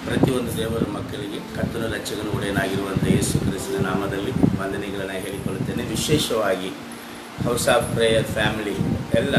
ಪ್ರತಿಯೊಂದು ದೇವರ ಮಕ್ಕಳಿಗೆ ಕರ್ತನ ರಕ್ಷಕನ ಒಡೆಯನಾಗಿರುವಂಥ ಯೇಸು ಕ್ರಿಸ್ತನ ನಾಮದಲ್ಲಿ ವಂದನೆಗಳನ್ನು ಹೇಳಿಕೊಳ್ಳುತ್ತೇನೆ ವಿಶೇಷವಾಗಿ ಹೌಸ್ ಆಫ್ ಪ್ರೇಯರ್ ಫ್ಯಾಮಿಲಿ ಎಲ್ಲ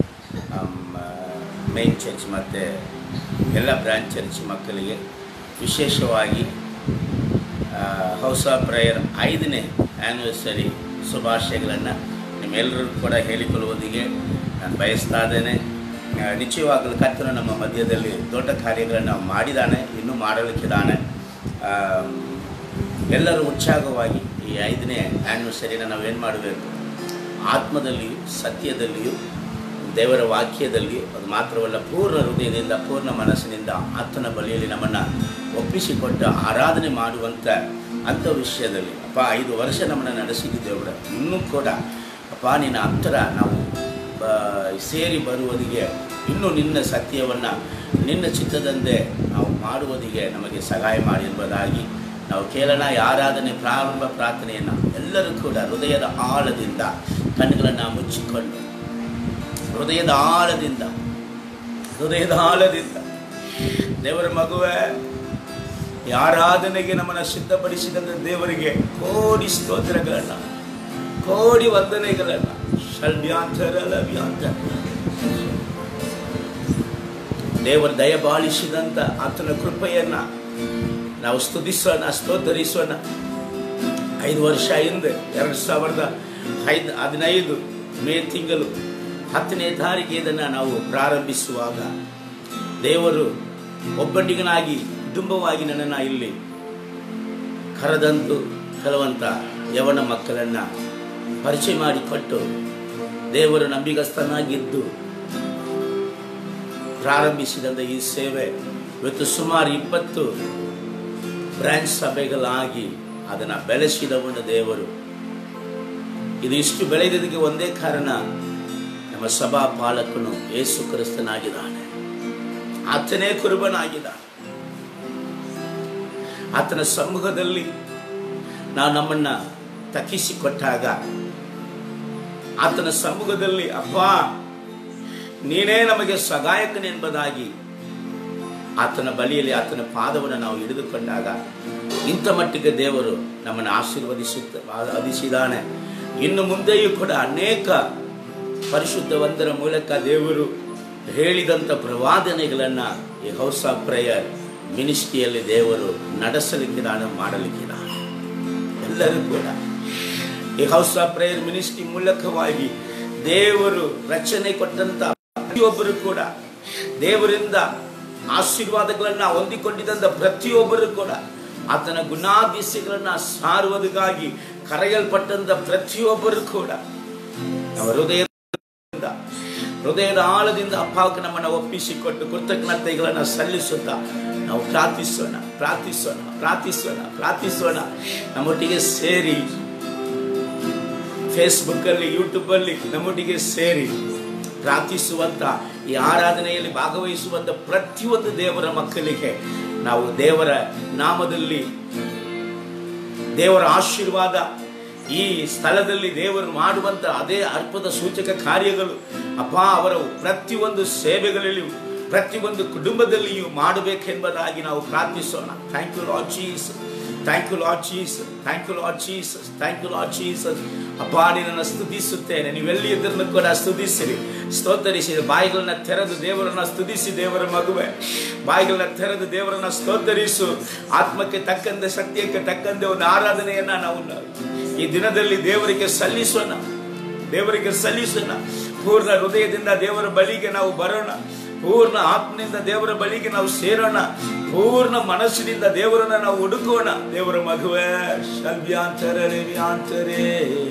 ಮೇನ್ ಚರ್ಚ್ ಮತ್ತು ಎಲ್ಲ ಬ್ರಾಂಚ್ ಚರ್ಚ್ ಮಕ್ಕಳಿಗೆ ವಿಶೇಷವಾಗಿ ಹೌಸ್ ಆಫ್ ಪ್ರೇಯರ್ ಐದನೇ ಆ್ಯನಿವರ್ಸರಿ ಶುಭಾಶಯಗಳನ್ನು ನಿಮ್ಮೆಲ್ಲರೂ ಕೂಡ ಹೇಳಿಕೊಳ್ಳುವುದಿಗೆ ನಾನು ಬಯಸ್ತಾ ಇದ್ದೇನೆ ಆ, ನಿಶ್ಚಯವಾಗಲು ಕರ್ತನು ನಮ್ಮ ಮಧ್ಯದಲ್ಲಿ ದೊಡ್ಡ ಕಾರ್ಯಗಳನ್ನು ಮಾಡಿದ್ದಾನೆ ಇನ್ನೂ ಮಾಡಲಿಕ್ಕಿದ್ದಾನೆ ಆ, ಎಲ್ಲರೂ ಉತ್ಸಾಹವಾಗಿ ಈ ಐದನೇ ಆ್ಯನಿವರ್ಸರಿನ ನಾವೇನು ಮಾಡಬೇಕು ಆತ್ಮದಲ್ಲಿಯೂ ಸತ್ಯದಲ್ಲಿಯೂ ದೇವರ ವಾಕ್ಯದಲ್ಲಿಯೂ ಅದು ಮಾತ್ರವಲ್ಲ ಪೂರ್ಣ ಹೃದಯದಿಂದ ಪೂರ್ಣ ಮನಸ್ಸಿನಿಂದ ಆತನ ಬಳಿಯಲ್ಲಿ ನಮ್ಮನ್ನು ಒಪ್ಪಿಸಿಕೊಟ್ಟು ಆರಾಧನೆ ಮಾಡುವಂಥ ಅಂಥ ವಿಷಯದಲ್ಲಿ ಅಪ್ಪ ಐದು ವರ್ಷ ನಮ್ಮನ್ನು ನಡೆಸಿದ್ದು ದೇವರ ಇನ್ನೂ ಕೂಡ ಅಪ್ಪ ನಿನ್ನ ಹತ್ತಿರ ನಾವು ಆ, ಸೇರಿ ಬರುವುದಿಗೆ ಇನ್ನೂ ನಿನ್ನ ಸತ್ಯವನ್ನು ನಿನ್ನ ಚಿತ್ತದಂತೆ ನಾವು ಮಾಡುವುದಿಗೆ ನಮಗೆ ಸಹಾಯ ಮಾಡಿ ಎಂಬುದಾಗಿ ನಾವು ಕೇಳೋಣ ಈ ಆರಾಧನೆ ಪ್ರಾರಂಭ ಪ್ರಾರ್ಥನೆಯನ್ನು ಎಲ್ಲರೂ ಕೂಡ ಹೃದಯದ ಆಳದಿಂದ ಕಣ್ಣುಗಳನ್ನು ಮುಚ್ಚಿಕೊಂಡು ಹೃದಯದ ಆಳದಿಂದ ಹೃದಯದ ಆಳದಿಂದ ದೇವರ ಮಗುವೆ ಈ ಆರಾಧನೆಗೆ ನಮ್ಮನ್ನು ಸಿದ್ಧಪಡಿಸಿದಂಥ ದೇವರಿಗೆ ಕೋಡಿ ಸ್ತೋತ್ರಗಳನ್ನು ಕೋಡಿ ವಂದನೆಗಳನ್ನು ಶಲ್ಭ್ಯಾಂತರ ಲಭ್ಯಾಂತರ ದೇವರ ದಯಬಾಳಿಸಿದಂಥ ಆತನ ಕೃಪೆಯನ್ನು ನಾವು ಸ್ತುತಿಸೋಣ ಸ್ತೋತ್ತರಿಸೋಣ ಐದು ವರ್ಷ ಹಿಂದೆ ಎರಡು ಸಾವಿರದ ಐದು ಹದಿನೈದು ಮೇ ತಿಂಗಳು ಹತ್ತನೇ ತಾರೀಕು ಇದನ್ನು ನಾವು ಪ್ರಾರಂಭಿಸುವಾಗ ದೇವರು ಒಬ್ಬಂಟಿಗನಾಗಿ ಕುಟುಂಬವಾಗಿ ನನ್ನನ್ನು ಇಲ್ಲಿ ಕರೆದಂತು ಕೆಲವಂತ ಯವನ ಮಕ್ಕಳನ್ನು ಪರಿಚಯ ಮಾಡಿಕೊಟ್ಟು ದೇವರು ನಂಬಿಗಸ್ತನಾಗಿದ್ದು ಪ್ರಾರಂಭಿಸಿದಂಥ ಈ ಸೇವೆ ಇವತ್ತು ಸುಮಾರು ಇಪ್ಪತ್ತು ಬ್ರಾಂಚ್ ಸಭೆಗಳಾಗಿ ಅದನ್ನು ಬೆಳೆಸಿದವನು ದೇವರು ಇದು ಇಷ್ಟು ಬೆಳೆದಿದ್ದಕ್ಕೆ ಒಂದೇ ಕಾರಣ ನಮ್ಮ ಸಭಾ ಪಾಲಕನು ಯೇಸು ಕ್ರಿಸ್ತನಾಗಿದ್ದಾನೆ ಆತನೇ ಕುರುಬನಾಗಿದ್ದಾನೆ ಆತನ ಸಮ್ಮುಖದಲ್ಲಿ ನಾವು ನಮ್ಮನ್ನ ತಕ್ಕಿಸಿಕೊಟ್ಟಾಗ ಆತನ ಸಮ್ಮುಖದಲ್ಲಿ ಅಪ್ಪ ನೀನೇ ನಮಗೆ ಸಹಾಯಕನೆಂಬುದಾಗಿ ಆತನ ಬಳಿಯಲ್ಲಿ ಆತನ ಪಾದವನ್ನು ನಾವು ಹಿಡಿದುಕೊಂಡಾಗ ಇಂಥ ಮಟ್ಟಿಗೆ ದೇವರು ನಮ್ಮನ್ನು ಆಶೀರ್ವದಿಸುತ್ತ ಆರಾಧಿಸಿದಾನೆ ಇನ್ನು ಮುಂದೆಯೂ ಕೂಡ ಅನೇಕ ಪರಿಶುದ್ಧವಂತರ ಮೂಲಕ ದೇವರು ಹೇಳಿದಂಥ ಪ್ರವಾದನೆಗಳನ್ನು ಈ ಹೌಸ್ ಆಫ್ ಪ್ರೇಯರ್ ಮಿನಿಸ್ಟ್ರಿಯಲ್ಲಿ ದೇವರು ನಡೆಸಲಿಕ್ಕಿದಾನೆ ಮಾಡಲಿಕ್ಕಿದಾನೆ ಎಲ್ಲರೂ ಕೂಡ ಈ ಹೌಸ್ ಆಫ್ ಪ್ರೇಯರ್ ಮಿನಿಸ್ಟ್ರಿ ಮೂಲಕವಾಗಿ ದೇವರು ರಚನೆ ಕೊಟ್ಟಂತ ಪ್ರತಿಯೊಬ್ಬರು ಕೂಡ ದೇವರಿಂದ ಆಶೀರ್ವಾದಗಳನ್ನ ಹೊಂದಿಕೊಂಡಿದ್ದಂಥ ಪ್ರತಿಯೊಬ್ಬರು ಕೂಡ ಆತನ ಗುಣಾದಿಸ್ಯಗಳನ್ನ ಸಾರುವುದಕ್ಕಾಗಿ ಕರೆಯಲ್ಪಟ್ಟಂತ ಪ್ರತಿಯೊಬ್ಬರು ಕೂಡ ನಮ್ಮ ಹೃದಯದಿಂದ ಹೃದಯದ ಆಳದಿಂದ ಅಪ್ಪಾಕ್ಕೆ ನಮ್ಮನ್ನು ಒಪ್ಪಿಸಿಕೊಟ್ಟು ಕೃತಜ್ಞತೆಗಳನ್ನು ಸಲ್ಲಿಸುತ್ತಾ ನಾವು ಪ್ರಾರ್ಥಿಸೋಣ ಪ್ರಾರ್ಥಿಸೋಣ ಪ್ರಾರ್ಥಿಸೋಣ ಪ್ರಾರ್ಥಿಸೋಣ ನಮ್ಮೊಟ್ಟಿಗೆ ಸೇರಿ ಫೇಸ್ಬುಕ್ಕಲ್ಲಿ ಯೂಟ್ಯೂಬಲ್ಲಿ ನಮ್ಮೊಟ್ಟಿಗೆ ಸೇರಿ ಪ್ರಾರ್ಥಿಸುವಂಥ ಈ ಆರಾಧನೆಯಲ್ಲಿ ಭಾಗವಹಿಸುವಂಥ ಪ್ರತಿಯೊಂದು ದೇವರ ಮಕ್ಕಳಿಗೆ ನಾವು ದೇವರ ನಾಮದಲ್ಲಿ ದೇವರ ಆಶೀರ್ವಾದ ಈ ಸ್ಥಳದಲ್ಲಿ ದೇವರು ಮಾಡುವಂಥ ಅದೇ ಅರ್ಪದ ಸೂಚಕ ಕಾರ್ಯಗಳು ಅಪ್ಪ ಅವರ ಪ್ರತಿಯೊಂದು ಸೇವೆಗಳಲ್ಲಿಯೂ ಪ್ರತಿಯೊಂದು ಕುಟುಂಬದಲ್ಲಿಯೂ ಮಾಡಬೇಕೆಂಬುದಾಗಿ ನಾವು ಪ್ರಾರ್ಥಿಸೋಣ thank you Lord Jesus thank you Lord Jesus thank you Lord Jesus thank you Lord Jesus ಅಪ್ಪ ನಿನ್ನನ್ನು ಸ್ತುತಿಸುತ್ತೇನೆ ನೀವೆಲ್ಲಿ ಇದ್ರನ್ನು ಕೂಡ ಸ್ತುತಿಸಿರಿ ಸ್ತೋತ್ತರಿಸಿ ಬಾಯಿಗಳನ್ನ ತೆರೆದು ದೇವರನ್ನ ಸ್ತುತಿಸಿ ದೇವರ ಮಗುವೆ ಬಾಯಿಗಳನ್ನ ತೆರೆದು ದೇವರನ್ನ ಸ್ತೋತ್ತರಿಸು ಆತ್ಮಕ್ಕೆ ತಕ್ಕಂತೆ ಸತ್ಯಕ್ಕೆ ತಕ್ಕಂತೆ ಒಂದು ಆರಾಧನೆಯನ್ನ ನಾವು ಈ ದಿನದಲ್ಲಿ ದೇವರಿಗೆ ಸಲ್ಲಿಸೋಣ ದೇವರಿಗೆ ಸಲ್ಲಿಸೋಣ ಪೂರ್ಣ ಹೃದಯದಿಂದ ದೇವರ ಬಳಿಗೆ ನಾವು ಬರೋಣ ಪೂರ್ಣ ಆತ್ಮನಿಂದ ದೇವರ ಬಳಿಗೆ ನಾವು ಸೇರೋಣ ಪೂರ್ಣ ಮನಸ್ಸಿನಿಂದ ದೇವರನ್ನ ನಾವು ಹುಡುಕೋಣ ದೇವರ ಮಗುವೆ ಶಲ್ವ್ಯಾಂತರೇ ವ್ಯಾಂತರೇ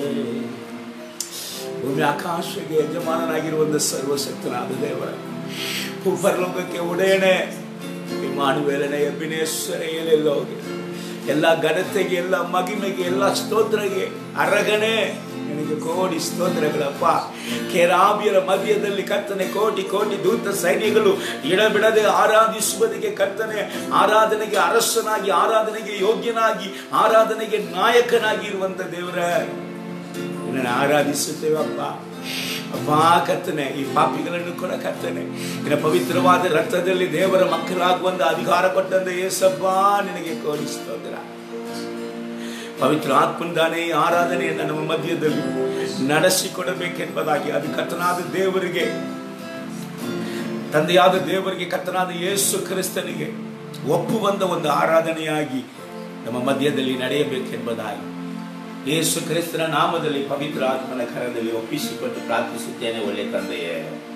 ಭೂಮಿ ಆಕಾಶಕ್ಕೆ ಯಜಮಾನನಾಗಿರುವಂತ ಸರ್ವಶಕ್ತನಾದ ದೇವರ ಪರಲೋಕಕ್ಕೆ ಉಡೆಯಣೆ ಇಮಾನುವೇಲನೆ ಎಬ್ಬಿನೇಶ್ವರ ಎಲ್ಲೆಲ್ಲೋ ಎಲ್ಲ ಘನತೆಗೆ ಎಲ್ಲ ಮಗಿಮೆಗೆ ಎಲ್ಲ ಸ್ತೋತ್ರಗೆ ಅರಗಣೆ ನಿನಗೆ ಕೋಟಿ ಸ್ತೋತ್ರಗಳಪ್ಪ ಕೆರಾಬಿಯರ ಮಧ್ಯದಲ್ಲಿ ಕರ್ತನೆ ಕೋಟಿ ಕೋಟಿ ದೂತ ಸೈನ್ಯಗಳು ಇಡಬಿಡದೆ ಆರಾಧಿಸುವುದಕ್ಕೆ ಕರ್ತನೆ ಆರಾಧನೆಗೆ ಅರಸನಾಗಿ ಆರಾಧನೆಗೆ ಯೋಗ್ಯನಾಗಿ ಆರಾಧನೆಗೆ ನಾಯಕನಾಗಿ ಇರುವಂತ ದೇವರ ನಿನ್ನನ್ನು ಆರಾಧಿಸುತ್ತೇವಪ್ಪ ಅಪ್ಪಾ ಕರ್ತನೆ ಈ ಪಾಪಿಗಳನ್ನು ಕೂಡ ಕರ್ತನೆ ನಿನ್ನ ಪವಿತ್ರವಾದ ರಕ್ತದಲ್ಲಿ ದೇವರ ಮಕ್ಕಳಾಗುವಂತ ಅಧಿಕಾರ ಕೊಟ್ಟಂತ ಏಸಪ್ಪ ನಿನಗೆ ಕೋರಿಸ್ತೋದ್ರ ಪವಿತ್ರ ಆತ್ಮಂದಾನೆ ಈ ಆರಾಧನೆಯನ್ನು ನಮ್ಮ ಮಧ್ಯದಲ್ಲಿ ನಡೆಸಿಕೊಡಬೇಕೆಂಬುದಾಗಿ ಅದು ಕರ್ತನಾದ ದೇವರಿಗೆ ತಂದೆಯಾದ ದೇವರಿಗೆ ಕರ್ತನಾದ ಯೇಸು ಕ್ರಿಸ್ತನಿಗೆ ಒಪ್ಪುವಂತ ಒಂದು ಆರಾಧನೆಯಾಗಿ ನಮ್ಮ ಮಧ್ಯದಲ್ಲಿ ನಡೆಯಬೇಕೆಂಬುದಾಗಿ ಯೇಸು ಕ್ರಿಸ್ತನ ನಾಮದಲ್ಲಿ ಪವಿತ್ರ ಆತ್ಮನ ಕರದಲ್ಲಿ ಒಪ್ಪಿಸಿಕೊಂಡು ಪ್ರಾರ್ಥಿಸುತ್ತೇನೆ ಒಳ್ಳೆ ತಂದೆಯೇ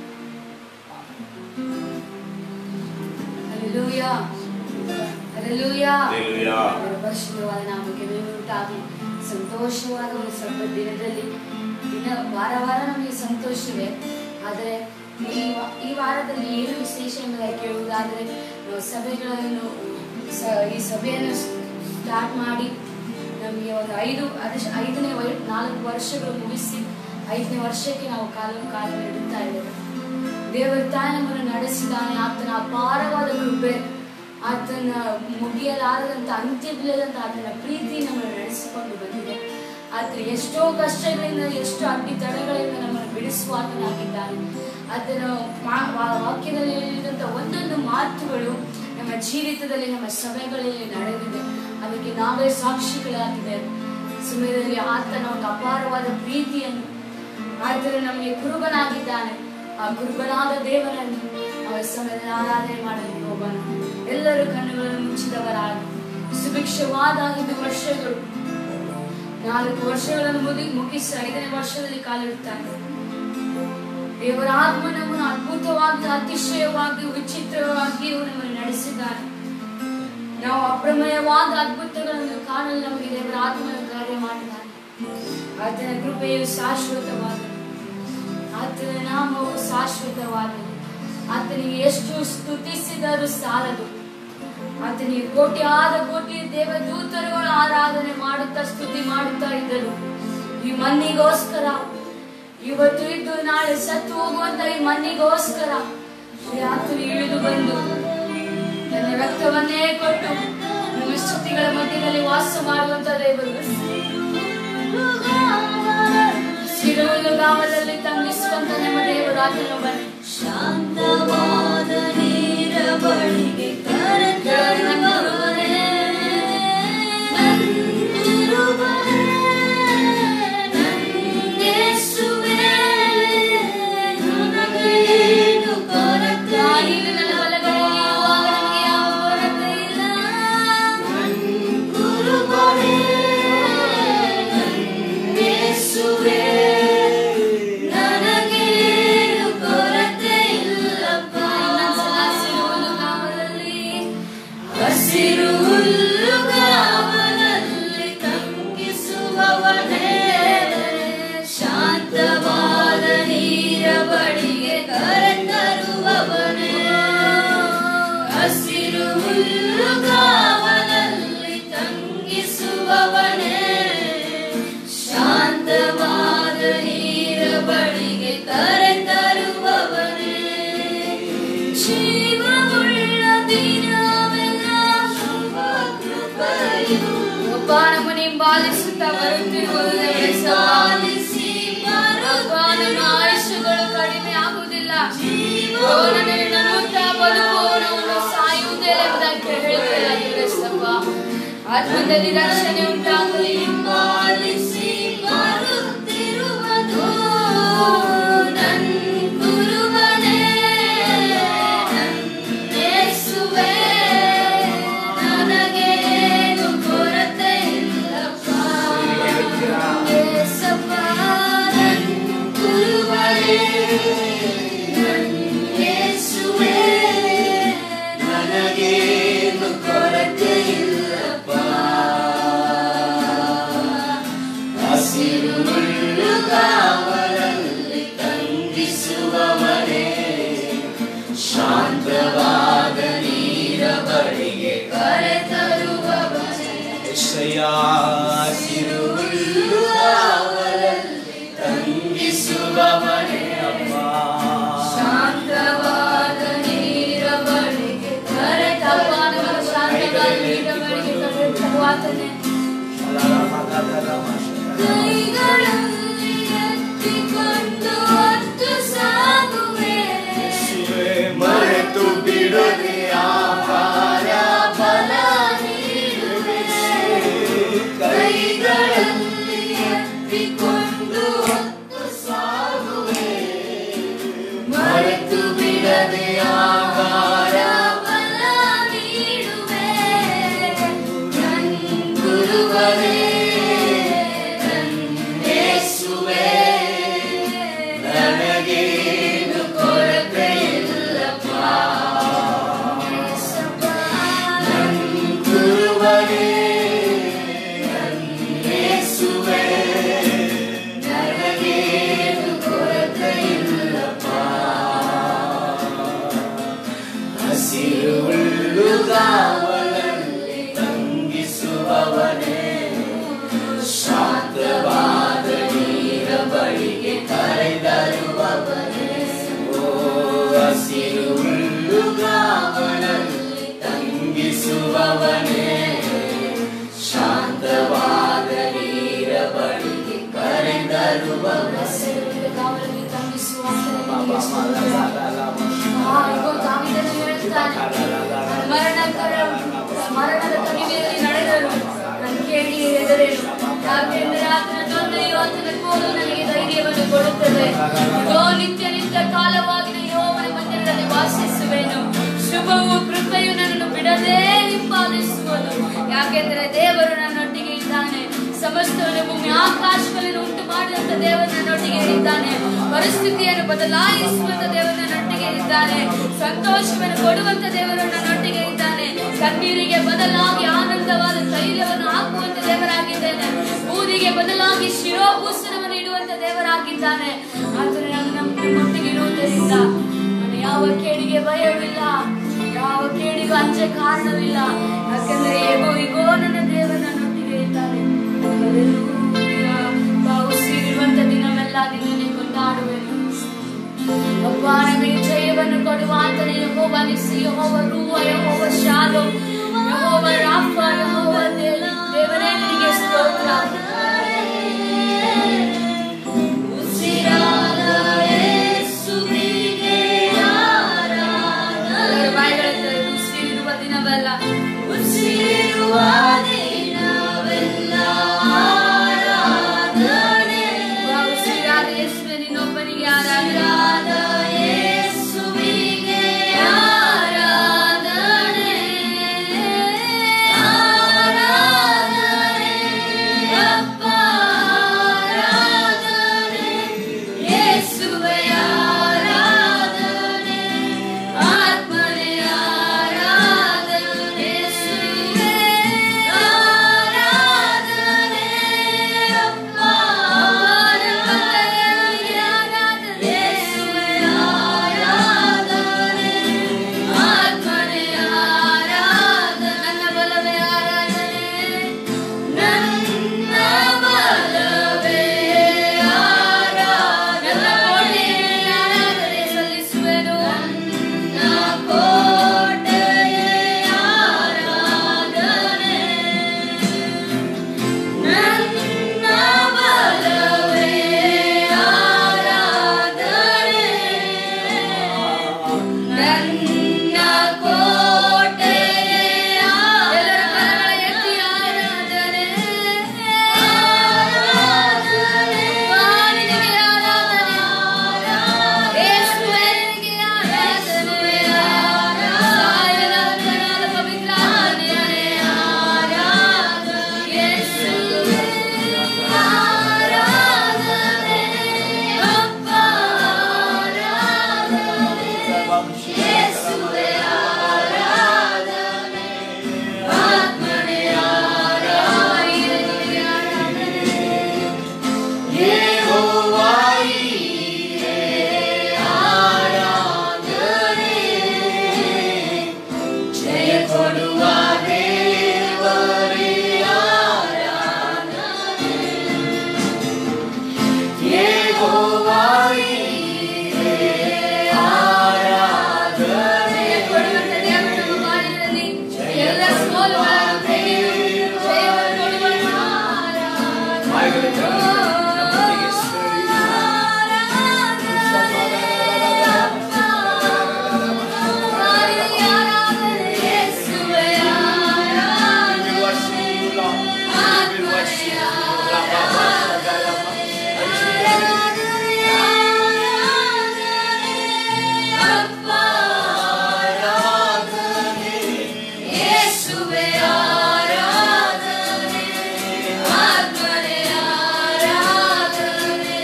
ಹಲ್ಲೆಲೂಯಾ ಹಲ್ಲೆಲೂಯಾ ಹಲ್ಲೆಲೂಯಾ. ಅವರ ಪರಿಶುದ್ಧವಾದ ನಾಮಕ್ಕೆ ಉಂಟಾಗಲಿ ಸಂತೋಷವಾದ ಒಂದು ಸ್ವಲ್ಪ ದಿನದಲ್ಲಿ ದಿನ ವಾರ ವಾರ ನಮಗೆ ಸಂತೋಷವೇ ಆದರೆ ಈ ವಾ- ಈ ವಾರದಲ್ಲಿ ಏನು ವಿಶೇಷ ಎಂಬುದಾಗಿ ಕೇಳುವುದಾದರೆ ನಾವು ಸಭೆಗಳನ್ನು ಸ- ಈ ಸಭೆಯನ್ನು ಸ್ಟಾರ್ಟ್ ಮಾಡಿ ನಮಗೆ ಒಂದು ಐದು ಅದೃಷ್ಟ ಐದನೇ ವಯ ನಾಲ್ಕು ವರ್ಷಗಳು ಮುಗಿಸಿ ಐದನೇ ವರ್ಷಕ್ಕೆ ನಾವು ಕಾಲ ಕಾಲ ಇಡುತ್ತಾ ಇದ್ದೇವೆ ದೇವರ ತಾಯಿ ನಮ್ಮನ್ನು ನಡೆಸಿದಾನೆ ಆತನ ಅಪಾರವಾದ ಕೃಪೆ ಆತನ ಮುಗಿಯಲಾರದಂತ ಅಂತ್ಯವಿಲ್ಲದಂತ ಆತನ ಪ್ರೀತಿ ನಮ್ಮನ್ನು ನಡೆಸಿಕೊಂಡು ಬಂದಿದೆ ಆತನ ಎಷ್ಟೋ ಕಷ್ಟಗಳಿಂದ ಎಷ್ಟೋ ಅಡ್ಡಿತಡೆಗಳಿಂದ ನಮ್ಮನ್ನು ಬಿಡಿಸುವ ಆತನಾಗಿದ್ದಾನೆ ಆತನ ಮಾ- ವಾ- ವಾಕ್ಯದಲ್ಲಿ ಹೇಳಿದಂತ ಒಂದೊಂದು ಮಾತುಗಳು ನಮ್ಮ ಜೀವಿತದಲ್ಲಿ ನಮ್ಮ ಸಭೆಗಳಲ್ಲಿ ನಡೆದಿದೆ ಅದಕ್ಕೆ ನಾವೇ ಸಾಕ್ಷಿಗಳಾಗಿದ್ದೇವೆ ಸಮಯದಲ್ಲಿ ಆತನ ಒಂದು ಅಪಾರವಾದ ಪ್ರೀತಿಯನ್ನು ಆತನು ನಮಗೆ ಕುರುಬನಾಗಿದ್ದಾನೆ ಆ ಕುರುಬನಾದ ದೇವರನ್ನು ಅವರ ಸಮಯದಲ್ಲಿ ಆರಾಧನೆ ಮಾಡಲು ಹೋಗೋಣ ಎಲ್ಲರೂ ಕಣ್ಣುಗಳನ್ನು ಮುಚ್ಚಿದವರಾಗಿ ಸುಭಿಕ್ಷವಾದ ಐದು ವರ್ಷಗಳು ನಾಲ್ಕು ವರ್ಷಗಳನ್ನು ಮುಗಿ ಮುಗಿಸಿ ಐದನೇ ವರ್ಷದಲ್ಲಿ ಕಾಲಿಡುತ್ತಾನೆ ದೇವರ ಆತ್ಮ ನಮ್ಮನ್ನು ಅದ್ಭುತವಾಗಿ ಅತಿಶಯವಾಗಿ ವಿಚಿತ್ರವಾಗಿಯೂ ನಮ್ಮನ್ನು ನಡೆಸಿದ್ದಾನೆ ನಾವು ಅಪ್ರಮೇಯವಾದ ಅದ್ಭುತಗಳನ್ನು ಕಾಣಲು ನಮಗೆ ದೇವರ ಆತ್ಮನ ಕಾರ್ಯ ಮಾಡಿದ್ದಾನೆ ಆತನ ಕೃಪೆಯು ಶಾಶ್ವತವಾದದ್ದು ಆತನ ನಾಮವು ಶಾಶ್ವತವಾದದ್ದು ಆತನಿಗೆ ಎಷ್ಟು ಸ್ತುತಿಸಿದರೂ ಸಾಲದು ಆತನಿಗೆ ಕೋಟ್ಯಾದ ಕೋಟಿ ದೇವದೂತರುಗಳು ಆರಾಧನೆ ಮಾಡುತ್ತಾ ಸ್ತುತಿ ಮಾಡುತ್ತಾ ಇದ್ದರು ಈ ಮಣ್ಣಿಗೋಸ್ಕರ ಇವತ್ತು ಇದ್ದು ನಾಳೆ ಸತ್ತು ಹೋಗುವಂತ ಈ ಮಣ್ಣಿಗೋಸ್ಕರ ಆತನು ಇಳಿದು ಬಂದು ತನ್ನ ರಕ್ತವನ್ನೇ ಕೊಟ್ಟು ನಮ್ಮ ಸ್ತುತಿಗಳ ಮಧ್ಯದಲ್ಲಿ ವಾಸ ಮಾಡುವಂತ ದೇವರು ಸಿರುಹುಲ್ಲುಗಾವಲಲ್ಲಿ ತಂಗಿಸುವಂತ ನಮ್ಮ ದೇವರು ಆತನೊಬ್ಬನೇ ಶಾಂತವಾದ ನೀರ ಬಳಿಗೆ ಕರೆತರುವವನೇ ನಂದಿರುವವನೇ, ನಂದೇಸುವೆ, ನನಗೇನು ಕೊರತೆ ತಾಯಿಯು ನನ್ನ ಬಲಗಡೆಯಲ್ಲಿ ಇರುವಾಗ ನನಗೆ ಯಾವ ಕೊರತೆ ಇಲ್ಲ. ಗುರುವೇ ನಂದೇಸುವೆ, ನನಗೇನು ಕೊರತೆ ಇಲ್ಲಪ್ಪ ಇನ್ನೊಂದ್ಸಲ ಸಿರುಹುಲ್ಲುಗಾವಲಲ್ಲಿ ಹಸಿರು ಹುಲ್ಲುಗಾವಲಲ್ಲಿ ತಂಗಿಸುವವನೇ ಶಾಂತವಾದ ನೀರ ಬಳಿಗೆ ಕರೆತರುವವನೇ ಹಸಿರು ಹುಲ್ಲುಗಾವಲಲ್ಲಿ ತಂಗಿಸುವವನೇ ಶಾಂತವಾದ ನೀರ ಬಳಿಗೆ ಕರೆತರುವವನೇ ಜೀವವುಳ್ಳ ದಿನವೆಲ್ಲ ಶುಭ ಕೃಪೆಯು ಒಬ್ಬ ನಮ್ಮನ್ನು ಹಿಂಬಾಲಿಸುತ್ತಾ ಬರುತ್ತಿರುವುದು ದೇವರೇ ಸಹ. ಪಾಲಿಸಿ ಒಬ್ಬ ನಮ್ಮ ಆಯುಷ್ಯಗಳು ಕಡಿಮೆ ಆಗುವುದಿಲ್ಲ ಜೀವ ಓ ನನ್ನನ್ನು ನಂಬುತ್ತಾ ಬದುಕುವವನು ಸಾಯುವುದಿಲ್ಲ ಎಂಬುದಕ್ಕೆ ಹೇಳುತ್ತಿಲ್ಲ ದೇವರೇ ಸಹ. ಆತ್ಮದಲ್ಲಿ ರಕ್ಷಣೆ ಉಂಟಾಗಲಿ ಪಾಲಿಸಿ ಬರುತ್ತಿರುವುದು ನನ್ ಗುರುವನೇ ನನ್ನೇಸುವೆ ನನಗೇನು ಕೊರತೆ ಇಲ್ಲಪ್ಪ ಏಸಪ್ಪ ನನ್ ಗುರುವನೇ ನನ್ನೇಸುವೆ ನನಗೇನು ಕೊರತೆ ಇಲ್ಲಪ್ಪ ಹಸಿರು ಹುಲ್ಲುಗಾವಲಲ್ಲಿ ತಂಗಿಸುವವನೇ ಶಾಂತವಾದ ನೀರ ಬಳಿಗೆ ಕರೆತರುವವನೇ ಹಸಿರು ಹುಲ್ಲುಗಾವಲಲ್ಲಿ ತಂಗಿಸುವವನೇ ಶಾಂತವಾದ ನೀರ ಬಳಿಗೆ ತಪ್ಪ ನಮ್ಮನ್ನು ಶಾಂತವಾಗಿ ನೀಡ ಬಳಿಗೆ ಕರೆತರುವ ಆತನೇ. ಕೈಗಳಲ್ಲಿ ಎತ್ತಿಕೊಂಡು ನಡೆಸುವವನೇ ಶಾಂತವಾದ ನೀರ ಬಳಿಗೆ ಕರೆತರುವವ ಹೆಸರಿಗೆ ಕಾವಲಿಗೆ ತಂಗಿಸುವಂತನಿಗೆ ಸ್ತೋತ್ರ. ಆ, ಇಗೋ ದಾವೀದನು ಹೇಳ್ತಾನೆ, ಮರಣಕರ ಮರಣದ ಕಣಿವೆಯಲ್ಲಿ ನಡೆದರು ನನ್ನ ಕೇಳಿ ಹೆದರೇನು ಯಾಕೆಂದರೆ ಆತನ ತೊಂದರೆಯು ಆತನ ಕೋಲು ನನಗೆ ಧೈರ್ಯವನ್ನು ಕೊಡುತ್ತದೆ ಇದೋ ನಿತ್ಯ ನಿತ್ಯ ಕಾಲವಾಗಿನ ಯೆಹೋವನ ಮಂದಿರದಲ್ಲಿ ವಾಸಿಸುವೆನು ಶುಭವು ಕೃಪೆಯು ನನ್ನನ್ನು ಬಿಡದೇ ಹಿಂಬಾಲಿಸುವುದು ಯಾಕೆಂದರೆ ದೇವರು ನನ್ನೊಟ್ಟಿಗೆ ಇದ್ದಾನೆ ಸಮಸ್ತವನ್ನು ಭೂಮಿ ಆಕಾಶಗಳನ್ನು ಉಂಟು ಮಾಡಿದಂತ ದೇವರು ನನ್ನೊಟ್ಟಿಗೆ ಇದ್ದಾನೆ ಪರಿಸ್ಥಿತಿಯನ್ನು ಬದಲಾಯಿಸುವಂತ ದೇವರು ನನ್ನೊಟ್ಟಿಗೆ ಇದ್ದಾನೆ ಸಂತೋಷವನ್ನು ಕೊಡುವಂತ ದೇವರು ನನ್ನೊಟ್ಟಿಗೆ ಇದ್ದಾನೆ ಕಣ್ಣೀರಿಗೆ ಬದಲಾಗಿ ಆನಂದವಾದ ತೈಲವನ್ನು ಹಾಕುವಂತ ದೇವರಾಗಿದ್ದೇನೆ ಊರಿಗೆ ಬದಲಾಗಿ ಶಿರೋಭೂಷಣವನ್ನು ಇಡುವಂತ ದೇವರಾಗಿದ್ದಾನೆ ಆದರೆ ನಾನು ನಮ್ಮ ನಮ್ಮೊಟ್ಟಿಗೆ ಇರುವುದರಿಂದ ನಾನು ಯಾವ ಕೇಡಿಗೆ ಭಯವಿಲ್ಲ ಯಾವ ಕೇಡಿಗೂ ಅಂಜೆ ಕಾರಣವಿಲ್ಲ ಯಾಕಂದ್ರೆ ಹೇಗೋ ಈಗೋ ನನ್ನ ದೇವರು ನನ್ನೊಟ್ಟಿಗೆ ಇದ್ದಾನೆ Hallelujah. ತಾವು ಉಸಿರಿರುವಂತ ದಿನವೆಲ್ಲ ನಿನ್ನನ್ನೇ ಕೊಂಡಾಡುವೆನು ಅಪ್ಪ ನಮಗೆ ಜಯವನ್ನು ಕೊಡುವ ಆತನ ಯಹೋವ ನಿಸಿ ಯಹೋವ ರೂವ ಯಹೋವ ಶಾಲೋ ಯಹೋವ ರಾಫ ಯಹೋವ ದೇ- ದೇವರೇ ನಿನಗೆ ಸ್ತೋತ್ರ ಉಸಿರಾದ ಯೇಸುವಿಗೆ ಆರಾಧನೆ ಎಲ್ಲರ ಬಾಯಿಗಳಲ್ಲಿ ಉಸಿರಿರುವ ದಿನವೆಲ್ಲ ಉಸಿರಿರುವ ದಿನವೆಲ್ಲ ಆರಾಧನೆ ಉಸಿರಾದ ಯೇಸುವೆ ನಿನ್ನೊಬ್ಬನಿಗೆ ಆರಾಧನೆ ಉಸಿರಾದ ಯೇಸುವಿಗೆ ಆರಾಧನೆ ಆರಾಧನೆ ಅಪ್ಪ ಆರಾಧನೆ ಯೇಸುವೆ ಆರಾಧನೆ ಆತ್ಮನೇ ಆರಾಧನೆ ಯೇಸುವೆ ಆರಾಧನೆ ಅಪ್ಪ ಆರಾಧನೆ ಯೇಸುವೆ ಆರಾಧನೆ ಆತ್ಮನೇ ಆರಾಧನೆ ನನ್ನ ಬಲವೇ ಆರಾಧನೆ ನನ್ನ ಬಲವೇ ಆರಾಧನೆ ನನ್ನ ಕೋಟೆಯೇ ಆರಾಧನೆ ಸಲ್ಲಿಸುವೆನು ನನ್ನ ಕೋಟೆಯೇ ಆರಾಧನೆ ನನ್ನ ಬಲವೇ ಆರಾಧನೆ ನನ್ನ ಕೋಟೆಯೇ ಎಲ್ಲರ ಕರಗಳ ಎತ್ತಿ ಆರಾಧನೆ ಆರಾಧನೆ ನಿನಗೆ ಆರಾಧನೆ ಯೇಸುವೇ ನಿನಗೆ ಆರಾಧನೆ ಸಾಯಲಾರದನಾದ ಪವಿತ್ರ ಆರಾಧನೆ ಆರಾಧನೆ ಯೇಸುವೇ ಆರಾಧನೆ ಅಪ್ಪ ಆರಾಧನೆ ಯೇಸುವೇ ಆರಾಧನೆ ಆತ್ಮನೇ ಆರಾಧನೆ ನಿನಗೆ ಆರಾಧನೆ ಯೆಹೋವಾಯೇ ಆರಾಧನೆ ಜಯ ಕೊಡುವ ದೇವರೇ ಆರಾಧನೆ ಯೆಹೋವಾಯೇ ಆರಾಧನೆ ಕೊಡುವಂತ ದೇವರು ನಮ್ಮ ಬಾಳಿನಲ್ಲಿ ಎಲ್ಲ ಸೋಲುಗಳನ್ನು ತೆಗೆದು ಜಯವನ್ನು ಕೊಡುವನು ಆರಾಧನೆ ಯೇಸುವೆ ಆರಾಧನೆ ಆತ್ಮನೇ ಆರಾಧನೆ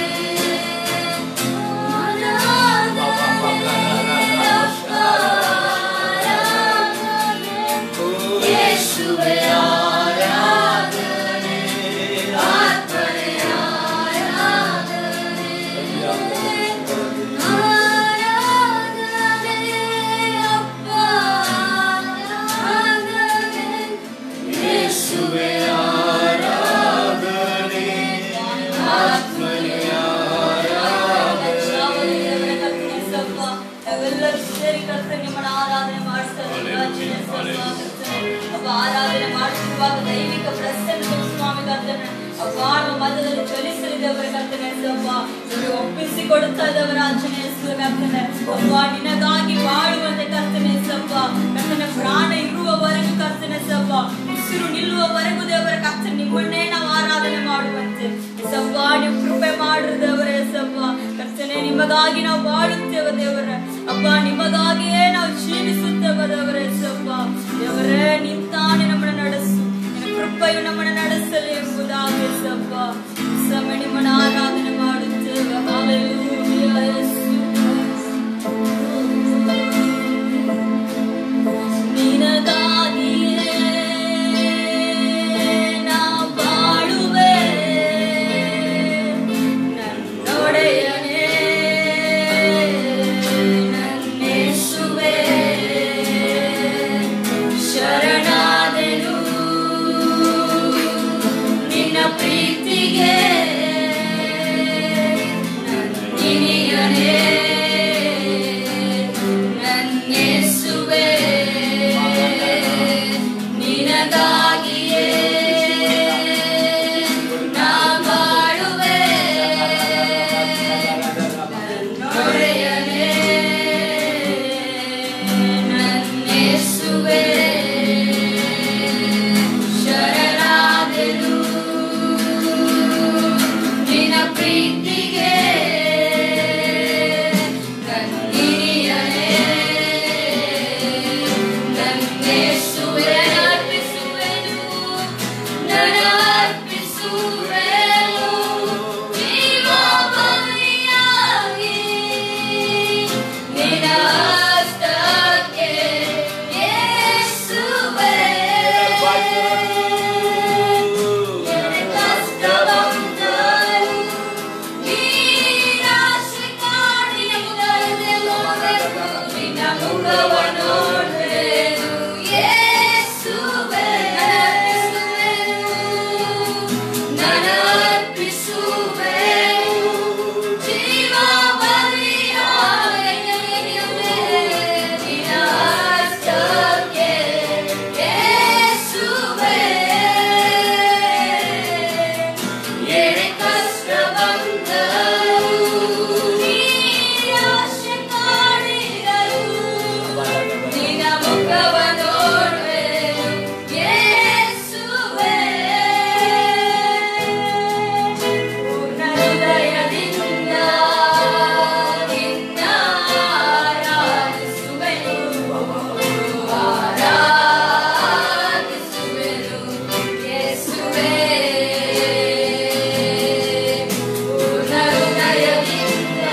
ಯೇಸುವೆ ಆರಾಧನೆ ಆತ್ಮನೇ ಆರಾಧನೆ ಆರಾಧನೆ ಅಪ್ಪ ಆರಾಧನೆ ವಿಶೇಷವಾದ ದೈವಿಕ ಪ್ರಸನ್ನ ಸ್ವಾಮಿ ಕರ್ತನೆ ಅಪ್ಪ ನಮ್ಮ ಮಧ್ಯದಲ್ಲಿ ಚಲಿಸಲಿದ್ದವರ ಕರ್ತನೆ ಅಪ್ಪ ಇವರು ಒಪ್ಪಿಸಿಕೊಡುತ್ತಾ ಇದ್ದವರ ಆಚರಣೆ ಹೆಸರು ಕರ್ತನೆ ಅಪ್ಪ ನಿನಗಾಗಿ ಬಾಳುವಂತೆ ಕರ್ತನೆ ಸಪ್ಪ ಕರ್ತನೆ ಪ್ರಾಣ ಇರುವವರೆಗೂ ಕರ್ತನೆ ಸಪ್ಪ ಉಸಿರು ನಿಲ್ಲುವವರೆಗೂ ದೇವರ ಕರ್ತನೆ ನಿಮ್ಮನ್ನೇ ನಾವು ಆರಾಧನೆ ಮಾಡುವಂತೆ ಸಪ್ಪ ನೀವು ಕೃಪೆ ಮಾಡಿರು ದೇವರೇ ಸಪ್ಪ ಕರ್ತನೆ ನಿಮಗಾಗಿ ನಾವು ಬಾಳುತ್ತೇವೆ ದೇವರೇ ಅಪ್ಪ ನಿಮಗಾಗಿಯೇ ನಾವು ಜೀವಿಸುತ್ತೇವೆ ದೇವರೇ ಸಪ್ಪ ದೇವರೇ ನಿಂತಾನೆ ನಮ್ಮನ್ನು ನಡೆಸು ನಿನ್ನ ಕೃಪೆಯು ನಮ್ಮನ್ನು ನಡೆಸಲಿ ಎಂಬುದಾಗಿ ಸಪ್ಪ ಸಮಯ ನಿಮ್ಮನ್ನು ಆರಾಧನೆ ಮಾಡುತ್ತೇವೆ ಹಾಲೆಲೂಯಾ ಯೇಸುವೆ. ನಿನಗಾಗಿಯೇ ನಾ ಬಾಳುವೆ ನನ್ನೊಡೆಯನೇ ನನ್ನೇಸುವೆ ಶರಣಾದೆನು ನಿನ್ನ ಪ್ರೀತಿಗೆ ನನ್ನಿನಿಯನೇ ನನ್ನೇಸುವೆ ನಿನಗಾಗಿಯೇ ನಾ ಬಾಳುವೆ ನನ್ನೊಡೆಯನೇ ನನ್ನೇಸುವೆ ಶರಣಾದೆನು ನಿನ್ನ ಪ್ರೀತಿಗೆ ನನ್ನಿನಿಯನೇ ನನ್ನೇಸುವೆ ಅರ್ಪಿಸುವೆನು ನನ್ನ ಅರ್ಪಿಸುವೆನು ಜೀವಬಲಿಯಾಗಿ ನಿನ್ನ ಹಸ್ತಕ್ಕೆ ಯೇಸುವೇ ಎನೆ ಕಷ್ಟ ಬಂದರು ನಿರಾಶೆ ಕಾಡಿದರೆ ನೋಡೆನು ನಿನ್ನ ಮುಖವ ನೋಡೆನು ಯೇಸುವೇ ನನ್ನ ಅರ್ಪಿಸುವೆನು ಜೀವ ಬಲಿಯಾಗಿ ನಿನ್ನ ಹಸ್ತಕ್ಕೆ ಯೇಸುವೇ ಏನೇ ಕಷ್ಟ ಬಂದರು ನಿರಾಶೆ ಕಾಡಿದರು ನಿನ್ನ ಮುಖವ ನೋಡುವೆನು ಯೇಸುವೇ ಪೂರ್ಣ ಹೃದಯದಿಂದ ನಿನ್ನ ಆರಾಧಿಸುವೆನು ಆರಾಧಿಸುವೆನು ಯೇಸುವೇ ಪೂರ್ಣ ಹೃದಯದಿಂದ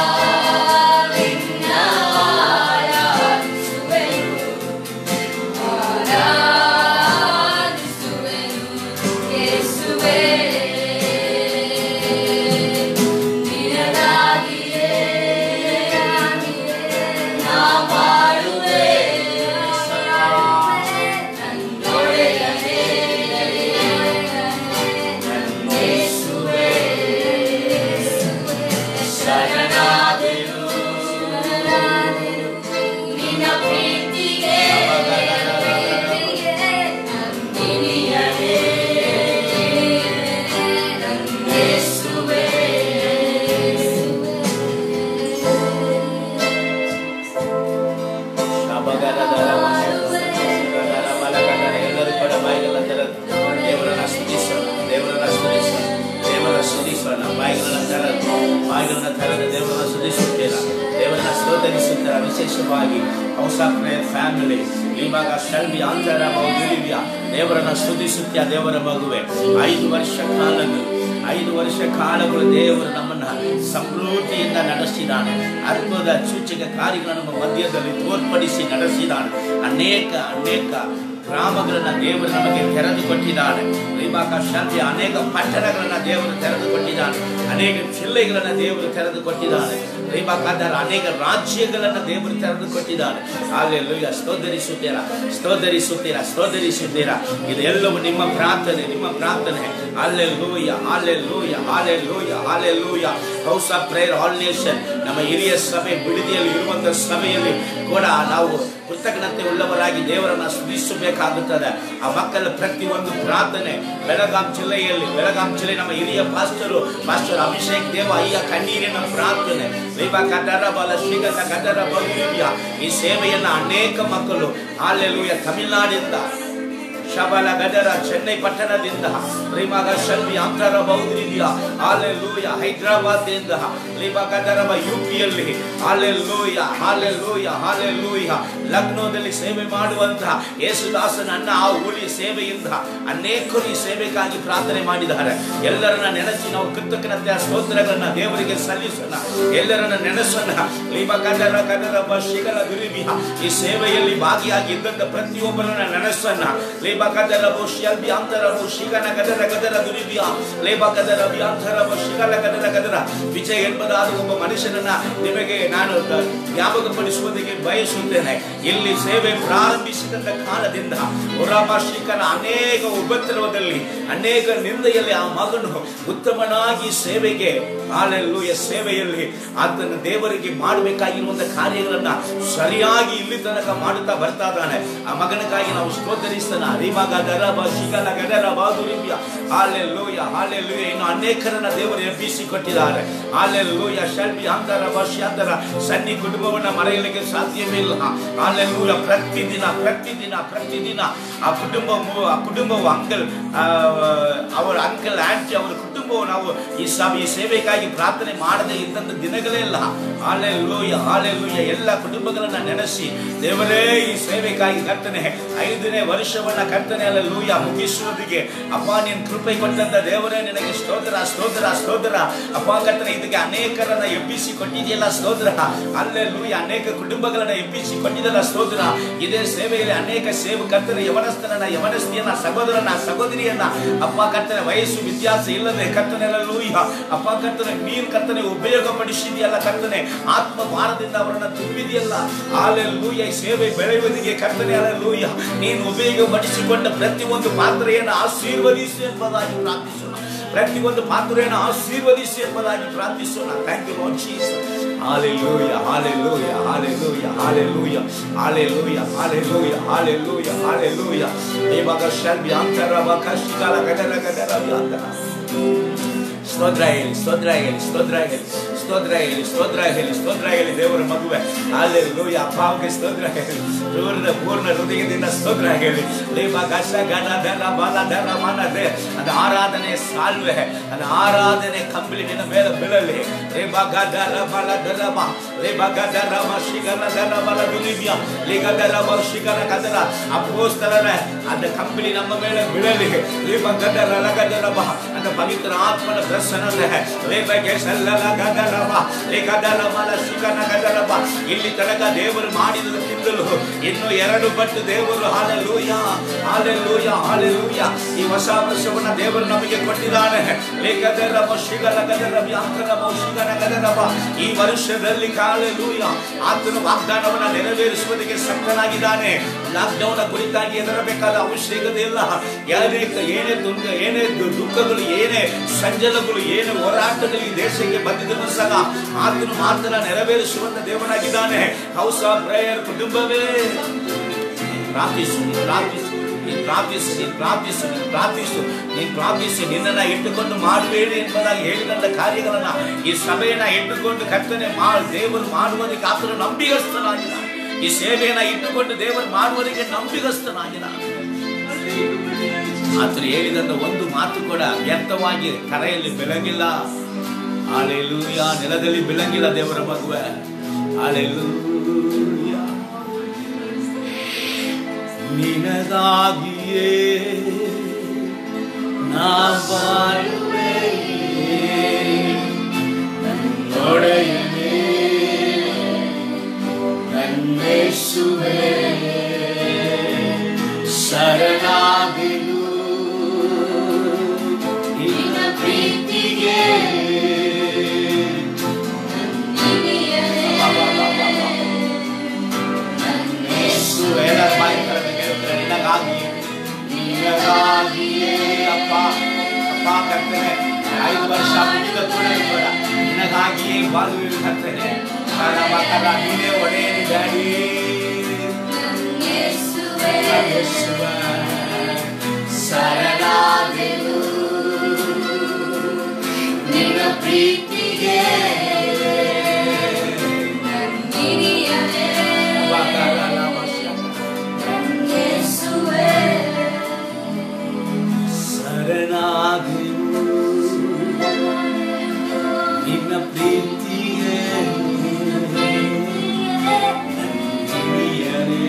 ನಿನ್ನ ಆರಾಧಿಸುವೆನು ಆರಾಧಿಸುವೆನು ಯೇಸುವೇ ನಿನಗಾಗಿಯೇ ನಾ ಬಾಳುವೆ ನನ್ನೊಡೆಯನೇ ಯೇಸುವೇ ಶರಣಾದೆನು ನಿನ್ನ ಪ್ರೀತಿಗೆ ನನ್ನಿನಿಯನೇ ನನ್ನೇಸುವೆ ಎಲ್ಲರೂ ಕೂಡ ಬಾಯಿಗಳ ತೆರೆದು ದೇವರನ್ನ ಸ್ತುತಿಸೋಣ ದೇವರನ್ನ ಸ್ತುತಿಸೋಣ ದೇವರ ಸ್ತುತಿಸೋಣ ಬಾಯಿಗಳನ್ನ ತೆರೆದು ಬಾಯಿಗಳನ್ನ ತೆರೆದು ದೇವರನ್ನ ಸ್ತುತಿಸುತ್ತೀರ ದೇವರನ್ನ ಸ್ತೋತರಿಸುತ್ತೀರ ವಿಶೇಷವಾಗಿ ಹೌಸ್ ಆಫ್ ಪ್ರೇಯರ್ ಫ್ಯಾಮಿಲಿ ಇವಾಗ ಶಲ್ವಿ ಆಂತರ ಮೌಲ್ಯ ದೇವರನ್ನ ಸ್ತುತಿಸುತ್ತೀಯ ದೇವರ ಮಗುವೆ ಐದು ವರ್ಷ ಕಾಲಗಳು ಐದು ವರ್ಷ ಕಾಲಗಳು ದೇವರು ನಮ್ಮನ್ನ ಸಮೃದ್ಧಿಯಿಂದ ನಡೆಸಿದಾನೆ ಅದ್ಭುತ ಸೂಚಕ ಕಾರ್ಯಗಳನ್ನು ನಮ್ಮ ಮಧ್ಯದಲ್ಲಿ ತೋರ್ಪಡಿಸಿ ನಡೆಸಿದಾನೆ ಅನೇಕ ಅನೇಕ ಗ್ರಾಮಗಳನ್ನ ದೇವರು ನಮಗೆ ತೆರೆದು ಕೊಟ್ಟಿದ್ದಾನೆ ರಿಮಾಕ ಶಾಂತಿ ಅನೇಕ ಪಟ್ಟಣಗಳನ್ನ ದೇವರು ತೆರೆದು ಕೊಟ್ಟಿದ್ದಾನೆ ಅನೇಕ ಜಿಲ್ಲೆಗಳನ್ನ ದೇವರು ತೆರೆದು ಕೊಟ್ಟಿದ್ದಾನೆ ರಿಮಾಕಾದರ ಅನೇಕ ರಾಜ್ಯಗಳನ್ನ ದೇವರು ತೆರೆದು ಕೊಟ್ಟಿದ್ದಾನೆ ಹಾಲೆಲ್ಲೂಯ ಸ್ತೋಧರಿಸುತ್ತೀರಾ ಸ್ತೋಧರಿಸುತ್ತೀರಾ ಸ್ತೋಧರಿಸುತ್ತೀರಾ ಇದೆಲ್ಲವೂ ನಿಮ್ಮ ಪ್ರಾರ್ಥನೆ ನಿಮ್ಮ ಪ್ರಾರ್ಥನೆ alleluia alleluia alleluia alleluia house of prayer all nation ನಮ್ಮ ಹಿರಿಯ ಸಭೆ ಬಿಡದಿಯಲ್ಲಿ ಇರುವಂತಹ ಸಭೆಯಲ್ಲಿ ಕೂಡ ನಾವು ಕೃತಜ್ಞತೆ ಉಳ್ಳವರಾಗಿ ದೇವರನ್ನ ಸ್ತುತಿಸಬೇಕಾಗುತ್ತದೆ ಆ ಮಕ್ಕಳ ಪ್ರತಿಯೊಂದು ಪ್ರಾರ್ಥನೆ ಬೆಳಗಾಂ ಜಿಲ್ಲೆಯಲ್ಲಿ ಬೆಳಗಾಂ ಜಿಲ್ಲೆ ನಮ್ಮ ಹಿರಿಯ ಪಾಸ್ಟರು ಪಾಸ್ಟರ್ ಅಭಿಷೇಕ್ ದೇವ ಅಯ್ಯ ಕಣ್ಣೀರಿನ ಪ್ರಾರ್ಥನೆ ರೇಬಾ ಕದರ ಬಲ ಶ್ರೀಗಂಧ ಕದರ ಬಲುವಿಯ ಈ ಸೇವೆಯನ್ನ ಅನೇಕ ಮಕ್ಕಳು ಹಾಲೆಲುಯ ತಮಿಳುನಾಡಿಂದ ಶಬಲ ಗದರ ಚೆನ್ನೈ ಪಟ್ಟಣದಿಂದ ರಿಮಗ ಶಲ್ವಿ ಅಂತರ ಬೌದ್ರಿದಿಯ ಹಾಲೆಲೂಯ ಹೈದರಾಬಾದ್ನಿಂದ ರಿಮ ಗದರಬ ಯು ಪಿಯಲ್ಲಿ ಹಾಲೆಲೂಯ ಹಾಲೆಲೂಯ ಹಾಲೆಲೂಯ ಲಕ್ನೋದಲ್ಲಿ ಸೇವೆ ಮಾಡುವಂತಹ ಯೇಸುದಾಸನ ಅನ್ನ ಆ ಊಳಿ ಸೇವೆಯಿಂದ ಅನೇಕರು ಈ ಸೇವೆಗಾಗಿ ಪ್ರಾರ್ಥನೆ ಮಾಡಿದ್ದಾರೆ ಎಲ್ಲರನ್ನ ನೆನೆಸಿ ನಾವು ಕೃತಜ್ಞತೆಯ ಸ್ತೋತ್ರಗಳನ್ನ ದೇವರಿಗೆ ಸಲ್ಲಿಸೋಣ ಎಲ್ಲರನ್ನ ನೆನೆಸೋಣ ರಿಮ ಗದರ ಗದರಬ ಶಿಗಲ ದುರಿಬಿಹ ಈ ಸೇವೆಯಲ್ಲಿ ಭಾಗಿಯಾಗಿ ಇದ್ದಂತ ಪ್ರತಿಯೊಬ್ಬರನ್ನ ನೆನೆಸೋಣ ಲೇಬ ಗದರ ಬೋಶಿಯಲ್ ಬಿಯಾಂತರ ಬೋಶಿಗನ ಗದರ ಗದರ ದುರಿಬಿಯ ಲೇಬ ಗದರ ಬಿಯಾಂತರ ಬೋಶಿಗಲ ಗದರ ಗದರ ವಿಜಯ್ ಎಂಬುದಾದ ಒಬ್ಬ ಮನುಷ್ಯನನ್ನ ನಿಮಗೆ ನಾನು ದ- ಜ್ಞಾಪಕಪಡಿಸುವುದಕ್ಕೆ ಬಯಸುತ್ತೇನೆ ಇಲ್ಲಿ ಸೇವೆ ಪ್ರಾರಂಭಿಸಿದಂತ ಕಾಲದಿಂದ ಹೊರಭಾಷಿಕನ ಅನೇಕ ಉಪದ್ರವದಲ್ಲಿ ಅನೇಕ ನಿಂದೆಯಲ್ಲಿ ಆ ಮಗನು ಉತ್ತಮನಾಗಿ ಸೇವೆಗೆ ಹಾಲೆಲ್ಲೂಯ ಸೇವೆಯಲ್ಲಿ ಆತನ ದೇವರಿಗೆ ಮಾಡಬೇಕಾಗಿರುವಂತ ಕಾರ್ಯಗಳನ್ನ ಸರಿಯಾಗಿ ಇಲ್ಲಿ ತನಕ ಮಾಡುತ್ತಾ ಬರ್ತಾ ಇದ್ದಾನೆ ಆ ಮಗನಿಗಾಗಿ ನಾವು ಸ್ತೋತ್ತರಿಸ್ತನ ಅರಿವಾಗ ದರಬ ಶಿಗಲ ಗದರ ಬಾದುರಿಬ್ಯ ಹಾಲೆಲ್ಲೂಯ ಹಾಲೆಲ್ಲೂಯ ಇನ್ನು ಅನೇಕರನ್ನ ದೇವರು ಎಬ್ಬಿಸಿ ಕೊಟ್ಟಿದ್ದಾರೆ ಹಾಲೆಲ್ಲೂಯ ಶಲ್ಬಿ ಅಂತರ ಭಾಷ್ಯಾಂತರ ಸನ್ನಿ ಕುಟುಂಬವನ್ನ ಮರೆಯಲಿಕ್ಕೆ ಸಾಧ್ಯವಿಲ್ಲ ಹಾಲೆಲ್ಲೂಯ ಪ್ರತಿದಿನ ಪ್ರತಿದಿನ ಪ್ರತಿದಿನ ಆ ಕುಟುಂಬ ಆ ಕುಟುಂಬವು ಅಂಕಲ್ ಅವರ ಅಂಕಲ್ ಆಂಟಿ ಅವರ ಕುಟುಂಬವು ನಾವು ಈ ಸಭೆ ಈ ಸೇವೆಗಾಗಿ ಪ್ರಾರ್ಥನೆ ಮಾಡದೇ ಇದ್ದಂತ ದಿನಗಳೇ ಇಲ್ಲ ಹಾಲೆಲ್ಲೂಯ ಹಾಲೆಲ್ಲೂಯ ಎಲ್ಲ ಕುಟುಂಬಗಳನ್ನ ನೆನೆಸಿ ದೇವರೇ ಈ ಸೇವೆಗಾಗಿ ಕರ್ತನೆ ಐದನೇ ವರ್ಷವನ್ನ ಕರ್ತನೆ ಅಲ್ಲೆಲ್ಲೂಯ ಮುಗಿಸುವುದಕ್ಕೆ ಅಪ್ಪ ನೀನ್ ಕೃಪೆ ಕೊಟ್ಟಂತ ದೇವರೇ ನಿನಗೆ ಸ್ತೋತ್ರ ಸ್ತೋತ್ರ ಸ್ತೋತ್ರ ಅಪ್ಪ ಕರ್ತನೆ ಇದಕ್ಕೆ ಅನೇಕರನ್ನ ಎಬ್ಬಿಸಿ ಕೊಟ್ಟಿದೆಯಲ್ಲ ಸ್ತೋತ್ರ ಅಲ್ಲೆಲ್ಲೂಯ ಅನೇಕ ಕುಟುಂಬಗಳನ್ನ ಎಬ್ಬಿಸಿ ಕೊಟ್ಟಿದ್ದಲ್ಲ ಸ್ತೋತ್ರ ಇದೇ ಸೇವೆಯಲ್ಲಿ ಅನೇಕ ಸೇವೆ ಕರ್ತನೆ ಯವನಸ್ಥನನ್ನ ಯವನಸ್ಥಿಯನ್ನ ಸಹೋದರನ ಸಹೋದರಿಯನ್ನ ಅಪ್ಪ ಕರ್ತನೆ ವಯಸ್ಸು ವ್ಯತ್ಯಾಸ ಇಲ್ಲದೆ ಕರ್ತನೆಲ್ಲೂಯ ಅಪ್ಪ ಕರ್ತನೆ ನೀನ್ ಕರ್ತನೆ ಉಪಯೋಗ ಪಡಿಸಿದೆಯಲ್ಲ ಕರ್ತನೆ ಆತ್ಮ ಭಾರದಿಂದ ಅವರನ್ನ ತುಂಬಿದೆಯಲ್ಲ ಹಾಲೆಲ್ಲೂಯ ಈ ಸೇವೆ ಬೆಳೆಯುವುದಕ್ಕೆ ಕರ್ತನೆ ಅಲ್ಲೆಲ್ಲೂಯ ನೀನು ಉಪಯೋಗ ಪಡಿಸಿಕೊಂಡ ಪ್ರತಿಯೊಂದು ಪಾತ್ರೆಯನ್ನು ಆಶೀರ್ವದಿಸಿ ಎಂಬುದಾಗಿ ಪ್ರಾರ್ಥಿಸೋಣ ಪ್ರತಿಯೊಂದು ಪಾತ್ರೆಯನ್ನು ಆಶೀರ್ವದಿಸಿ ಎಂಬುದಾಗಿ ಪ್ರಾರ್ಥಿಸೋಣ thank you Lord Jesus Hallelujah, hallelujah, hallelujah, hallelujah, hallelujah, hallelujah, hallelujah, hallelujah. ಇವಾಗ ಶಲ್ಬಿ ಅಂತರ ಕಷ್ಟಗಳ ಗದರ ಗದರ ಅಂತರ ಸ್ತೋತ್ರ ಹೇಳಿ ಸ್ತೋತ್ರ ಹೇಳಿ ಸ್ತೋತ್ರ ಹೇಳಿ ಸ್ತೋತ್ರ ಹೇಳಿ ಸ್ತೋತ್ರ ಹೇಳಿ ಸ್ತೋತ್ರ ಹೇಳಿ ದೇವರ ಮಗುವೆ ಅಲ್ಲೆಲ್ಲೂಯ ಅಪ್ಪಾವಿಗೆ ಸ್ತೋತ್ರ ಹೇಳಿ ಪೂರ್ಣ ಪೂರ್ಣ ಹೃದಯದಿಂದ ಸ್ತೋತ್ರ ಹೇಳಿ ದೇವ ಗಸ ಗಣ ಧನ ಬಲ ಧನ ಮನ ದೇ ಅದು ಆರಾಧನೆ ಸಾಲ್ವೆ ಅದು ಆರಾಧನೆ ಕಂಬಳಿ ನಿನ್ನ ಮೇಲೆ ಬೀಳಲಿ ರೇಬ ಗದರ ಬಲ ಧರ ಮ ರೇಬ ಗದರ ಮ ಶಿಗರ ಧರ ಬಲ ದುಲಿವ್ಯ ಲಿಗ ಧರ ಮ ಶಿಗರ ಗದರ ಅಪೋಸ್ತರರ அந்த ಕಂಬಳಿ ನಮ್ಮ ಮೇಲೆ ಬೀಳಲಿ ರೇಬ ಗದರ ಲಗದರ ಬ அந்த ಪವಿತ್ರ ಆತ್ಮನ ದರ್ಶನದ ರೇಬಗೆ ಸಲ್ಲಲ ಗದರಬ ಲೇ ಗದರಬಲ ಶಿಗನ ಗದರಬ ಇಲ್ಲಿ ತನಕ ದೇವರು ಮಾಡಿದಕ್ಕಿಂತಲೂ ಇನ್ನು ಎರಡು ಪಟ್ಟು ದೇವರು ಹಾಲೆಲೂಯ ಹಾಲೆಲೂಯ ಹಾಲೆಲೂಯ ಈ ಹೊಸ ವರ್ಷವನ್ನ ದೇವರು ನಮಗೆ ಕೊಟ್ಟಿದ್ದಾನೆ ಲೇ ಗದರಬ ಶಿಗನ ಗದರಬ ಯಾಂತ್ರಬ ಶಿಗನ ಗದರಬ ಈ ವರ್ಷದಲ್ಲಿ ಹಾಲೆಲೂಯ ಆತನ ವಾಗ್ದಾನವನ್ನ ನೆರವೇರಿಸುವುದಕ್ಕೆ ಶಕ್ತನಾಗಿದ್ದಾನೆ ಲಾಕ್ಡೌನ್ ಕುರಿತಾಗಿ ಹೆದರಬೇಕಾದ ಅವಶ್ಯಕತೆ ಇಲ್ಲ ಏನೇ ಏನೇ ದುಃಖ ಏನೇ ದು- ದುಃಖಗಳು ಏನೇ ಸಂಜಲಗಳು ಏನೇ ಹೋರಾಟಗಳು ಈ ದೇಶಕ್ಕೆ ಬಂದಿದ್ದರೂ ಸಹ ಆತನು ಮಾತ್ರ ನೆರವೇರಿಸುವಂತ ದೇವನಾಗಿದ್ದಾನೆ ಹೌಸ್ ಆಫ್ ಪ್ರೇಯರ್ ಕುಟುಂಬವೇ ಪ್ರಾರ್ಥಿಸು ನೀನು ಪ್ರಾರ್ಥಿಸು ನೀನು ಪ್ರಾರ್ಥಿಸು ನೀನು ಪ್ರಾರ್ಥಿಸು ನೀನು ಪ್ರಾರ್ಥಿಸು ನೀನು ಪ್ರಾರ್ಥಿಸಿ ನಿನ್ನನ್ನ ಇಟ್ಟುಕೊಂಡು ಮಾಡಬೇಡಿ ಎಂಬುದಾಗಿ ಹೇಳಿದಂತ ಕಾರ್ಯಗಳನ್ನ ಈ ಸಭೆಯನ್ನ ಇಟ್ಟುಕೊಂಡು ಕರ್ತನೆ ಮಾ ದೇವರು ಮಾಡುವುದಕ್ಕೆ ಆತನು ನಂಬಿಗಸ್ತನಾಗಿದ್ದಾನೆ ಈ ಸೇವೆಯನ್ನ ಇಟ್ಟುಕೊಂಡು ದೇವರು ಮಾಡುವುದಕ್ಕೆ ನಂಬಿಗಸ್ತನಾಗಿದ್ದಾನೆ ಆತನು ಹೇಳಿದಂತ ಒಂದು ಮಾತು ಕೂಡ ವ್ಯರ್ಥವಾಗಿ ಕರೆಯಲ್ಲಿ ಬೆಳಗಿಲ್ಲ ಆಲೆಲೂಯ ನೆಲದಲ್ಲಿ ಬೆಳಗಿಲ್ಲ ದೇವರ ಮಗುವೆ ಆಲೆಲೂಯ ನಿನಗಾಗಿಯೇ ನಾ ಬಾಳುವೆ ನನ್ನೊಡೆಯನೇ ನನ್ನೇಸುವೆ ಶರಣಾಗಿರು ನಿನ್ನ ಪ್ರೀತಿಗೆ ಯೇಸುವೆ, ಎಲ್ಲರ ಬಾಯಿ ತೆರೆದು ಹೇಳ್ತಾರೆ, ನಿನಗಾಗಿಯೇ ನಿನಗಾಗಿಯೇ ಅಪ್ಪ ಅಪ್ಪ ಕರ್ತನೆ ಐದು ವರ್ಷ ಮುಗಿದ ಕೂಡ ಕೂಡ ನಿನಗಾಗಿಯೇ ಬಾಳುವೆ ಕರ್ತನೆ ಕಾರಣ ಮಾತಾಡ ನೀನೇ ಒಡೆಯನಿ ಡ್ಯಾಡಿ ಯೇಸುವ ಶರಣಾದೆನು ನಿನ್ನ ಪ್ರೀತಿಗೆ ನನ್ನಿರಿಯಲೇ ಯೇಸುವೇ ಶರಣಾದೆನು ನಿನ್ನ ಪ್ರೀತಿಗೆ ನನ್ನಿರಿಯಲೇ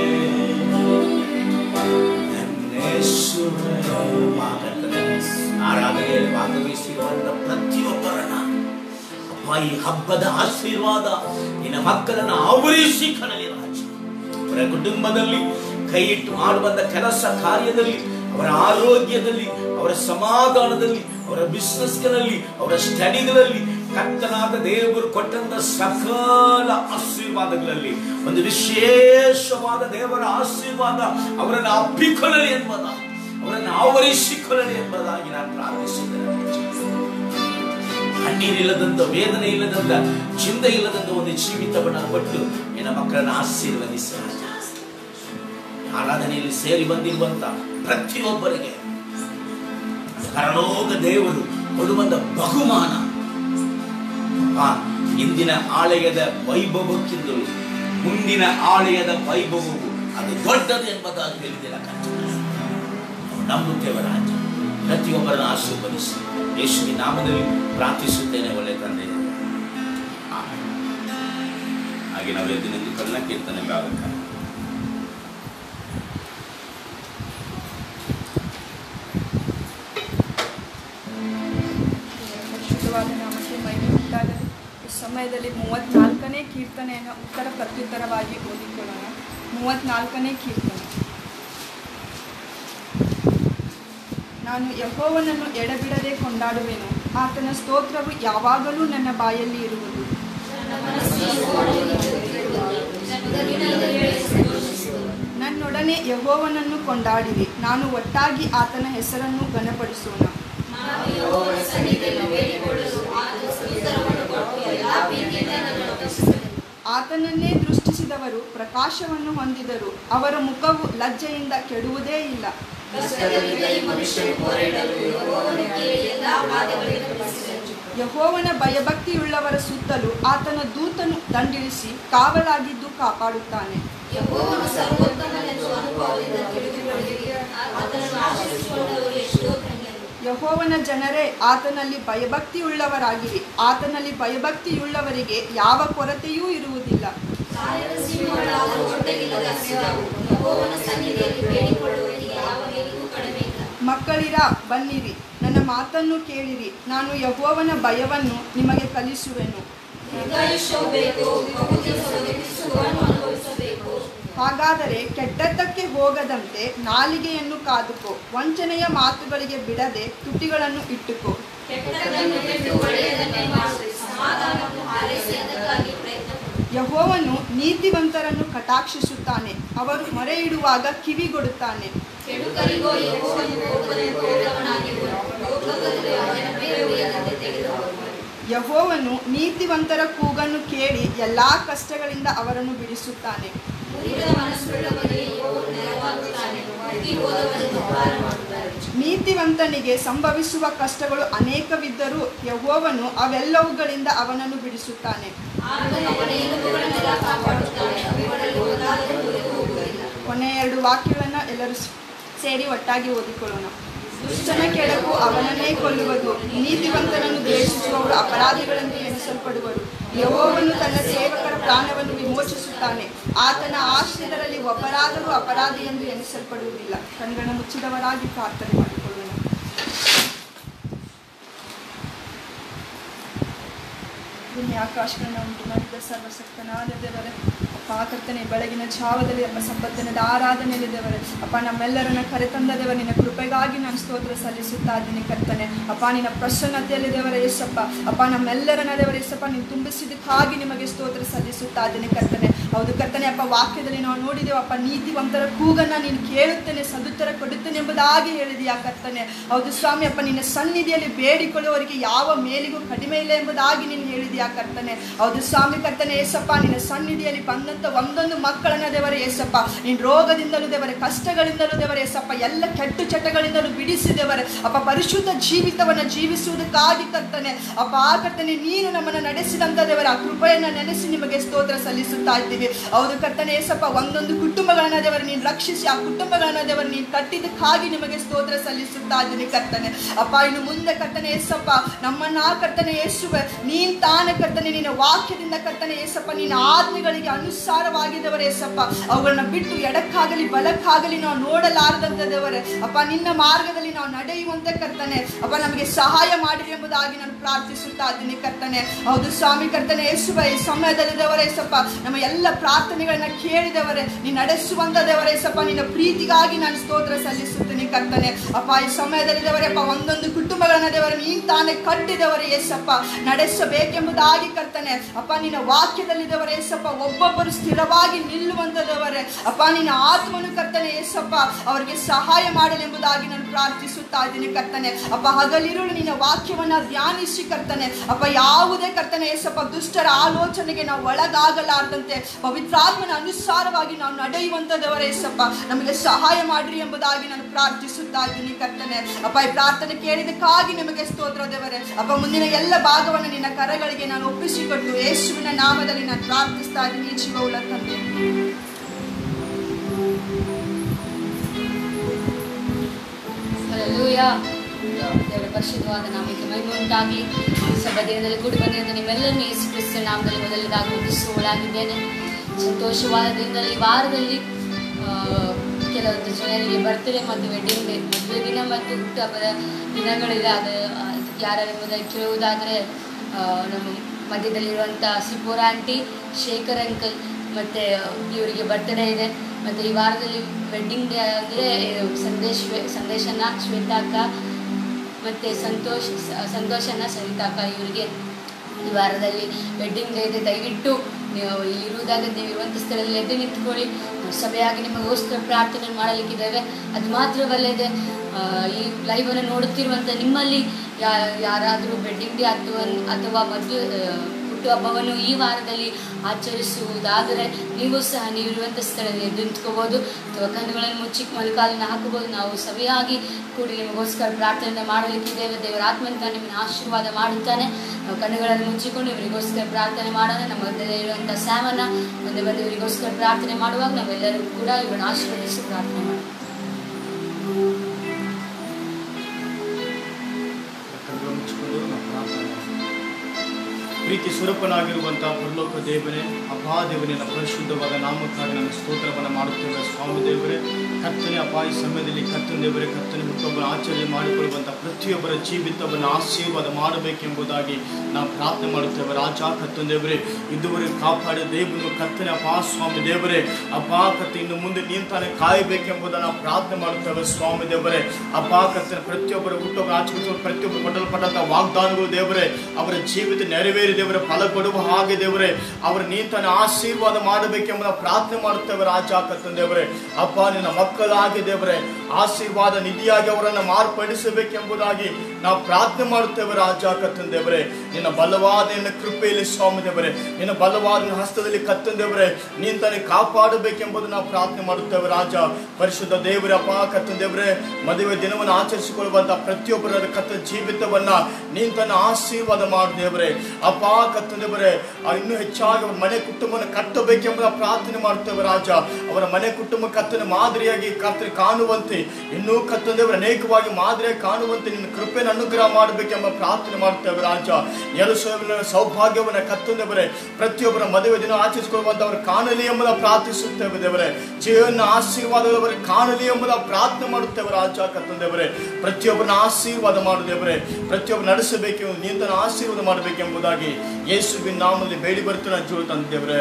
ನನ್ನೇಶ್ವರ ಆರಾಧನೆಯಲ್ಲಿ ಭಾಗವಹಿಸಿರುವಂತ ಪ್ರತಿಯೊಬ್ಬರನ್ನ ಅಪ್ಪ ಈ ಹಬ್ಬದ ಆಶೀರ್ವಾದ ನಿನ್ನ ಮಕ್ಕಳನ್ನ ಆವರಿಸಿ ಕಣಲಿ ರಾಜ ಅವರ ಕುಟುಂಬದಲ್ಲಿ ಕೈ ಇಟ್ಟು ಮಾಡುವಂತ ಕೆಲಸ ಕಾರ್ಯದಲ್ಲಿ ಅವರ ಆರೋಗ್ಯದಲ್ಲಿ ಅವರ ಸಮಾಧಾನದಲ್ಲಿ ಅವರ ಬಿಸ್ನೆಸ್ಗಳಲ್ಲಿ ಅವರ ಸ್ಟಡಿಗಳಲ್ಲಿ ಕರ್ತನಾದ ದೇವರು ಕೊಟ್ಟಂತ ಸಕಲ ಆಶೀರ್ವಾದಗಳಲ್ಲಿ ಒಂದು ವಿಶೇಷವಾದ ದೇವರ ಆಶೀರ್ವಾದ ಅವರನ್ನು ಅಪ್ಪಿಕೊಳ್ಳಲಿ ಎಂಬುದ ಅವರನ್ನು ಆವರಿಸಿಕೊಳ್ಳಲಿ ಎಂಬುದಾಗಿ ನಾನು ಪ್ರಾರ್ಥಿಸಿದ್ದೇನೆ ಕಣ್ಣೀರಿಲ್ಲದಂತ ವೇದನೆ ಇಲ್ಲದಂತ ಚಿಂತೆ ಇಲ್ಲದಂತ ಒಂದು ಜೀವಿತವನ್ನು ಕೊಟ್ಟು ನಿನ್ನ ಮಕ್ಕಳನ್ನು ಆಶೀರ್ವದಿಸ ಆರಾಧನೆಯಲ್ಲಿ ಸೇರಿ ಬಂದಿರುವಂತ ಪ್ರತಿಯೊಬ್ಬರಿಗೆ ಪರಲೋಕ ದೇವರು ಕೊಡುವಂತ ಬಹುಮಾನ ಆ ಇಂದಿನ ಆಲಯದ ವೈಭವಕ್ಕಿಂತಲೂ ಮುಂದಿನ ಆಲಯದ ವೈಭವವು ಅದು ದೊಡ್ಡದು ಎಂಬುದಾಗಿ ಹೇಳಿದಿಲ್ಲ ನಂಬುತ್ತೇವೆ ರಾಜ ಪ್ರತಿಯೊಬ್ಬರನ್ನು ಆಶೀರ್ವದಿಸಿ ಯೇಸುವಿನ ನಾಮದಲ್ಲಿ ಪ್ರಾರ್ಥಿಸುತ್ತೇನೆ ಒಳ್ಳೆ ತಂದೆ ಆಮೆನ್. ಹಾಗೆ ನಾವು ಎದ್ದು ನಿಂತು ಕನ್ನ ಕೀರ್ತನೆ ಭಾಗಕ್ಕ ಪರಿಶುದ್ಧವಾದ ನಾಮಕ್ಕೆ ಮಹಿಮೆ ಉಂಟಾಗಲಿ ಈ ಸಮಯದಲ್ಲಿ ಮೂವತ್ನಾಲ್ಕನೇ ಕೀರ್ತನೆಯನ್ನು ಉತ್ತರ ಪ್ರತ್ಯುತ್ತರವಾಗಿ ಓದಿಕೊಳ್ಳೋಣ ಮೂವತ್ನಾಲ್ಕನೇ ಕೀರ್ತನೆ ನಾನು ಯಹೋವನನ್ನು ಎಡಬಿಡದೆ ಕೊಂಡಾಡುವೆನು ಆತನ ಸ್ತೋತ್ರವು ಯಾವಾಗಲೂ ನನ್ನ ಬಾಯಲ್ಲಿ ಇರುವುದು ನನ್ನೊಡನೆ ಯಹೋವನನ್ನು ಕೊಂಡಾಡಿರಿ ನಾನು ಒಟ್ಟಾಗಿ ಆತನ ಹೆಸರನ್ನು ಘನಪಡಿಸೋಣ ಆತನನ್ನೇ ದೃಷ್ಟಿಸಿದವರು ಪ್ರಕಾಶವನ್ನು ಹೊಂದಿದರು ಅವರ ಮುಖವು ಲಜ್ಜೆಯಿಂದ ಕೆಡುವುದೇ ಇಲ್ಲ ಯಹೋವನ ಭಯಭಕ್ತಿಯುಳ್ಳವರ ಸುತ್ತಲೂ ಆತನ ದೂತನು ದಂಡಿಳಿಸಿ ಕಾವಲಾಗಿದ್ದು ಕಾಪಾಡುತ್ತಾನೆ ಯೆಹೋವನು ಸರ್ವೋತ್ತಮನೆಂದು ಅನುಭವದಿಂದ ತಿಳಿದುಕೊಳ್ಳಿರಿ ಆತನನ್ನು ಆಶ್ರಯಿಸಿಕೊಂಡವರು ಎಷ್ಟೋ ಧನ್ಯರು ಯಹೋವನ ಜನರೇ ಆತನಲ್ಲಿ ಭಯಭಕ್ತಿಯುಳ್ಳವರಾಗಿರಿ ಆತನಲ್ಲಿ ಭಯಭಕ್ತಿಯುಳ್ಳವರಿಗೆ ಯಾವ ಕೊರತೆಯೂ ಇರುವುದಿಲ್ಲ ಸಾಯದ ಸಿಂಹಗಳಾದರೂ ಹೊಟ್ಟೆಗಿಲ್ಲದ ಹಸಿರಾವು ಯೆಹೋವನ ಸನ್ನಿಧಿಯಲ್ಲಿ ಬೇಡಿಕೊಳ್ಳುವವರಿಗೆ ಯಾವ ಮೇಲಿಗೂ ಕಡಿಮೆ ಇಲ್ಲ ಮಕ್ಕಳಿರ ಬನ್ನಿರಿ ನನ್ನ ಮಾತನ್ನು ಕೇಳಿರಿ ನಾನು ಯಹೋವನ ಭಯವನ್ನು ನಿಮಗೆ ಕಲಿಸುವೆನು ದೀರ್ಘಾಯುಷ್ಯವು ಬೇಕು ಬಹು ದಿವಸದವರೆಗೆ ಸುಖವನ್ನು ಅನುಭವಿಸಬೇಕು ಹಾಗಾದರೆ ಕೆಟ್ಟದ್ದಕ್ಕೆ ಹೋಗದಂತೆ ನಾಲಿಗೆಯನ್ನು ಕಾದುಕೋ ವಂಚನೆಯ ಮಾತುಗಳಿಗೆ ಬಿಡದೆ ತುಟಿಗಳನ್ನು ಇಟ್ಟುಕೋ ಕೆಟ್ಟದ್ದನ್ನು ಬಿಟ್ಟು ಒಳ್ಳೆಯದನ್ನೇ ಮಾಡು ಸಮಾಧಾನವನ್ನು ಹಾರೈಸಿ ಅದಕ್ಕಾಗಿ ಪ್ರಯತ್ನ ಪಡು ಯಹೋವನು ನೀತಿವಂತರನ್ನು ಕಟಾಕ್ಷಿಸುತ್ತಾನೆ ಅವರು ಮೊರೆ ಇಡುವಾಗ ಕಿವಿಗೊಡುತ್ತಾನೆ ಕೆಡುಕರಿಗೋ ಯೆಹೋವನು ಕೋಪದಿಂದ ಕ್ರೋಧವನಾಗಿರುವನು ಲೋಕದಲ್ಲಿ ಅವನ ಮೇಲೆ ಉಳಿಯದಂತೆ ತೆಗೆದುಕೊಳ್ಳುವನು ಯಹೋವನು ನೀತಿವಂತರ ಕೂಗನ್ನು ಕೇಳಿ ಎಲ್ಲಾ ಕಷ್ಟಗಳಿಂದ ಅವರನ್ನು ಬಿಡಿಸುತ್ತಾನೆ ಮುರಿದ ಮನಸ್ಸುಳ್ಳವರಿಗೆ ಯೆಹೋವನು ನೆರವಾಗುತ್ತಾನೆ ಮುಗಿ ಹೋದವರನ್ನು ಉದ್ಧಾರ ಮಾಡುತ್ತಾನೆ ನೀತಿವಂತನಿಗೆ ಸಂಭವಿಸುವ ಕಷ್ಟಗಳು ಅನೇಕವಿದ್ದರೂ ಯಹೋವನು ಅವೆಲ್ಲವುಗಳಿಂದ ಅವನನ್ನು ಬಿಡಿಸುತ್ತಾನೆ ಆತನು ಅವನ ಎಲುಬುಗಳನ್ನೆಲ್ಲ ಕಾಪಾಡುತ್ತಾನೆ ಅವುಗಳಲ್ಲಿ ಒಂದಾದರೂ ಮುರಿದು ಹೋಗುವುದಿಲ್ಲ ಕೊನೆಯ ಎರಡು ವಾಕ್ಯಗಳನ್ನು ಎಲ್ಲರೂ ಸ್- ಸೇರಿ ಒಟ್ಟಾಗಿ ಓದಿಕೊಳ್ಳೋಣ ದುಷ್ಟನ ಕೆಳಕು ಅವನನ್ನೇ ಕೊಲ್ಲುವುದು ನೀತಿವಂತನನ್ನು ದ್ವೇಷಿಸುವವರು ಅಪರಾಧಿಗಳೆಂದು ಎಣಿಸಲ್ಪಡುವರು ಯಹೋವನು ತನ್ನ ಸೇವಕರ ಪ್ರಾಣವನ್ನು ವಿಮೋಚಿಸುತ್ತಾನೆ ಆತನ ಆಶ್ರಯದಲ್ಲಿ ಒಬ್ಬರಾದರೂ ಅಪರಾಧಿ ಎಂದು ಎಣಿಸಲ್ಪಡುವುದಿಲ್ಲ ಕಣ್ಗಳನ್ನು ಮುಚ್ಚಿದವರಾಗಿ ಪ್ರಾರ್ಥನೆ ಮಾಡಿಕೊಳ್ಳೋಣ ಭೂಮಿ ಆಕಾಶಗಳನ್ನು ಉಂಟು ಮಾಡಿದ ಸರ್ವಶಕ್ತನಾದ ದೇವರೇ ಅಪ್ಪ ಕರ್ತನೆ ಬೆಳಗಿನ ಜಾವದಲ್ಲಿ ಅಪ್ಪ ಸಂಬಂಧನದ ಆರಾಧನೆಯಲ್ಲಿ ದೇವರೇ ಅಪ್ಪ ನಮ್ಮೆಲ್ಲರನ್ನ ಕರೆತಂದ ದೇವರ ನಿನ್ನ ಕೃಪೆಗಾಗಿ ನಾನು ಸ್ತೋತ್ರ ಸಲ್ಲಿಸುತ್ತಾ ಇದ್ದೀನಿ ಕರ್ತನೆ ಅಪ್ಪ ನಿನ್ನ ಪ್ರಸನ್ನತೆಯಲ್ಲಿ ದೇವರ ಯೇಸಪ್ಪ ಅಪ್ಪ ನಮ್ಮೆಲ್ಲರನ್ನ ದೇವರ ಯೇಸಪ್ಪ ನೀನು ತುಂಬಿಸಿದ್ದಕ್ಕಾಗಿ ನಿಮಗೆ ಸ್ತೋತ್ರ ಸಲ್ಲಿಸುತ್ತಾ ಇದ್ದೀನಿ ಕರ್ತನೆ ಹೌದು ಕರ್ತನೆ ಅಪ್ಪ ವಾಕ್ಯದಲ್ಲಿ ನಾವು ನೋಡಿದೆವು ಅಪ್ಪ ನೀತಿವಂತರ ಕೂಗನ್ನ ನೀನು ಕೇಳುತ್ತೇನೆ ಸದುತ್ತರ ಕೊಡುತ್ತೇನೆ ಎಂಬುದಾಗಿ ಹೇಳಿದೆಯಾ ಕರ್ತನೆ ಹೌದು ಸ್ವಾಮಿ ಅಪ್ಪ ನಿನ್ನ ಸನ್ನಿಧಿಯಲ್ಲಿ ಬೇಡಿಕೊಳ್ಳುವವರಿಗೆ ಯಾವ ಮೇಲಿಗೂ ಕಡಿಮೆ ಇಲ್ಲ ಎಂಬುದಾಗಿ ನೀನು ಹೇಳಿದೆಯಾ ಕರ್ತನೆ ಹೌದು ಸ್ವಾಮಿ ಕರ್ತನೆ ಏಸಪ್ಪ ನಿನ್ನ ಸನ್ನಿಧಿಯಲ್ಲಿ ಬಂದಂತ ಇರುವಂತ ಒಂದೊಂದು ಮಕ್ಕಳನ್ನ ದೇವರೇ ಏಸಪ್ಪ ನೀನ್ ರೋಗದಿಂದಲೂ ದೇವರೇ ಕಷ್ಟಗಳಿಂದಲೂ ದೇವರೇ ಏಸಪ್ಪ ಎಲ್ಲ ಕೆಟ್ಟ ಚಟಗಳಿಂದಲೂ ಬಿಡಿಸಿ ದೇವರೇ ಅಪ್ಪ ಪರಿಶುದ್ಧ ಜೀವಿತವನ್ನ ಜೀವಿಸುವುದಕ್ಕಾಗಿ ಕರ್ತನೆ ಅಪ್ಪ ಆ ಕರ್ತನೆ ನೀನು ನಮ್ಮನ್ನ ನಡೆಸಿದಂತ ದೇವರ ಆ ಕೃಪೆಯನ್ನ ನೆನೆಸಿ ನಿಮಗೆ ಸ್ತೋತ್ರ ಸಲ್ಲಿಸುತ್ತಾ ಇದ್ದೀವಿ ಹೌದು ಕರ್ತನೆ ಏಸಪ್ಪ ಒಂದೊಂದು ಕುಟುಂಬಗಳನ್ನ ದೇವರು ನೀನು ರಕ್ಷಿಸಿ ಆ ಕುಟುಂಬಗಳನ್ನ ದೇವರು ನೀನು ಕಟ್ಟಿದ್ದಕ್ಕಾಗಿ ನಿಮಗೆ ಸ್ತೋತ್ರ ಸಲ್ಲಿಸುತ್ತಾ ಇದ್ದೀನಿ ಕರ್ತನೆ ಅಪ್ಪ ಇನ್ನು ಮುಂದೆ ಕರ್ತನೆ ಏಸಪ್ಪ ನಮ್ಮನ್ನ ಕರ್ತನೆ ಯೇಸುವೆ ನೀನ್ ತಾನೇ ಕರ್ತನೆ ನಿನ್ನ ವಾಕ್ಯದಿಂದ ಕರ್ತನೆ ಏಸಪ್ಪ ನಿನ್ನ ಆಜ್ಞೆಗಳಿಗೆ ಅನುಸಾರವಾಗಿದ್ದವರೇ ಏಸಪ್ಪ ಅವುಗಳನ್ನ ಬಿಟ್ಟು ಎಡಕ್ಕಾಗಲಿ ಬಲಕ್ಕಾಗಲಿ ನಾವು ನೋಡಲಾರದಂತ ದೇವರೇ ಅಪ್ಪ ನಿನ್ನ ಮಾರ್ಗದಲ್ಲಿ ನಾವು ನಡೆಯುವಂತೆ ಕರ್ತನೆ ಅಪ್ಪ ನಮಗೆ ಸಹಾಯ ಮಾಡಿರಿ ಎಂಬುದಾಗಿ ನಾನು ಪ್ರಾರ್ಥಿಸುತ್ತಾ ಇದ್ದೀನಿ ಕರ್ತನೆ ಹೌದು ಸ್ವಾಮಿ ಕರ್ತನೆ ಯೇಸುವೆ ಈ ಸಮಯದಲ್ಲಿ ದೇವರೇ ಏಸಪ್ಪ ನಮ್ಮ ಎಲ್ಲ ಪ್ರಾರ್ಥನೆಗಳನ್ನ ಕೇಳಿದವರೇ ನೀನು ನಡೆಸುವಂತ ದೇವರೇ ಏಸಪ್ಪ ನಿನ್ನ ಪ್ರೀತಿಗಾಗಿ ನಾನು ಸ್ತೋತ್ರ ಸಲ್ಲಿಸುತ್ತೀನಿ ಕರ್ತನೆ ಅಪ್ಪ ಈ ಸಮಯದಲ್ಲಿ ದೇವರೇ ಅಪ್ಪ ಒಂದೊಂದು ಕುಟುಂಬಗಳನ್ನ ದೇವರೇ ನೀನ್ ತಾನೇ ಕಟ್ಟಿದವರೇ ಏಸಪ್ಪ ನಡೆಸಬೇಕೆಂಬುದಾಗಿ ಕರ್ತನೆ ಅಪ್ಪ ನಿನ್ನ ವಾಕ್ಯದಲ್ಲಿ ದೇವರೇ ಏಸಪ್ಪ ಒಬ್ಬೊಬ್ಬರು ಸ್ಥಿರವಾಗಿ ನಿಲ್ಲುವಂತದವರೇ ಅಪ್ಪ ನಿನ್ನ ಆತ್ಮನು ಕರ್ತನೆ ಏಸಪ್ಪ ಅವರಿಗೆ ಸಹಾಯ ಮಾಡಲೆಂಬುದಾಗಿ ನಾನು ಪ್ರಾರ್ಥಿಸುತ್ತಾ ಇದ್ದೀನಿ ಕರ್ತನೆ ಅಪ್ಪ ಹಗಲಿರುಳು ನಿನ್ನ ವಾಕ್ಯವನ್ನ ಧ್ಯಾನಿಸಿ ಕರ್ತನೆ ಅಪ್ಪ ಯಾವುದೇ ಕರ್ತನೆ ಏಸಪ್ಪ ದುಷ್ಟರ ಆಲೋಚನೆಗೆ ನಾವು ಒಳಗಾಗಲಾರ್ದಂತೆ ಪವಿತ್ರಾತ್ಮನ ಅನುಸಾರವಾಗಿ ನಾವು ನಡೆಯುವಂತದವರೇ ಏಸಪ್ಪ ನಮಗೆ ಸಹಾಯ ಮಾಡ್ರಿ ಎಂಬುದಾಗಿ ನಾನು ಪ್ರಾರ್ಥಿಸುತ್ತಾ ಇದ್ದೀನಿ ಕರ್ತನೆ ಅಪ್ಪ ಈ ಪ್ರಾರ್ಥನೆ ಕೇಳಿದಕ್ಕಾಗಿ ನಿಮಗೆ ಸ್ತೋತ್ರ ದೇವರೇ ಅಪ್ಪ ಮುಂದಿನ ಎಲ್ಲ ಭಾಗವನ್ನು ನಿನ್ನ ಕರಗಳಿಗೆ ನಾನು ಒಪ್ಪಿಸಿಕೊಟ್ಟು ಯೇಸುವಿನ ನಾಮದಲ್ಲಿ ನಾನು ಪ್ರಾರ್ಥಿಸ್ತಾ ಇದ್ದೀನಿ ಜೀವವುಳ್ಳ ತಂದೆ ಹಲ್ಲೆಲೂಯ ದೇವರ ಪರಿಶುದ್ಧವಾದ ನಾಮಕ್ಕೆ ಮಹಿಮೆ ಉಂಟಾಗಲಿ ಸಭಾ ದಿನದಲ್ಲಿ ಕೂಡಿ ಬಂದಿದ್ದ ನಿಮ್ಮೆಲ್ಲರನ್ನು ಯೇಸು ಕ್ರಿಸ್ತ ನಾಮದಲ್ಲಿ ಮೊದಲದಾಗಿ ವಂದಿಸುವಳಾಗಿದ್ದೇನೆ ಸಂತೋಷವಾದ ದಿನದಲ್ಲಿ ಈ ವಾರದಲ್ಲಿ ಆ, ಕೆಲವೊಂದು ಜನರಿಗೆ ಬರ್ತ್ಡೇ ಮತ್ತು ವೆಡ್ಡಿಂಗ್ ಡೇ ಮದುವೆ ದಿನ ಮತ್ತು ಹುಟ್ಟುಹಬ್ಬದ ದಿನಗಳಿದೆ ಅದು ಆ, ಯಾರೆಂಬುದಾಗಿ ಕೇಳುವುದಾದರೆ ಆ, ನಮ್ಮ ಮಧ್ಯದಲ್ಲಿರುವಂಥ ಸಿಪೋರ ಆಂಟಿ ಶೇಖರ್ ಅಂಕಲ್ ಮತ್ತು ಇವರಿಗೆ ಬರ್ತ್ಡೇ ಇದೆ ಮತ್ತು ಈ ವಾರದಲ್ಲಿ ವೆಡ್ಡಿಂಗ್ ಡೇ ಅಂದರೆ ಸಂದೇಶ್ ಸಂದೇಶನ ಶ್ವೇತಾಕ ಮತ್ತು ಸಂತೋಷ್ ಸ- ಸಂತೋಷನ ಸರಿತಾಕ ಇವರಿಗೆ ಈ ವಾರದಲ್ಲಿ ವೆಡ್ಡಿಂಗ್ ಡೇ ಇದೆ ದಯವಿಟ್ಟು ನೀವು ಇಲ್ಲಿರುವುದಾಗ ನೀವು ಇರುವಂಥ ಸ್ಥಳದಲ್ಲಿ ಎದ್ದು ನಿಂತ್ಕೊಳ್ಳಿ ನಾವು ಸಭೆಯಾಗಿ ನಿಮಗೋಸ್ಕರ ಪ್ರಾರ್ಥನೆ ಮಾಡಲಿಕ್ಕಿದ್ದೇವೆ ಅದು ಮಾತ್ರವಲ್ಲದೆ ಆ, ಈ ಲೈವನ್ನು ನೋಡುತ್ತಿರುವಂಥ ನಿಮ್ಮಲ್ಲಿ ಯಾ ಯಾರಾದರೂ ವೆಡ್ಡಿಂಗ್ ಡೇ ಅಥವಾ ಅಥವಾ ಮದುವೆ ಆ, ಹುಟ್ಟುಹಬ್ಬವನ್ನು ಈ ವಾರದಲ್ಲಿ ಆಚರಿಸುವುದಾದರೆ ನೀವು ಸಹ ನೀವಿರುವಂಥ ಸ್ಥಳದಲ್ಲಿ ಎದ್ದು ನಿಂತ್ಕೋಬೋದು ಅಥವಾ ಕಣ್ಣುಗಳನ್ನು ಮುಚ್ಚಿ ಮೊಲಕಾಲನ್ನು ಹಾಕಬಹುದು ನಾವು ಸಭೆಯಾಗಿ ಕೂಡಿ ನಿಮಗೋಸ್ಕರ ಪ್ರಾರ್ಥನೆ ಮಾಡಲಿಕ್ಕಿದ್ದೇವೆ ದೇವರ ಆತ್ಮಂತ ನಿಮ್ಮನ್ನು ಆಶೀರ್ವಾದ ಮಾಡುತ್ತಾನೆ ನಾವು ಕಣ್ಣುಗಳನ್ನು ಮುಚ್ಚಿಕೊಂಡು ಇವರಿಗೋಸ್ಕರ ಪ್ರಾರ್ಥನೆ ಮಾಡೋಣ ನಮ್ಮ ಮಧ್ಯದಲ್ಲಿ ಇರುವಂಥ ಸ್ಯಾಮನ್ನ ಮುಂದೆ ಬಂದು ಇವರಿಗೋಸ್ಕರ ಪ್ರಾರ್ಥನೆ ಮಾಡುವಾಗ ನಾವೆಲ್ಲರೂ ಕೂಡ ಇವರನ್ನು ಆಶೀರ್ವದಿಸಿ ಪ್ರಾರ್ಥನೆ ಮಾಡೋಣ ಕಣ್ಣುಗಳನ್ನು ಮುಚ್ಚಿಕೊಂಡು ನಾವು ಪ್ರಾರ್ಥನೆ ಮಾಡೋಣ. ಪ್ರೀತಿ ಸ್ವರೂಪನಾಗಿರುವಂತಹ ಪರಲೋಕ ದೇವರೇ ಅಪಾ ದೇವರಿನ ಪರಿಶುದ್ಧವಾದ ನಾಮಕ್ಕಾಗಿ ನಾನು ಸ್ತೋತ್ರವನ್ನು ಮಾಡುತ್ತೇವೆ ಸ್ವಾಮಿ ದೇವರೇ ಕರ್ತನೆ ಅಪಾ ಈ ಸಮಯದಲ್ಲಿ ಕರ್ತನ ದೇವರೇ ಕರ್ತನೆ ಹುಟ್ಟೊಬ್ಬರ ಆಚರಣೆ ಮಾಡಿಕೊಳ್ಳುವಂಥ ಪ್ರತಿಯೊಬ್ಬರ ಜೀವಿತವನ್ನು ಆಶೀರ್ವಾದ ಮಾಡಬೇಕೆಂಬುದಾಗಿ ನಾವು ಪ್ರಾರ್ಥನೆ ಮಾಡುತ್ತೇವೆ ರಾಜ ಕರ್ತನ ದೇವರೇ ಇದುವರೆಗೆ ಕಾಪಾಡಿದ ದೇವನು ಕರ್ತನೆ ಅಪಾ ಸ್ವಾಮಿ ದೇವರೇ ಅಪಾ ಕತ್ತೆ ಇನ್ನು ಮುಂದೆ ನೀನು ತಾನೇ ಕಾಯಬೇಕೆಂಬುದನ್ನು ನಾವು ಪ್ರಾರ್ಥನೆ ಮಾಡುತ್ತೇವೆ ಸ್ವಾಮಿ ದೇವರೇ ಅಪಾ ಕರ್ತನೆ ಪ್ರತಿಯೊಬ್ಬರ ಹುಟ್ಟೊಬ್ಬರ ಆಚರಿಸುವ ಪ್ರತಿಯೊಬ್ಬರು ಕೊಡಲ್ಪಟ್ಟಂಥ ವಾಗ್ದಾನಗಳು ದೇವರೇ ಅವರ ಜೀವಿತ ನೆರವೇರಿ ದೇವರೇ ಫಲ ಕೊಡುವ ಹಾಗೆ ದೇವರೇ ಅವರ ನೀನು ತಾನೇ ಆಶೀರ್ವಾದ ಮಾಡಬೇಕೆಂಬ ಪ್ರಾರ್ಥನೆ ಮಾಡುತ್ತೇವೆ ರಾಜ ಕರ್ತನ ದೇವರೇ ಅಪ್ಪ ನಿನ್ನ ಮಕ್ಕಳಾಗಿ ದೇವರೇ ಆಶೀರ್ವಾದ ನಿಧಿಯಾಗಿ ಅವರನ್ನು ಮಾರ್ಪಡಿಸಬೇಕೆಂಬುದಾಗಿ ನಾವು ಪ್ರಾರ್ಥನೆ ಮಾಡುತ್ತೇವೆ ರಾಜ ಕರ್ತನ ದೇವರೇ ನಿನ್ನ ಬಲವಾದ ನಿನ್ನ ಕೃಪೆಯಲ್ಲಿ ಸ್ವಾಮಿ ದೇವರೇ ನಿನ್ನ ಬಲವಾದ ನಿನ್ನ ಹಸ್ತದಲ್ಲಿ ಕರ್ತನ ದೇವರೇ ನೀನು ತಾನೇ ಕಾಪಾಡಬೇಕೆಂಬುದು ನಾವು ಪ್ರಾರ್ಥನೆ ಮಾಡುತ್ತೇವೆ ರಾಜ ಪರಿಶುದ್ಧ ದೇವರೇ ಅಪ್ಪ ಕರ್ತನ ದೇವರೇ ಮದುವೆ ದಿನವನ್ನು ಆಚರಿಸಿಕೊಳ್ಳುವಂತ ಪ್ರತಿಯೊಬ್ಬರ ಕತ್ತ ಜೀವಿತವನ್ನ ನೀನು ತನ್ನ ಆಶೀರ್ವಾದ ಮಾಡು ದೇವರೇ ಅಪ್ಪ ಕರ್ತನ ದೇವರೇ ಆ ಇನ್ನೂ ಹೆಚ್ಚಾಗಿ ಅವರ ಮನೆ ಕುಟುಂಬವನ್ನು ಕಟ್ಟಬೇಕೆಂಬ ಪ್ರಾರ್ಥನೆ ಮಾಡುತ್ತೇವೆ ರಾಜ ಅವರ ಮನೆ ಕುಟುಂಬ ಕತ್ತನ ಮಾದರಿಯಾಗಿ ಕರ್ತನೆ ಕಾಣುವಂತೆ ಇನ್ನೂ ಕರ್ತನ ದೇವರ ಅನೇಕವಾಗಿ ಮಾದರಿಯಾಗಿ ಕಾಣುವಂತೆ ನಿನ್ನ ಕೃಪೆಯನ್ನು ಅನುಗ್ರಹ ಮಾಡಬೇಕೆಂಬ ಪ್ರಾರ್ಥನೆ ಮಾಡುತ್ತೇವೆ ರಾಜ ಎರಡು ಸಾವಿರ ಸೌಭಾಗ್ಯವನ್ನ ಕರ್ತನ ದೇವರೇ ಪ್ರತಿಯೊಬ್ಬರ ಮದುವೆ ದಿನ ಆಚರಿಸಿಕೊಳ್ಳುವಂತವರು ಕಾಣಲಿ ಎಂಬುದ ಪ್ರಾರ್ಥಿಸುತ್ತೇವೆ ದೇವರೇ ಜೀವನ ಆಶೀರ್ವಾದದವರೇ ಕಾಣಲಿ ಎಂಬುದ ಪ್ರಾರ್ಥನೆ ಮಾಡುತ್ತೇವೆ ರಾಜ ಕರ್ತನ ದೇವರೇ ಪ್ರತಿಯೊಬ್ಬರನ್ನ ಆಶೀರ್ವಾದ ಮಾಡು ದೇವರೇ ಪ್ರತಿಯೊಬ್ಬರು ನಡೆಸಬೇಕು ನೀನು ತನ್ನ ಆಶೀರ್ವಾದ ಮಾಡಬೇಕೆಂಬುದಾಗಿ ಯೇಸುವಿನ ನಾಮದಲ್ಲಿ ಬೇಡಿ ಬರ್ತಾನೆ ಜೋರು ತಂದ ದೇವರೇ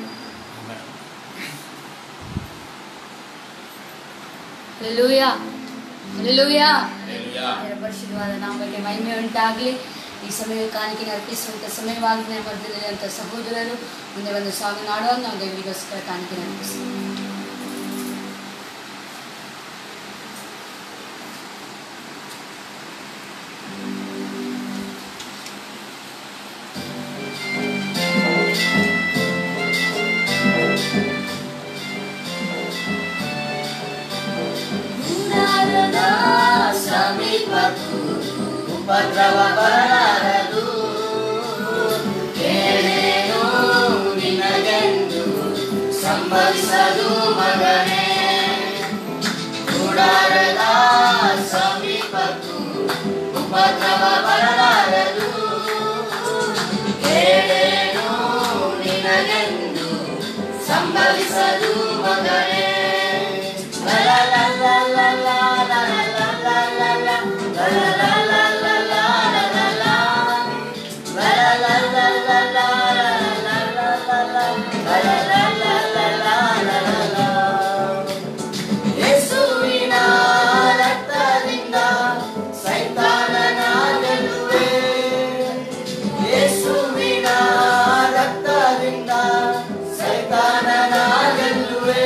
ಹಲ್ಲೆಲೂಯ ಹಲ್ಲೆಲೂಯ Hallelujah. ದೇವರ ಪರಿಶುದ್ಧವಾದ ನಾಮಕ್ಕೆ ಮಹಿಮೆ ಉಂಟಾಗಲಿ ಈ ಸಮಯ ಕಾಣಿಕೆನ ಅರ್ಪಿಸುವಂಥ ಸಮಯವಾಗಿದೆ ನಮ್ಮ ಮಧ್ಯದಲ್ಲಿರುವಂಥ ಸಹೋದರರು ಮುಂದೆ ಒಂದು ಸ್ವಾಮಿ ಮಾಡುವಾಗ ನಾವು ದೇವರಿಗೋಸ್ಕರ ಕಾಣಿಕೆನ ಅರ್ಪಿಸ್ತೀವಿ ಿ ಉಪದ್ರವ ಬರಲಾರದು ಏನೇನು ನಿನಗೆಂದು ಸಂಭವಿಸದು ಮಗನೇ ಗುಡಾರದ ಸಮೀಪಕ್ಕೂ ಉಪದ್ರವ ಬರಲಾರದು ಏನೇನು ನಿನಗೆಂದು ಸಂಭವಿಸದು ಮಗನೇ ಯೇಸುವಿನ ರಕ್ತದಿಂದ ಸೈತಾನನ ಗೆಲ್ಲುವೆ ಯೇಸುವಿನ ರಕ್ತದಿಂದ ಸೈತಾನನ ಗೆಲ್ಲುವೆ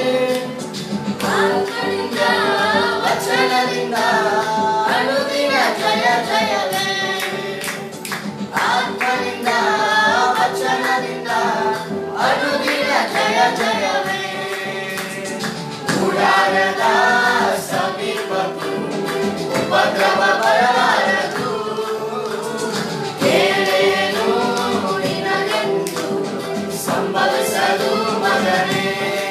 ಆತ್ಮದಿಂದ ವಚನದಿಂದ ಅನುದಿನ ಜಯ ಜಯವೇ ಆತ್ಮದಿಂದ ವಚನದಿಂದ ಅನುದಿನ ಜಯ ಜಯವೇ ಗುಡಾರದ ಸಮೀಪಕ್ಕೂ ಉಪದ್ರವ ಬರಲಾರದು ಏನೇನು ನಿನಗೆಂದು ಸಂಭವಿಸದು ಮಗನೇ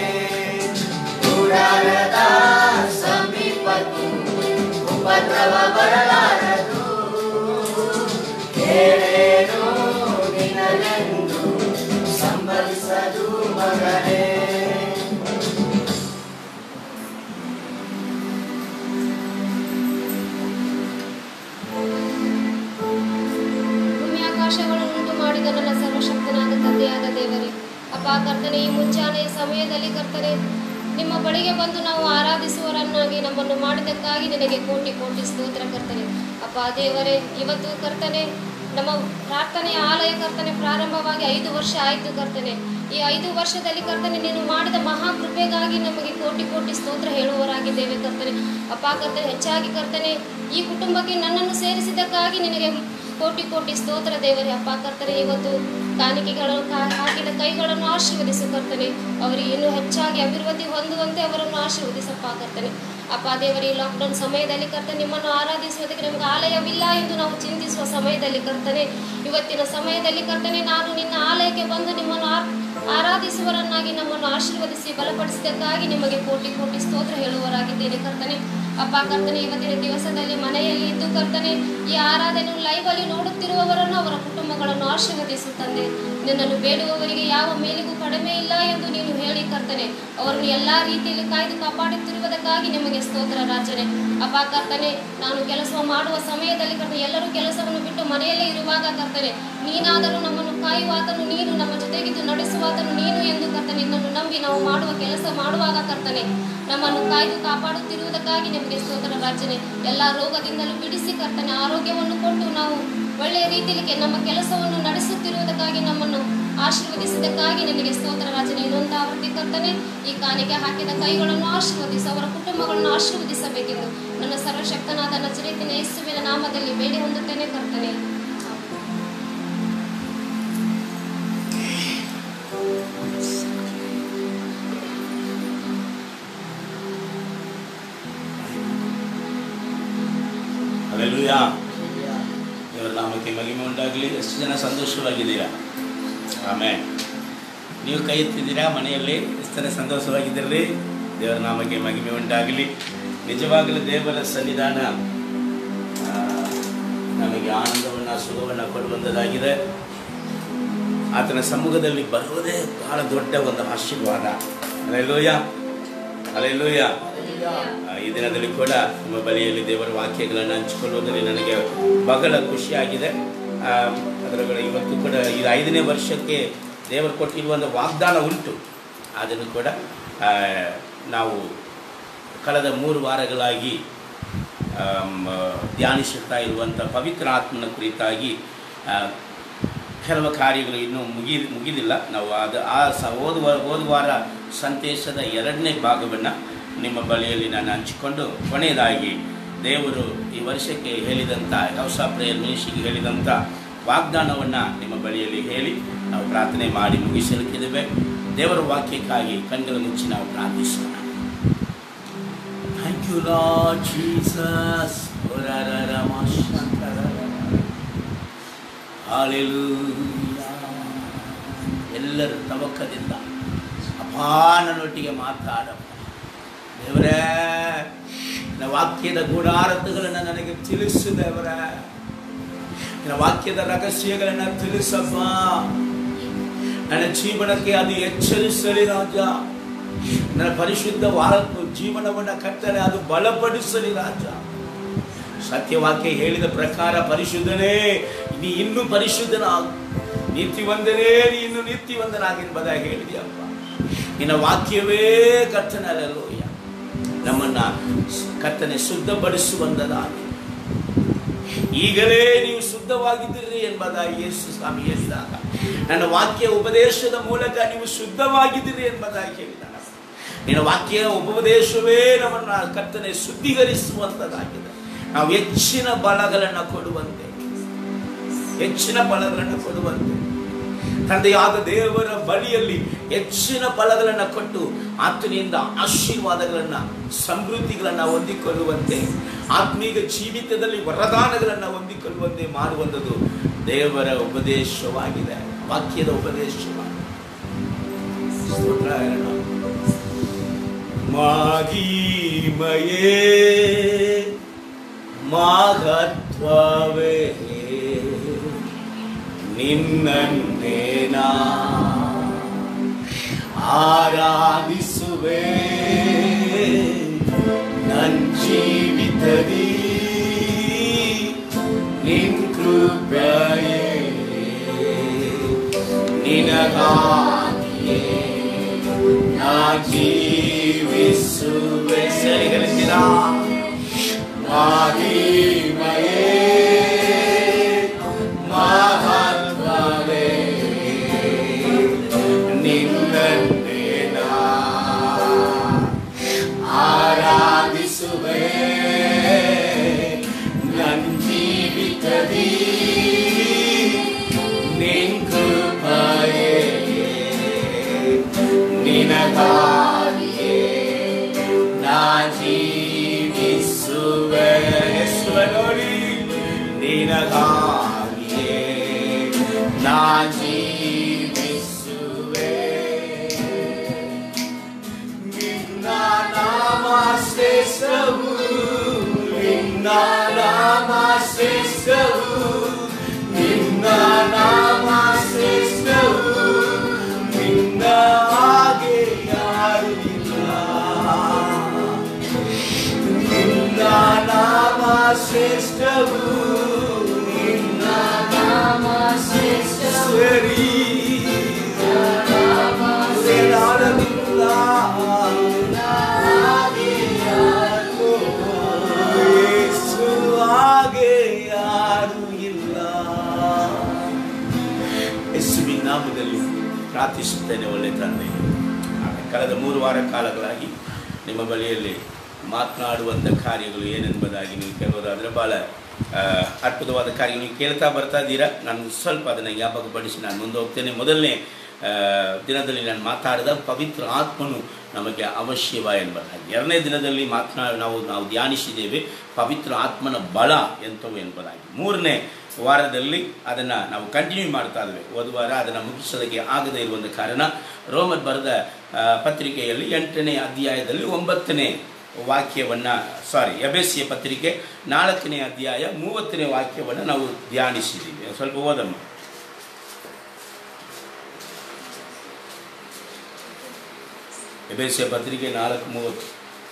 ಗುಡಾರದ ಸಮೀಪಕ್ಕೂ ಉಪದ್ರವ ಬರಲಾರದು ಏನೇನು ನಿನಗೆಂದು ಸಂಭವಿಸದು ಮಗನೇ ಭೂಮಿ ಆಕಾಶಗಳನ್ನು ಉಂಟು ಮಾಡಿದ ನನ್ನ ಸರ್ವಶಕ್ತನಾದ ತಂದೆಯಾದ ದೇವರೇ ಅಪ್ಪ ಕರ್ತನೆ ಈ ಮುಂಚಾನೆಯ ಸಮಯದಲ್ಲಿ ಕರ್ತನೆ ನಿಮ್ಮ ಬಳಿಗೆ ಬಂದು ನಾವು ಆರಾಧಿಸುವವರನ್ನಾಗಿ ನಮ್ಮನ್ನು ಮಾಡಿದ್ದಕ್ಕಾಗಿ ನಿನಗೆ ಕೋಟಿ ಕೋಟಿ ಸ್ತೋತ್ರ ಕರ್ತನೆ ಅಪ್ಪ ದೇವರೇ ಇವತ್ತು ಕರ್ತನೆ ನಮ್ಮ ಪ್ರಾರ್ಥನೆಯ ಆಲಯ ಕರ್ತನೆ ಪ್ರಾರಂಭವಾಗಿ ಐದು ವರ್ಷ ಆಯಿತು ಕರ್ತನೆ ಈ ಐದು ವರ್ಷದಲ್ಲಿ ಕರ್ತನೆ ನೀನು ಮಾಡಿದ ಮಹಾಕೃಪೆಗಾಗಿ ನಮಗೆ ಕೋಟಿ ಕೋಟಿ ಸ್ತೋತ್ರ ಹೇಳುವವರಾಗಿದ್ದೇವೆ ಕರ್ತನೆ ಅಪ್ಪ ಕರ್ತನೆ ಹೆಚ್ಚಾಗಿ ಕರ್ತನೆ ಈ ಕುಟುಂಬಕ್ಕೆ ನನ್ನನ್ನು ಸೇರಿಸಿದ್ದಕ್ಕಾಗಿ ನಿನಗೆ ಕೋಟಿ ಕೋಟಿ ಸ್ತೋತ್ರ ದೇವರೇ ಅಪ್ಪ ಕರ್ತನೆ ಇವತ್ತು ಕಾಣಿಕೆಗಳನ್ನು ಕಾ- ಹಾಕಿದ ಕೈಗಳನ್ನು ಆಶೀರ್ವದಿಸು ಕರ್ತನೆ ಅವರಿಗೆ ಇನ್ನೂ ಹೆಚ್ಚಾಗಿ ಅಭಿವೃದ್ಧಿ ಹೊಂದುವಂತೆ ಅವರನ್ನು ಆಶೀರ್ವದಿಸಪ್ಪ ಕರ್ತನೆ ಅಪ್ಪ ದೇವರೇ ಈ ಲಾಕ್ಡೌನ್ ಸಮಯದಲ್ಲಿ ಕರ್ತನೆ ನಿಮ್ಮನ್ನು ಆರಾಧಿಸುವುದಕ್ಕೆ ನಮಗೆ ಆಲಯವಿಲ್ಲ ಎಂದು ನಾವು ಚಿಂತಿಸುವ ಸಮಯದಲ್ಲಿ ಕರ್ತನೆ ಇವತ್ತಿನ ಸಮಯದಲ್ಲಿ ಕರ್ತನೆ ನಾನು ನಿನ್ನ ಆಲಯಕ್ಕೆ ಬಂದು ನಿಮ್ಮನ್ನು ಆರ್- ಆರಾಧಿಸುವವರನ್ನಾಗಿ ನಮ್ಮನ್ನು ಆಶೀರ್ವದಿಸಿ ಬಲಪಡಿಸಿದ್ದಕ್ಕಾಗಿ ನಿಮಗೆ ಕೋಟಿ ಕೋಟಿ ಸ್ತೋತ್ರ ಹೇಳುವವರಾಗಿದ್ದೇನೆ ಕರ್ತನೆ ಅಪ್ಪ ಕರ್ತನೆ ಇವತ್ತಿನ ದಿವಸದಲ್ಲಿ ಮನೆಯಲ್ಲಿ ಇದ್ದು ಕರ್ತನೆ ಈ ಆರಾಧನೆ ಲೈವ್ ಅಲ್ಲಿ ನೋಡುತ್ತಿರುವವರನ್ನು ಅವರ ಕುಟುಂಬಗಳನ್ನು ಆಶೀರ್ವದಿಸು ತಂದೆ ನಿನ್ನನ್ನು ಬೇಡುವವರಿಗೆ ಯಾವ ಮೇಲಿಗೂ ಕಡಿಮೆ ಇಲ್ಲ ಎಂದು ನೀನು ಹೇಳಿ ಕರ್ತನೆ ಅವರನ್ನು ಎಲ್ಲಾ ರೀತಿಯಲ್ಲಿ ಕಾಯ್ದು ಕಾಪಾಡುತ್ತಿರುವುದಕ್ಕಾಗಿ ನಿಮಗೆ ಸ್ತೋತ್ರ ರಾಜನೇ ಅಪ್ಪ ಕರ್ತನೆ ನಾನು ಕೆಲಸ ಮಾಡುವ ಸಮಯದಲ್ಲಿ ಕರ್ತನೆ ಎಲ್ಲರೂ ಕೆಲಸವನ್ನು ಬಿಟ್ಟು ಮನೆಯಲ್ಲೇ ಇರುವಾಗ ಕರ್ತನೆ ನೀನಾದರೂ ನಮ್ಮನ್ನು ಕಾಯುವಾತನು ನೀನು ನಮ್ಮ ಜೊತೆಗಿದ್ದು ನಡೆಸುವಾತನು ನೀನು ಎಂದು ಕರ್ತನೆ ನಿನ್ನನ್ನು ನಂಬಿ ನಾವು ಮಾಡುವ ಕೆಲಸ ಮಾಡುವಾಗ ಕರ್ತನೆ ನಮ್ಮನ್ನು ಕಾಯ್ದು ಕಾಪಾಡುತ್ತಿರುವುದಕ್ಕಾಗಿ ನಿಮಗೆ ಸ್ತೋತ್ರ ರಾಜನೆ ಎಲ್ಲ ರೋಗದಿಂದಲೂ ಬಿಡಿಸಿ ಕರ್ತನೆ ಆರೋಗ್ಯವನ್ನು ಕೊಟ್ಟು ನಾವು ಒಳ್ಳೆಯ ರೀತಿಯಲ್ಲಿ ನಮ್ಮ ಕೆಲಸವನ್ನು ನಡೆಸುತ್ತಿರುವುದಕ್ಕಾಗಿ ನಮ್ಮನ್ನು ಆಶೀರ್ವದಿಸಿದ್ದಕ್ಕಾಗಿ ನಿನಗೆ ಸ್ತೋತ್ರ ರಾಜನೆ ಇನ್ನೊಂದು ಆವೃತ್ತಿ ಕರ್ತನೆ ಈ ಕಾಣಿಕೆ ಹಾಕಿದ ಕೈಗಳನ್ನು ಆಶೀರ್ವದಿಸಿ ಅವರ ಕುಟುಂಬಗಳನ್ನು ಆಶೀರ್ವದಿಸಬೇಕೆಂದು ನನ್ನ ಸರ್ವಶಕ್ತನಾದ ನಜರೇತಿನ ಯೇಸುವಿನ ನಾಮದಲ್ಲಿ ಬೇಡಿ ಹೊಂದುತ್ತೇನೆ ಕರ್ತನೆ ಅಲ್ಲೆಲ್ಲೂಯಾ ದೇವರ ನಾಮಕ್ಕೆ ಮಹಿಮೆ ಉಂಟಾಗಲಿ ಎಷ್ಟು ಜನ ಸಂತೋಷವಾಗಿದ್ದೀರಾ ಆಮೇಲೆ ನೀವು ಕೈ ಎತ್ತಿದ್ದೀರಾ ಮನೆಯಲ್ಲಿ ಎಷ್ಟು ಜನ ಸಂತೋಷವಾಗಿದ್ದೀರಿ ದೇವರ ನಾಮಕ್ಕೆ ಮಹಿಮೆ ಉಂಟಾಗಲಿ ನಿಜವಾಗಲೂ ದೇವರ ಸನ್ನಿಧಾನ ಆ, ನಮಗೆ ಆನಂದವನ್ನು ಸುಖವನ್ನು ಕೊಡುವಂಥದ್ದಾಗಿದೆ ಆತನ ಸಮ್ಮುಖದಲ್ಲಿ ಬರುವುದೇ ಬಹಳ ದೊಡ್ಡ ಒಂದು ಆಶೀರ್ವಾದ ಅಲ್ಲೆಲ್ಲೂಯ ಅಲ್ಲೆಲ್ಲೂಯ ಆ, ಈ ದಿನದಲ್ಲಿ ಕೂಡ ನಿಮ್ಮ ಬಳಿಯಲ್ಲಿ ದೇವರ ವಾಕ್ಯಗಳನ್ನು ಹಂಚಿಕೊಳ್ಳುವುದರಲ್ಲಿ ನನಗೆ ಬಹಳ ಖುಷಿಯಾಗಿದೆ ಆ, ಅದರೊಳಗಡೆ ಇವತ್ತು ಕೂಡ ಈ ಐದನೇ ವರ್ಷಕ್ಕೆ ದೇವರು ಕೊಟ್ಟಿರುವ ಒಂದು ವಾಗ್ದಾನ ಉಂಟು ಅದನ್ನು ಕೂಡ ಆ, ನಾವು ಕಳೆದ ಮೂರು ವಾರಗಳಾಗಿ ಆಮ್, ಧ್ಯಾನಿಸುತ್ತಾ ಇರುವಂಥ ಪವಿತ್ರ ಆತ್ಮನ ಕುರಿತಾಗಿ ಆ, ಕೆಲವು ಕಾರ್ಯಗಳು ಇನ್ನೂ ಮುಗಿ ಮುಗಿದಿಲ್ಲ ನಾವು ಅದು ಆ ಸ ಓದುವ ಓದುವಾರ ಸಂದೇಶದ ಎರಡನೇ ಭಾಗವನ್ನು ನಿಮ್ಮ ಬಳಿಯಲ್ಲಿ ನಾನು ಹಂಚಿಕೊಂಡು ಕೊನೆಯದಾಗಿ ದೇವರು ಈ ವರ್ಷಕ್ಕೆ ಹೇಳಿದಂಥ ಹೊಸ ಪ್ರೇಯರ್ ಮಿನಿಸ್ಟ್ರಿಗೆ ಹೇಳಿದಂಥ ವಾಗ್ದಾನವನ್ನು ನಿಮ್ಮ ಬಳಿಯಲ್ಲಿ ಹೇಳಿ ನಾವು ಪ್ರಾರ್ಥನೆ ಮಾಡಿ ಮುಗಿಸಲಿಕ್ಕಿದ್ದೇವೆ ದೇವರ ವಾಕ್ಯಕ್ಕಾಗಿ ಕಣ್ಗಳ ಮುಚ್ಚಿ ನಾವು ಪ್ರಾರ್ಥಿಸೋಣ thank you Lord Jesus hallelujah ಎಲ್ಲರೂ ತವಕದಿಂದ ಅಪ್ಪ ನನ್ನೊಟ್ಟಿಗೆ ಮಾತಾಡಪ್ಪ ದೇವರೇ ನಿನ್ನ ವಾಕ್ಯದ ಗೂಢಾರ್ಥಗಳನ್ನು ನನಗೆ ತಿಳಿಸು ದೇವರೇ ನಿನ್ನ ವಾಕ್ಯದ ರಹಸ್ಯಗಳನ್ನು ತಿಳಿಸಪ್ಪ ನನ್ನ ಜೀವನಕ್ಕೆ ಅದು ಎಚ್ಚರಿಸಲಿ ರಾಜ ನನ್ನ ಪರಿಶುದ್ಧ ವಾರ ಜೀವನವನ್ನು ಕಟ್ಟಲೆ ಅದು ಬಲಪಡಿಸಲಿ ರಾಜ ಸತ್ಯವಾಕ್ಯ ಹೇಳಿದ ಪ್ರಕಾರ ಪರಿಶುದ್ಧನೇ ನೀ ಇನ್ನೂ ಪರಿಶುದ್ಧನಾಗು ನೀತಿವಂದನೇ ನೀ ಇನ್ನು ನೀತಿವಂದನಾಗೆಂಬುದಾಗಿ ಹೇಳಿದೆಯಪ್ಪ ನಿನ್ನ ವಾಕ್ಯವೇ ಕರ್ತನಲ್ಲೋಯ್ಯ ನಮ್ಮನ್ನ ಕರ್ತನೆ ಶುದ್ಧಪಡಿಸುವಂತದಾಗಿ ಈಗಲೇ ನೀವು ಶುದ್ಧವಾಗಿದ್ದೀರಿ ಎಂಬುದಾಗಿ ಯೇಸು ಸ್ವಾಮಿ ಹೇಳಿದಾಗ ನನ್ನ ವಾಕ್ಯ ಉಪದೇಶದ ಮೂಲಕ ನೀವು ಶುದ್ಧವಾಗಿದ್ದೀರಿ ಎಂಬುದಾಗಿ ಹೇಳಿದಾಗ ನಿನ್ನ ವಾಕ್ಯ ಉಪದೇಶವೇ ನಮ್ಮನ್ನ ಕರ್ತನೆ ಶುದ್ಧೀಕರಿಸುವಂತದಾಗಿದೆ ನಾವು ಹೆಚ್ಚಿನ ಬಲಗಳನ್ನು ಕೊಡುವಂತೆ ಹೆಚ್ಚಿನ ಫಲಗಳನ್ನು ಕೊಡುವಂತೆ ತಂದೆಯಾದ ದೇವರ ಬಳಿಯಲ್ಲಿ ಹೆಚ್ಚಿನ ಫಲಗಳನ್ನು ಕೊಟ್ಟು ಆತನಿಂದ ಆಶೀರ್ವಾದಗಳನ್ನು ಸಮೃದ್ಧಿಗಳನ್ನು ಹೊಂದಿಕೊಳ್ಳುವಂತೆ ಆತ್ಮೀಕ ಜೀವಿತದಲ್ಲಿ ವರದಾನಗಳನ್ನು ಹೊಂದಿಕೊಳ್ಳುವಂತೆ ಮಾಡುವಂಥದ್ದು ದೇವರ ಉಪದೇಶವಾಗಿದೆ ವಾಕ್ಯದ ಉಪದೇಶವಾಗಿದೆ ಸ್ತೋತ್ರ ಹೇಳೋಣ. ಮಹಿಮಯೇ ಮಹತ್ವವೇ ನಿನ್ನನ್ನೇನಾ ಆರಾಧಿಸುವೆ ನನ್ ಜೀವಿತದಿ ನಿನ್ ಕೃಪೆಯೇ ನಿನಗಾಗಿಯೇ ನಾ ಜೀವಿಸುವೆ ಸರಿ ಹೇಳ್ತೀರಾ ಮಹಿಮಯೇ ಮಹತ್ವವೇ ನಿನ್ನನ್ನೇನ ಆರಾಧಿಸುವೆ ನನ್ ಜೀವಿತದಿ ನಿನ್ ಕೃಪೆಯೇ ನಿನಗಾಗಿಯೇ ನಾ ಜೀವಿಸುವೆ ಯೇಸುವೆ ನೋಡಿ ನಿನಗಾಗಿಯೇ ನಾ ಜೀವಿಸುವೆ ನಿನ್ನ ನಾಮ ಶ್ರೇಷ್ಠವು ನಿನ್ನ ನಾಮ ಶ್ರೇಷ್ಠವು ನಿನ್ನ ನಾಮ ಶ್ರೇಷ್ಠವು ನಿನ್ನ ಹಾಗೆ ಯಾರು ಇಲ್ಲ ನಿನ್ನ ನಾಮ ಶ್ರೇಷ್ಠವು ನಿನ್ನ ನಾಮ ಶ್ರೇಷ್ಠವರಿ ಯಾರಿಲ್ಲ ಯೇಸು ಹಾಗೆ ಯಾರು ಇಲ್ಲ ಯೇಸುವಿನ ನಾಮದಲ್ಲಿ ಪ್ರಾರ್ಥಿಸುತ್ತೇನೆ ಒಳ್ಳೆ ತಂದೆ ಕಳೆದ ಮೂರು ವಾರ ಕಾಲಗಳಾಗಿ ನಿಮ್ಮ ಬಳಿಯಲ್ಲಿ ಮಾತನಾಡುವಂಥ ಕಾರ್ಯಗಳು ಏನೆಂಬುದಾಗಿ ನೀವು ಕೇಳೋದಾದರೆ ಭಾಳ ಆ, ಅದ್ಭುತವಾದ ಕಾರ್ಯಗಳು ನೀವು ಕೇಳ್ತಾ ಬರ್ತಾ ಇದ್ದೀರಾ ನಾನು ಸ್ವಲ್ಪ ಅದನ್ನು ಜ್ಞಾಪಕಪಡಿಸಿ ನಾನು ಮುಂದೆ ಹೋಗ್ತೇನೆ ಮೊದಲನೇ ಆ, ದಿನದಲ್ಲಿ ನಾನು ಮಾತಾಡಿದ ಪವಿತ್ರ ಆತ್ಮನು ನಮಗೆ ಅವಶ್ಯವ ಎಂಬುದಾಗಿ ಎರಡನೇ ದಿನದಲ್ಲಿ ಮಾತನಾಡಿ ನಾವು ನಾವು ಧ್ಯಾನಿಸಿದ್ದೇವೆ ಪವಿತ್ರ ಆತ್ಮನ ಬಲ ಎಂಥವು ಎಂಬುದಾಗಿ ಮೂರನೇ ವಾರದಲ್ಲಿ ಅದನ್ನು ನಾವು ಕಂಟಿನ್ಯೂ ಮಾಡ್ತಾ ಇದ್ದೇವೆ ಹೋದ ವಾರ ಅದನ್ನು ಮುಗಿಸೋದಕ್ಕೆ ಆಗದೇ ಇರುವಂಥ ಕಾರಣ ರೋಮನ್ ಬರೆದ ಆ, ಪತ್ರಿಕೆಯಲ್ಲಿ ಎಂಟನೇ ಅಧ್ಯಾಯದಲ್ಲಿ ಒಂಬತ್ತನೇ ವಾಕ್ಯವನ್ನು ಸಾರಿ ಎಬೆಸಿಯ ಪತ್ರಿಕೆ ನಾಲ್ಕನೇ ಅಧ್ಯಾಯ ಮೂವತ್ತನೇ ವಾಕ್ಯವನ್ನು ನಾವು ಧ್ಯಾನಿಸಿದ್ದೀವಿ ಸ್ವಲ್ಪ ಓದಮ್ಮ ಎಬೆಸಿಯ ಪತ್ರಿಕೆ ನಾಲ್ಕು ಮೂವತ್ತು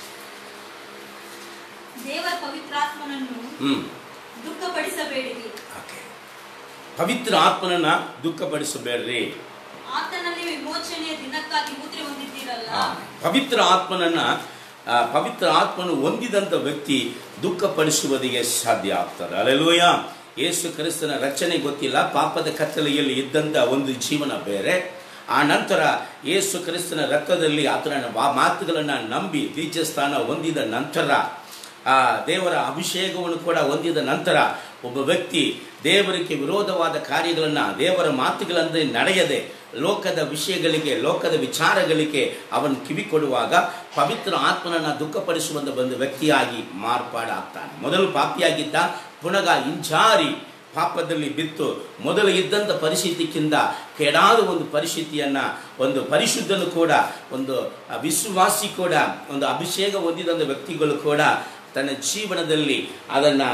ದೇವರ ಪವಿತ್ರಾತ್ಮನನ್ನು ಹ್ಞೂ ದುಃಖಪಡಿಸಬೇಡಿರಿ ಓಕೆ ಪವಿತ್ರ ಆತ್ಮನನ್ನ ದುಃಖಪಡಿಸಬೇಡ್ರಿ ಆತನಲ್ಲಿ ವಿಮೋಚನೆಯ ದಿನಕ್ಕಾಗಿ ಮುದ್ರೆ ಹೊಂದಿದ್ದೀರಲ್ಲ ಆ, ಪವಿತ್ರ ಆತ್ಮನನ್ನ ಆ, ಪವಿತ್ರ ಆತ್ಮನು ಹೊಂದಿದಂಥ ವ್ಯಕ್ತಿ ದುಃಖಪಡಿಸುವುದಿಗೆ ಸಾಧ್ಯ ಆಗ್ತದೆ ಅಲ್ಲೆಲ್ಲೂಯ ಯೇಸು ಕ್ರಿಸ್ತನ ರಚನೆ ಗೊತ್ತಿಲ್ಲ ಪಾಪದ ಕತ್ತಲೆಯಲ್ಲಿ ಇದ್ದಂಥ ಒಂದು ಜೀವನ ಬೇರೆ ಆ ನಂತರ ಯೇಸು ಕ್ರಿಸ್ತನ ರಕ್ತದಲ್ಲಿ ಆತನ ವಾ- ಮಾತುಗಳನ್ನು ನಂಬಿ ಬೀಜಸ್ಥಾನ ಹೊಂದಿದ ನಂತರ ಆ ದೇವರ ಅಭಿಷೇಕವನ್ನು ಕೂಡ ಹೊಂದಿದ ನಂತರ ಒಬ್ಬ ವ್ಯಕ್ತಿ ದೇವರಿಗೆ ವಿರೋಧವಾದ ಕಾರ್ಯಗಳನ್ನು ದೇವರ ಮಾತುಗಳಂತೆ ನಡೆಯದೆ ಲೋಕದ ವಿಷಯಗಳಿಗೆ ಲೋಕದ ವಿಚಾರಗಳಿಗೆ ಅವನು ಕಿವಿ ಕೊಡುವಾಗ ಪವಿತ್ರ ಆತ್ಮನನ್ನು ದುಃಖಪಡಿಸುವಂತ ಒಂದು ವ್ಯಕ್ತಿಯಾಗಿ ಮಾರ್ಪಾಡಾಗ್ತಾನೆ ಮೊದಲು ಪಾಪಿಯಾಗಿದ್ದ ಪುನಗ ಹಿಂಜಾರಿ ಪಾಪದಲ್ಲಿ ಬಿತ್ತು ಮೊದಲು ಇದ್ದಂಥ ಪರಿಸ್ಥಿತಿಕ್ಕಿಂತ ಕೆಡಾದ ಒಂದು ಪರಿಸ್ಥಿತಿಯನ್ನು ಒಂದು ಪರಿಶುದ್ಧನು ಕೂಡ ಒಂದು ವಿಶ್ವಾಸಿ ಕೂಡ ಒಂದು ಅಭಿಷೇಕ ಹೊಂದಿದಂಥ ವ್ಯಕ್ತಿಗಳು ಕೂಡ ತನ್ನ ಜೀವನದಲ್ಲಿ ಅದನ್ನು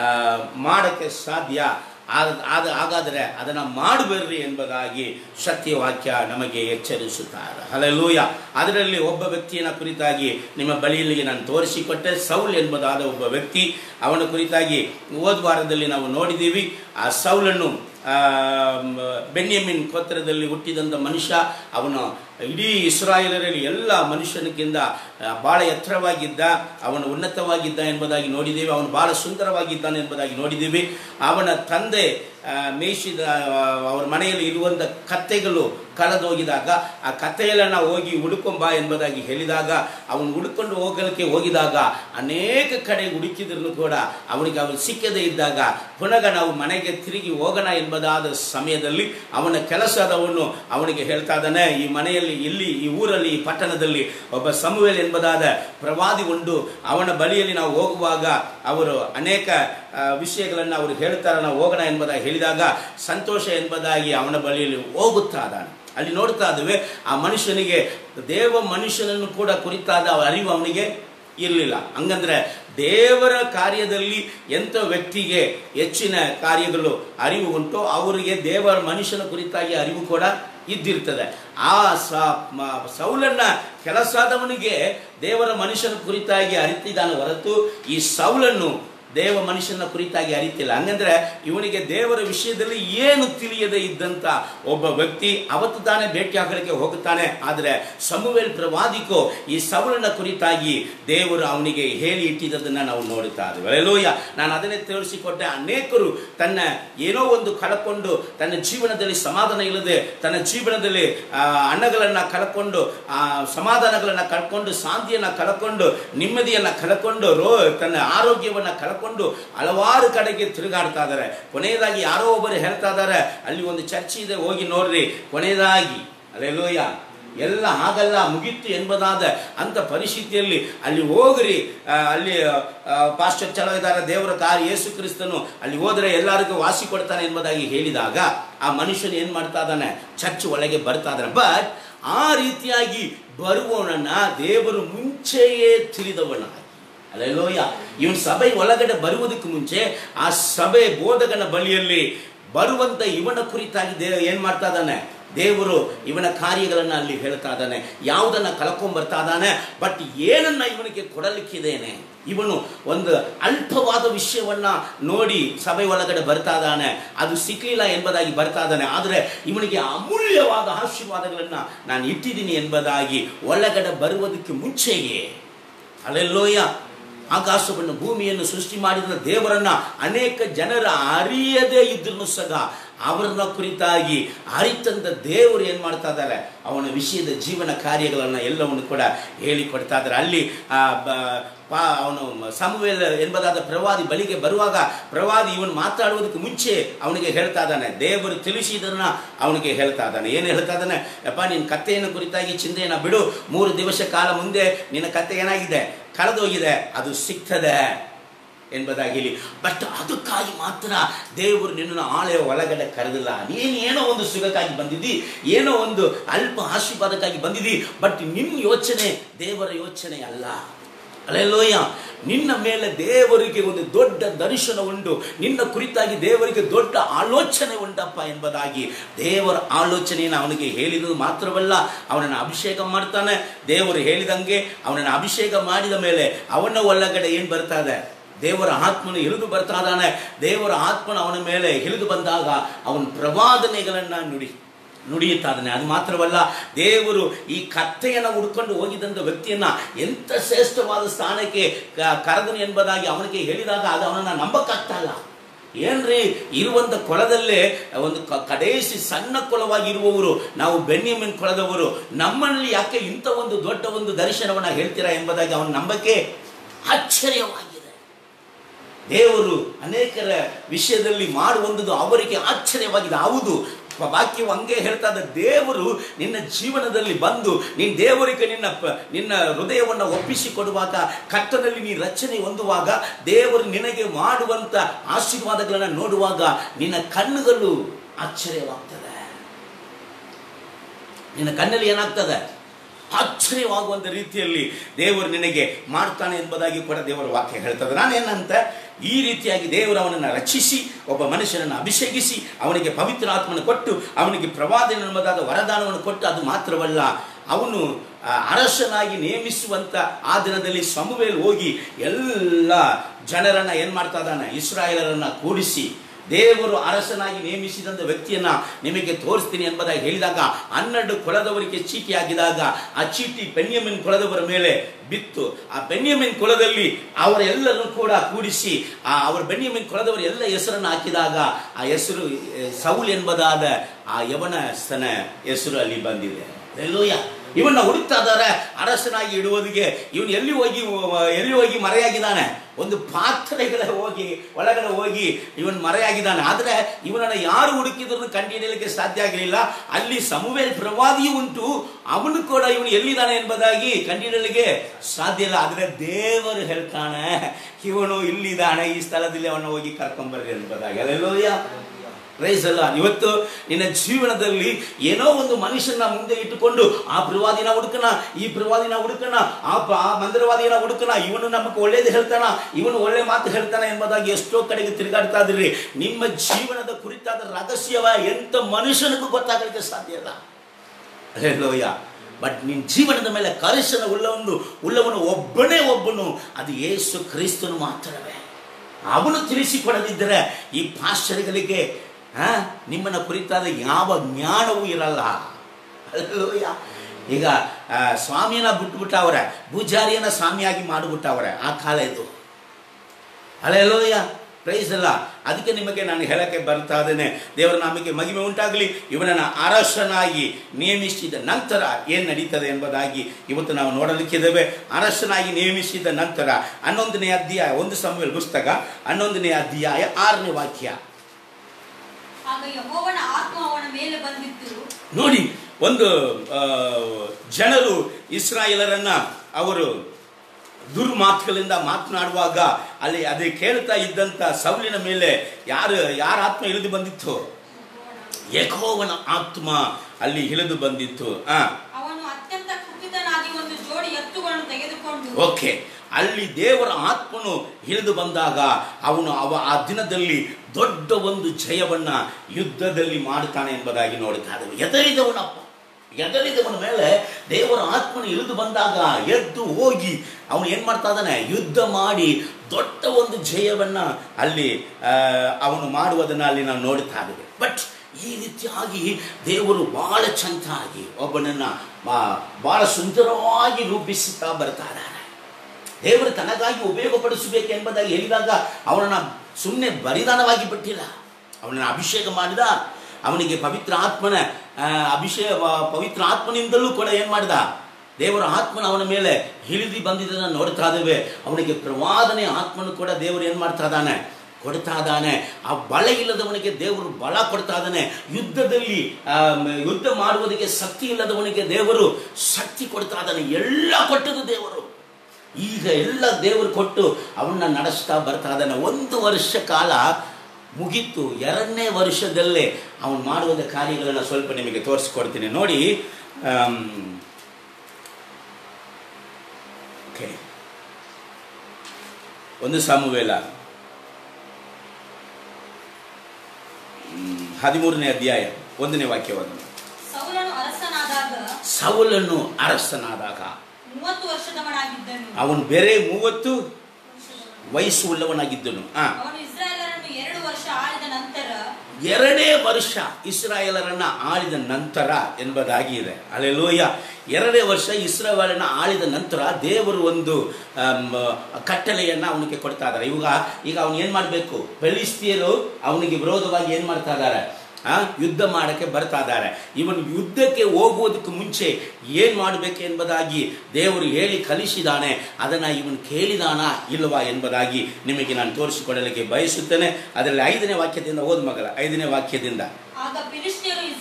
ಮಾಡೋಕ್ಕೆ ಸಾಧ್ಯ ಆದ ಆದ ಹಾಗಾದರೆ ಅದನ್ನು ಮಾಡಬೇಡ್ರಿ ಎಂಬುದಾಗಿ ಸತ್ಯವಾಕ್ಯ ನಮಗೆ ಎಚ್ಚರಿಸುತ್ತಾರೆ ಹಲಲೂಯ ಅದರಲ್ಲಿ ಒಬ್ಬ ವ್ಯಕ್ತಿಯನ್ನು ಕುರಿತಾಗಿ ನಿಮ್ಮ ಬಳಿಯಲ್ಲಿ ನಾನು ತೋರಿಸಿಕೊಟ್ಟೆ ಸೌಲ್ ಎಂಬುದಾದ ಒಬ್ಬ ವ್ಯಕ್ತಿ ಅವನ ಕುರಿತಾಗಿ ಹೋದ ವಾರದಲ್ಲಿ ನಾವು ನೋಡಿದ್ದೀವಿ ಆ ಸೌಲನ್ನು ಆ, ಮ್, ಬೆನ್ಯಮಿನ್ ಗೋತ್ರದಲ್ಲಿ ಹುಟ್ಟಿದಂಥ ಮನುಷ್ಯ ಅವನು ಇಡೀ ಇಸ್ರಾಯೇಲರಲ್ಲಿ ಎಲ್ಲ ಮನುಷ್ಯನಿಗಿಂತ ಆ, ಬಹಳ ಎತ್ತರವಾಗಿದ್ದ ಅವನು ಉನ್ನತವಾಗಿದ್ದ ಎಂಬುದಾಗಿ ನೋಡಿದ್ದೀವಿ ಅವನು ಬಹಳ ಸುಂದರವಾಗಿದ್ದಾನೆ ಎಂಬುದಾಗಿ ನೋಡಿದ್ದೀವಿ ಅವನ ತಂದೆ ಆ, ಮೇಯಿಸಿದ ಆ, ಅವ್ರ ಮನೆಯಲ್ಲಿ ಇರುವಂಥ ಕತ್ತೆಗಳು ಕಳೆದೋಗಿದಾಗ ಆ ಕತ್ತೆಯೆಲ್ಲ ಹೋಗಿ ಹುಡುಕೊಂಬ ಎಂಬುದಾಗಿ ಹೇಳಿದಾಗ ಅವನು ಹುಡುಕೊಂಡು ಹೋಗಲಿಕ್ಕೆ ಹೋಗಿದಾಗ ಅನೇಕ ಕಡೆ ಹುಡುಕಿದ್ರು ಕೂಡ ಅವನಿಗೆ ಅವನು ಸಿಕ್ಕದೇ ಇದ್ದಾಗ ಪುನಃ ನಾವು ಮನೆಗೆ ತಿರುಗಿ ಹೋಗೋಣ ಎಂಬುದಾದ ಸಮಯದಲ್ಲಿ ಅವನ ಕೆಲಸದವನು ಅವನಿಗೆ ಹೇಳ್ತಾ ಇದ್ದಾನೆ ಈ ಮನೆಯಲ್ಲಿ ಇಲ್ಲಿ ಈ ಊರಲ್ಲಿ ಈ ಪಟ್ಟಣದಲ್ಲಿ ಒಬ್ಬ ಸಮುವೇಲ್ ಎಂಬುದಾದ ಪ್ರವಾದಿ ಉಂಟು ಅವನ ಬಳಿಯಲ್ಲಿ ನಾವು ಹೋಗುವಾಗ ಅವರು ಅನೇಕ ಆ, ವಿಷಯಗಳನ್ನು ಅವರು ಹೇಳ್ತಾರೆ ನಾವು ಹೋಗೋಣ ಎಂಬುದಾಗಿ ಹೇಳಿದಾಗ ಸಂತೋಷ ಎಂಬುದಾಗಿ ಅವನ ಬಳಿಯಲ್ಲಿ ಹೋಗುತ್ತಾ ಇದ್ದಾನೆ ಅಲ್ಲಿ ನೋಡ್ತಾ ಇದ್ದೇವೆ ಆ ಮನುಷ್ಯನಿಗೆ ದೇವ ಮನುಷ್ಯನನ್ನು ಕೂಡ ಕುರಿತಾದ ಅರಿವು ಅವನಿಗೆ ಇರಲಿಲ್ಲ ಹಂಗಂದ್ರೆ ದೇವರ ಕಾರ್ಯದಲ್ಲಿ ಎಂಥ ವ್ಯಕ್ತಿಗೆ ಹೆಚ್ಚಿನ ಕಾರ್ಯಗಳು ಅರಿವು ಉಂಟು ಅವರಿಗೆ ದೇವರ ಮನುಷ್ಯನ ಕುರಿತಾಗಿ ಅರಿವು ಕೂಡ ಇದ್ದಿರ್ತದೆ ಆ ಸ ಮ- ಸೌಲನ್ನ ಕೆಲಸದವನಿಗೆ ದೇವರ ಮನುಷ್ಯನ ಕುರಿತಾಗಿ ಅರಿತಿದ್ದಾನೆ ಹೊರತು ಈ ಸೌಲನ್ನು ದೇವ ಮನುಷ್ಯನ ಕುರಿತಾಗಿ ಅರಿತಿಲ್ಲ ಹಂಗಂದ್ರೆ ಇವನಿಗೆ ದೇವರ ವಿಷಯದಲ್ಲಿ ಏನು ತಿಳಿಯದೇ ಇದ್ದಂತ ಒಬ್ಬ ವ್ಯಕ್ತಿ ಅವತ್ತು ತಾನೇ ಭೇಟಿ ಆಗಲಿಕ್ಕೆ ಹೋಗುತ್ತಾನೆ ಆದರೆ ಸಮುವೇಲ್ ಪ್ರವಾದಿಕೋ ಈ ಸೌಲನ ಕುರಿತಾಗಿ ದೇವರು ಅವನಿಗೆ ಹೇಳಿ ಇಟ್ಟಿದ್ದದನ್ನ ನಾವು ನೋಡುತ್ತಾ ಇದ್ದೇವೆ ಅಲ್ಲೆಲೂಯ ನಾನು ಅದನ್ನೇ ತಿಳಿಸಿಕೊಟ್ಟೆ ಅನೇಕರು ತನ್ನ ಏನೋ ಒಂದು ಕಳಕೊಂಡು ತನ್ನ ಜೀವನದಲ್ಲಿ ಸಮಾಧಾನ ಇಲ್ಲದೆ ತನ್ನ ಜೀವನದಲ್ಲಿ ಆ, ಹಣಗಳನ್ನ ಕಳ್ಕೊಂಡು ಆ ಸಮಾಧಾನಗಳನ್ನ ಕಳ್ಕೊಂಡು ಶಾಂತಿಯನ್ನ ಕಳ್ಕೊಂಡು ನೆಮ್ಮದಿಯನ್ನ ಕಳ್ಕೊಂಡು ರೋ ತನ್ನ ಆರೋಗ್ಯವನ್ನ ಕಳ್ಕೊಂಡು ಹಲವಾರು ಕಡೆಗೆ ತಿರುಗಾಡ್ತಾ ಇದ್ದಾರೆ ಕೊನೆಯದಾಗಿ ಯಾರೋ ಒಬ್ಬರು ಹೇಳ್ತಾ ಇದ್ದಾರೆ ಅಲ್ಲಿ ಒಂದು ಚರ್ಚ್ ಇದೆ ಹೋಗಿ ನೋಡ್ರಿ ಕೊನೆಯದಾಗಿ ಅಲ್ಲೆಲ್ಲೋಯ ಎಲ್ಲ ಹಾಗಲ್ಲ ಮುಗಿತ್ತು ಎಂಬುದಾದ ಅಂತ ಪರಿಸ್ಥಿತಿಯಲ್ಲಿ ಅಲ್ಲಿ ಹೋಗ್ರಿ ಆ, ಅಲ್ಲಿ ಪಾಸ್ಟರ್ ಚಲೋ ಇದ್ದಾರೆ ದೇವರ ಕಾರ್ಯ ಯೇಸು ಕ್ರಿಸ್ತನು ಅಲ್ಲಿ ಹೋದರೆ ಎಲ್ಲರಿಗೂ ವಾಸಿ ಕೊಡ್ತಾನೆ ಎಂಬುದಾಗಿ ಹೇಳಿದಾಗ ಆ ಮನುಷ್ಯನು ಏನು ಮಾಡ್ತಾ ಇದ್ದಾನೆ ಚರ್ಚ್ ಒಳಗೆ ಬರ್ತಾ ಇದ್ದಾನೆ ಬಟ್ ಆ ರೀತಿಯಾಗಿ ಬರುವವನನ್ನ ದೇವರು ಮುಂಚೆಯೇ ತಿಳಿದವನ ಅಲ್ಲೆಲ್ಲೋಯ ಇವನ್ ಸಭೆ ಒಳಗಡೆ ಬರುವುದಕ್ಕೆ ಮುಂಚೆ ಆ ಸಭೆ ಬೋಧಕನ ಬಳಿಯಲ್ಲಿ ಬರುವಂತ ಇವನ ಕುರಿತಾಗಿ ದೇ ಏನ್ ಮಾಡ್ತಾ ಇದ್ದಾನೆ ದೇವರು ಇವನ ಕಾರ್ಯಗಳನ್ನ ಅಲ್ಲಿ ಹೇಳ್ತಾ ಇದ್ದಾನೆ ಯಾವುದನ್ನ ಕಳ್ಕೊಂಡ್ ಬರ್ತಾ ಇದ್ದಾನೆ ಬಟ್ ಏನನ್ನ ಇವನಿಗೆ ಕೊಡಲಿಕ್ಕಿದ್ದೇನೆ ಇವನು ಒಂದು ಅಲ್ಪವಾದ ವಿಷಯವನ್ನ ನೋಡಿ ಸಭೆ ಒಳಗಡೆ ಬರ್ತಾ ಇದ್ದಾನೆ ಅದು ಸಿಕ್ಲಿಲ್ಲ ಎಂಬುದಾಗಿ ಬರ್ತಾ ಇದ್ದಾನೆ ಆದರೆ ಇವನಿಗೆ ಅಮೂಲ್ಯವಾದ ಆಶೀರ್ವಾದಗಳನ್ನ ನಾನು ಇಟ್ಟಿದ್ದೀನಿ ಎಂಬುದಾಗಿ ಒಳಗಡೆ ಬರುವುದಕ್ಕೆ ಮುಂಚೆಯೇ ಅಲ್ಲೆಲ್ಲೋಯ ಆಕಾಶವನ್ನು ಭೂಮಿಯನ್ನು ಸೃಷ್ಟಿ ಮಾಡಿದ ದೇವರನ್ನ ಅನೇಕ ಜನರ ಅರಿಯದೇ ಇದ್ರೂ ಸಹ ಅವರನ್ನ ಕುರಿತಾಗಿ ಅರಿತಂದ ದೇವರು ಏನು ಮಾಡ್ತಾ ಇದ್ದಾರೆ ಅವನ ವಿಷಯದ ಜೀವನ ಕಾರ್ಯಗಳನ್ನು ಎಲ್ಲವನ್ನು ಕೂಡ ಹೇಳಿಕೊಡ್ತಾ ಇದ್ದಾರೆ ಅಲ್ಲಿ ಆ, ಬ- ಪಾ ಅವನು ಸಮುವೇಲ್ ಎಂಬುದಾದ ಪ್ರವಾದಿ ಬಳಿಗೆ ಬರುವಾಗ ಪ್ರವಾದಿ ಇವನು ಮಾತಾಡುವುದಕ್ಕೆ ಮುಂಚೆ ಅವನಿಗೆ ಹೇಳ್ತಾ ಇದ್ದಾನೆ ದೇವರು ತಿಳಿಸಿದನ್ನ ಅವನಿಗೆ ಹೇಳ್ತಾ ಇದ್ದಾನೆ ಏನು ಹೇಳ್ತಾ ಇದ್ದಾನೆ ಯಪ್ಪ ನಿನ್ನ ಕತ್ತೆಯನ್ನು ಕುರಿತಾಗಿ ಚಿಂತೆಯನ್ನು ಬಿಡು ಮೂರು ದಿವಸ ಕಾಲ ಮುಂದೆ ನಿನ್ನ ಕತ್ತೆ ಏನಾಗಿದೆ ಕಳೆದೋಗಿದೆ ಅದು ಸಿಗ್ತದೆ ಎಂಬುದಾಗಿ ಹೇಳಿ ಬಟ್ ಅದಕ್ಕಾಗಿ ಮಾತ್ರ ದೇವರು ನಿನ್ನನ್ನು ಆಳೆಯ ಒಳಗಡೆ ಕರೆದಿಲ್ಲ ನೀನು ಏನೋ ಒಂದು ಸುಖಕ್ಕಾಗಿ ಬಂದಿದ್ದಿ ಏನೋ ಒಂದು ಅಲ್ಪ ಆಶೀರ್ವಾದಕ್ಕಾಗಿ ಬಂದಿದ್ದಿ ಬಟ್ ನಿನ್ನ ಯೋಚನೆ ದೇವರ ಯೋಚನೆ ಅಲ್ಲ ಅಲ್ಲೆಲ್ಲೋಯ ನಿನ್ನ ಮೇಲೆ ದೇವರಿಗೆ ಒಂದು ದೊಡ್ಡ ದರ್ಶನ ಉಂಟು ನಿನ್ನ ಕುರಿತಾಗಿ ದೇವರಿಗೆ ದೊಡ್ಡ ಆಲೋಚನೆ ಉಂಟಪ್ಪ ಎಂಬುದಾಗಿ ದೇವರ ಆಲೋಚನೆಯನ್ನು ಅವನಿಗೆ ಹೇಳಿದ್ದು ಮಾತ್ರವಲ್ಲ ಅವನನ್ನು ಅಭಿಷೇಕ ಮಾಡ್ತಾನೆ ದೇವರು ಹೇಳಿದಂಗೆ ಅವನನ್ನು ಅಭಿಷೇಕ ಮಾಡಿದ ಮೇಲೆ ಅವನ ಒಳಗಡೆ ಏನು ಬರ್ತಾ ಇದೆ ದೇವರ ಆತ್ಮನು ಇಳಿದು ಬರ್ತಾ ಇದ್ದಾನೆ ದೇವರ ಆತ್ಮನ ಅವನ ಮೇಲೆ ಇಳಿದು ಬಂದಾಗ ಅವನ ಪ್ರವಾದನೆಗಳನ್ನು ನುಡಿ ನುಡಿಯುತ್ತಾ ಇದ್ದಾನೆ ಅದು ಮಾತ್ರವಲ್ಲ ದೇವರು ಈ ಕತ್ತೆಯನ್ನು ಹುಡ್ಕೊಂಡು ಹೋಗಿದ್ದಂಥ ವ್ಯಕ್ತಿಯನ್ನ ಎಂಥ ಶ್ರೇಷ್ಠವಾದ ಸ್ಥಾನಕ್ಕೆ ಕ- ಕರೆದನು ಎಂಬುದಾಗಿ ಅವನಿಗೆ ಹೇಳಿದಾಗ ಅದು ಅವನನ್ನು ನಂಬಕ್ಕಾಗ್ತಾ ಇಲ್ಲ ಏನ್ರಿ ಇರುವಂತ ಕೊಳದಲ್ಲೇ ಒಂದು ಕ- ಕಡೇಸಿ ಸಣ್ಣ ಕೊಳವಾಗಿರುವವರು ನಾವು ಬೆನ್ಯಮಿನ್ ಕೊಳದವರು ನಮ್ಮಲ್ಲಿ ಯಾಕೆ ಇಂಥ ಒಂದು ದೊಡ್ಡ ಒಂದು ದರ್ಶನವನ್ನ ಹೇಳ್ತೀರಾ ಎಂಬುದಾಗಿ ಅವನ ನಂಬಕ್ಕೆ ಆಶ್ಚರ್ಯವಾಗಿದೆ ದೇವರು ಅನೇಕರ ವಿಷಯದಲ್ಲಿ ಮಾಡುವಂಥದ್ದು ಅವರಿಗೆ ಆಶ್ಚರ್ಯವಾಗಿದೆ ಹೌದು ವಾಕ್ಯವು ಹಂಗೆ ಹೇಳ್ತಾ ಇದೆ ದೇವರು ನಿನ್ನ ಜೀವನದಲ್ಲಿ ಬಂದು ನೀನು ದೇವರಿಗೆ ನಿನ್ನ ಪ- ನಿನ್ನ ಹೃದಯವನ್ನು ಒಪ್ಪಿಸಿ ಕೊಡುವಾಗ ಕರ್ತನಲ್ಲಿ ನೀ ರಚನೆ ಹೊಂದುವಾಗ ದೇವರು ನಿನಗೆ ಮಾಡುವಂತ ಆಶೀರ್ವಾದಗಳನ್ನು ನೋಡುವಾಗ ನಿನ್ನ ಕಣ್ಣುಗಳು ಆಶ್ಚರ್ಯವಾಗ್ತದೆ ನಿನ್ನ ಕಣ್ಣಲ್ಲಿ ಏನಾಗ್ತದೆ ಆಶ್ಚರ್ಯವಾಗುವಂಥ ರೀತಿಯಲ್ಲಿ ದೇವರು ನಿನಗೆ ಮಾಡ್ತಾನೆ ಎಂಬುದಾಗಿ ಕೂಡ ದೇವರ ವಾಕ್ಯ ಹೇಳ್ತದೆ ನಾನೇನಂತ ಈ ರೀತಿಯಾಗಿ ದೇವರು ಅವನನ್ನು ರಕ್ಷಿಸಿ ಒಬ್ಬ ಮನುಷ್ಯನನ್ನು ಅಭಿಷೇಕಿಸಿ ಅವನಿಗೆ ಪವಿತ್ರ ಆತ್ಮನ ಕೊಟ್ಟು ಅವನಿಗೆ ಪ್ರವಾದನೆ ಎಂಬುದಾದ ವರದಾನವನ್ನು ಕೊಟ್ಟು ಅದು ಮಾತ್ರವಲ್ಲ ಅವನು ಆ, ಅರಸನಾಗಿ ನೇಮಿಸುವಂತ ಆ ದಿನದಲ್ಲಿ ಸಮುವೇಲ್ ಹೋಗಿ ಎಲ್ಲ ಜನರನ್ನ ಏನ್ ಮಾಡ್ತಾ ಇದ್ದಾನೆ ಇಸ್ರಾಯೇಲರನ್ನ ಕೂಡಿಸಿ ದೇವರು ಅರಸನಾಗಿ ನೇಮಿಸಿದಂಥ ವ್ಯಕ್ತಿಯನ್ನ ನಿಮಗೆ ತೋರಿಸ್ತೀನಿ ಎಂಬುದಾಗಿ ಹೇಳಿದಾಗ ಹನ್ನೆರಡು ಕುಲದವರಿಗೆ ಚೀಟಿ ಆಗಿದಾಗ ಆ ಚೀಟಿ ಬೆನ್ಯಮಿನ್ ಕುಲದವರ ಮೇಲೆ ಬಿತ್ತು ಆ ಬೆನ್ಯಮಿನ್ ಕುಲದಲ್ಲಿ ಅವರೆಲ್ಲರನ್ನು ಕೂಡ ಕೂಡಿಸಿ ಆ ಅವರ ಬೆನ್ಯಮಿನ್ ಕುಲದವರ ಎಲ್ಲ ಹೆಸರನ್ನು ಹಾಕಿದಾಗ ಆ ಹೆಸರು ಎ, ಸೌಲ್ ಎಂಬುದಾದ ಆ ಯವನಸ್ಥನ ಹೆಸರು ಅಲ್ಲಿ ಬಂದಿದೆ ಎಲ್ಲೋಯ ಇವನ್ನ ಹುಡುಕ್ತಾ ಇದ್ದಾರೆ ಅರಸನಾಗಿ ಇಡುವುದಕ್ಕೆ ಇವನು ಎಲ್ಲಿ ಹೋಗಿ ಎಲ್ಲಿ ಹೋಗಿ ಮರೆಯಾಗಿದ್ದಾನೆ ಒಂದು ಪಾತ್ರೆಗಳ ಹೋಗಿ ಒಳಗಡೆ ಹೋಗಿ ಇವನ್ ಮರೆಯಾಗಿದ್ದಾನೆ ಆದರೆ ಇವನನ್ನು ಯಾರು ಹುಡುಕಿದ್ರು ಕಂಡುಹಿಡಿಯಲಿಕ್ಕೆ ಸಾಧ್ಯ ಆಗಲಿಲ್ಲ ಅಲ್ಲಿ ಸಮುವೇಲ್ ಪ್ರವಾದಿಯೂ ಉಂಟು ಅವನು ಕೂಡ ಇವನು ಎಲ್ಲಿದ್ದಾನೆ ಎಂಬುದಾಗಿ ಕಂಡುಹಿಡಿಯಲಿಕ್ಕೆ ಸಾಧ್ಯ ಇಲ್ಲ ಆದರೆ ದೇವರು ಹೇಳ್ತಾನೆ ಇವನು ಇಲ್ಲಿದ್ದಾನೆ ಈ ಸ್ಥಳದಲ್ಲಿ ಅವನು ಹೋಗಿ ಕರ್ಕೊಂಬರ್ರಿ ಎಂಬುದಾಗಿ ಅಲ್ಲೆಲ್ಲೋಯ್ಯ ಪ್ರೈಸ್ ಅಲ್ಲ ಇವತ್ತು ನಿನ್ನ ಜೀವನದಲ್ಲಿ ಏನೋ ಒಂದು ಮನುಷ್ಯನ ಮುಂದೆ ಇಟ್ಟುಕೊಂಡು ಆ ಪ್ರವಾದಿನ ಹುಡುಕನ ಈ ಪ್ರವಾದಿನ ಹುಡುಕನ ಆ ಪ- ಆ ಮಂದಿರವಾದಿನ ಹುಡುಕನ ಇವನು ನಮಗೆ ಒಳ್ಳೇದು ಹೇಳ್ತಾನ ಇವನು ಒಳ್ಳೆ ಮಾತು ಹೇಳ್ತಾನ ಎಂಬುದಾಗಿ ಎಷ್ಟೋ ಕಡೆಗೆ ತಿರುಗಾಡ್ತಾ ಇದ್ರಿ ನಿಮ್ಮ ಜೀವನದ ಕುರಿತಾದ ರಹಸ್ಯವ ಎಂತ ಮನುಷ್ಯನಿಗೂ ಗೊತ್ತಾಗಲಿಕ್ಕೆ ಸಾಧ್ಯ ಇಲ್ಲ ಹೇಳೋಯ್ಯ ಬಟ್ ನಿನ್ನ ಜೀವನದ ಮೇಲೆ ಕರಿಶನ ಉಳ್ಳವನು ಉಳ್ಳವನು ಒಬ್ಬನೇ ಒಬ್ಬನು ಅದು ಯೇಸು ಕ್ರಿಸ್ತನು ಮಾತ್ರವೇ ಅವನು ತಿಳಿಸಿಕೊಡದಿದ್ದರೆ ಈ ಪಾಶ್ಚರ್ಯಗಳಿಗೆ ಆ, ನಿಮ್ಮನ್ನ ಕುರಿತಾದ ಯಾವ ಜ್ಞಾನವೂ ಇರಲ್ಲ Hallelujah. ಈಗ ಆ, ಸ್ವಾಮಿಯನ್ನ ಬಿಟ್ಬಿಟ್ಟವ್ರೆ ಪೂಜಾರಿಯನ್ನ ಸ್ವಾಮಿಯಾಗಿ ಮಾಡಿಬಿಟ್ಟವ್ರೆ ಆ ಕಾಲ ಇದು ಅಲ್ಲೆಲ್ಲೋಯ್ಯ ಪ್ರೈಸ್ ಅಲ್ಲ ಅದಕ್ಕೆ ನಿಮಗೆ ನಾನು ಹೇಳಕ್ಕೆ ಬರ್ತಾ ಇದ್ದೇನೆ ದೇವರ ನಾಮಕ್ಕೆ ಮಹಿಮೆ ಉಂಟಾಗಲಿ ಇವನನ್ನು ಅರಸನಾಗಿ ನೇಮಿಸಿದ ನಂತರ ಏನು ನಡೀತದೆ ಎಂಬುದಾಗಿ ಇವತ್ತು ನಾವು ನೋಡಲಿಕ್ಕಿದ್ದೇವೆ ಅರಸನಾಗಿ ನೇಮಿಸಿದ ನಂತರ ಹನ್ನೊಂದನೇ ಅಧ್ಯಾಯ ಒಂದು ಸಮಯ ಪುಸ್ತಕ ಹನ್ನೊಂದನೇ ಅಧ್ಯಾಯ ಆರನೇ ವಾಕ್ಯ ಆಗ ಯಹೋವನ ಆತ್ಮ ಅವನ ಮೇಲೆ ಬಂದಿತ್ತು ನೋಡಿ ಒಂದು ಆ, ಜನರು ಇಸ್ರಾಯೇಲರನ್ನ ಅವರು ದುರ್ಮಾತುಗಳಿಂದ ಮಾತನಾಡುವಾಗ ಅಲ್ಲಿ ಅದೇ ಕೇಳ್ತಾ ಇದ್ದಂಥ ಸೌಲಿನ ಮೇಲೆ ಯಾರು ಯಾರ ಆತ್ಮ ಇಳಿದು ಬಂದಿತ್ತು ಯೆಹೋವನ ಆತ್ಮ ಅಲ್ಲಿ ಇಳಿದು ಬಂದಿತ್ತು ಆ ಅವನು ಅತ್ಯಂತ ಕುಪಿತನಾಗಿ ಒಂದು ಜೋಡಿ ಎತ್ತುಗಳನ್ನು ತೆಗೆದುಕೊಂಡು ಓಕೆ ಅಲ್ಲಿ ದೇವರ ಆತ್ಮನು ಇಳಿದು ಬಂದಾಗ ಅವನು ಅವ ಆ ದಿನದಲ್ಲಿ ದೊಡ್ಡ ಒಂದು ಜಯವನ್ನ ಯುದ್ಧದಲ್ಲಿ ಮಾಡುತ್ತಾನೆ ಎಂಬುದಾಗಿ ನೋಡ್ತಾ ಇದ್ದೇವೆ ಎದರಿದವನಪ್ಪ ಎದರಿದವನ ಮೇಲೆ ದೇವರ ಆತ್ಮನು ಇಳಿದು ಬಂದಾಗ ಎದ್ದು ಹೋಗಿ ಅವನು ಏನ್ ಮಾಡ್ತಾ ಇದ್ದಾನೆ ಯುದ್ಧ ಮಾಡಿ ದೊಡ್ಡ ಒಂದು ಜಯವನ್ನ ಅಲ್ಲಿ ಆ, ಅವನು ಮಾಡುವುದನ್ನ ಅಲ್ಲಿ ನಾವು ನೋಡ್ತಾ ಇದ್ದೇವೆ ಬಟ್ ಈ ರೀತಿಯಾಗಿ ದೇವರು ಬಹಳ ಚಂದಾಗಿ ಒಬ್ಬನನ್ನ ಬಾ- ಬಹಳ ಸುಂದರವಾಗಿ ರೂಪಿಸುತ್ತಾ ಬರ್ತಾ ಇದ್ದಾನೆ ದೇವರು ತನಗಾಗಿ ಉಪಯೋಗಪಡಿಸಬೇಕು ಎಂಬುದಾಗಿ ಹೇಳಿದಾಗ ಅವನನ್ನು ಸುಮ್ಮನೆ ಬಲಿದಾನವಾಗಿ ಬಿಟ್ಟಿಲ್ಲ ಅವನನ್ನು ಅಭಿಷೇಕ ಮಾಡಿದ ಅವನಿಗೆ ಪವಿತ್ರ ಆತ್ಮನ ಆ, ಅಭಿಷೇಕ ಪವಿತ್ರ ಆತ್ಮನಿಂದಲೂ ಕೂಡ ಏನು ಮಾಡಿದ ದೇವರ ಆತ್ಮನ ಅವನ ಮೇಲೆ ಹಿಡಿದು ಬಂದಿದ್ದನ್ನು ನೋಡ್ತಾ ಇದ್ದೇವೆ ಅವನಿಗೆ ಪ್ರವಾದನೆ ಆತ್ಮನು ಕೂಡ ದೇವರು ಏನು ಮಾಡ್ತಾ ಇದ್ದಾನೆ ಕೊಡ್ತಾ ಇದ್ದಾನೆ ಆ ಬಲ ಇಲ್ಲದವನಿಗೆ ದೇವರು ಬಲ ಕೊಡ್ತಾ ಇದ್ದಾನೆ ಯುದ್ಧದಲ್ಲಿ ಆ, ಮ- ಯುದ್ಧ ಮಾಡುವುದಕ್ಕೆ ಶಕ್ತಿ ಇಲ್ಲದವನಿಗೆ ದೇವರು ಶಕ್ತಿ ಕೊಡ್ತಾ ಇದ್ದಾನೆ ಎಲ್ಲ ಕೊಟ್ಟದು ದೇವರು ಈಗ ಎಲ್ಲ ದೇವರು ಕೊಟ್ಟು ಅವನ್ನ ನಡೆಸ್ತಾ ಬರ್ತಾ ಇದ್ದಾನೆ ಒಂದು ವರ್ಷ ಕಾಲ ಮುಗೀತು ಎರಡನೇ ವರ್ಷದಲ್ಲೇ ಅವನು ಮಾಡುವಂಥ ಕಾರ್ಯಗಳನ್ನು ಸ್ವಲ್ಪ ನಿಮಗೆ ತೋರಿಸ್ಕೊಡ್ತೀನಿ ನೋಡಿ ಆಮ್, ಓಕೆ ಒಂದು ಸಾಮುವೇಲ ಹ್ಮ್, ಹದಿಮೂರನೇ ಅಧ್ಯಾಯ ಒಂದನೇ ವಾಕ್ಯವನ್ನು ಸೌಲನು ಅರಸನಾದಾಗ ಸೌಲನ್ನು ಅರಸನಾದಾಗ ಮೂವತ್ತು ವರ್ಷದವನಾಗಿದ್ದನು ಅವನು ಬೇರೆ ಮೂವತ್ತು ವಯಸ್ಸು ಉಳ್ಳವನಾಗಿದ್ದನು ಆ ಅವನು ಇಸ್ರಾಯೇಲರನ್ನು ಎರಡು ವರ್ಷ ಆಳಿದ ನಂತರ ಎರಡೇ ವರ್ಷ ಇಸ್ರಾಯೇಲರನ್ನ ಆಳಿದ ನಂತರ ಎಂಬುದಾಗಿ ಇದೆ ಅಲ್ಲೆಲ್ಲೋಯ ಎರಡೇ ವರ್ಷ ಇಸ್ರಾಯೇಲನ್ನ ಆಳಿದ ನಂತರ ದೇವರು ಒಂದು ಆಮ್, ಕಟ್ಟಳೆಯನ್ನ ಅವನಿಗೆ ಕೊಡ್ತಾ ಇದ್ದಾರೆ ಇವಾಗ ಈಗ ಅವನು ಏನು ಮಾಡಬೇಕು ಬೆಲಿಸ್ತಿಯರು ಅವನಿಗೆ ವಿರೋಧವಾಗಿ ಏನು ಮಾಡ್ತಾ ಇದ್ದಾರೆ ಆ ಯುದ್ಧ ಮಾಡಕ್ಕೆ ಬರ್ತಾ ಇದ್ದಾರೆ ಇವನು ಯುದ್ಧಕ್ಕೆ ಹೋಗುವುದಕ್ಕೆ ಮುಂಚೆ ಏನು ಮಾಡಬೇಕು ಎಂಬುದಾಗಿ ದೇವರು ಹೇಳಿ ಕಲಿಸಿದಾನೆ ಅದನ್ನು ಇವನು ಕೇಳಿದಾನ ಇಲ್ಲವಾ ಎಂಬುದಾಗಿ ನಿಮಗೆ ನಾನು ತೋರಿಸಿಕೊಡಲಿಕ್ಕೆ ಬಯಸುತ್ತೇನೆ ಅದರಲ್ಲಿ ಐದನೇ ವಾಕ್ಯದಿಂದ ಓದ್ ಮಗಲ ಐದನೇ ವಾಕ್ಯದಿಂದ ಆಗ ಫಿಲಿಸ್ಟಿಯರು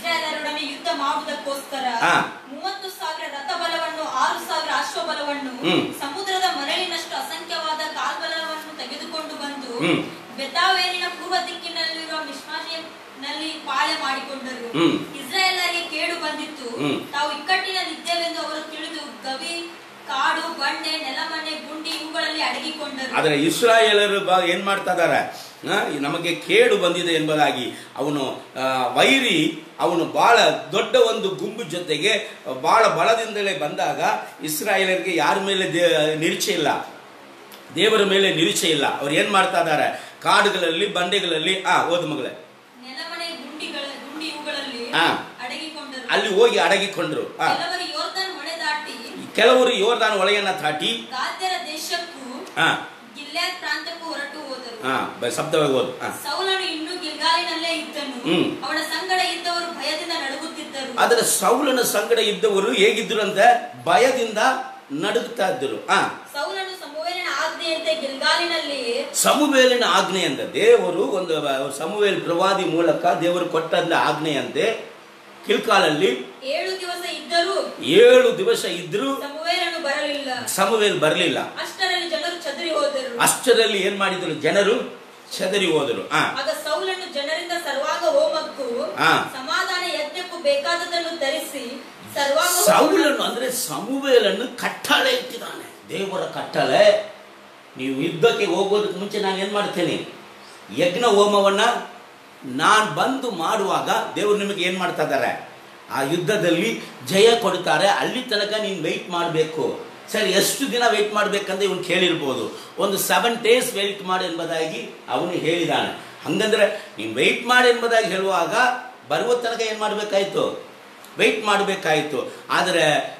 ಹಾ. ಮೂವತ್ತು ಸಾವಿರ ರಥ ಬಲವನ್ನು ಆರು ಸಾವಿರ ಅಶ್ವಬಲವನ್ನು ಹ್ಮ್. ಸಮುದ್ರದ ಮರಳಿನಷ್ಟು ಅಸಂಖ್ಯವಾದ ಕಾಲ್ಬಲವನ್ನು ತೆಗೆದುಕೊಂಡು ಬಂದು ಹ್ಮ್. ಬೆತಾವೇನಿನ ಪೂರ್ವ ದಿಕ್ಕಿನಲ್ಲಿರುವ ಮಿಶ್ಮಾನಿಯಲ್ಲಿ ಪಾಳೆ ಮಾಡಿಕೊಂಡರು ಹ್ಮ್. ಇಸ್ರಾಯೇಲರಿಗೆ ಕೇಡು ಬಂದಿತ್ತು ಹ್ಮ್. ತಾವು ಇಕ್ಕಟ್ಟಿನಲ್ಲಿದ್ದೇವೆಂದು ಅವರು ತಿಳಿದು ಗವಿ ಕಾಡು ಬಂಡೆ ನೆಲಮನೆ ಗುಂಡಿ ಇವುಗಳಲ್ಲಿ ಅಡಗಿಕೊಂಡರು ಆದರೆ ಇಸ್ರಾಯೇಲರು ಬಾ ಏನು ಮಾಡ್ತಾ ಇದ್ದಾರೆ ಆ, ನಮಗೆ ಕೇಡು ಬಂದಿದೆ ಎಂಬುದಾಗಿ ಅವನು ಆ, ವೈರಿ ಅವನು ಬಹಳ ದೊಡ್ಡ ಒಂದು ಗುಂಪು ಜೊತೆಗೆ ಬಹಳ ಬಲದಿಂದಲೇ ಬಂದಾಗ ಇಸ್ರಾಯೇಲರಿಗೆ ಯಾರ ಮೇಲೆ ದೇ ನಿರೀಕ್ಷೆ ಇಲ್ಲ ದೇವರ ಮೇಲೆ ನಿರೀಕ್ಷೆ ಇಲ್ಲ ಅವ್ರು ಏನು ಮಾಡ್ತಾ ಇದ್ದಾರೆ ಕಾಡುಗಳಲ್ಲಿ ಬಂಡೆಗಳಲ್ಲಿ ಆ ಓದ ಮಗಳೇ ನೆಲಮನೆ ಗುಂಡಿಗಳ ಗುಂಡಿ ಇವುಗಳಲ್ಲಿ ಹಾ. ಅಡಗಿಕೊಂಡರು ಅಲ್ಲಿ ಹೋಗಿ ಅಡಗಿಕೊಂಡ್ರು ಆ, ಕೆಲವರು ಯೋರ್ದನ್ ಹೊಳೆ ದಾಟಿ ಕೆಲವರು ಯೋರ್ದಾನ ಒಳೆಯನ್ನ ತಾಟಿ ಗಾದ್ಯರ ದೇಶಕ್ಕೂ ಆ, ಗಿಲ್ಯಾದ್ ಪ್ರಾಂತ್ಯಕ್ಕೂ ಹೊರಟು ಹೋದರು ಆ, ಬ- ಶಬ್ದವಾಗಿ ಓದು ಆ. ಸೌಲನು ಇನ್ನೂ ಗಿಲ್ಗಾಲಿನಲ್ಲೇ ಇದ್ದನು ಹ್ಮ್. ಅವನ ಸಂಗಡ ಇದ್ದವರು ಭಯದಿಂದ ನಡುಗುತ್ತಿದ್ದರು ಆದರೆ ಸೌಲನ ಸಂಗಡ ಇದ್ದವರು ಹೇಗಿದ್ರು ಅಂದ್ರೆ ಭಯದಿಂದ ನಡುಗ್ತಾ ಇದ್ದರು ಆ ಸೌಲನು ಸಮುವೇಲನ ಆಜ್ಞೆಯಂತೆ ಗಿಲ್ಗಾಲಿನಲ್ಲಿ ಸಮುವೇಲಿನ ಆಜ್ಞೆಯಂತೆ ದೇವರು ಒಂದು ಸಮುವೇಲ್ ಪ್ರವಾದಿ ಮೂಲಕ ದೇವರು ಕೊಟ್ಟಂತ ಆಜ್ಞೆಯಂತೆ ಕಿಲ್ಕಾಲಲ್ಲಿ ಏಳು ದಿವಸ ಇದ್ದರೂ ಏಳು ದಿವಸ ಇದ್ರೂ ಸಮುವೇಲನು ಬರಲಿಲ್ಲ ಸಮುವೇಲ್ ಬರಲಿಲ್ಲ ಅಷ್ಟರಲ್ಲಿ ಜನರು ಚದರಿ ಹೋದರು ಅಷ್ಟರಲ್ಲಿ ಏನ್ ಮಾಡಿದ್ರು ಜನರು ಚದರಿ ಹೋದರು ಆ ಆಗ ಸೌಲನು ಜನರಿಂದ ಸರ್ವಾಂಗ ಹೋಮಕ್ಕೂ ಹಾ. ಸಮಾಧಾನ ಯಜ್ಞಕ್ಕೂ ಬೇಕಾದದನ್ನು ಧರಿಸಿ ಸರ್ವಾಂಗ ಹೋಮ- ಸೌಲನ್ನು ಅಂದ್ರೆ ಸಮುವೇಲನ್ನು ಕಟ್ಟಳೆ ಇಟ್ಟಿದ್ದಾನೆ ದೇವರ ಕಟ್ಟಳೆ ನೀವು ಯುದ್ಧಕ್ಕೆ ಹೋಗೋದಕ್ಕೆ ಮುಂಚೆ ನಾನು ಏನು ಮಾಡ್ತೇನೆ ಯಜ್ಞ ಹೋಮವನ್ನ ನಾನು ಬಂದು ಮಾಡುವಾಗ ದೇವರು ನಿಮಗೆ ಏನು ಮಾಡ್ತಾ ಇದ್ದಾರೆ ಆ ಯುದ್ಧದಲ್ಲಿ ಜಯ ಕೊಡ್ತಾರೆ ಅಲ್ಲಿ ತನಕ ನೀನು ವೆಯ್ಟ್ ಮಾಡಬೇಕು ಸರಿ ಎಷ್ಟು ದಿನ ವೆಯ್ಟ್ ಮಾಡಬೇಕಂತ ಇವನು ಕೇಳಿರ್ಬೋದು ಒಂದು ಸೆವೆನ್ ಡೇಸ್ ವೆಯ್ಟ್ ಮಾಡಿ ಎಂಬುದಾಗಿ ಅವನು ಹೇಳಿದಾನೆ ಹಂಗಂದ್ರೆ ನೀನು ವೆಯ್ಟ್ ಮಾಡಿ ಎಂಬುದಾಗಿ ಹೇಳುವಾಗ ಬರುವ ತನಕ ಏನು ಮಾಡಬೇಕಾಯ್ತು ವೆಯ್ಟ್ ಮಾಡಬೇಕಾಯಿತು ಆದರೆ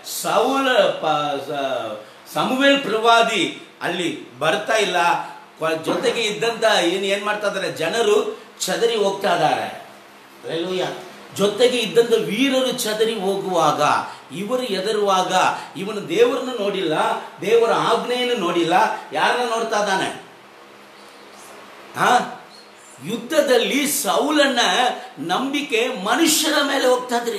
ಸೌಲ ಪ ಸ- ಸಮುವೇಲ್ ಪ್ರವಾದಿ ಅಲ್ಲಿ ಬರ್ತಾ ಇಲ್ಲ ಕ- ಜೊತೆಗೆ ಇದ್ದಂತ ಏನು ಏನು ಮಾಡ್ತಾ ಇದ್ದಾರೆ ಜನರು ಚದರಿ ಹೋಗ್ತಾ ಇದ್ದಾರೆ Hallelujah. ಜೊತೆಗೆ ಇದ್ದಂತ ವೀರರು ಚದರಿ ಹೋಗುವಾಗ ಇವರು ಎದರುವಾಗ ಇವನು ದೇವರನ್ನು ನೋಡಿಲ್ಲ ದೇವರ ಆಜ್ಞೆಯನ್ನು ನೋಡಿಲ್ಲ ಯಾರನ್ನ ನೋಡ್ತಾ ಇದ್ದಾನೆ ಹಾ ಯುದ್ಧದಲ್ಲಿ ಸೌಲನ್ನ ನಂಬಿಕೆ ಮನುಷ್ಯರ ಮೇಲೆ ಹೋಗ್ತಾ ಇದ್ರಿ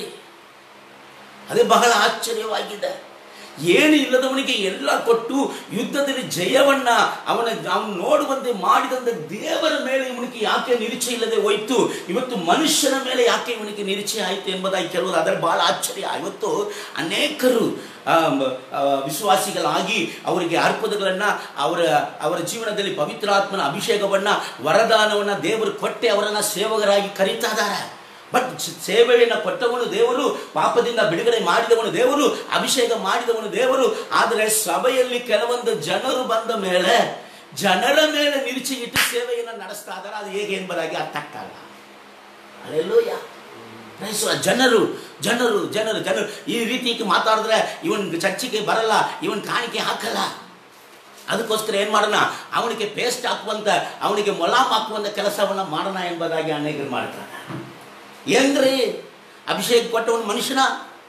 ಅದೇ ಬಹಳ ಆಶ್ಚರ್ಯವಾಗಿದೆ ಏನು ಇಲ್ಲದವನಿಗೆ ಎಲ್ಲ ಕೊಟ್ಟು ಯುದ್ಧದಲ್ಲಿ ಜಯವನ್ನ ಅವನ ಅವನು ನೋಡುವಂತೆ ಮಾಡಿದಂತೆ ದೇವರ ಮೇಲೆ ಇವನಿಗೆ ಯಾಕೆ ನಿರೀಕ್ಷೆ ಇಲ್ಲದೆ ಹೋಯ್ತು ಇವತ್ತು ಮನುಷ್ಯನ ಮೇಲೆ ಯಾಕೆ ಇವನಿಗೆ ನಿರೀಕ್ಷೆ ಆಯಿತು ಎಂಬುದಾಗಿ ಕೆಲವರು ಅದರ ಬಹಳ ಆಶ್ಚರ್ಯ ಇವತ್ತು ಅನೇಕರು ಆ, ಮ- ಆ, ವಿಶ್ವಾಸಿಗಳಾಗಿ ಅವರಿಗೆ ಅರ್ಪದಗಳನ್ನು ಅವರ ಅವರ ಜೀವನದಲ್ಲಿ ಪವಿತ್ರಾತ್ಮನ ಅಭಿಷೇಕವನ್ನ ವರದಾನವನ್ನ ದೇವರು ಕೊಟ್ಟೆ ಅವರನ್ನ ಸೇವಕರಾಗಿ ಕರೀತಾ ಇದ್ದಾರೆ ಬಟ್ ಸೇವೆಯನ್ನು ಕೊಟ್ಟವನು ದೇವರು ಪಾಪದಿಂದ ಬಿಡುಗಡೆ ಮಾಡಿದವನು ದೇವರು ಅಭಿಷೇಕ ಮಾಡಿದವನು ದೇವರು ಆದರೆ ಸಭೆಯಲ್ಲಿ ಕೆಲವೊಂದು ಜನರು ಬಂದ ಮೇಲೆ ಜನರ ಮೇಲೆ ನಿರೀಕ್ಷೆ ಇಟ್ಟು ಸೇವೆಯನ್ನು ನಡೆಸ್ತಾ ಇದ್ದಾರೆ ಅದು ಹೇಗೆ ಎಂಬುದಾಗಿ ಅರ್ಥಕ್ಕಾಗಲ್ಲ ಅಲ್ಲೆಲ್ಲೂಯ್ಯ ಪ್ರೈಸುವ ಜನರು ಜನರು ಜನರು ಜನರು ಈ ರೀತಿ ಮಾತಾಡಿದ್ರೆ ಇವನ್ ಚರ್ಚಿಗೆ ಬರಲ್ಲ ಇವನ್ ಕಾಣಿಕೆ ಹಾಕಲ್ಲ ಅದಕ್ಕೋಸ್ಕರ ಏನು ಮಾಡೋಣ ಅವನಿಗೆ ಪೇಸ್ಟ್ ಹಾಕುವಂತ ಅವನಿಗೆ ಮೊಲಾಮ್ ಹಾಕುವಂತ ಕೆಲಸವನ್ನು ಮಾಡೋಣ ಎಂಬುದಾಗಿ ಅನೇಕರು ಮಾಡ್ತಾರೆ ಏನ್ರಿ ಅಭಿಷೇಕ ಕೊಟ್ಟವನು ಮನುಷ್ಯನ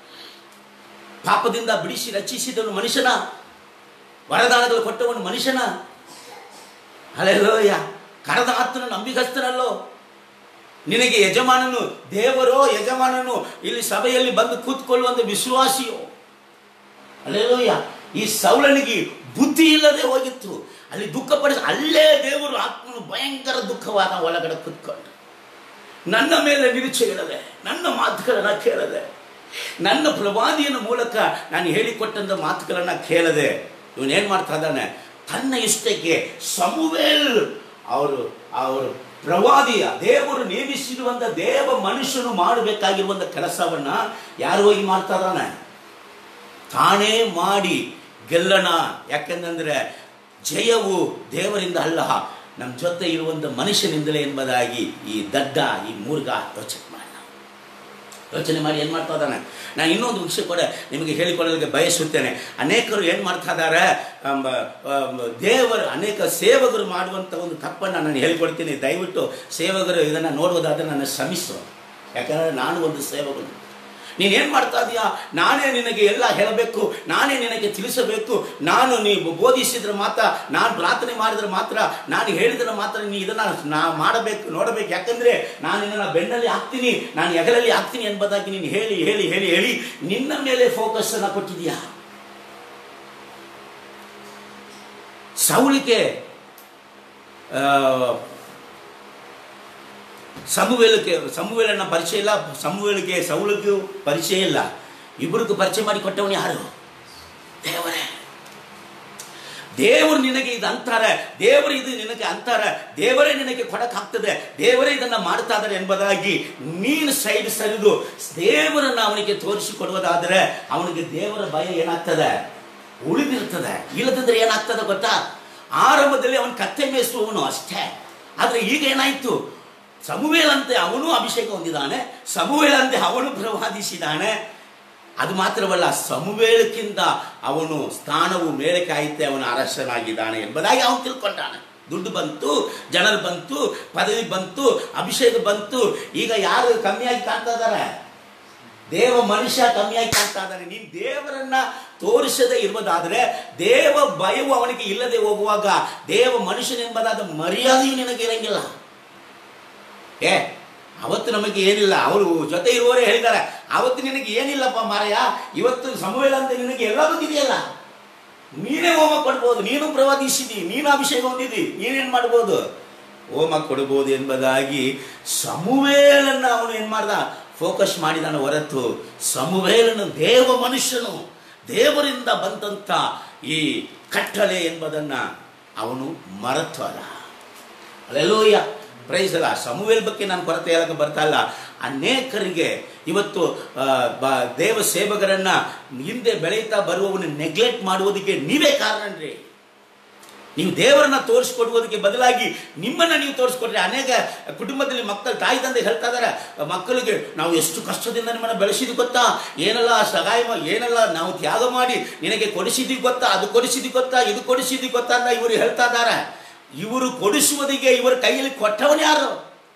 ಪಾಪದಿಂದ ಬಿಡಿಸಿ ರಚಿಸಿದವನು ಮನುಷ್ಯನ ವರದಾನಗಳು ಕೊಟ್ಟವನು ಮನುಷ್ಯನ ಅಲ್ಲೆಲ್ಲೋಯ್ಯ ಕರೆದ ಆತನ ನಂಬಿಗಸ್ತನಲ್ಲೋ ನಿನಗೆ ಯಜಮಾನನು ದೇವರೋ ಯಜಮಾನನು ಇಲ್ಲಿ ಸಭೆಯಲ್ಲಿ ಬಂದು ಕೂತ್ಕೊಳ್ಳುವಂತ ವಿಶ್ವಾಸಿಯೋ ಅಲ್ಲೆಲ್ಲೋಯ್ಯ ಈ ಸೌಲನಿಗೆ ಬುದ್ಧಿ ಇಲ್ಲದೆ ಹೋಗಿತ್ತು ಅಲ್ಲಿ ದುಃಖಪಡಿಸಿ ಅಲ್ಲೇ ದೇವರು ಆತ್ಮನು ಭಯಂಕರ ದುಃಖವಾದ ಒಳಗಡೆ ಕೂತ್ಕೊಂಡು ನನ್ನ ಮೇಲೆ ನಿರೀಕ್ಷೆ ಇಡದೆ ನನ್ನ ಮಾತುಗಳನ್ನ ಕೇಳದೆ ನನ್ನ ಪ್ರವಾದಿಯನ ಮೂಲಕ ನಾನು ಹೇಳಿಕೊಟ್ಟಂತ ಮಾತುಗಳನ್ನ ಕೇಳದೆ ಇವನೇನ್ ಮಾಡ್ತಾ ಇದ್ದಾನೆ ತನ್ನ ಇಷ್ಟಕ್ಕೆ ಸಮುವೇಲ್ ಅವರು ಅವರು ಪ್ರವಾದಿಯ ದೇವರು ನೇಮಿಸಿರುವಂತ ದೇವ ಮನುಷ್ಯನು ಮಾಡಬೇಕಾಗಿರುವಂತ ಕೆಲಸವನ್ನ ಯಾರು ಹೋಗಿ ಮಾಡ್ತಾ ಇದ್ದಾನೆ ತಾನೇ ಮಾಡಿ ಗೆಲ್ಲಣ ಯಾಕೆಂದ್ರೆ ಜಯವು ದೇವರಿಂದ ಅಲ್ಲ ನಮ್ಮ ಜೊತೆ ಇರುವಂಥ ಮನುಷ್ಯನಿಂದಲೇ ಎಂಬುದಾಗಿ ಈ ದಡ್ಡ ಈ ಮೂರ್ಗ ಯೋಚನೆ ಮಾಡಿ ಯೋಚನೆ ಮಾಡಿ ಏನು ಮಾಡ್ತಾ ಇದ್ದಾನೆ ನಾನು ಇನ್ನೊಂದು ವಿಷಯ ಕೂಡ ನಿಮಗೆ ಹೇಳಿಕೊಳ್ಳಲಿಕ್ಕೆ ಬಯಸುತ್ತೇನೆ ಅನೇಕರು ಏನು ಮಾಡ್ತಾ ಇದ್ದಾರೆ ಆಮ್, ಆಮ್, ದೇವರು ಅನೇಕ ಸೇವಕರು ಮಾಡುವಂಥ ಒಂದು ತಪ್ಪನ್ನು ನಾನು ಹೇಳಿಕೊಡ್ತೀನಿ ದಯವಿಟ್ಟು ಸೇವಕರು ಇದನ್ನು ನೋಡುವುದಾದರೆ ನನ್ನ ಶ್ರಮಿಸು ಯಾಕಂದರೆ ನಾನು ಒಂದು ಸೇವಕನು ನೀನೇನು ಮಾಡ್ತಾ ಇದೀಯಾ ನಾನೇ ನಿನಗೆ ಎಲ್ಲ ಹೇಳಬೇಕು ನಾನೇ ನಿನಗೆ ತಿಳಿಸಬೇಕು ನಾನು ನೀವು ಬೋಧಿಸಿದ್ರೆ ಮಾತ್ರ ನಾನು ಪ್ರಾರ್ಥನೆ ಮಾಡಿದ್ರೆ ಮಾತ್ರ ನಾನು ಹೇಳಿದ್ರೆ ಮಾತ್ರ ನೀ ಇದನ್ನು ನಾ ಮಾಡಬೇಕು ನೋಡಬೇಕು ಯಾಕಂದ್ರೆ ನಾನು ನಿನ್ನ ಬೆನ್ನಲ್ಲಿ ಹಾಕ್ತೀನಿ ನಾನು ಎಗಲಲ್ಲಿ ಹಾಕ್ತೀನಿ ಎಂಬುದಾಗಿ ನೀನು ಹೇಳಿ ಹೇಳಿ ಹೇಳಿ ಹೇಳಿ ನಿನ್ನ ಮೇಲೆ ಫೋಕಸ್ ಅನ್ನು ಕೊಟ್ಟಿದೀಯಾ ಸೌಲಿಗೆ ಆ, ಸಮುವೇಲಕ್ಕೆ ಸಮುವೇಲನ ಪರಿಚಯ ಇಲ್ಲ ಸಮುವೇಲಿಗೆ ಸೌಲಿಗೂ ಪರಿಚಯ ಇಲ್ಲ ಇಬ್ಬರಿಗೂ ಪರಿಚಯ ಮಾಡಿ ಕೊಟ್ಟವನು ಯಾರು ದೇವರೇ ದೇವರು ನಿನಗೆ ಇದು ಅಂತಾರೆ ದೇವರು ಇದು ನಿನಗೆ ಅಂತಾರೆ ದೇವರೇ ನಿನಗೆ ಕೊಡಕ್ಕಾಗ್ತದೆ ದೇವರೇ ಇದನ್ನ ಮಾಡ್ತಾ ಇದ್ದಾರೆ ಎಂಬುದಾಗಿ ನೀನು ಸೈಡ್ ಸರಿದು ದೇವರನ್ನ ಅವನಿಗೆ ತೋರಿಸಿಕೊಡುವುದಾದರೆ ಅವನಿಗೆ ದೇವರ ಭಯ ಏನಾಗ್ತದೆ ಉಳಿದಿರ್ತದೆ ಇಲ್ಲದಿದ್ರೆ ಏನಾಗ್ತದೆ ಗೊತ್ತಾ ಆರಂಭದಲ್ಲಿ ಅವನು ಕತ್ತೆ ಮೇಯಿಸುವವನು ಅಷ್ಟೇ ಆದ್ರೆ ಈಗ ಏನಾಯ್ತು ಸಮುವೇಲಂತೆ ಅವನು ಅಭಿಷೇಕ ಹೊಂದಿದ್ದಾನೆ ಸಮುವೇಲಂತೆ ಅವನು ಪ್ರವಾದಿಸಿದ್ದಾನೆ ಅದು ಮಾತ್ರವಲ್ಲ ಸಮುವೇಲಕ್ಕಿಂತ ಅವನು ಸ್ಥಾನವು ಮೇಲಕ್ಕೆ ಆಯ್ತೆ ಅವನು ಅರಸನಾಗಿದ್ದಾನೆ ಎಂಬುದಾಗಿ ಅವನು ತಿಳ್ಕೊಂಡಾನೆ ದುಡ್ಡು ಬಂತು ಜನರು ಬಂತು ಪದವಿ ಬಂತು ಅಭಿಷೇಕ ಬಂತು ಈಗ ಯಾರು ಕಮ್ಮಿಯಾಗಿ ಕಾಣ್ತಾ ಇದ್ದಾರೆ ದೇವ ಮನುಷ್ಯ ಕಮ್ಮಿಯಾಗಿ ಕಾಣ್ತಾ ಇದ್ದಾನೆ ನೀನು ದೇವರನ್ನ ತೋರಿಸದೇ ಇರುವುದಾದರೆ ದೇವ ಭಯವು ಅವನಿಗೆ ಇಲ್ಲದೆ ಹೋಗುವಾಗ ದೇವ ಮನುಷ್ಯನೆಂಬುದಾದ ಮರ್ಯಾದೆಯು ನಿನಗೆ ಇರಂಗಿಲ್ಲ ಏ ಅವತ್ತು ನಮಗೆ ಏನಿಲ್ಲ ಅವರು ಜೊತೆ ಇರುವವರೇ ಹೇಳಿದ್ದಾರೆ ಅವತ್ತು ನಿನಗೆ ಏನಿಲ್ಲಪ್ಪ ಮಾರಯ್ಯ ಇವತ್ತು ಸಮವೇಲ ಅಂತ ನಿನಗೆ ಎಲ್ಲ ಬಂದಿದೆಯಲ್ಲ ನೀನೇ ಹೋಮ ಕೊಡ್ಬೋದು ನೀನು ಪ್ರವಾದಿಸಿದಿ ನೀನು ಅಭಿಷೇಕ ಹೊಂದಿದಿ ನೀನೇನು ಮಾಡ್ಬೋದು ಹೋಮ ಕೊಡ್ಬೋದು ಎಂಬುದಾಗಿ ಸಮುವೇಲನ್ನ ಅವನು ಏನು ಮಾಡ್ದ ಫೋಕಸ್ ಮಾಡಿದಾನ ಹೊರತು ಸಮುವೇಲನು ದೇವ ಮನುಷ್ಯನು ದೇವರಿಂದ ಬಂದಂಥ ಈ ಕಟ್ಟಳೆ ಎಂಬುದನ್ನ ಅವನು ಮರೆತಲ್ಲ ಅಲ್ಲೆಲ್ಲೋಯ್ಯ ಪ್ರೈಸ್ ಅಲ್ಲ ಸಮುವೇಲ್ ಬಗ್ಗೆ ನಾನು ಕೊರತೆ ಹೇಳಕ್ಕೆ ಬರ್ತಾ ಇಲ್ಲ ಅನೇಕರಿಗೆ ಇವತ್ತು ಆ, ಬ- ದೇವ ಸೇವಕರನ್ನ ಹಿಂದೆ ಬೆಳೀತಾ ಬರುವವನು ನೆಗ್ಲೆಕ್ಟ್ ಮಾಡುವುದಕ್ಕೆ ನೀವೇ ಕಾರಣನ್ರಿ ನೀವು ದೇವರನ್ನ ತೋರಿಸ್ಕೊಡುವುದಕ್ಕೆ ಬದಲಾಗಿ ನಿಮ್ಮನ್ನ ನೀವು ತೋರಿಸ್ಕೊಟ್ರೆ ಅನೇಕ ಕುಟುಂಬದಲ್ಲಿ ಮಕ್ಕಳು ತಾಯಿ ತಂದೆ ಹೇಳ್ತಾ ಇದಾರೆ ಮಕ್ಕಳಿಗೆ ನಾವು ಎಷ್ಟು ಕಷ್ಟದಿಂದ ನಿಮ್ಮನ್ನ ಬೆಳೆಸಿದ್ವಿ ಗೊತ್ತಾ ಏನೆಲ್ಲ ಸಹಾಯ ಮಾ- ಏನೆಲ್ಲ ನಾವು ತ್ಯಾಗ ಮಾಡಿ ನಿನಗೆ ಕೊಡಿಸಿದ್ವಿ ಗೊತ್ತಾ ಅದು ಕೊಡಿಸಿದ್ವಿ ಗೊತ್ತಾ ಇದು ಕೊಡಿಸಿದ್ವಿ ಗೊತ್ತಾ ಅಂತ ಇವರು ಹೇಳ್ತಾ ಇದ್ದಾರೆ ಇವರು ಕೊಡಿಸುವುದಕ್ಕೆ ಇವರ ಕೈಯಲ್ಲಿ ಕೊಟ್ಟವನು ಯಾರು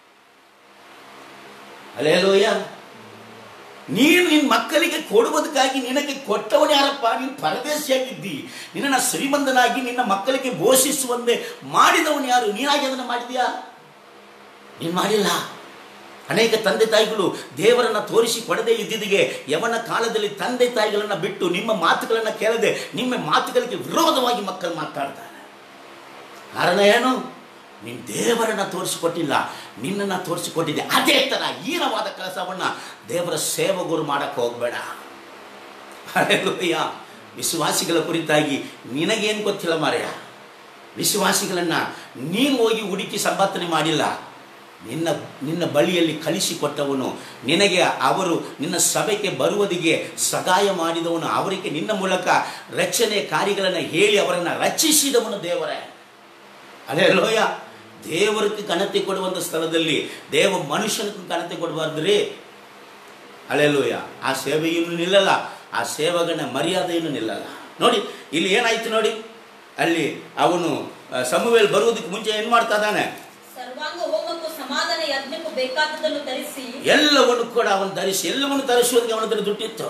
ಅಲ್ಲೇಲೋಯ್ಯ ನೀನು ನಿನ್ನ ಮಕ್ಕಳಿಗೆ ಕೊಡುವುದಕ್ಕಾಗಿ ನಿನಗೆ ಕೊಟ್ಟವನು ಯಾರಪ್ಪ ನೀನು ಪರದೇಶಿಯಾಗಿದ್ದಿ ನಿನ್ನ ಶ್ರೀಮಂತನಾಗಿ ನಿನ್ನ ಮಕ್ಕಳಿಗೆ ಘೋಷಿಸುವಂತೆ ಮಾಡಿದವನು ಯಾರು ನೀನಾಗಿ ಅದನ್ನು ಮಾಡಿದ್ಯಾ ನೀನು ಮಾಡಿಲ್ಲ ಅನೇಕ ತಂದೆ ತಾಯಿಗಳು ದೇವರನ್ನ ತೋರಿಸಿ ಕೊಡದೇ ಇದ್ದಿದ್ದಿಗೆ ಯವನ ಕಾಲದಲ್ಲಿ ತಂದೆ ತಾಯಿಗಳನ್ನ ಬಿಟ್ಟು ನಿಮ್ಮ ಮಾತುಗಳನ್ನು ಕೇಳದೆ ನಿಮ್ಮ ಮಾತುಗಳಿಗೆ ವಿರೋಧವಾಗಿ ಮಕ್ಕಳು ಮಾತಾಡ್ತಾರೆ ಕಾರಣ ಏನು ನೀನು ದೇವರನ್ನ ತೋರಿಸಿಕೊಟ್ಟಿಲ್ಲ ನಿನ್ನನ್ನು ತೋರಿಸಿಕೊಟ್ಟಿದ್ದೆ ಅದೇ ಥರ ಹೀನವಾದ ಕೆಲಸವನ್ನ ದೇವರ ಸೇವಕರು ಮಾಡಕ್ಕೆ ಹೋಗಬೇಡ ಅಲ್ಲೆಲ್ಲೂಯ್ಯ ವಿಶ್ವಾಸಿಗಳ ಕುರಿತಾಗಿ ನಿನಗೇನು ಗೊತ್ತಿಲ್ಲ ಮಾರ್ಯ ವಿಶ್ವಾಸಿಗಳನ್ನ ನೀನು ಹೋಗಿ ಹುಡುಕಿ ಸಂಪಾದನೆ ಮಾಡಿಲ್ಲ ನಿನ್ನ ನಿನ್ನ ಬಳಿಯಲ್ಲಿ ಕಳಿಸಿಕೊಟ್ಟವನು ನಿನಗೆ ಅವರು ನಿನ್ನ ಸಭೆಗೆ ಬರುವುದಿಗೆ ಸಹಾಯ ಮಾಡಿದವನು ಅವರಿಗೆ ನಿನ್ನ ಮೂಲಕ ರಕ್ಷಣೆ ಕಾರ್ಯಗಳನ್ನು ಹೇಳಿ ಅವರನ್ನು ರಕ್ಷಿಸಿದವನು ದೇವರೇ ಅದೇ ಲೋಯ ದೇವರಿಗೆ ಘನತೆ ಕೊಡುವಂಥ ಸ್ಥಳದಲ್ಲಿ ದೇವ ಮನುಷ್ಯನಿಗೆ ಘನತೆ ಕೊಡಬಾರ್ದ್ರಿ ಅಲೆಲೋಯ ಆ ಸೇವೆಯನ್ನು ನಿಲ್ಲಲ್ಲ ಆ ಸೇವಕನ ಮರ್ಯಾದೆಯನ್ನು ನಿಲ್ಲಲ್ಲ ನೋಡಿ ಇಲ್ಲಿ ಏನಾಯ್ತು ನೋಡಿ ಅಲ್ಲಿ ಅವನು ಆ, ಸಮುವೇಲ್ ಬರುವುದಕ್ಕೆ ಮುಂಚೆ ಏನು ಮಾಡ್ತಾ ಇದ್ದಾನೆ ಸರ್ವಾಂಗ ಹೋಮಕ್ಕೂ ಸಮಾಧಾನ ಯಜ್ಞಕ್ಕೂ ಬೇಕಾದದನ್ನು ತರಿಸಿ ಎಲ್ಲವನ್ನು ಕೂಡ ಅವನು ಧರಿಸಿ ಎಲ್ಲವನ್ನು ಧರಿಸುವುದಕ್ಕೆ ಅವನ ಹತ್ರ ದುಡ್ಡಿತ್ತು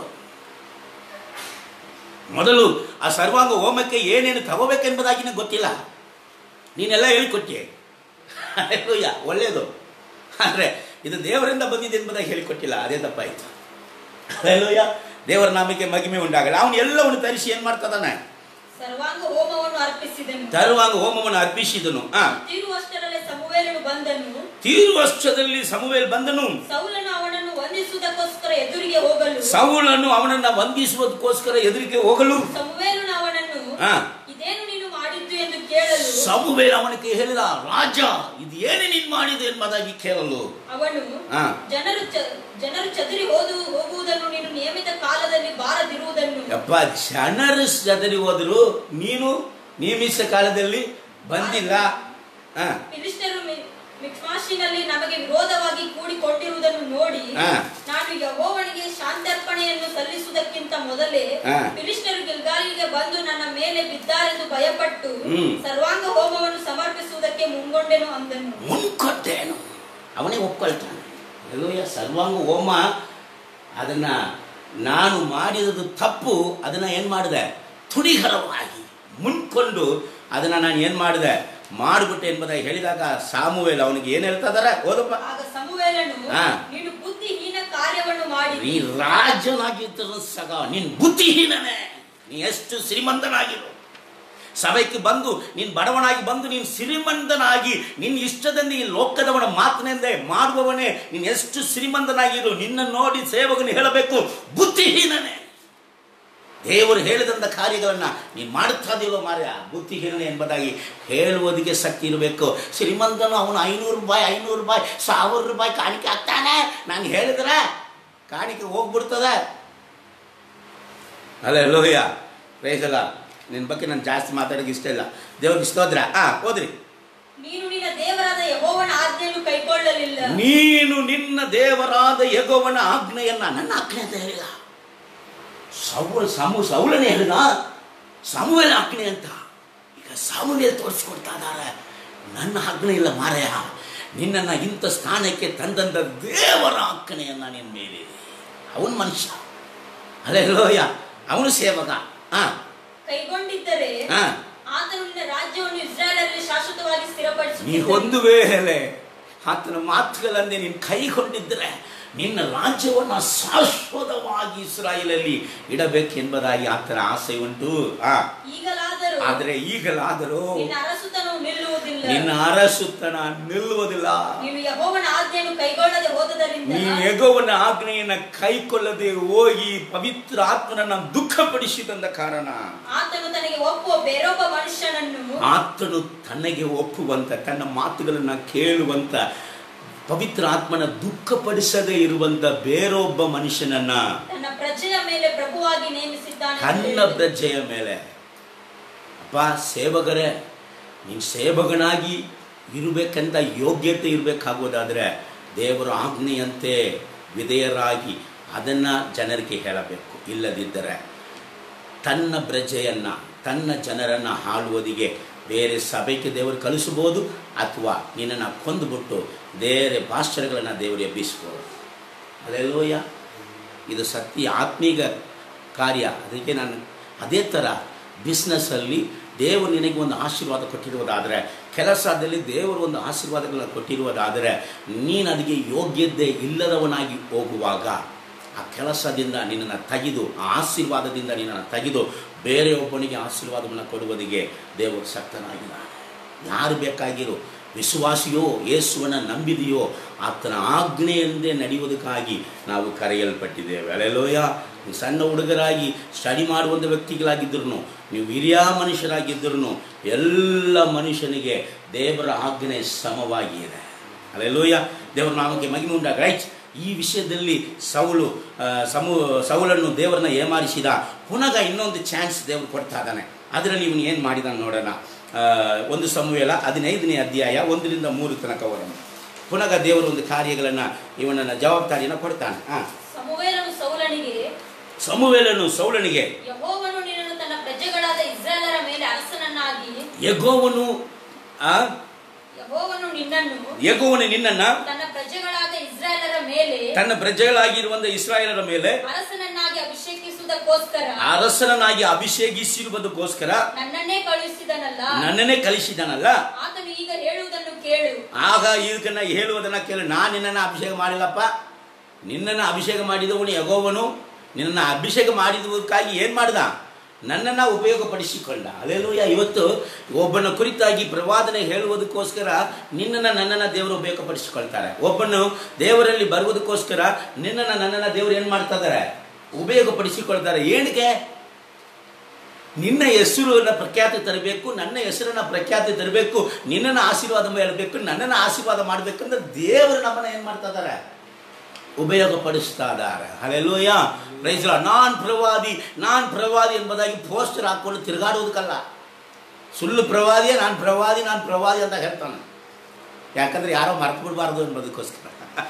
ಮೊದಲು ಆ ಸರ್ವಾಂಗ ಹೋಮಕ್ಕೆ ಏನೇನು ತಗೋಬೇಕೆಂಬುದಾಗಿನೇ ಗೊತ್ತಿಲ್ಲ ನೀನೆಲ್ಲ ಹೇಳಿಕೊಟ್ಟೆ ಅಲ್ಲೆಲ್ಲೂಯ್ಯ ಒಳ್ಳೆಯದು ಆದರೆ ಇದು ದೇವರಿಂದ ಬಂದಿದೆ ಎಂಬುದಾಗಿ ಹೇಳಿಕೊಟ್ಟಿಲ್ಲ ಅದೇ ತಪ್ಪಾಯಿತು ಅಲ್ಲೆಲ್ಲೂಯ್ಯ ದೇವರ ನಾಮಕ್ಕೆ ಮಗಿಮೆ ಉಂಟಾಗಲ್ಲ ಅವನು ಎಲ್ಲವನ್ನು ತರಿಸಿ ಏನು ಮಾಡ್ತದಾನೆ ಸರ್ವಾಂಗ ಹೋಮವನ್ನು ಅರ್ಪಿಸಿದನು ತರುವಾಗ ಹೋಮವನ್ನು ಅರ್ಪಿಸಿದನು ಆ ತೀರುವಷ್ಟರಲ್ಲೇ ಸಮುವೇಲನು ಬಂದನು ತೀರುವಷ್ಟದಲ್ಲಿ ಸಮುವೇಲ್ ಬಂದನು ಸೌಲನು ಅವನನ್ನು ವಂದಿಸುವುದಕ್ಕೋಸ್ಕರ ಎದುರಿಗೆ ಹೋಗಲು ಸೌಲನು ಅವನನ್ನ ವಂದಿಸುವುದಕ್ಕೋಸ್ಕರ ಎದುರಿಗೆ ಹೋಗಲು ಸಮುವೇಲನು ಅವನನ್ನು ಆ ಇದೇನು ನೀನು ಮಾಡಿದ್ದು ಎಂದು ಕೇಳಲು ಸಮುವೇಲ್ ಅವನಿಗೆ ಹೇಳಿದ ರಾಜ ಇದು ಏನೇ ನೀನು ಮಾಡಿದೆ ಎಂಬುದಾಗಿ ಕೇಳಲು ಅವನು ಆ. ಜನರು ಚ- ಜನರು ಚದುರಿ ಹೋದು ಹೋಗುವುದನ್ನು ನೀನು ನಿಯಮಿತ ಕಾಲದಲ್ಲಿ ಬಾರದಿರುವುದನ್ನು ಯಪ್ಪ ಜನರು ಚದರಿ ಹೋದ್ರು ನೀನು ನೇಮಿಸಿದ ಕಾಲದಲ್ಲಿ ಬಂದಿಲ್ಲ ಆ, ಫಿಲಿಸ್ಟರು ಮಿ- ಮಿಕ್ಮಾಷಿನಲ್ಲಿ ನಮಗೆ ವಿರೋಧವಾಗಿ ಕೂಡಿಕೊಂಡಿರುವುದನ್ನು ನೋಡಿ ಆ. ನಾನು ಯಹೋವನಿಗೆ ಶಾಂತರ್ಪಣೆಯನ್ನು ಸಲ್ಲಿಸುವುದಕ್ಕಿಂತ ಮೊದಲೇ ಆ. ಫಿಲಿಸ್ಟರು ಗಿಲ್ಗಾಲಿಗೆ ಬಂದು ನನ್ನ ಮೇಲೆ ಬಿದ್ದಾರೆಂದು ಭಯಪಟ್ಟು ಹ್ಮ್. ಸರ್ವಾಂಗ ಹೋಮವನ್ನು ಸಮರ್ಪಿಸುವುದಕ್ಕೆ ಮುಂಗೊಂಡೆನು ಅಂದನು ಮುನ್ಕೊಟ್ಟೇನು ಅವನೇ ಒಪ್ಕೊಳ್ತಾನೆ ಎಲ್ಲೋಯ್ಯ ಸರ್ವಾಂಗ ಹೋಮ ಅದನ್ನ ನಾನು ಮಾಡಿರೋದು ತಪ್ಪು ಅದನ್ನ ಏನು ಮಾಡಿದೆ ತುಡಿಗರವಾಗಿ ಮುನ್ಕೊಂಡು ಅದನ್ನ ನಾನು ಏನು ಮಾಡಿದೆ ಮಾಡಿಬಿಟ್ಟೆ ಎಂಬುದಾಗಿ ಹೇಳಿದಾಗ ಸಾಮುವೇಲ್ ಅವನಿಗೆ ಏನು ಹೇಳ್ತಾ ಇದಾರೆ ಓದಪ್ಪ ಆಗ ಸಮುವೇಲನು ಹಾ. ನೀನು ಬುದ್ಧಿಹೀನ ಕಾರ್ಯವನ್ನು ಮಾಡಿ ನೀ ರಾಜನಾಗಿದ್ದರೂ ಸಗ ನೀನ್ ಬುದ್ಧಿಹೀನನೇ ನೀ ಎಷ್ಟು ಶ್ರೀಮಂತನಾಗಿರು ಸಭೆಗೆ ಬಂದು ನೀನು ಬಡವನಾಗಿ ಬಂದು ನೀನು ಶ್ರೀಮಂತನಾಗಿ ನಿನ್ನ ಇಷ್ಟದಂತೆ ಈ ಲೋಕದವನ ಮಾತಿನಿಂದ ಮಾಡುವವನೇ ನೀನು ಎಷ್ಟು ಶ್ರೀಮಂತನಾಗಿರು ನಿನ್ನ ನೋಡಿ ಸೇವಕನು ಹೇಳಬೇಕು ಬುದ್ಧಿಹೀನನೇ ದೇವರು ಹೇಳಿದಂಥ ಕಾರ್ಯಗಳನ್ನು ನೀನು ಮಾಡುತ್ತಾದಿಲ್ಲೋ ಮಾರ್ಯ ಬುದ್ಧಿಹೀನನೆ ಎಂಬುದಾಗಿ ಹೇಳುವುದಕ್ಕೆ ಶಕ್ತಿ ಇರಬೇಕು ಶ್ರೀಮಂತನು ಅವನು ಐನೂರು ರೂಪಾಯಿ ಐನೂರು ರೂಪಾಯಿ ಸಾವಿರ ರೂಪಾಯಿ ಕಾಣಿಕೆ ಹಾಕ್ತಾನೆ ನಾನು ಹೇಳಿದ್ರೆ ಕಾಣಿಕೆ ಹೋಗ್ಬಿಡ್ತದೆ ಅಲ್ಲ ಲೋಹಿಯ ಪ್ರೈಸಲ್ಲ ನಿನ್ನ ಬಗ್ಗೆ ನಾನು ಜಾಸ್ತಿ ಮಾತಾಡೋಕೆ ಇಷ್ಟ ಇಲ್ಲ ದೇವ್ರಿಗೆ ಇಷ್ಟ ಹೋದ್ರ ಆ ಹೋದ್ರಿ ನೀನು ನಿನ್ನ ದೇವರಾದ ಯೆಹೋವನ ಆಜ್ಞೆಯನ್ನು ಕೈಕೊಳ್ಳಲಿಲ್ಲ ನೀನು ನಿನ್ನ ದೇವರಾದ ಯಗೋವನ ಆಜ್ಞೆಯನ್ನ ನನ್ನ ಆಜ್ಞೆ ಅಂತ ಹೇಳಿದ ಸೌಲ ಸಮು ಸೌಲನೇ ಹೇಳಿದ ಸಮುವೇಲ ಆಜ್ಞೆ ಅಂತ ಈಗ ಸಾಮುವೇಲ್ ತೋರಿಸ್ಕೊಡ್ತಾ ಇದ್ದಾರೆ ನನ್ನ ಆಜ್ಞೆ ಇಲ್ಲ ಮಾರಯ ನಿನ್ನನ್ನು ಇಂಥ ಸ್ಥಾನಕ್ಕೆ ತಂದಂಥ ದೇವರ ಆಜ್ಞೆಯನ್ನ ನಿನ್ನ ಮೇಲೆ ಅವನು ಮನುಷ್ಯ ಅಲ್ಲೇ ಲೋಯ ಅವನು ಸೇವಕ ಹಾ ಕೈಗೊಂಡಿದ್ದರೆ ಹಾ ಆತನು ನಿನ್ನ ರಾಜ್ಯವನ್ನು ಇಸ್ರಾಯೇಲರಲ್ಲಿ ಶಾಶ್ವತವಾಗಿ ನೀ ಸ್ಥಿರಪಡಿಸುತ್ತಿದ್ದನು. ಒಂದು ವೇಳೆ ಆತನ ಮಾತುಗಳನ್ನೇ ನೀನು ಕೈಗೊಂಡಿದ್ದರೆ ನಿನ್ನ ರಾಜ್ಯವನ್ನು ಶಾಶ್ವತವಾಗಿ ಇಸ್ರಾಯೇಲಲ್ಲಿ ಇಡಬೇಕೆಂಬುದಾಗಿ ಆತನ ಆಸೆ ಉಂಟು ಆ ಈಗಲಾದರೂ ಆದರೆ ಈಗಲಾದರೂ ನಿನ್ನ ಅರಸುತನವು ನಿಲ್ಲುವುದಿಲ್ಲ ನಿನ್ನ ಅರಸುತನ ನಿಲ್ಲುವುದಿಲ್ಲ ನೀನು ಯೆಹೋವನ ಆಜ್ಞೆಯನ್ನು ಕೈಗೊಳ್ಳದೆ ಹೋದದರಿಂದ ನೀನು ಎಗೋವನ ಆಜ್ಞೆಯನ್ನು ಕೈಕೊಳ್ಳದೆ ಹೋಗಿ ಪವಿತ್ರ ಆತ್ಮನನ್ನ ದುಃಖಪಡಿಸಿದಂದ ಕಾರಣ ಆತನು ತನಗೆ ಒಪ್ಪುವ ಬೇರೊಬ್ಬ ಮನುಷ್ಯನನ್ನು ಆತನು ತನಗೆ ಒಪ್ಪುವಂತ ತನ್ನ ಮಾತುಗಳನ್ನು ಕೇಳುವಂತ ಪವಿತ್ರ ಆತ್ಮನ ದುಃಖಪಡಿಸದೇ ಇರುವಂತ ಬೇರೊಬ್ಬ ಮನುಷ್ಯನನ್ನ ತನ್ನ ಪ್ರಜೆಯ ಮೇಲೆ ಪ್ರಭುವಾಗಿ ನೇಮಿಸಿದ್ದಾನೆ ಎಂದು ಕನ್ನ ಹೇಳಿದನು. ಪ್ರಜೆಯ ಮೇಲೆ ಅಪ್ಪ ಸೇವಕರೇ ನೀನು ಸೇವಕನಾಗಿ ಇರಬೇಕಂತ ಯೋಗ್ಯತೆ ಇರಬೇಕಾಗೋದಾದರೆ ದೇವರ ಆಜ್ಞೆಯಂತೆ ವಿಧೇಯರಾಗಿ ಅದನ್ನು ಜನರಿಗೆ ಹೇಳಬೇಕು ಇಲ್ಲದಿದ್ದರೆ ತನ್ನ ಪ್ರಜೆಯನ್ನು ತನ್ನ ಜನರನ್ನು ಆಳುವುದಿಗೆ ಬೇರೆ ಸಭೆಗೆ ದೇವರು ಕಳಿಸಬಹುದು ಅಥವಾ ನಿನ್ನನ್ನು ಕೊಂದುಬಿಟ್ಟು ಬೇರೆ ಭಾಷೆಗಳನ್ನು ದೇವರು ಎಬ್ಬಿಸ್ಬೋದು ಅಲ್ಲೆಲ್ಲೋಯ್ಯ ಇದು ಸತ್ಯ ಆತ್ಮೀಗ ಕಾರ್ಯ ಅದಕ್ಕೆ ನಾನು ಅದೇ ಥರ ಬಿಸ್ನೆಸ್ಸಲ್ಲಿ ದೇವರು ನಿನಗೆ ಒಂದು ಆಶೀರ್ವಾದ ಕೊಟ್ಟಿರುವುದಾದರೆ ಕೆಲಸದಲ್ಲಿ ದೇವರು ಒಂದು ಆಶೀರ್ವಾದಗಳನ್ನು ಕೊಟ್ಟಿರುವುದಾದರೆ ನೀನು ಅದಕ್ಕೆ ಯೋಗ್ಯತೆ ಇಲ್ಲದವನಾಗಿ ಹೋಗುವಾಗ ಆ ಕೆಲಸದಿಂದ ನಿನ್ನನ್ನು ತೆಗೆದು ಆ ಆಶೀರ್ವಾದದಿಂದ ನಿನ್ನನ್ನು ತೆಗೆದು ಬೇರೆಯೊಬ್ಬನಿಗೆ ಆಶೀರ್ವಾದವನ್ನು ಕೊಡುವುದಕ್ಕೆ ದೇವರು ಶಕ್ತನಾಗಿದ್ದಾನೆ ಯಾರು ಬೇಕಾಗಿರೋ ವಿಶ್ವಾಸಿಯೋ ಯೇಸುವನ್ನು ನಂಬಿದೆಯೋ ಆತನ ಆಜ್ಞೆಯಂದೇ ನಡೆಯುವುದಕ್ಕಾಗಿ ನಾವು ಕರೆಯಲ್ಪಟ್ಟಿದ್ದೇವೆ ಅಲೆಲೋಯ ನೀವು ಸಣ್ಣ ಹುಡುಗರಾಗಿ ಸ್ಟಡಿ ಮಾಡುವಂಥ ವ್ಯಕ್ತಿಗಳಾಗಿದ್ದರು ನೀವು ಹಿರಿಯ ಮನುಷ್ಯರಾಗಿದ್ದರೂ ಎಲ್ಲ ಮನುಷ್ಯನಿಗೆ ದೇವರ ಆಜ್ಞೆ ಸಮವಾಗಿದೆ ಅಲೆಲೋಯ ದೇವರ ನಾಮಕ್ಕೆ ಮಗಿಮೆ ಉಂಟಾಗ ರೈಟ್ ಈ ವಿಷಯದಲ್ಲಿ ಸೌಲು ಆ, ಸಮು ಸೌಲನ್ನು ದೇವರನ್ನ ಏಮಾರಿಸಿದ ಪುನಃ ಇನ್ನೊಂದು ಚಾನ್ಸ್ ದೇವರು ಕೊಡ್ತಾ ಇದ್ದಾನೆ ಅದರಲ್ಲಿ ಇವನು ಏನು ಮಾಡಿದ ನೋಡೋಣ ಆ, ಒಂದು ಸಮುವೇಲ ಹದಿನೈದನೇ ಅಧ್ಯಾಯ ಒಂದರಿಂದ ಮೂರು ತನಕ ಅವರನ್ನು ಪುನಃ ದೇವರು ಒಂದು ಕಾರ್ಯಗಳನ್ನು ಇವನನ್ನ ಜವಾಬ್ದಾರಿಯನ್ನು ಕೊಡ್ತಾನೆ ಹಾಂ ಸಮುವೇಲನು ಸೌಲನಿಗೆ ಸಮುವೇಲನು ಸೌಲನಿಗೆ ಯೆಹೋವನು ನಿನ್ನನ್ನು ತನ್ನ ಪ್ರಜೆಗಳಾದ ಇಸ್ರಾಯೇಲರ ಮೇಲೆ ಅರಸನನ್ನಾಗಿ ಯಗೋವನು ಆ ಯೆಹೋವನು ನಿನ್ನನ್ನು ಯಗೋವನು ನಿನ್ನನ್ನ ತನ್ನ ಪ್ರಜೆಗಳಾದ ಇಸ್ರಾಯೇಲರ ಮೇಲೆ ತನ್ನ ಪ್ರಜೆಗಳಾಗಿರುವಂತ ಇಸ್ರಾಯೇಲರ ಮೇಲೆ ಅರಸನನ್ನಾಗಿ ಅಭಿಷೇಕಿಸುವುದಕ್ಕೋಸ್ಕರ ಅರಸನಾಗಿ ಅಭಿಷೇಕಿಸಿರುವುದಕ್ಕೋಸ್ಕರ ನನ್ನನ್ನೇ ಕಳುಹಿಸಿದನಲ್ಲ ನನ್ನನ್ನೇ ಕಳಿಸಿದನಲ್ಲ ಆತನು ಈಗ ಹೇಳುವುದನ್ನು ಕೇಳು ಆಗ ಇದನ್ನ ಹೇಳುವುದನ್ನ ಕೇಳಿ ನಾನು ನಿನ್ನನ್ನು ಅಭಿಷೇಕ ಮಾಡಿಲ್ಲಪ್ಪ ನಿನ್ನನ್ನು ಅಭಿಷೇಕ ಮಾಡಿದವನು ಯಗೋವನು ನಿನ್ನನ್ನು ಅಭಿಷೇಕ ಮಾಡಿದಕ್ಕಾಗಿ ಏನು ಮಾಡ್ದ ನನ್ನನ್ನು ಉಪಯೋಗಪಡಿಸಿಕೊಂಡ ಅಲ್ಲೆಲ್ಲೂಯ ಇವತ್ತು ಒಬ್ಬನ ಕುರಿತಾಗಿ ಪ್ರವಾದನೆ ಹೇಳುವುದಕ್ಕೋಸ್ಕರ ನಿನ್ನನ್ನು ನನ್ನನ್ನು ದೇವರು ಉಪಯೋಗಪಡಿಸಿಕೊಳ್ತಾರೆ ಒಬ್ಬನು ದೇವರಲ್ಲಿ ಬರುವುದಕ್ಕೋಸ್ಕರ ನಿನ್ನನ್ನು ನನ್ನನ್ನು ದೇವರು ಏನು ಮಾಡ್ತಾ ಇದ್ದಾರೆ ಉಪಯೋಗಪಡಿಸಿಕೊಳ್ತಾರೆ ಏನಕ್ಕೆ ನಿನ್ನ ಹೆಸರನ್ನ ಪ್ರಖ್ಯಾತಿ ತರಬೇಕು ನನ್ನ ಹೆಸರನ್ನ ಪ್ರಖ್ಯಾತಿ ತರಬೇಕು ನಿನ್ನನ್ನು ಆಶೀರ್ವಾದ ಹೇಳಬೇಕು ನನ್ನನ್ನು ಆಶೀರ್ವಾದ ಮಾಡಬೇಕಂದ್ರೆ ದೇವರು ನಮ್ಮನ್ನ ಏನು ಮಾಡ್ತಾ ಇದ್ದಾರೆ ಉಪಯೋಗಪಡಿಸ್ತಾ ಇದ್ದಾರೆ ಅಲ್ಲೆಲ್ಲೂಯ ಪ್ರೈಸ್ ನಾನ್ ಪ್ರವಾದಿ ನಾನ್ ಪ್ರವಾದಿ ಎಂಬುದಾಗಿ ಪೋಸ್ಟರ್ ಹಾಕ್ಕೊಂಡು ತಿರುಗಾಡುವುದಕ್ಕಲ್ಲ ಸುಳ್ಳು ಪ್ರವಾದಿಯೇ ನಾನು ಪ್ರವಾದಿ ನಾನು ಪ್ರವಾದಿ ಅಂತ ಹೇಳ್ತಾನೆ ಯಾಕಂದ್ರೆ ಯಾರೋ ಮರ್ತು ಬಿಡಬಾರ್ದು ಎಂಬುದಕ್ಕೋಸ್ಕರ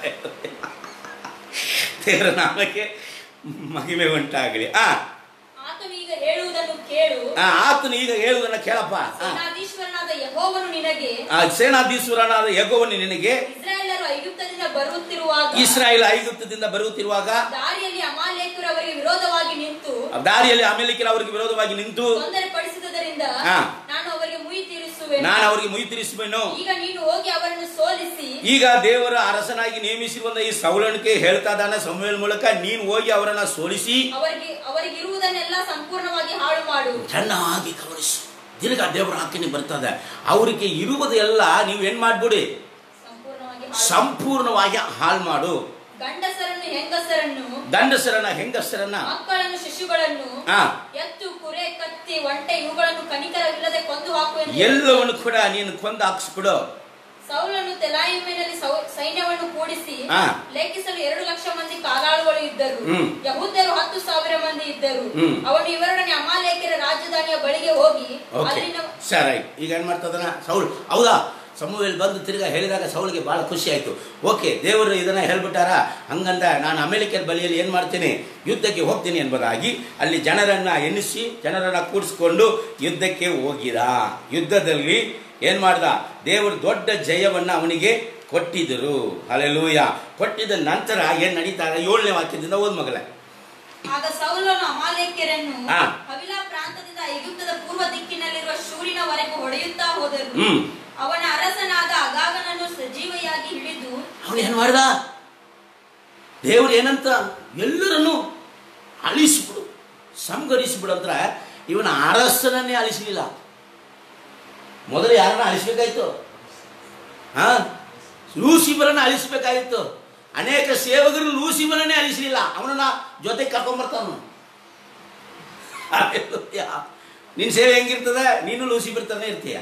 ದೇವರ ನಾಮಕ್ಕೆ ಮಹಿಮೆ ಉಂಟಾಗಲಿ ಆ ಆತನು ಈಗ ಹೇಳುವುದನ್ನು ಕೇಳು ಆ, ಆತನು ಈಗ ಹೇಳುವುದನ್ನ ಕೇಳಪ್ಪ ಆ, ಸೇನಾಧೀಶ್ವರನಾದ ಯೆಹೋವನು ನಿನಗೆ ಆ ಸೇನಾಧೀಶ್ವರನಾದ ಯಗೋವನು ನಿನಗೆ ಇಸ್ರಾಯೇಲರು ಐಗುಪ್ತದಿಂದ ಬರುತ್ತಿರುವಾಗ ಇಸ್ರಾಯೇಲ್ ಐಗುಪ್ತದಿಂದ ಬರುತ್ತಿರುವಾಗ ದಾರಿಯಲ್ಲಿ ಅಮಾಲೇಕ್ಯರು ಅವರಿಗೆ ವಿರೋಧವಾಗಿ ನಿಂತು ದಾರಿಯಲ್ಲಿ ಅಮೆಲಿಕರು ಅವರಿಗೆ ವಿರೋಧವಾಗಿ ನಿಂತು ತೊಂದರೆ ಪಡಿಸಿದ್ದರಿಂದ ಹಾ. ನಾನು ಅವರಿಗೆ ಮುಯಿ ತೀರಿಸುವೆನು ನಾನು ಅವರಿಗೆ ಮುಯಿ ತೀರಿಸುವೆನು ಈಗ ನೀನು ಹೋಗಿ ಅವರನ್ನು ಸೋಲಿಸಿ ಈಗ ದೇವರ ಅರಸನಾಗಿ ನೇಮಿಸಿರುವಂತ ಈ ಸೌಲನಿಗೆ ಹೇಳ್ತಾ ಇದ್ದಾನೆ ಸಮುವೇಲ್ ಮೂಲಕ ನೀನು ಹೋಗಿ ಅವರನ್ನ ಸೋಲಿಸಿ ಅವರಿಗೆ ಅವರಿಗಿರುವುದನ್ನೆಲ್ಲ ಸಂಪೂರ್ಣವಾಗಿ ಹಾಳು ಮಾಡು ಚೆನ್ನಾಗಿ ಗಮನಿಸು ತಿರ್ಗಾ ದೇವರ ಹಾಕಿನಿ ಬರ್ತದೆ ಅವರಿಗೆ ಇರುವುದೆಲ್ಲ ನೀವು ಏನ್ ಮಾಡ್ಬಿಡಿ ಸಂಪೂರ್ಣವಾಗಿ ಹಾಳು ಮಾಡು. ಸಂಪೂರ್ಣವಾಗಿ ಹಾಳು ಮಾಡು ಗಂಡಸರನ್ನು ಹೆಂಗಸರನ್ನು ದಂಡಸರನ್ನ ಹೆಂಗಸರನ್ನ ಮಕ್ಕಳನ್ನು ಶಿಶುಗಳನ್ನು ಆ ಎತ್ತು ಕುರೆ ಕತ್ತಿ ಒಂಟೆ ಇವುಗಳನ್ನು ಕನಿಕರವಿಲ್ಲದೆ ಕೊಂದು ಹಾಕುವೆನು ಎಲ್ಲವನ್ನು ಕೂಡ ನೀನು ಕೊಂದು ಹಾಕ್ಸ್ಬಿಡು ಸೌಲನು ತೆಲಾಯಿಮಿನಲ್ಲಿ ಸೌ- ಸೈನ್ಯವನ್ನು ಕೂಡಿಸಿ ಹಾ. ಲೆಕ್ಕಿಸಲು ಎರಡು ಲಕ್ಷ ಮಂದಿ ಕಾಲಾಳುಗಳು ಇದ್ದರು ಹ್ಮ್. ಯಹೂದ್ಯರು ಹತ್ತು ಸಾವಿರ ಮಂದಿ ಇದ್ದರು ಹ್ಮ್. ಅವನು ಇವರೊಡನೆ ಅಮಾಲೇಕರ ರಾಜಧಾನಿಯ ಬಳಿಗೆ ಹೋಗಿ ಓಕೆ ಅಲ್ಲಿನ ಸರಿ ಈಗ ಏನ್ ಮಾಡ್ತದನ ಸೌಲ್ ಹೌದಾ ಸಮುವೇಲ್ ಬಂದು ತಿರ್ಗಾ ಹೇಳಿದಾಗ ಸೌಲ್ಗೆ ಬಹಳ ಖುಷಿ ಆಯ್ತು ಓಕೆ ದೇವರು ಇದನ್ನ ಹೇಳ್ಬಿಟ್ಟಾರ ಹಂಗಂದ ನಾನು ಅಮೆರಿಕನ್ ಬಳಿಯಲ್ಲಿ ಏನು ಮಾಡ್ತೀನಿ ಯುದ್ಧಕ್ಕೆ ಹೋಗ್ತೀನಿ ಎಂಬುದಾಗಿ ಅಲ್ಲಿ ಜನರನ್ನ ಎನಿಸಿ ಜನರನ್ನ ಕೂಡಿಸ್ಕೊಂಡು ಯುದ್ಧಕ್ಕೆ ಹೋಗಿದ ಯುದ್ಧದಲ್ಲಿ ಏನ್ ಮಾಡ್ದ ದೇವರು ದೊಡ್ಡ ಜಯವನ್ನ ಅವನಿಗೆ ಕೊಟ್ಟಿದ್ದರು ಅಲ್ಲೆಲೂಯ ಕೊಟ್ಟಿದ ನಂತರ ಏನ್ ನಡೀತಾರೆ ಏಳನೇ ವಾಕ್ಯದಿಂದ ಓದ್ ಮಗಲೇ ಆಗ ಸೌಲನು ಅಮಾಲೇಕ್ಯರನ್ನು ಹಾ. ಹವಿಲಾ ಪ್ರಾಂತದಿಂದ ಐಗುಪ್ತದ ಪೂರ್ವ ದಿಕ್ಕಿನಲ್ಲಿರುವ ಶೂರಿನವರೆಗೂ ಹೊಡೆಯುತ್ತಾ ಹೋದರು ಹ್ಮ್. ಅವನ ಅರಸನಾದ ಅಗಾಗನನ್ನು ಸಜೀವಿಯಾಗಿ ಹಿಡಿದು ಅವನು ಏನು ಮಾಡ್ದ ದೇವ್ರು ಏನಂತ ಎಲ್ಲರನ್ನು ಅಳಿಸ್ಬಿಡು ಸಂಗರಿಸ್ಬಿಡು ಅಂದ್ರೆ ಇವನ ಅರಸನನ್ನೇ ಅಳಿಸಲಿಲ್ಲ ಮೊದಲು ಯಾರನ್ನ ಅಳಿಸ್ಬೇಕಾಯ್ತು ಹಾ ಲೂಸಿಬರನ್ನ ಅಳಿಸ್ಬೇಕಾಗಿತ್ತು ಅನೇಕ ಸೇವಕರು ಲೂಸಿಬರನ್ನೇ ಅಳಿಸಲಿಲ್ಲ ಅವನನ್ನ ಜೊತೆ ಕರ್ಕೊಂಬರ್ತಾನ ನಿನ್ನ ಸೇವೆ ಹೆಂಗಿರ್ತದೆ ನೀನು ಲೂಸಿಬರ್ ತಾನೇ ಇರ್ತೀಯ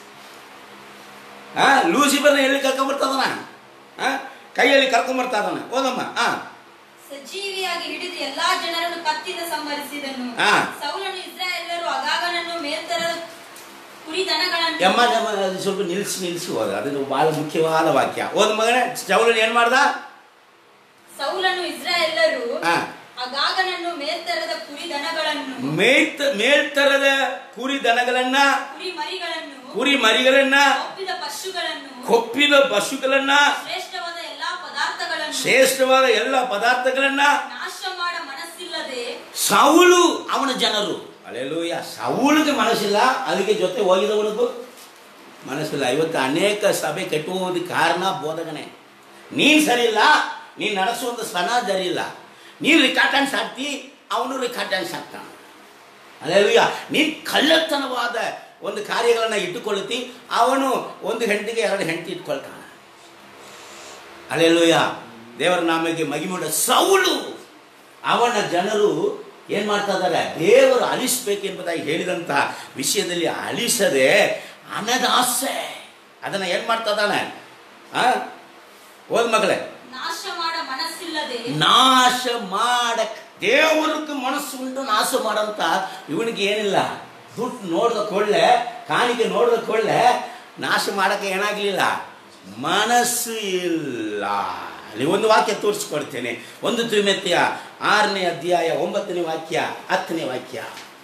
ಆ ಲೂಸಿಫರ್ನ ಎಲ್ಲಿ ಕರ್ಕೊಂಬರ್ತದನ ಆ ಕೈಯಲ್ಲಿ ಕರ್ಕೊಂಬರ್ತಾ ಇದಾನ ಓದಮ್ಮ ಆ ಸಜೀವಿಯಾಗಿ ಹಿಡಿದು ಎಲ್ಲಾ ಜನರನ್ನು ಕತ್ತಿಯಿಂದ ಸಂಹರಿಸಿದನು ಹಾ. ಸೌಲನು ಇಸ್ರಾಯೇಲರು ಅಗಾಗನನ್ನು ಮೇಲ್ತರದ ಕುರಿ ದನಗಳನ್ನು ಯಮ್ಮ ಯಮ್ಮ ಅದು ಸ್ವಲ್ಪ ನಿಲ್ಸಿ ನಿಲ್ಸಿ ಹೋದ ಅದು ಬಹಳ ಮುಖ್ಯವಾದ ವಾಕ್ಯ ಓದ್ ಮಗನೇ ಚೌಲನ್ ಏನ್ ಮಾಡ್ದ ಸೌಲನು ಇಸ್ರಾಯೇಲರು ಹಾ. ಅಗಾಗನನ್ನು ಮೇಲ್ತರದ ಕುರಿ ದನಗಳನ್ನು ಮೇಲ್ತ ಮೇಲ್ತರದ ಕುರಿ ದನಗಳನ್ನ ಕುರಿ ಮರಿಗಳನ್ನು ಕುರಿ ಮರಿಗಳನ್ನ ಒಪ್ಪಿದ ಪಶುಗಳನ್ನು ಕೊಪ್ಪಿದ ಪಶುಗಳನ್ನ ಶ್ರೇಷ್ಠವಾದ ಎಲ್ಲಾ ಪದಾರ್ಥಗಳನ್ನು ಶ್ರೇಷ್ಠವಾದ ಎಲ್ಲ ಪದಾರ್ಥಗಳನ್ನ ನಾಶ ಮಾಡ ಮನಸ್ಸಿಲ್ಲದೆ ಸೌಲು ಅವನ ಜನರು ಅಲ್ಲೆಲ್ಲೂಯ ಸೌಲಿಗೆ ಮನಸ್ಸಿಲ್ಲ ಅದಕ್ಕೆ ಜೊತೆ ಹೋಗಿದವನಿಗೂ ಮನಸ್ಸಿಲ್ಲ ಇವತ್ತು ಅನೇಕ ಸಭೆ ಕೆಟ್ಟುವುದಕ್ಕೆ ಕಾರಣ ಬೋಧಕನೇ ನೀನು ಸರಿ ಇಲ್ಲ ನೀನು ನಡೆಸುವಂಥ ಸನ ಸರಿ ಇಲ್ಲ ನೀನು ರಿಕಾರ್ಟನ್ಸ್ ಹಾಕ್ತಿ ಅವನು ರಿಕಾರ್ಟನ್ಸ್ ಹಾಕ್ತಾನೆ ಅಲ್ಲೆಲ್ಲೂಯ ನೀನು ಕಳ್ಳತನವಾದ ಒಂದು ಕಾರ್ಯಗಳನ್ನು ಇಟ್ಟುಕೊಳ್ಳುತ್ತಿ ಅವನು ಒಂದು ಹೆಂಡತಿಗೆ ಎರಡು ಹೆಂಡತಿ ಇಟ್ಕೊಳ್ತಾನೆ ಅಲ್ಲೆಲ್ಲೂಯ ದೇವರ ನಾಮಗೆ ಮಗಿಮೂಡ ಸೌಲು ಅವನ ಜನರು ಏನ್ ಮಾಡ್ತಾ ಇದ್ದಾರೆ ದೇವರು ಅಲಿಸ್ಬೇಕೆಂಬುದಾಗಿ ಹೇಳಿದಂತ ವಿಷಯದಲ್ಲಿ ಅಲಿಸದೆ ಅನದಾಸೆ ಅದನ್ನ ಏನ್ ಮಾಡ್ತಾ ಇದ್ದಾನೆ ಆ ಓದ್ ಮಗಳೇ ನಾಶ ಮಾಡ ಮನಸ್ಸಿಲ್ಲದೆ ನಾಶ ಮಾಡಕ್ ದೇವರಿಗೆ ಮನಸ್ಸು ಉಂಟು ನಾಶ ಮಾಡಂತ ಇವನಿಗೆ ಏನಿಲ್ಲ ದುಡ್ಡು ನೋಡಿದ ಕೊಳ್ಳೆ ಕಾಣಿಕೆ ನೋಡಿದ ಕೊಳ್ಳೆ ನಾಶ ಮಾಡಕ್ಕೆ ಏನಾಗ್ಲಿಲ್ಲ ಮನಸ್ಸು ಇಲ್ಲ ಅಲ್ಲಿ ಒಂದು ವಾಕ್ಯ ತೋರಿಸ್ಕೊಡ್ತೇನೆ ಒಂದು ತಿರುಮೆತ್ತೆಯ ಆರನೇ ಅಧ್ಯಾಯ ಒಂಬತ್ತನೇ ವಾಕ್ಯ ಹತ್ತನೇ ವಾಕ್ಯ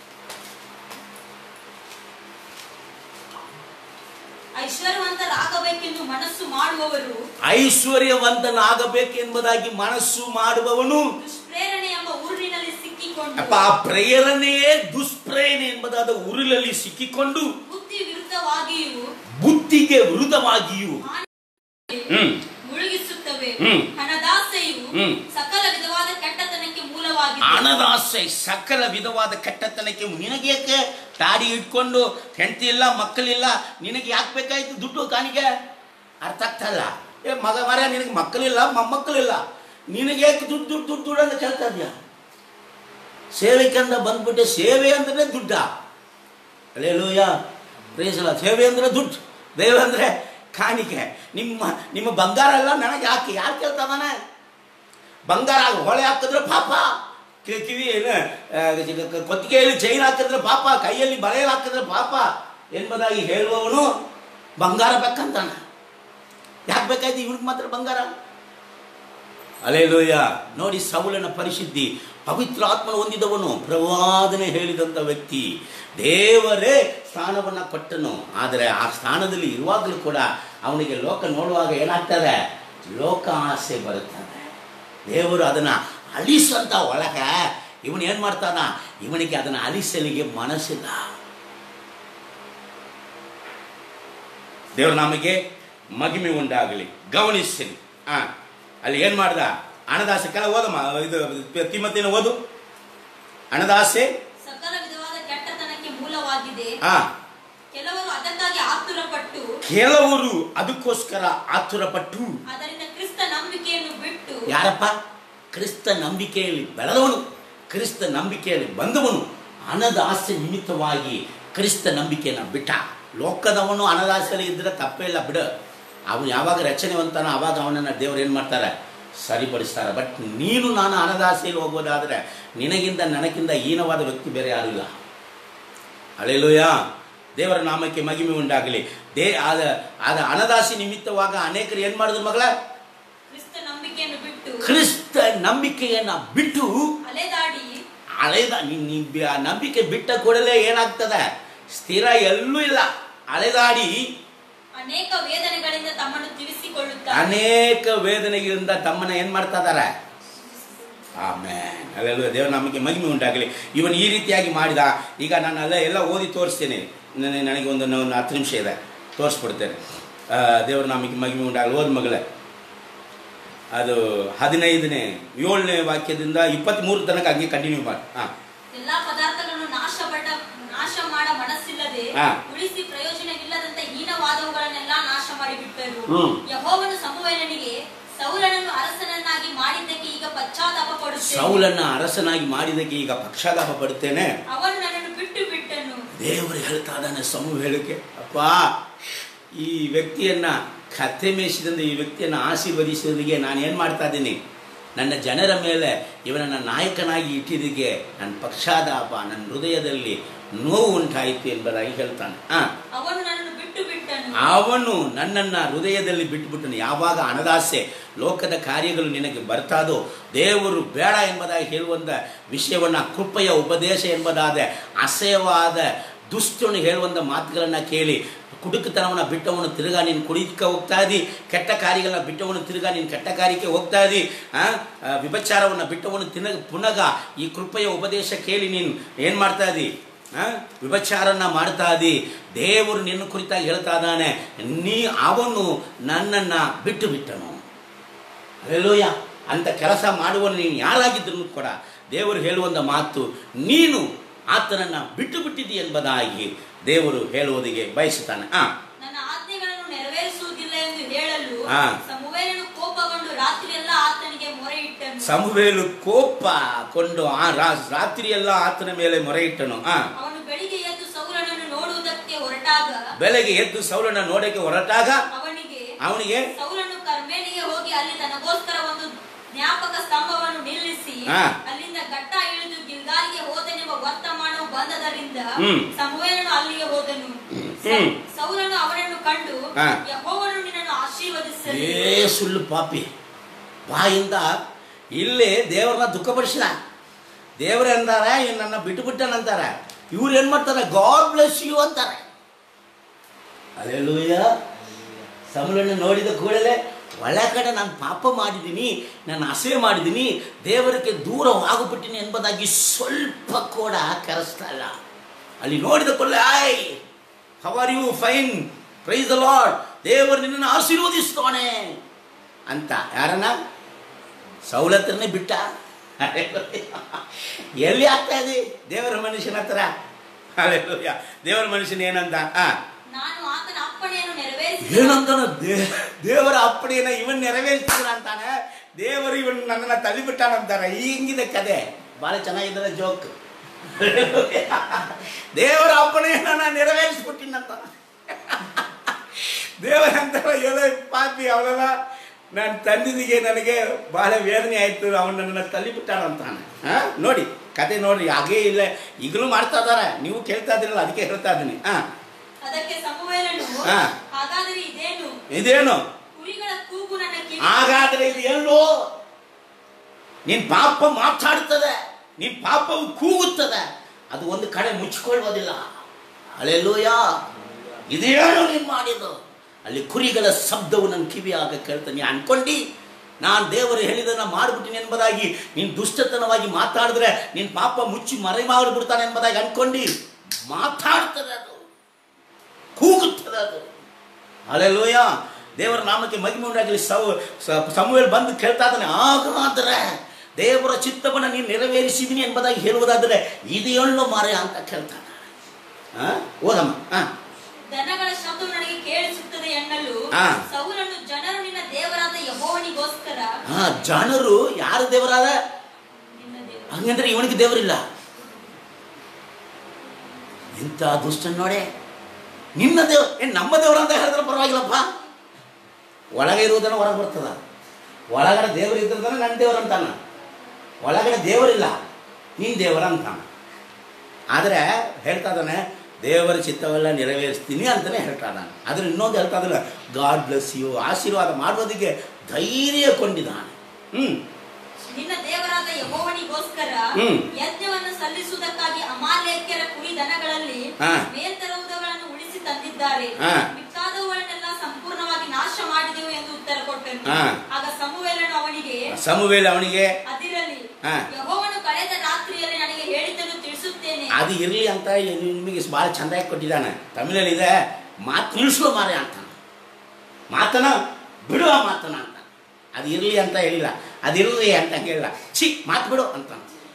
ಐಶ್ವರ್ಯವಂತರಾಗಬೇಕೆಂದು ಮನಸ್ಸು ಮಾಡುವವರು ಐಶ್ವರ್ಯವಂತನಾಗಬೇಕೆಂಬುದಾಗಿ ಮನಸ್ಸು ಮಾಡುವವನು ದುಷ್ಪ್ರೇರಣೆ ಎಂಬ ಊರಿನಲ್ಲಿ ಸಿಕ್ಕಿಕೊಂಡು ಅಪ್ಪ ಆ ಪ್ರೇರಣೆಯೇ ದುಷ್ಪ್ರೇರಣೆ ಎಂಬುದಾದ ಉರುಳಲ್ಲಿ ಸಿಕ್ಕಿಕೊಂಡು ಬುದ್ಧಿ ವಿರುದ್ಧವಾಗಿಯೂ ಬುದ್ಧಿಗೆ ವಿರುದ್ಧವಾಗಿಯೂ ಹ್ಮ್ ಮುಳುಗಿಸುತ್ತವೆ ಹ್ಮ್. ಹಣದಾಸೆಯು ಹ್ಮ್. ಸಕಲ ವಿಧವಾದ ಕೆಟ್ಟತನಕ್ಕೆ ಮೂಲವಾಗಿದೆ ಹಣದಾಸೆ ಸಕಲ ವಿಧವಾದ ಕೆಟ್ಟತನಕ್ಕೆ ನಿನಗೆ ಯಾಕೆ ತಾಡಿ ಇಟ್ಕೊಂಡು ಹೆಂಡತಿ ಇಲ್ಲ ಮಕ್ಕಳಿಲ್ಲ ನಿನಗೆ ಯಾಕೆ ಬೇಕಾಯ್ತು ದುಡ್ಡು ಕಾಣಿಕೆ ಅರ್ಥ ಆಗ್ತಾ ಇಲ್ಲ ಏ ಮಗ ಮರ ನಿನಗೆ ಮಕ್ಕಳಿಲ್ಲ ಮೊಮ್ಮಕ್ಕಳಿಲ್ಲ ನಿನಗೆ ಯಾಕೆ ದುಡ್ಡು ದುಡ್ಡು ದುಡ್ಡು ದುಡ್ಡು ಅಂತ ಕೇಳ್ತಾ ಇದೆಯಾ ಸೇವೆಕಂದ ಬಂದ್ಬಿಟ್ಟೆ ಸೇವೆ ಅಂದ್ರೆ ದುಡ್ಡ ಅಲ್ಲೇಲೂಯ ಪ್ರೇಸಲ ಸೇವೆ ಅಂದ್ರೆ ದುಡ್ಡು ದೇವ ಅಂದ್ರೆ ಕಾಣಿಕೆ ನಿಮ್ಮ ನಿಮ್ಮ ಬಂಗಾರ ಎಲ್ಲ ನನಗೆ ಯಾಕೆ ಯಾರು ಕೇಳ್ತಾ ಇದ್ದಾನೆ ಬಂಗಾರ ಹೊಳೆ ಹಾಕಿದ್ರೆ ಪಾಪ ಕಿ- ಕಿವಿ ಏನು ಆ, ಕ- ಕ- ಕೊತ್ತಿಗೆಯಲ್ಲಿ ಚೈನ್ ಹಾಕಿದ್ರೆ ಪಾಪ ಕೈಯಲ್ಲಿ ಬಳೆಯಲ್ಲಿ ಹಾಕಿದ್ರೆ ಪಾಪ ಎಂಬುದಾಗಿ ಹೇಳುವವನು ಬಂಗಾರ ಬೇಕಂತಾನೆ ಯಾಕೆ ಬೇಕಾಯ್ತು ಇವ್ರಿಗೆ ಮಾತ್ರ ಬಂಗಾರ ಅಲೇಲೂಯ ನೋಡಿ ಸೌಲನ ಪರಿಶುದ್ಧಿ ಪವಿತ್ರ ಆತ್ಮನ ಹೊಂದಿದವನು ಪ್ರವಾದನೆ ಹೇಳಿದಂಥ ವ್ಯಕ್ತಿ ದೇವರೇ ಸ್ಥಾನವನ್ನು ಕೊಟ್ಟನು ಆದರೆ ಆ ಸ್ಥಾನದಲ್ಲಿ ಇರುವಾಗಲೂ ಕೂಡ ಅವನಿಗೆ ಲೋಕ ನೋಡುವಾಗ ಏನಾಗ್ತದೆ ಲೋಕ ಆಸೆ ಬರುತ್ತದೆ ದೇವರು ಅದನ್ನು ಅಳಿಸಂತ ಒಳಗ ಇವನು ಏನು ಮಾಡ್ತಾನ ಇವನಿಗೆ ಅದನ್ನು ಅಲಿಸಲಿಗೆ ಮನಸ್ಸಿಲ್ಲ ದೇವ್ರ ನಮಗೆ ಮಗಿಮೆ ಉಂಟಾಗಲಿ ಗಮನಿಸಿರಿ ಆ ಅಲ್ಲಿ ಏನು ಮಾಡ್ದ ಹಣದಾಸೆ ಕೆಲ ಓದಮ್ಮ ಇದು ತಿಮ್ಮತ್ತಿನ ಓದು ಹಣದಾಸೆ ಸಕಲ ವಿಧವಾದ ಕೆಟ್ಟತನಕ್ಕೆ ಮೂಲವಾಗಿದೆ ಆ ಕೆಲವರು ಅದಕ್ಕಾಗಿ ಆತುರಪಟ್ಟು ಕೆಲವರು ಅದಕ್ಕೋಸ್ಕರ ಆತುರಪಟ್ಟು ಅದರಿಂದ ಕ್ರಿಸ್ತ ನಂಬಿಕೆಯನ್ನು ಬಿಟ್ಟು ಯಾರಪ್ಪ ಕ್ರಿಸ್ತ ನಂಬಿಕೆಯಲ್ಲಿ ಬೆಳೆದವನು ಕ್ರಿಸ್ತ ನಂಬಿಕೆಯಲ್ಲಿ ಬಂದವನು ಹಣದಾಸೆ ನಿಮಿತ್ತವಾಗಿ ಕ್ರಿಸ್ತ ನಂಬಿಕೆಯನ್ನು ಬಿಟ್ಟ ಲೋಕದವನು ಹಣದಾಸೆಯಲ್ಲಿ ಇದ್ದರೆ ತಪ್ಪೇ ಇಲ್ಲ ಬಿಡು ಅವನು ಯಾವಾಗ ರಚನೆವಂತನ ಆವಾಗ ಅವನನ್ನು ದೇವ್ರು ಏನು ಮಾಡ್ತಾರೆ ಸರಿಪಡಿಸ್ತಾರೆ ಬಟ್ ನೀನು ನಾನು ಹಣದಾಸೆಯಲ್ಲಿ ಹೋಗೋದಾದರೆ ನಿನಗಿಂತ ನನಗಿಂತ ಹೀನವಾದ ವ್ಯಕ್ತಿ ಬೇರೆ ಯಾರೂ ಇಲ್ಲ ಅಳೆಲುಯ ದೇವರ ನಾಮಕ್ಕೆ ಮಹಿಮೆ ಉಂಟಾಗಲಿ ದೇ ಆದ ಆದ ಹಣದಾಸಿ ನಿಮಿತ್ತವಾಗ ಅನೇಕರು ಏನು ಮಾಡಿದ್ರು ಮಗಳ ಕ್ರಿಸ್ತ ನಂಬಿಕೆಯನ್ನು ಬಿಟ್ಟು ಕ್ರಿಸ್ತ ನಂಬಿಕೆಯನ್ನ ಬಿಟ್ಟು ಅಲೆದಾಡಿ ಅಳೆದ ನೀ- ನೀ ಬಿ- ಆ ನಂಬಿಕೆ ಬಿಟ್ಟ ಕೂಡಲೇ ಏನಾಗ್ತದೆ ಸ್ಥಿರ ಎಲ್ಲೂ ಇಲ್ಲ ಅಳೆದಾಡಿ ಅನೇಕ ವೇದನೆಗಳಿಂದ ತಮ್ಮನ್ನು ತಿಳಿಸಿಕೊಳ್ಳುತ್ತಾರೆ ಅನೇಕ ವೇದನೆಗಳಿಂದ ತಮ್ಮನ್ನ ಏನ್ ಮಾಡ್ತಾ ಇದಾರೆ ಆಮೇಲೆ ಅಲ್ಲೆಲ್ಲ ದೇವರ ನಮಗೆ ಮಹಿಮೆ ಉಂಟಾಗಲಿ ಇವನು ಈ ರೀತಿಯಾಗಿ ಮಾಡಿದ ಈಗ ನಾನು ಅಲ್ಲ ಎಲ್ಲ ಓದಿ ತೋರಿಸ್ತೇನೆ ನನಗೆ ನನಗೆ ಒಂದು ಒಂದು ಹತ್ತು ನಿಮಿಷ ಇದೆ ತೋರಿಸ್ಬಿಡ್ತೇನೆ ಆ, ದೇವರ ನಮಗೆ ಮಹಿಮೆ ಉಂಟಾಗಲಿ ಓದ್ ಮಗಳೇ ಅದು ಹದಿನೈದನೇ ಏಳನೇ ವಾಕ್ಯದಿಂದ ಇಪ್ಪತ್ತ್ಮೂರು ತನಕ ಹಂಗೆ ಕಂಟಿನ್ಯೂ ಮಾಡಿ ಹಾಂ ಎಲ್ಲಾ ಪದಾರ್ಥಗಳನ್ನು ನಾಶ ಪಟ್ಟ ನಾಶ ಮಾಡ ಮನಸ್ಸಿಲ್ಲದೆ ಹಾ. ಉಳಿಸಿ ಪ್ರಯೋಜನವಿಲ್ಲದಂತ ಹೀನವಾದವುಗಳನ್ನೆಲ್ಲ ನಾಶ ಮಾಡಿಬಿಟ್ಟರು ಹ್ಮ್. ಯಹೋವನು ಸಮುವೇಲನಿಗೆ ಸೌಲನನ್ನು ಅರಸನನ್ನಾಗಿ ಮಾಡಿದ್ದಕ್ಕೆ ಈಗ ಪಶ್ಚಾತ್ತಾಪ ಪಡುತ್ತೇನೆ ಸೌಲನ್ನ ಅರಸನಾಗಿ ಮಾಡಿದಕ್ಕೆ ಈಗ ಪಕ್ಷಾತಾಪ ಪಡುತ್ತೇನೆ ಅವನು ನನ್ನನ್ನು ಬಿಟ್ಟು ಬಿಟ್ಟನು ದೇವರು ಹೇಳ್ತಾ ಇದ್ದಾನೆ ಸಮೂಹ ಹೇಳಿಕೆ ಅಪ್ಪ ಈ ವ್ಯಕ್ತಿಯನ್ನ ಕತ್ತೆ ಮೇಯಿಸಿದಂತ ಈ ವ್ಯಕ್ತಿಯನ್ನು ಆಶೀರ್ವದಿಸೋದಿಗೆ ನಾನು ಏನು ಮಾಡ್ತಾ ಇದ್ದೀನಿ ನನ್ನ ಜನರ ಮೇಲೆ ಇವನನ್ನು ನಾಯಕನಾಗಿ ಇಟ್ಟಿದ್ದಕ್ಕೆ ನನ್ನ ಪಕ್ಷಾತಾಪ ನನ್ನ ಹೃದಯದಲ್ಲಿ ನೋವು ಉಂಟಾಯಿತು ಎಂಬುದಾಗಿ ಹೇಳ್ತಾನೆ ಆ ಅವನು ನನ್ನನ್ನು ಬಿಟ್ಟು ಬಿಟ್ಟನು ಅವನು ನನ್ನನ್ನು ಹೃದಯದಲ್ಲಿ ಬಿಟ್ಟುಬಿಟ್ಟನು ಯಾವಾಗ ಹಣದಾಸೆ ಲೋಕದ ಕಾರ್ಯಗಳು ನಿನಗೆ ಬರ್ತಾದೋ ದೇವರು ಬೇಡ ಎಂಬುದಾಗಿ ಹೇಳುವಂಥ ವಿಷಯವನ್ನು ಕೃಪೆಯ ಉಪದೇಶ ಎಂಬುದಾದ ಅಸಹ್ಯವಾದ ದುಷ್ಟನು ಹೇಳುವಂಥ ಮಾತುಗಳನ್ನು ಕೇಳಿ ಕುಡುಕತನವನ್ನು ಬಿಟ್ಟವನು ತಿರುಗಾ ನೀನು ಕುಡಿಯಕ್ಕೆ ಹೋಗ್ತಾ ಇದ್ದಿ ಕೆಟ್ಟ ಕಾರ್ಯಗಳನ್ನ ಬಿಟ್ಟವನು ತಿರುಗಾ ನೀನು ಕೆಟ್ಟ ಕಾರ್ಯಕ್ಕೆ ಹೋಗ್ತಾ ಇದ್ದಿ ಆ, ಆ, ವಿಭಚಾರವನ್ನು ಬಿಟ್ಟವನು ತಿನ್ನ ಪುನಗ ಈ ಕೃಪೆಯ ಉಪದೇಶ ಕೇಳಿ ನೀನು ಏನು ಮಾಡ್ತಾ ಇದ್ದಿ ಆ? ವಿಭಚಾರನ ಮಾಡ್ತಾ ಇದ್ದಿ ದೇವರು ನಿನ್ನ ಕುರಿತಾಗಿ ಹೇಳ್ತಾ ಇದ್ದಾನೆ ನೀ ಅವನು ನನ್ನನ್ನು ಬಿಟ್ಟು ಬಿಟ್ಟನು ಅಲ್ಲೆಲ್ಲೂಯ್ಯ ಅಂತ ಕೆಲಸ ಮಾಡುವನು ನೀನು ಯಾರಾಗಿದ್ದರೂ ಕೂಡ ದೇವರು ಹೇಳುವಂಥ ಮಾತು ನೀನು ಆತನನ್ನು ಬಿಟ್ಟು ಬಿಟ್ಟಿದ್ದೀ ಎಂಬುದಾಗಿ ದೇವರು ಹೇಳುವುದಿಗೆ ಬಯಸುತ್ತಾನೆ ಆ ನನ್ನ ಆಜ್ಞೆಗಳನ್ನು ನೆರವೇರಿಸುವುದಿಲ್ಲ ಎಂದು ಹೇಳಲು ಹಾ. ಸಮುವೇಲನು ಕೋಪಗೊಂಡು ರಾತ್ರಿಯೆಲ್ಲ ಆತನಿಗೆ ಮೊರೆ ಇಟ್ಟನು ಸಮುವೇಲು ಕೋಪ ಕೊಂಡು ಆ ರಾ- ರಾತ್ರಿಯೆಲ್ಲ ಆತನ ಮೇಲೆ ಮೊರೆ ಇಟ್ಟನು ಆ ಅವನು ಬೆಳಿಗ್ಗೆ ಎದ್ದು ಸೌಲನನ್ನು ನೋಡುವುದಕ್ಕೆ ಹೊರಟಾಗ ಬೆಳಗ್ಗೆ ಎದ್ದು ಸೌಲನ ನೋಡಕ್ಕೆ ಹೊರಟಾಗ ಅವನಿಗೆ ಅವನಿಗೆ ಸೌಲನು ಕರ್ಮೇಲಿಗೆ ಹೋಗಿ ಅಲ್ಲಿ ತನಗೋಸ್ಕರ ಒಂದು ಜ್ಞಾಪಕ ಸ್ತಂಭವನ್ನು ನಿಲ್ಲಿಸಿ ಹಾ. ಅಲ್ಲಿಂದ ಘಟ್ಟ ಇಳಿದು ಗಿಲ್ಗಾಲಿಗೆ ಹೋದನೆಂಬ ವರ್ತಮಾನವು ಬಂದದರಿಂದ ಹ್ಮ್. ಸಮುವೇಲನು ಅಲ್ಲಿಗೆ ಹೋದನು ಹ್ಮ್. ಸೌಲನು ಅವನನ್ನು ಕಂಡು ಹಾ. ಯಹೋವನು ನಿನ್ನನ್ನು ಆಶೀರ್ವದಿಸಲಿ ಏ ಸುಳ್ಳು ಪಾಪಿ ಬಾಯಿಂದ ಇಲ್ಲಿ ದೇವರನ್ನ ದುಃಖಪಡಿಸಿದ ದೇವ್ರ ಅಂತಾರೆ ಇವ್ನು ನನ್ನ ಬಿಟ್ಟು ಬಿಟ್ಟನಂತಾರೆ ಇವ್ರು ಏನು ಮಾಡ್ತಾರೆ ಗಾಡ್ ಬ್ಲೆಸ್ ಯು ಅಂತಾರೆ ಅಲ್ಲೆಲ್ಲೂಯ್ಯ ಸಮಲನ್ನು ನೋಡಿದ ಕೂಡಲೇ ಒಳ್ಳೆ ಕಡೆ ನಾನು ಪಾಪ ಮಾಡಿದ್ದೀನಿ ನಾನು ಅಸಹ್ಯ ಮಾಡಿದ್ದೀನಿ ದೇವರಿಗೆ ದೂರವಾಗ್ಬಿಟ್ಟಿನಿ ಎಂಬುದಾಗಿ ಸ್ವಲ್ಪ ಕೂಡ ಕರೆಸ್ತಾ ಇಲ್ಲ ಅಲ್ಲಿ ನೋಡಿದ ಕೂಡಲೇ hi how are you fine praise the Lord ದೇವರು ನಿನ್ನನ್ನು ಆಶೀರ್ವದಿಸ್ತಾನೆ ಅಂತ ಯಾರನ್ನ ಸವಲತ್ತನ್ನೇ ಬಿಟ್ಟ ಎಲ್ಲಿ ಆಗ್ತಾ ಇದೆ ದೇವರ ಮನುಷ್ಯನ ಹತ್ರ Hallelujah. ದೇವರ ಮನುಷ್ಯನ ಏನಂತ ಆ ನಾನು ಆತನ ಅಪ್ಪಣೆಯನ್ನು ನೆರವೇರಿಸಿ ಏನಂತಾನ ದೇ ದೇವರ ಅಪ್ಪಣೆಯನ್ನ ಇವನ್ ನೆರವೇರಿಸ್ತಾನ ಅಂತಾನೆ ದೇವರು ಇವನ್ ನನ್ನನ್ನ ತಳ್ಳಿಬಿಟ್ಟಾನಂತಾರ ಹಿಂಗಿದೆ ಕದೆ ಭಾಳ ಚೆನ್ನಾಗಿದ್ದಾರೆ ಜೋಕ್ ದೇವರ ಅಪ್ಪಣೆಯನ್ನ ನಾನು ನೆರವೇರಿಸ್ಬಿಟ್ಟಿನಂತ ದೇವರ ಅಂತಾರ ಏನೋ ಪಾಪಿ ಅವಳೆಲ್ಲ ನಾನು ತಂದಿದಿಗೆ ನನಗೆ ಬಹಳ ವೇದನೆ ಆಯಿತು ಅವನು ನನ್ನನ್ನು ತಳ್ಳಿಬಿಟ್ಟಾನಂತಾನೆ ಹಾಂ ನೋಡಿ ಕತೆ ನೋಡ್ರಿ ಹಾಗೇ ಇಲ್ಲ ಈಗಲೂ ಮಾಡ್ತಾ ಇದಾರೆ ನೀವು ಕೇಳ್ತಾ ಇದ್ದೀರಲ್ಲ ಅದಕ್ಕೆ ಹೇಳ್ತಾ ಇದ್ದೀನಿ ಹಾಂ ಅದಕ್ಕೆ ಸಮುವೇಲನು ಹಾ. ಹಾಗಾದರೆ ಇದೇನು ಇದೇನು ಕುರಿಗಳ ಕೂಗು ನನ್ನ ಕಿವಿ ಹಾಗಾದ್ರೆ ಇದು ಎಲ್ಲೋ ನಿನ್ ಪಾಪ ಮಾತಾಡ್ತದೆ ನಿನ್ ಪಾಪವು ಕೂಗುತ್ತದೆ ಅದು ಒಂದು ಕಡೆ ಮುಚ್ಚಿಕೊಳ್ಳುವುದಿಲ್ಲ ಅಲ್ಲೆಲ್ಲೂಯ ಇದೇನು ನೀನು ಮಾಡಿದ್ದು ಅಲ್ಲಿ ಕುರಿಗಳ ಶಬ್ದವು ನನ್ನ ಕಿವಿಯಾಗ ಕೇಳ್ತಾನೆ ಅನ್ಕೊಂಡು ನಾನು ದೇವರು ಹೇಳಿದನ್ನ ಮಾಡಿಬಿಟ್ಟಿನಿ ಎಂಬುದಾಗಿ ನೀನು ದುಷ್ಟತನವಾಗಿ ಮಾತಾಡಿದ್ರೆ ನಿನ್ನ ಪಾಪ ಮುಚ್ಚಿ ಮರೆ ಮಾಡಿಬಿಡ್ತಾನೆ ಎಂಬುದಾಗಿ ಅನ್ಕೊಂಡು ಮಾತಾಡ್ತದೆ ಅದು ಕೂಗುತ್ತದೆ ಅದು ಅಲ್ಲೆಲ್ಲೋಯ ದೇವರ ನಾಮಕ್ಕೆ ಮಹಿಮೆ ಉಂಟಾಗಲಿ ಸೌ ಸಮುವೇಲ್ ಬಂದು ಕೇಳ್ತಾ ಇದ್ದಾನೆ ಹಾಗಾದ್ರೆ ದೇವರ ಚಿತ್ತವನ್ನು ನೀನು ನೆರವೇರಿಸಿದೀನಿ ಎಂಬುದಾಗಿ ಹೇಳುವುದಾದರೆ ಇದು ಎಳ್ಳು ಮಾರೆ ಅಂತ ಕೇಳ್ತಾನೆ ಆ? ಓದಮ್ಮ ಹಾಂ ದನಗಳ ಶಬ್ದವು ನನಗೆ ಕೇಳಿಸುತ್ತದೆ ಎನ್ನಲು ಆ. ಸೌಲನು ಜನರು ನಿನ್ನ ದೇವರಾದ ಯಹೋವನಿಗೋಸ್ಕರ ಆ ಜನರು ಯಾರು ದೇವರಾದ ನಿನ್ನ ದೇವರು ಹಂಗಂದ್ರೆ ಇವನಿಗೆ ದೇವರಿಲ್ಲ ಇಂಥ ದುಷ್ಟ ನೋಡೆ ನಿನ್ನ ದೇವ ಏನ್ ನಮ್ಮ ದೇವರು ಅಂತ ಹೇಳಿದ್ರೆ ಪರವಾಗಿಲ್ಲಪ್ಪ ಒಳಗೆ ಇರುವುದನ್ನು ಹೊರಗೆ ಬರ್ತದ ಒಳಗಡೆ ದೇವರು ಇದ್ರದನ್ನ ನನ್ನ ದೇವರು ಅಂತಾನ ಒಳಗಡೆ ದೇವರಿಲ್ಲ ನೀನು ದೇವರ ಅಂತಾನ ಆದರೆ ಹೇಳ್ತಾ ಇದ್ದಾನೆ ದೇವರ ಚಿತ್ತವೆಲ್ಲ ನೆರವೇರಿಸ್ತೀನಿ ಅಂತಲೇ ಹೇಳ್ತಾ ಇದ್ದಾನೆ ಆದರೆ ಇನ್ನೊಂದು ಹೇಳ್ತಾ ಇದ್ದಾನೆ ಗಾಡ್ ಬ್ಲೆಸ್ ಯು ಆಶೀರ್ವಾದ ಮಾಡುವುದಕ್ಕೆ ಧೈರ್ಯ ಕೊಂಡಿದ್ದಾನೆ ಹ್ಞೂ ನಿನ್ನ ದೇವರಾದ ಯಹೋವನಿಗೋಸ್ಕರ ಹ್ಮ್. ಯಜ್ಞವನ್ನು ಸಲ್ಲಿಸುವುದಕ್ಕಾಗಿ ಅಮಾಲೇಕ್ಯರ ಕುರಿ ದನಗಳಲ್ಲಿ ಹಾ. ಮೇಲ್ತರುವುದಗಳನ್ನು ಉಳಿಸಿ ತಂದಿದ್ದಾರೆ ಹಾ. ಮಿಕ್ಕಾದವುಗಳನ್ನೆಲ್ಲ ಸಂಪೂರ್ಣವಾಗಿ ನಾಶ ಮಾಡಿದೆವು ಎಂದು ಉತ್ತರ ಕೊಟ್ಟನು ಹಾ. ಆಗ ಸಮುವೇಲನು ಅವನಿಗೆ ಸಮುವೇಲ್ ಅವನಿಗೆ ಅದಿರಲಿ ಹಾ. ಯಹೋವನು ಕಳೆದ ರಾತ್ರಿಯಲ್ಲಿ ನನಗೆ ಹೇಳಿದ್ದನ್ನು ತಿಳಿಸುತ್ತೇನೆ ಅದು ಇರಲಿ ಅಂತ ನಿಮಗೆ ಭಾಳ ಚೆಂದಾಗಿ ಕೊಟ್ಟಿದ್ದಾನೆ ತಮಿಳಲ್ಲಿದೆ ಮಾತು ನಿಲ್ಲಿಸು ಮಾರೆ ಅಂತಾನೆ ಮಾತನ ಬಿಡುವ ಮಾತನ ಅಂತ ಅದು ಇರಲಿ ಅಂತ ಹೇಳಿಲ್ಲ ಅದಿರಲಿ ಅಂತ ಹೇಳಿಲ್ಲ ಛಿ ಮಾತು ಬಿಡು ಅಂತ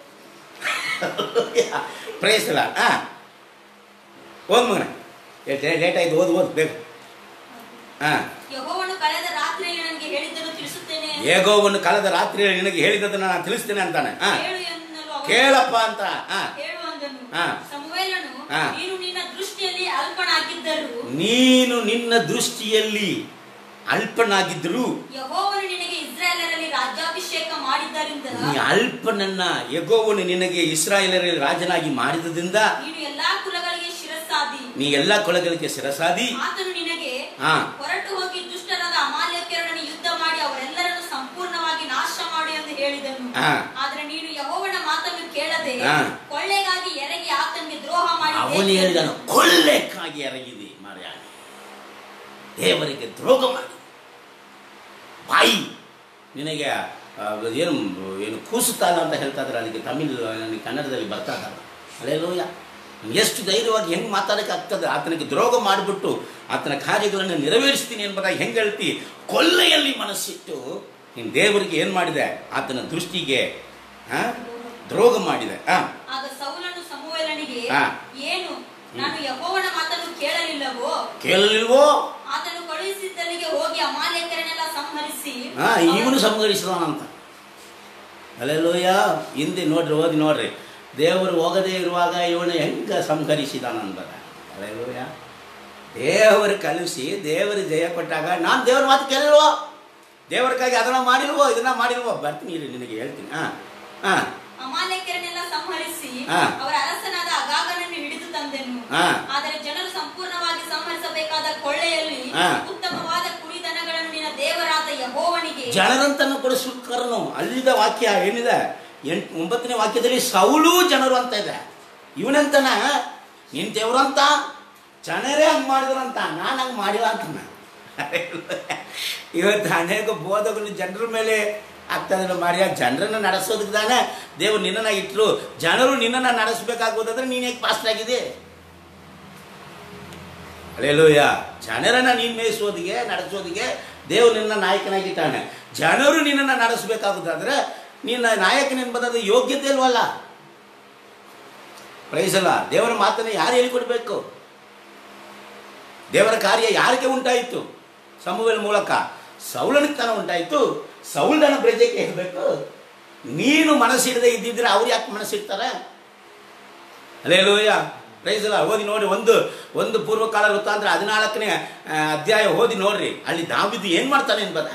ಪ್ರಯತ್ನಿಲ್ಲ ಹಾಂ ಹೋಗ್ ಮಗನ ಲೇಟ್ ಆಯ್ತು ಓದು ಓದು ಬೇಗ ಹಾಂ ಯಹೋವನು ಕಳೆದ ರಾತ್ರಿಯಲ್ಲಿ ನನಗೆ ಹೇಳಿದ್ದನ್ನು ತಿಳಿಸುತ್ತೇನೆ ಹೇಗೋವನ್ನು ಕಳೆದ ರಾತ್ರಿ ನಿನಗೆ ಹೇಳಿದ್ದನ್ನು ನಾನು ತಿಳಿಸ್ತೇನೆ ಅಂತಾನೆ ಹಾಂ ಹೇಳು ಎನ್ನಲು ಅವನು ಕೇಳಪ್ಪ ಅಂತ ಹಾಂ ಹೇಳು ಅಂದನು ಹಾ. ಸಮುವೇಲನು ಹಾ. ನೀನು ನಿನ್ನ ದೃಷ್ಟಿಯಲ್ಲಿ ಅಲ್ಪನಾಗಿದ್ದರು ನೀನು ನಿನ್ನ ದೃಷ್ಟಿಯಲ್ಲಿ ಅಲ್ಪನಾಗಿದ್ದರು ಯಹೋವನು ನಿನಗೆ ಇಸ್ರಾಯೇಲರಲ್ಲಿ ರಾಜ್ಯಾಭಿಷೇಕ ಮಾಡಿದ್ದರಿಂದ ನೀ ಅಲ್ಪನನ್ನ ಯಗೋವನು ನಿನಗೆ ಇಸ್ರಾಯೇಲರಲ್ಲಿ ರಾಜನಾಗಿ ಮಾಡಿದ್ದರಿಂದ ನೀನು ಎಲ್ಲಾ ಕುಲಗಳಿಗೆ ಶಿರಸ್ಸಾದಿ ನೀ ಎಲ್ಲ ಕೊಳಗಳಿಗೆ ಶಿರಸಾದಿ ಆತನು ನಿನಗೆ ಹಾ. ಹೊರಟು ಹೋಗಿ ದುಷ್ಟರಾದ ಅಮಾಲ್ಯಕರೊಡನೆ ಯುದ್ಧ ಮಾಡಿ ಅವರೆಲ್ಲರನ್ನು ಸಂಪೂರ್ಣವಾಗಿ ನಾಶ ಮಾಡಿ ಎಂದು ಹೇಳಿದನು ಹಾ. ಆದ್ರೆ ನೀನು ಯಹೋವನ ಮಾತನ್ನು ಕೇಳದೆ ಹಾ. ಕೊಳ್ಳೆಗಾಗಿ ಎರಗಿ ಆತನಿಗೆ ದ್ರೋಹ ಅವನು ಮಾಡಿ ಹೇಳಿದನು ಕೊಳ್ಳೆಕ್ಕಾಗಿ ಎರಗಿದೆ ಮಾರ್ಯ ದೇವರಿಗೆ ದ್ರೋಹ ಮಾಡಿ ಬಾಯಿ ನಿನಗೆ ಆ, ಏನು ಏನು ಕೂಸುತ್ತಾನ ಅಂತ ಹೇಳ್ತಾ ಇದ್ದಾರೆ ಅದಕ್ಕೆ ತಮಿಳ್ ನನಗೆ ಕನ್ನಡದಲ್ಲಿ ಬರ್ತಾ ಇದ್ದಾರೆ ಅಲ್ಲೆಲ್ಲೋಯ ಎಷ್ಟು ಧೈರ್ಯವಾಗಿ ಹೆಂಗೆ ಮಾತಾಡೋಕೆ ಆಗ್ತದೆ ಆತನಿಗೆ ದ್ರೋಹ ಮಾಡಿಬಿಟ್ಟು ಆತನ ಕಾರ್ಯಗಳನ್ನು ನೆರವೇರಿಸ್ತೀನಿ ಎಂಬುದಾಗಿ ಹೆಂಗೆ ಹೇಳ್ತಿ ಕೊಲ್ಲೆಯಲ್ಲಿ ಮನಸ್ಸಿಟ್ಟು ನೀನು ದೇವರಿಗೆ ಏನು ಮಾಡಿದೆ ಆತನ ದೃಷ್ಟಿಗೆ ಆ, ದ್ರೋಹ ಮಾಡಿದೆ ಹಾಂ ಆಗ ಸೌಲನು ಸಮುವೇಲನಿಗೆ ಹಾ. ಏನು ನಾನು ಯಹೋವನ ಮಾತನ್ನು ಕೇಳಲಿಲ್ಲವೋ ಕೇಳಲಿಲ್ವೋ ಆತನು ಕಳುಹಿಸಿದ್ದಲ್ಲಿಗೆ ಹೋಗಿ ಅಮಾಲೇಕರನ್ನೆಲ್ಲ ಸಂಹರಿಸಿ ಹಾ ಇವನು ಸಂಹರಿಸಿದವನಂತ ಅಲ್ಲೆಲ್ಲೋಯ ಹಿಂದೆ ನೋಡ್ರಿ ಓದಿ ನೋಡ್ರಿ ದೇವರು ಹೋಗದೇ ಇರುವಾಗ ಇವನು ಹೆಂಗೆ ಸಂಹರಿಸಿದಾನಂದರ ಅಲ್ಲೆಲ್ಲೋಯ ದೇವರು ಕಲಿಸಿ ದೇವರು ಜಯ ಕೊಟ್ಟಾಗ ನಾನು ದೇವ್ರ ಮಾತು ಕೇಳಿಲ್ವೋ ದೇವರಿಗಾಗಿ ಅದನ್ನ ಮಾಡಿಲ್ವೋ ಇದನ್ನ ಮಾಡಿಲ್ವೋ ಬರ್ತೀನಿ ಇರಿ ನಿನಗೆ ಹೇಳ್ತೀನಿ ಹಾಂ ಹಾಂ ಅಮಾಲೇಕರನ್ನೆಲ್ಲ ಸಂಹರಿಸಿ ಹಾ. ಅವರ ಅರಸನಾದ ಅಗಾಗನನ್ನು ಹಿಡಿದು ತಂದೆನು ಹಾ. ಆದರೆ ಜನರು ಸಂಪೂರ್ಣವಾಗಿ ಸಂಹರಿಸಬೇಕಾದ ಕೊಳ್ಳೆಯಲ್ಲಿ ಹಾ. ಉತ್ತಮವಾದ ಕುರಿದನಗಳನ್ನು ನಿನ್ನ ದೇವರಾದ ಯಹೋವನಿಗೆ ಜನರಂತನ್ನು ಕೂಡ ಸುಕ್ಕರನು ಅಲ್ಲಿದ ವಾಕ್ಯ ಏನಿದೆ ಎಂಟು ಒಂಬತ್ತನೇ ವಾಕ್ಯದಲ್ಲಿ ಸೌಲು ಜನರು ಅಂತ ಇದೆ ಇವನಂತನ ನಿನ್ ದೇವ್ರಂತ ಜನರೇ ಹಂಗೆ ಮಾಡಿದ್ರಂತ ನಾನು ಹಂಗೆ ಮಾಡಿಲ್ಲ ಅಂತಾನ ಇವತ್ತು ಅನೇಕ ಬೋಧಗಳು ಜನರ ಮೇಲೆ ಆಗ್ತದೆ ಮಾರಿಯ ಜನರನ್ನು ನಡೆಸೋದಕ್ಕೆ ತಾನೆ ದೇವರು ನಿನ್ನನ್ನು ಇಟ್ಟರು ಜನರು ನಿನ್ನನ್ನು ನಡೆಸಬೇಕಾಗುವುದಾದ್ರೆ ನೀನು ಹೇಗೆ ಪಾಸ್ಟ್ ಆಗಿದೆ ಅಲ್ಲೆಲ್ಲೂಯ್ಯ ಜನರನ್ನ ನೀನು ಮೇಯಿಸೋದಿಗೆ ನಡೆಸೋದಿಗೆ ದೇವರು ನಿನ್ನ ನಾಯಕನಾಗಿದ್ದಾನೆ ಜನರು ನಿನ್ನನ್ನು ನಡೆಸಬೇಕಾಗುದಾದ್ರೆ ನಿನ್ನ ನಾಯಕನೆಂಬುದಾದ ಯೋಗ್ಯತೆ ಇಲ್ವಲ್ಲ ಪ್ರೈಸಲ್ಲ ದೇವರ ಮಾತನ್ನು ಯಾರು ಹೇಳಿಕೊಡ್ಬೇಕು ದೇವರ ಕಾರ್ಯ ಯಾರಿಗೆ ಉಂಟಾಯಿತು ಸಮುವೇಲ್ ಮೂಲಕ ಸೌಲನಿಗೆ ತನ ಉಂಟಾಯಿತು ಸೌಲನ ಪ್ರಜೆಗೆ ಹೇಳಬೇಕು ನೀನು ಮನಸ್ಸಿಡದೆ ಇದ್ದಿದ್ರೆ ಅವ್ರು ಯಾಕೆ ಮನಸ್ಸಿಡ್ತಾರೆ ಅಲ್ಲೇ ಲೋಯ ಪ್ರೈಸಲ್ಲ ಓದಿ ನೋಡ್ರಿ ಒಂದು ಒಂದು ಪೂರ್ವಕಾಲ ವೃತ್ತಾಂತರ ಹದಿನಾಲ್ಕನೇ ಆ, ಅಧ್ಯಾಯ ಓದಿ ನೋಡ್ರಿ ಅಲ್ಲಿ ದಾವಿದು ಏನು ಮಾಡ್ತಾನೆ ಎಂಬುದ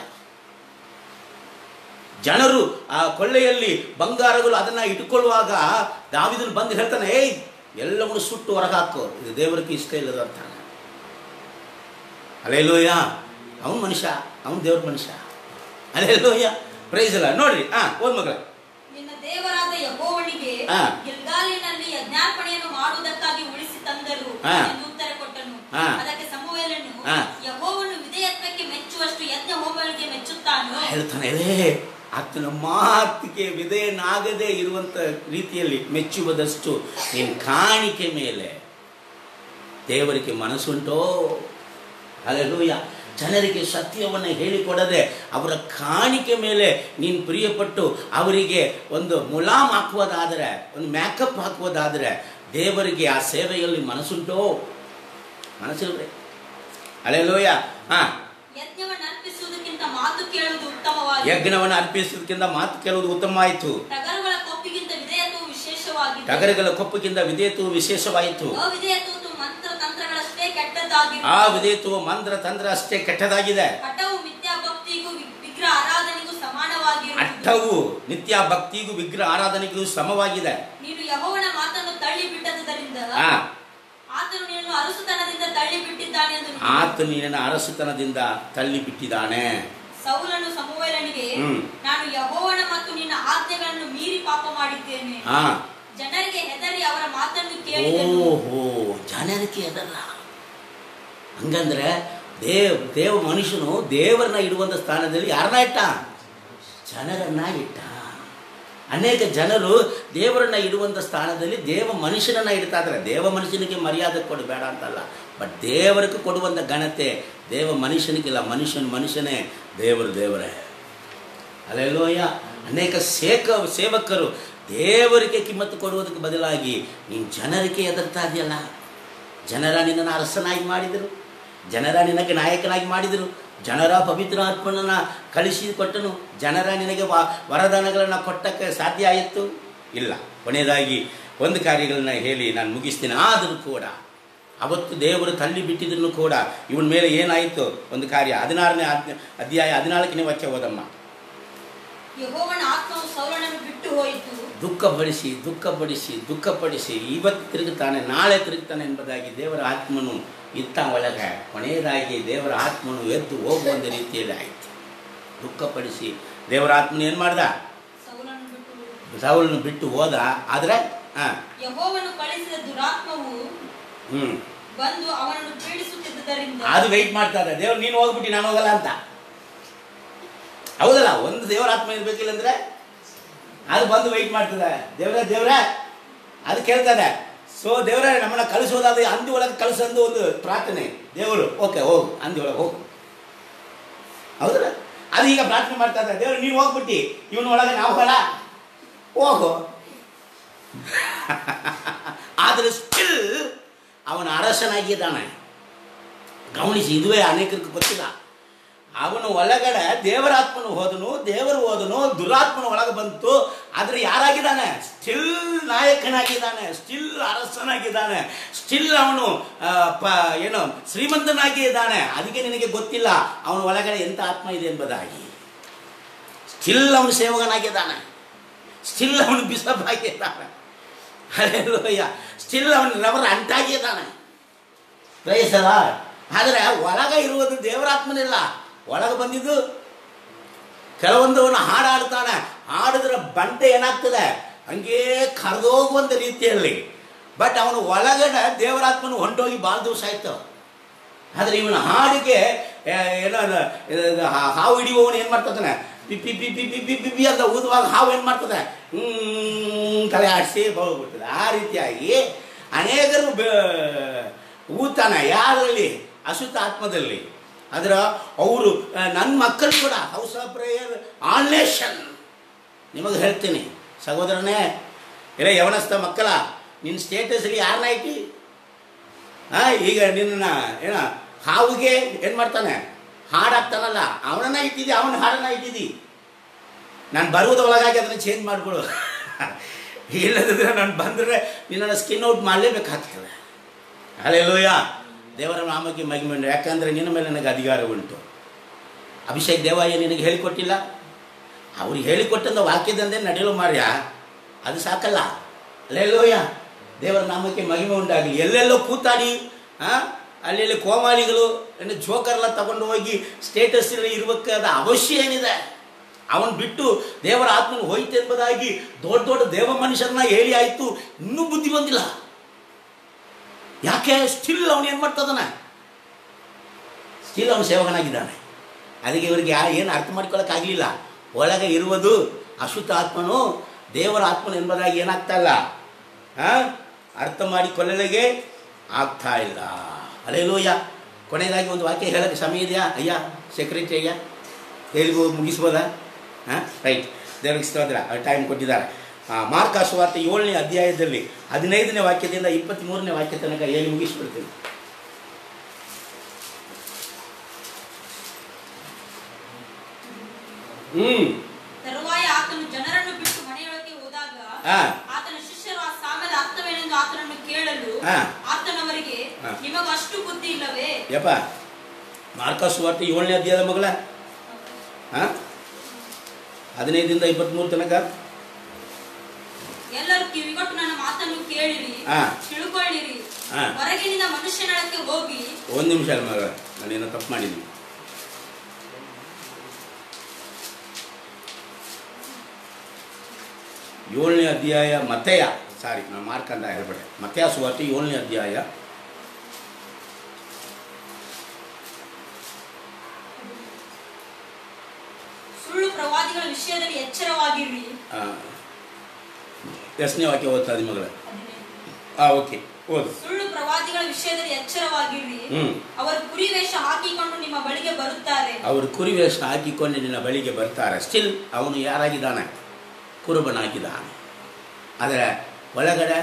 ಜನರು ಆ ಕೊಳ್ಳೆಯಲ್ಲಿ ಬಂಗಾರಗಳು ಅದನ್ನ ಇಟ್ಟುಕೊಳ್ಳುವಾಗ ದಾವಿದನು ಬಂದು ಹೇಳ್ತಾನೆ ಏಯ್ ಎಲ್ಲವನ್ನು ಸುಟ್ಟು ಹೊರಗಾಕು ಇದು ದೇವರಿಗೆ ಇಷ್ಟ ಇಲ್ಲದ ಅಂತಾನೆ ಅಲ್ಲೆಲ್ಲೋಯ ಅವನು ಮನುಷ್ಯ ಅವನು ದೇವ್ರ ಮನುಷ್ಯ ಅಲ್ಲೆಲ್ಲೋಯ ಪ್ರೈಸ್ ಅಲ್ಲ ನೋಡ್ರಿ ಹಾ ಓದ್ ಮಗಳ ನಿನ್ನ ದೇವರಾದ ಯಹೋವನಿಗೆ ಹಾ. ಗಿಲ್ಗಾಲಿನಲ್ಲಿ ಯಜ್ಞಾರ್ಪಣೆಯನ್ನು ಮಾಡುವುದಕ್ಕಾಗಿ ಉಳಿಸಿ ತಂದರು ಹಾ. ಎಂದು ಉತ್ತರ ಕೊಟ್ಟನು ಹಾ. ಅದಕ್ಕೆ ಸಮುವೇಲನು ಹಾ. ಯಹೋವನು ವಿಧೇಯತ್ವಕ್ಕೆ ಮೆಚ್ಚುವಷ್ಟು ಯಜ್ಞ ಹೋಮಗಳಿಗೆ ಮೆಚ್ಚುತ್ತಾನೋ ಹೇಳ್ತಾನೆ ರೇ ಆತನ ಮಾತಿಗೆ ವಿಧೇಯನಾಗದೇ ಇರುವಂಥ ರೀತಿಯಲ್ಲಿ ಮೆಚ್ಚುವುದಷ್ಟು ನೀನು ಕಾಣಿಕೆ ಮೇಲೆ ದೇವರಿಗೆ ಮನಸ್ಸುಂಟೋ ಅಲ್ಲೆಲ್ಲೂಯ್ಯ ಜನರಿಗೆ ಸತ್ಯವನ್ನು ಹೇಳಿಕೊಡದೆ ಅವರ ಕಾಣಿಕೆ ಮೇಲೆ ನೀನು ಪ್ರಿಯಪಟ್ಟು ಅವರಿಗೆ ಒಂದು ಮುಲಾಮ್ ಹಾಕುವುದಾದರೆ ಒಂದು ಮ್ಯಾಕಪ್ ಹಾಕುವುದಾದರೆ ದೇವರಿಗೆ ಆ ಸೇವೆಯಲ್ಲಿ ಮನಸ್ಸುಂಟೋ ಮನಸ್ಸಿಲ್ರಿ ಅಲ್ಲೆಲ್ಲೂಯ್ಯ ಹಾಂ ಯಜ್ಞವನ್ನು ಅರ್ಪಿಸುವುದಕ್ಕಿಂತ ಮಾತು ಕೇಳುವುದು ಉತ್ತಮವಾಗಿ ಯಜ್ಞವನ್ನು ಅರ್ಪಿಸುವುದಕ್ಕಿಂತ ಮಾತು ಕೇಳುವುದು ಉತ್ತಮವಾಯಿತು ಟಗರುಗಳ ಕೊಪ್ಪಿಗಿಂತ ವಿಧೇಯತ್ವವು ವಿಶೇಷವಾಗಿ ಟಗರುಗಳ ಕೊಪ್ಪಿಗಿಂತ ವಿಧೇಯತ್ವವು ವಿಶೇಷವಾಯಿತು ಅವಿಧೇಯತ್ವವು ಮಂತ್ರ ತಂತ್ರಗಳಷ್ಟೇ ಕೆಟ್ಟದ್ದಾಗಿ ಆ ವಿಧೇಯತ್ವವು ಮಂತ್ರ ತಂತ್ರ ಅಷ್ಟೇ ಕೆಟ್ಟದಾಗಿದೆ ಹಠವು ಮಿಥ್ಯಾ ಭಕ್ತಿಗೂ ವಿ- ವಿಗ್ರಹ ಆರಾಧನೆಗೂ ಸಮಾನವಾಗಿರುವುದು ಅರ್ಥವು ನಿತ್ಯ ಭಕ್ತಿಗೂ ವಿಗ್ರಹ ಆರಾಧನೆಗೂ ಸಮವಾಗಿದೆ ನೀನು ಯಹೋವನ ಮಾತನ್ನು ತಳ್ಳಿ ಬಿಟ್ಟದ್ದರಿಂದ ಆ ಆತನು ನಿನ್ನನ್ನು ಅರಸುತನದಿಂದ ತಳ್ಳಿ ಬಿಟ್ಟಿದ್ದಾನೆ ಎಂದು ನೀನು- ಆತ ನಿನ್ನ ಅರಸುತನದಿಂದ ತಳ್ಳಿ ಬಿಟ್ಟಿದ್ದಾನೆ ಸೌಲನು ಸಮುವೇಲನಿಗೆ ಹ್ಮ್. ನಾನು ಯಹೋವನ ಮತ್ತು ನಿನ್ನ ಆಜ್ಞೆಗಳನ್ನು ಮೀರಿ ಪಾಪ ಮಾಡಿದ್ದೇನೆ ಆ ಜನರಿಗೆ ಹೆದರಿ ಅವರ ಮಾತನ್ನು ಕೇಳಿದೆನು ಓಹೋ ಜನರಿಗೆ ಅದಲ್ಲ ಹಂಗಂದ್ರೆ ದೇವ್ ದೇವ ಮನುಷ್ಯನು ದೇವರನ್ನ ಇಡುವಂಥ ಸ್ಥಾನದಲ್ಲಿ ಯಾರನ್ನ ಇಟ್ಟ ಜನರನ್ನ ಇಟ್ಟ ಅನೇಕ ಜನರು ದೇವರನ್ನ ಇಡುವಂಥ ಸ್ಥಾನದಲ್ಲಿ ದೇವ ಮನುಷ್ಯನನ್ನ ಇಡ್ತಾ ಇದ್ದಾರೆ ದೇವ ಮನುಷ್ಯನಿಗೆ ಮರ್ಯಾದೆ ಕೊಡಬೇಡ ಅಂತಲ್ಲ ಬಟ್ ದೇವರಿಗೆ ಕೊಡುವಂಥ ಘನತೆ ದೇವ ಮನುಷ್ಯನಿಗಿಲ್ಲ ಮನುಷ್ಯನ ಮನುಷ್ಯನೇ ದೇವರು ದೇವರೇ ಅಲ್ಲೆಲ್ಲೋಯ್ಯ ಅನೇಕ ಸೇಕ ಸೇವಕರು ದೇವರಿಗೆ ಕಿಮ್ಮತ್ತು ಕೊಡುವುದಕ್ಕೆ ಬದಲಾಗಿ ನೀನು ಜನರಿಗೆ ಎದುರ್ತಾ ಇದೆಯಲ್ಲ ಜನರ ನಿನ್ನನ್ನು ಅರಸನಾಗಿ ಮಾಡಿದರು ಜನರ ನಿನಗೆ ನಾಯಕನಾಗಿ ಮಾಡಿದರು ಜನರ ಪವಿತ್ರ ಆತ್ಮನನ್ನು ಕಳಿಸಿ ಕೊಟ್ಟನು ಜನರ ನಿನಗೆ ವ ವರದಾನಗಳನ್ನು ಕೊಟ್ಟಕ್ಕೆ ಸಾಧ್ಯ ಆಯಿತು ಇಲ್ಲ ಕೊನೆಯದಾಗಿ ಒಂದು ಕಾರ್ಯಗಳನ್ನ ಹೇಳಿ ನಾನು ಮುಗಿಸ್ತೀನಿ ಆದರೂ ಕೂಡ ಅವತ್ತು ದೇವರು ತಳ್ಳಿ ಬಿಟ್ಟಿದ್ದನ್ನು ಕೂಡ ಇವನ ಮೇಲೆ ಏನಾಯಿತು ಒಂದು ಕಾರ್ಯ ಹದಿನಾರನೇ ಅಧ್ಯ- ಅಧ್ಯಾಯ ಹದಿನಾಲ್ಕನೇ ವಾಕ್ಯ ಹೋದಮ್ಮ ಯಹೋವನ ಆತ್ಮವು ಸೌಲನನ್ನು ಬಿಟ್ಟು ಹೋಯಿತು ದುಃಖಪಡಿಸಿ ದುಃಖಪಡಿಸಿ ದುಃಖಪಡಿಸಿ ಇವತ್ತು ತಿರುಗುತ್ತಾನೆ ನಾಳೆ ತಿರುಗುತ್ತಾನೆ ಎಂಬುದಾಗಿ ದೇವರ ಆತ್ಮನು ಇತ್ತ ಒಳಗೆ ಕೊನೆಯದಾಗಿ ದೇವರ ಆತ್ಮನು ಎದ್ದು ಹೋಗುವಂಥ ರೀತಿಯಲ್ಲಿ ಆಯಿತು ದುಃಖಪಡಿಸಿ ದೇವರ ಆತ್ಮನು ಏನು ಮಾಡ್ದ ಸೌಲನನ್ನು ಬಿಟ್ಟು ಹೋಯಿತು. ಸಾವುಲನ್ನು ಬಿಟ್ಟು ಹೋದ ಆದರೆ ಹಾಂ ಯಹೋವನು ಕಳಿಸಿದ ದುರಾತ್ಮವು ಹ್ಞೂ ಬಂದು ಅವನನ್ನು ಪೀಡಿಸುತ್ತಿದ್ದರಿಂದ ಅದು ವೆಯ್ಟ್ ಮಾಡ್ತಾ ಇದೆ ದೇವ್ರು ನೀನು ಹೋಗ್ಬಿಟ್ಟು ನಾನು ಹೋಗಲ್ಲ ಅಂತ ಹೌದಲ್ಲ ಒಂದು ದೇವರ ಆತ್ಮ ಇರ್ಬೇಕಿಲ್ಲ ಅಂದ್ರೆ ಅದು ಬಂದು ವೆಯ್ಟ್ ಮಾಡ್ತದೆ ದೇವ್ರ ದೇವ್ರ ಅದು ಕೇಳ್ತದೆ ಸೊ ದೇವರೇ ನಮ್ಮನ್ನ ಕಳಿಸೋದಾದ್ರೆ ಅಂದಿ ಒಳಗೆ ಕಳಿಸಂದು ಒಂದು ಪ್ರಾರ್ಥನೆ ದೇವರು ಓಕೆ ಹೋಗು ಅಂದಿ ಒಳಗೆ ಹೋಗು ಹೌದಲ್ಲ ಅದು ಈಗ ಪ್ರಾರ್ಥನೆ ಮಾಡ್ತಾ ಇದ್ದಾರೆ ದೇವ್ರು ನೀವು ಹೋಗ್ಬಿಟ್ಟು ಇವನ ಒಳಗೆ ನಾವು ಹೋಗಲ್ಲ ಹೋಗು ಆದರೆ ಸ್ಟಿಲ್ ಅವನ ಅರಸನಾಗಿದ್ದಾನೆ ಗಮನಿಸಿ ಇದುವೇ ಅನೇಕರಿಗೆ ಗೊತ್ತಿಲ್ಲ ಅವನು ಒಳಗಡೆ ದೇವರಾತ್ಮನು ಹೋದನು ದೇವರು ಹೋದನು ದುರಾತ್ಮನು ಒಳಗೆ ಬಂತು ಆದರೆ ಯಾರಾಗಿದ್ದಾನೆ ಸ್ಟಿಲ್ ನಾಯಕನಾಗಿದ್ದಾನೆ ಸ್ಟಿಲ್ ಅರಸನಾಗಿದ್ದಾನೆ ಸ್ಟಿಲ್ ಅವನು ಆ, ಪ ಏನು ಶ್ರೀಮಂತನಾಗಿ ಇದ್ದಾನೆ ಅದಕ್ಕೆ ನಿನಗೆ ಗೊತ್ತಿಲ್ಲ ಅವನ ಒಳಗಡೆ ಎಂಥ ಆತ್ಮ ಇದೆ ಎಂಬುದಾಗಿ ಸ್ಟಿಲ್ ಅವನು ಸೇವಕನಾಗಿದ್ದಾನೆ ಸ್ಟಿಲ್ ಅವನು ಬಿಸಪ್ ಆಗಿದ್ದಾನೆ ಅಲ್ಲೆಲ್ಲೋಯ್ಯ ಸ್ಟಿಲ್ ಅವನು ರವರ ಅಂಟಾಗಿದ್ದಾನೆ ಪ್ರಯಸಲ ಆದರೆ ಒಳಗೆ ಇರುವುದು ದೇವರಾತ್ಮನಿಲ್ಲ ಒಳಗೆ ಬಂದಿದ್ದು ಕೆಲವೊಂದು ಅವನು ಹಾಡಾಡ್ತಾನೆ ಹಾಡಿದ್ರೆ ಬಂಟೆ ಏನಾಗ್ತದೆ ಹಂಗೇ ಕರೆದೋಗುವಂಥ ರೀತಿಯಲ್ಲಿ ಬಟ್ ಅವನು ಒಳಗಡೆ ದೇವರಾತ್ಮನು ಹೊಂಟೋಗಿ ಭಾಳ ದಿವಸ ಆಯ್ತು ಆದರೆ ಇವನ ಹಾಡಿಗೆ ಆ, ಏನೋ ಅದು, ಇದು ಹಾ- ಹಾವು ಹಿಡಿಯುವವನು ಏನು ಮಾಡ್ತಾನೆ ಪಿ ಪಿ ಪಿ ಪಿ ಪಿ ಪಿ ಪಿ ಪಿ ಅಂತ ಊದುವಾಗ ಹಾವು ಏನು ಮಾಡ್ತದೆ ಹ್ಮ್ ತಲೆ ಆಡಿಸಿ ಹೋಗ್ಬಿಡ್ತದೆ ಆ ರೀತಿಯಾಗಿ ಅನೇಕರು ಬ- ಊತಾನೆ ಯಾರಲ್ಲಿ ಅಶುದ್ಧ ಆತ್ಮದಲ್ಲಿ ಅದರ ಅವರು ನನ್ನ ಮಕ್ಕಳು ಕೂಡ ಹೌಸ್ ಆಫ್ ಪ್ರೇಯರ್ ಆನ್ಲೇಷನ್ ನಿಮಗೆ ಹೇಳ್ತೀನಿ ಸಹೋದರನೇ ಇರೇ ಯವನಸ್ಥ ಮಕ್ಕಳ ನಿನ್ನ ಸ್ಟೇಟಸಲ್ಲಿ ಯಾರನ್ನ ಐತಿ ಆ, ಈಗ ನಿನ್ನ ಏನ ಹಾವಿಗೆ ಏನು ಮಾಡ್ತಾನೆ ಹಾಡಾಗ್ತಾನಲ್ಲ ಅವನನ್ನ ಇಟ್ಟಿದ್ದಿ ಅವನ ಹಾಡನ್ನ ಇಟ್ಟಿದ್ದಿ ನಾನು ಬರುವುದ ಒಳಗಾಗಿ ಅದನ್ನು ಚೇಂಜ್ ಮಾಡಿಕೊಡು ಇಲ್ಲದಿದ್ರೆ ನಾನು ಬಂದರೆ ನಿನ್ನನ್ನು ಸ್ಕಿನ್ ಔಟ್ ಮಾಡಲೇಬೇಕಾಗ್ತದೆ ಅಲ್ಲೆಲ್ಲೋಯ ದೇವರ ನಾಮಕ್ಕೆ ಮಹಿಮೆ ಉಂಟು ಯಾಕಂದರೆ ನಿನ್ನ ಮೇಲೆ ನನಗೆ ಅಧಿಕಾರ ಉಂಟು ಅಭಿಷೇಕ್ ದೇವಾಯ ನಿನಗೆ ಹೇಳಿಕೊಟ್ಟಿಲ್ಲ ಅವ್ರಿಗೆ ಹೇಳಿಕೊಟ್ಟಂಥ ವಾಕ್ಯದಂದೇ ನಡೆಯಲು ಮಾರ್ಯ ಅದು ಸಾಕಲ್ಲ ಅಲ್ಲೆಲ್ಲೋಯ ದೇವರ ನಾಮಕ್ಕೆ ಮಹಿಮೆ ಉಂಟಾಗಲಿ ಎಲ್ಲೆಲ್ಲೋ ಕೂತಾಡಿ ಆ, ಅಲ್ಲೆಲ್ಲಿ ಕೋಮಾಳಿಗಳು ಏನು ಜೋಕರ್ಲ ತಗೊಂಡು ಹೋಗಿ ಸ್ಟೇಟಸ್ಸಲ್ಲಿ ಇರಬೇಕಾದ ಅವಶ್ಯ ಏನಿದೆ ಅವನು ಬಿಟ್ಟು ದೇವರ ಆತ್ಮನು ಹೋಯ್ತು ಎಂಬುದಾಗಿ ದೊಡ್ಡ ದೊಡ್ಡ ದೇವ ಮನುಷ್ಯರನ್ನ ಹೇಳಿ ಆಯಿತು ಇನ್ನೂ ಬುದ್ಧಿ ಬಂದಿಲ್ಲ ಯಾಕೆ ಸ್ಟಿಲ್ ಅವನು ಏನು ಮಾಡ್ತದಾನೆ ಸ್ಟಿಲ್ ಅವನು ಸೇವಕನಾಗಿದ್ದಾನೆ ಅದಕ್ಕೆ ಇವರಿಗೆ ಯಾ ಏನು ಅರ್ಥ ಮಾಡ್ಕೊಳ್ಳೋಕ್ಕಾಗಲಿಲ್ಲ ಒಳಗೆ ಇರುವುದು ಅಶುದ್ಧ ಆತ್ಮನು ದೇವರ ಆತ್ಮನು ಎಂಬುದಾಗಿ ಏನಾಗ್ತಾ ಇಲ್ಲ ಹಾಂ ಅರ್ಥ ಮಾಡಿಕೊಳ್ಳಲಿಗೆ ಆಗ್ತಾ ಇಲ್ಲ ಅಲ್ಲೇಲೂಯ ಕೊನೆಯದಾಗಿ ಒಂದು ವಾಕ್ಯ ಹೇಳೋಕ್ಕೆ ಸಮಯ ಇದೆಯಾ ಅಯ್ಯ ಸೆಕ್ರೆಟರಿ ಅಯ್ಯ ಹೇಳಿ ಮುಗಿಸ್ಬೋದಾ ಹಾಂ ರೈಟ್ ದೇವರಿಗೆ ಸ್ತೋತ್ರ ಟೈಮ್ ಕೊಟ್ಟಿದ್ದಾರೆ ಆ, ಮಾರ್ಕ ಸುವಾರ್ತೆ ಏಳನೇ ಅಧ್ಯಾಯದಲ್ಲಿ ಹದಿನೈದನೇ ವಾಕ್ಯದಿಂದ ಇಪ್ಪತ್ತ್ಮೂರನೇ ವಾಕ್ಯ ತನಕ ಹೇಳಿ ಮುಗಿಸ್ಬಿಡ್ತೀನಿ ಹ್ಞೂ ತರುವಾಯ ಆತನು ಜನರನ್ನು ಬಿಟ್ಟು ಮನೆಯೊಳಗೆ ಹೋದಾಗ ಹಾ. ಆತನ ಶಿಷ್ಯರು ಆ ಸಾಮ್ಯದ ಅರ್ಥವೇನೆಂದು ಆತನನ್ನು ಕೇಳಲು ಹಾ. ಆತನವರಿಗೆ ಹಾ. ನಿಮಗ ಅಷ್ಟು ಬುದ್ಧಿ ಇಲ್ಲವೇ ಯಪ್ಪ ಮಾರ್ಕ ಸುವಾರ್ತೆ ಏಳನೇ ಅಧ್ಯಾಯದ ಮಗಳ ಹಾಂ ಹದಿನೈದಿಂದ ಇಪ್ಪತ್ತ್ಮೂರು ತನಕ ಎಲ್ಲರೂ ಕಿವಿಗೊಟ್ಟು ನನ್ನ ಮಾತನ್ನು ಕೇಳಿರಿ ಹಾ. ತಿಳ್ಕೊಳ್ಳಿರಿ ಹಾ. ಹೊರಗಿನಿಂದ ಮನುಷ್ಯನೊಳಕ್ಕೆ ಹೋಗಿ ಒಂದು ನಿಮಿಷ ಅಲ್ಲ ಮಗ ನಾನೇನೋ ತಪ್ಪು ಮಾಡಿದ್ದೀನಿ ಏಳನೇ ಅಧ್ಯಾಯ ಮತೆಯ ಸಾರಿ ನಾನು ಮಾರ್ಕಂದ ಹೇಳ್ಬೇಡೆ ಮತೆಯ ಸುವಾರ್ತೆ ಏಳನೇ ಅಧ್ಯಾಯ ಸುಳ್ಳು ಪ್ರವಾದಿಗಳ ವಿಷಯದಲ್ಲಿ ಎಚ್ಚರವಾಗಿರಿ ಆ, ಎಷ್ಟನೇ ವಾಕ್ಯ ಓದ್ತಾ ಇದ್ದೀನಿ ಮಗಳ ಹಾಂ ಓಕೆ ಓದು ಸುಳ್ಳು ಪ್ರವಾದಿಗಳ ವಿಷಯದಲ್ಲಿ ಎಚ್ಚರವಾಗಿರಿ ಹ್ಮ್. ಅವರು ಕುರಿ ವೇಷ ಹಾಕಿಕೊಂಡು ನಿಮ್ಮ ಬಳಿಗೆ ಬರುತ್ತಾರೆ ಅವರು ಕುರಿವೇಷ ಹಾಕಿಕೊಂಡು ನಿನ್ನ ಬಳಿಗೆ ಬರ್ತಾರೆ ಸ್ಟಿಲ್ ಅವನು ಯಾರಾಗಿದ್ದಾನೆ ಕುರುಬನಾಗಿದ್ದಾನೆ ಆದರೆ ಒಳಗಡೆ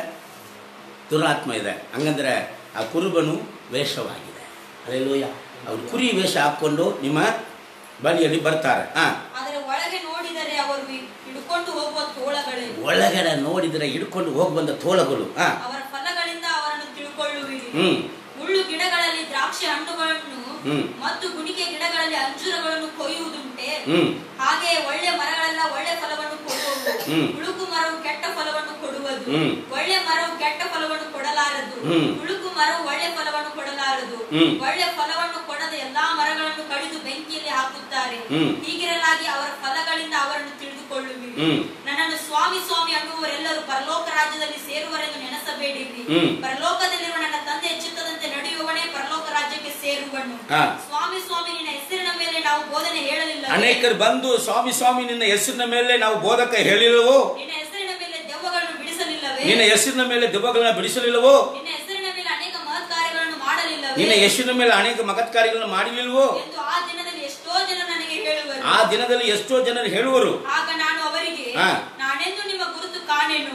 ದುರಾತ್ಮ ಇದೆ ಹಂಗಂದ್ರೆ ಆ ಕುರುಬನು ವೇಷವಾಗಿದೆ ಅಲ್ಲೆಲ್ಲೂಯ ಅವರು ಕುರಿ ವೇಷ ಹಾಕ್ಕೊಂಡು ನಿಮ್ಮ ಬಳಿಯಲ್ಲಿ ಬರ್ತಾರೆ ಹಾಂ ಆದರೆ ಒಳಗೆ ನೋಡಿದರೆ ಅವರು ಹಿಡ್ಕೊಂಡು ಹೋಗುವ ತೋಳಗಳೇ ಒಳಗಡೆ ನೋಡಿದರೆ ಹಿಡ್ಕೊಂಡು ಹೋಗಿ ಬಂದ ತೋಳಗಳು ಹಾಂ ಅವರ ಫಲಗಳಿಂದ ಅವರನ್ನು ತಿಳ್ಕೊಳ್ಳುವಿರಿ ಹ್ಮ್. ಮುಳ್ಳು ಗಿಡಗಳಲ್ಲಿ ದ್ರಾಕ್ಷಿ ಹಣ್ಣುಗಳನ್ನು ಹ್ಮ್. ಮತ್ತು ಗುಣಿಕೆ ಗಿಡಗಳಲ್ಲಿ ಅಂಜೂರಗಳನ್ನು ಕೊಯ್ಯುವುದುಂಟೆ ಹ್ಮ್. ಹಾಗೆ ಒಳ್ಳೆ ಮರಗಳೆಲ್ಲ ಒಳ್ಳೆ ಫಲವನ್ನು ಕೊಡುವವು ಹ್ಮ್. ಹುಳುಕು ಮರವು ಕೆಟ್ಟ ಫಲವನ್ನು ಕೊಡುವುದು ಹ್ಮ್. ಒಳ್ಳೆ ಮರವು ಕೆಟ್ಟ ಫಲವನ್ನು ಕೊಡಲಾರದು ಹ್ಮ್. ಹುಳುಕು ಮರವು ಒಳ್ಳೆ ಫಲವನ್ನು ಕೊಡಲಾರದು ಹ್ಮ್. ಒಳ್ಳೆ ಫಲವನ್ನು ಕೊಡದ ಎಲ್ಲಾ ಮರಗಳನ್ನು ಕಡಿದು ಬೆಂಕಿಯಲ್ಲಿ ಹಾಕುತ್ತಾರೆ ಹ್ಮ್. ಹೀಗಿರಲಾಗಿ ಅವರ ಫಲಗಳಿಂದ ಅವರನ್ನು ತಿಳಿದುಕೊಳ್ಳುವಿರಿ ಹ್ಮ್. ನನ್ನನ್ನು ಸ್ವಾಮಿ ಸ್ವಾಮಿ ಅನ್ನುವರೆಲ್ಲರೂ ಪರಲೋಕ ರಾಜ್ಯದಲ್ಲಿ ಸೇರುವರೆಂದು ನೆನೆಸಬೇಡಿರಿ ಹ್ಮ್. ಪರಲೋಕದಲ್ಲಿರುವ ನನ್ನ ತಂದೆ ಚಿತ್ತದಂತೆ ನಡೆಯುವವನೇ ಪರಲೋಕ ರಾಜ್ಯಕ್ಕೆ ಸೇರುವನು ಹಾ. ಸ್ವಾಮಿ ಸ್ವಾಮಿ ನಿನ್ನ ಹೆಸರಿನ ಮೇಲೆ ನಾವು ಬೋಧನೆ ಹೇಳಲಿಲ್ಲ ಅನೇಕರು ಬಂದು ಸ್ವಾಮಿ ಸ್ವಾಮಿ ನಿನ್ನ ಹೆಸರಿನ ಮೇಲೆ ನಾವು ಬೋಧಕ ಹೇಳಿಲ್ಲವೋ ನಿನ್ನ ಹೆಸರಿನ ಮೇಲೆ ದೆವ್ವಗಳನ್ನು ಬಿಡಿಸಲಿಲ್ಲವೇ ನಿನ್ನ ಹೆಸರಿನ ಮೇಲೆ ದೆವ್ವಗಳನ್ನ ಬಿಡಿಸಲಿಲ್ಲವೋ ನಿನ್ನ ಹೆಸರಿನ ಮೇಲೆ ಅನೇಕ ಮಹತ್ ಕಾರ್ಯಗಳನ್ನು ಮಾಡಲಿಲ್ಲವೇ ನಿನ್ನ ಹೆಸರಿನ ಮೇಲೆ ಅನೇಕ ಮಗತ್ಕಾರ್ಯಗಳನ್ನು ಮಾಡಲಿಲ್ವೋ ಎಂದು ಆ ದಿನದಲ್ಲಿ ಎಷ್ಟೋ ಜನ ನನಗೆ ಹೇಳುವರು ಆ ದಿನದಲ್ಲಿ ಎಷ್ಟೋ ಜನರು ಹೇಳುವರು ಆಗ ನಾನು ಅವರಿಗೆ ಹಾ. ನಾನೆಂದು ನಿಮ್ಮ ಗುರುತು ಕಾಣೆನು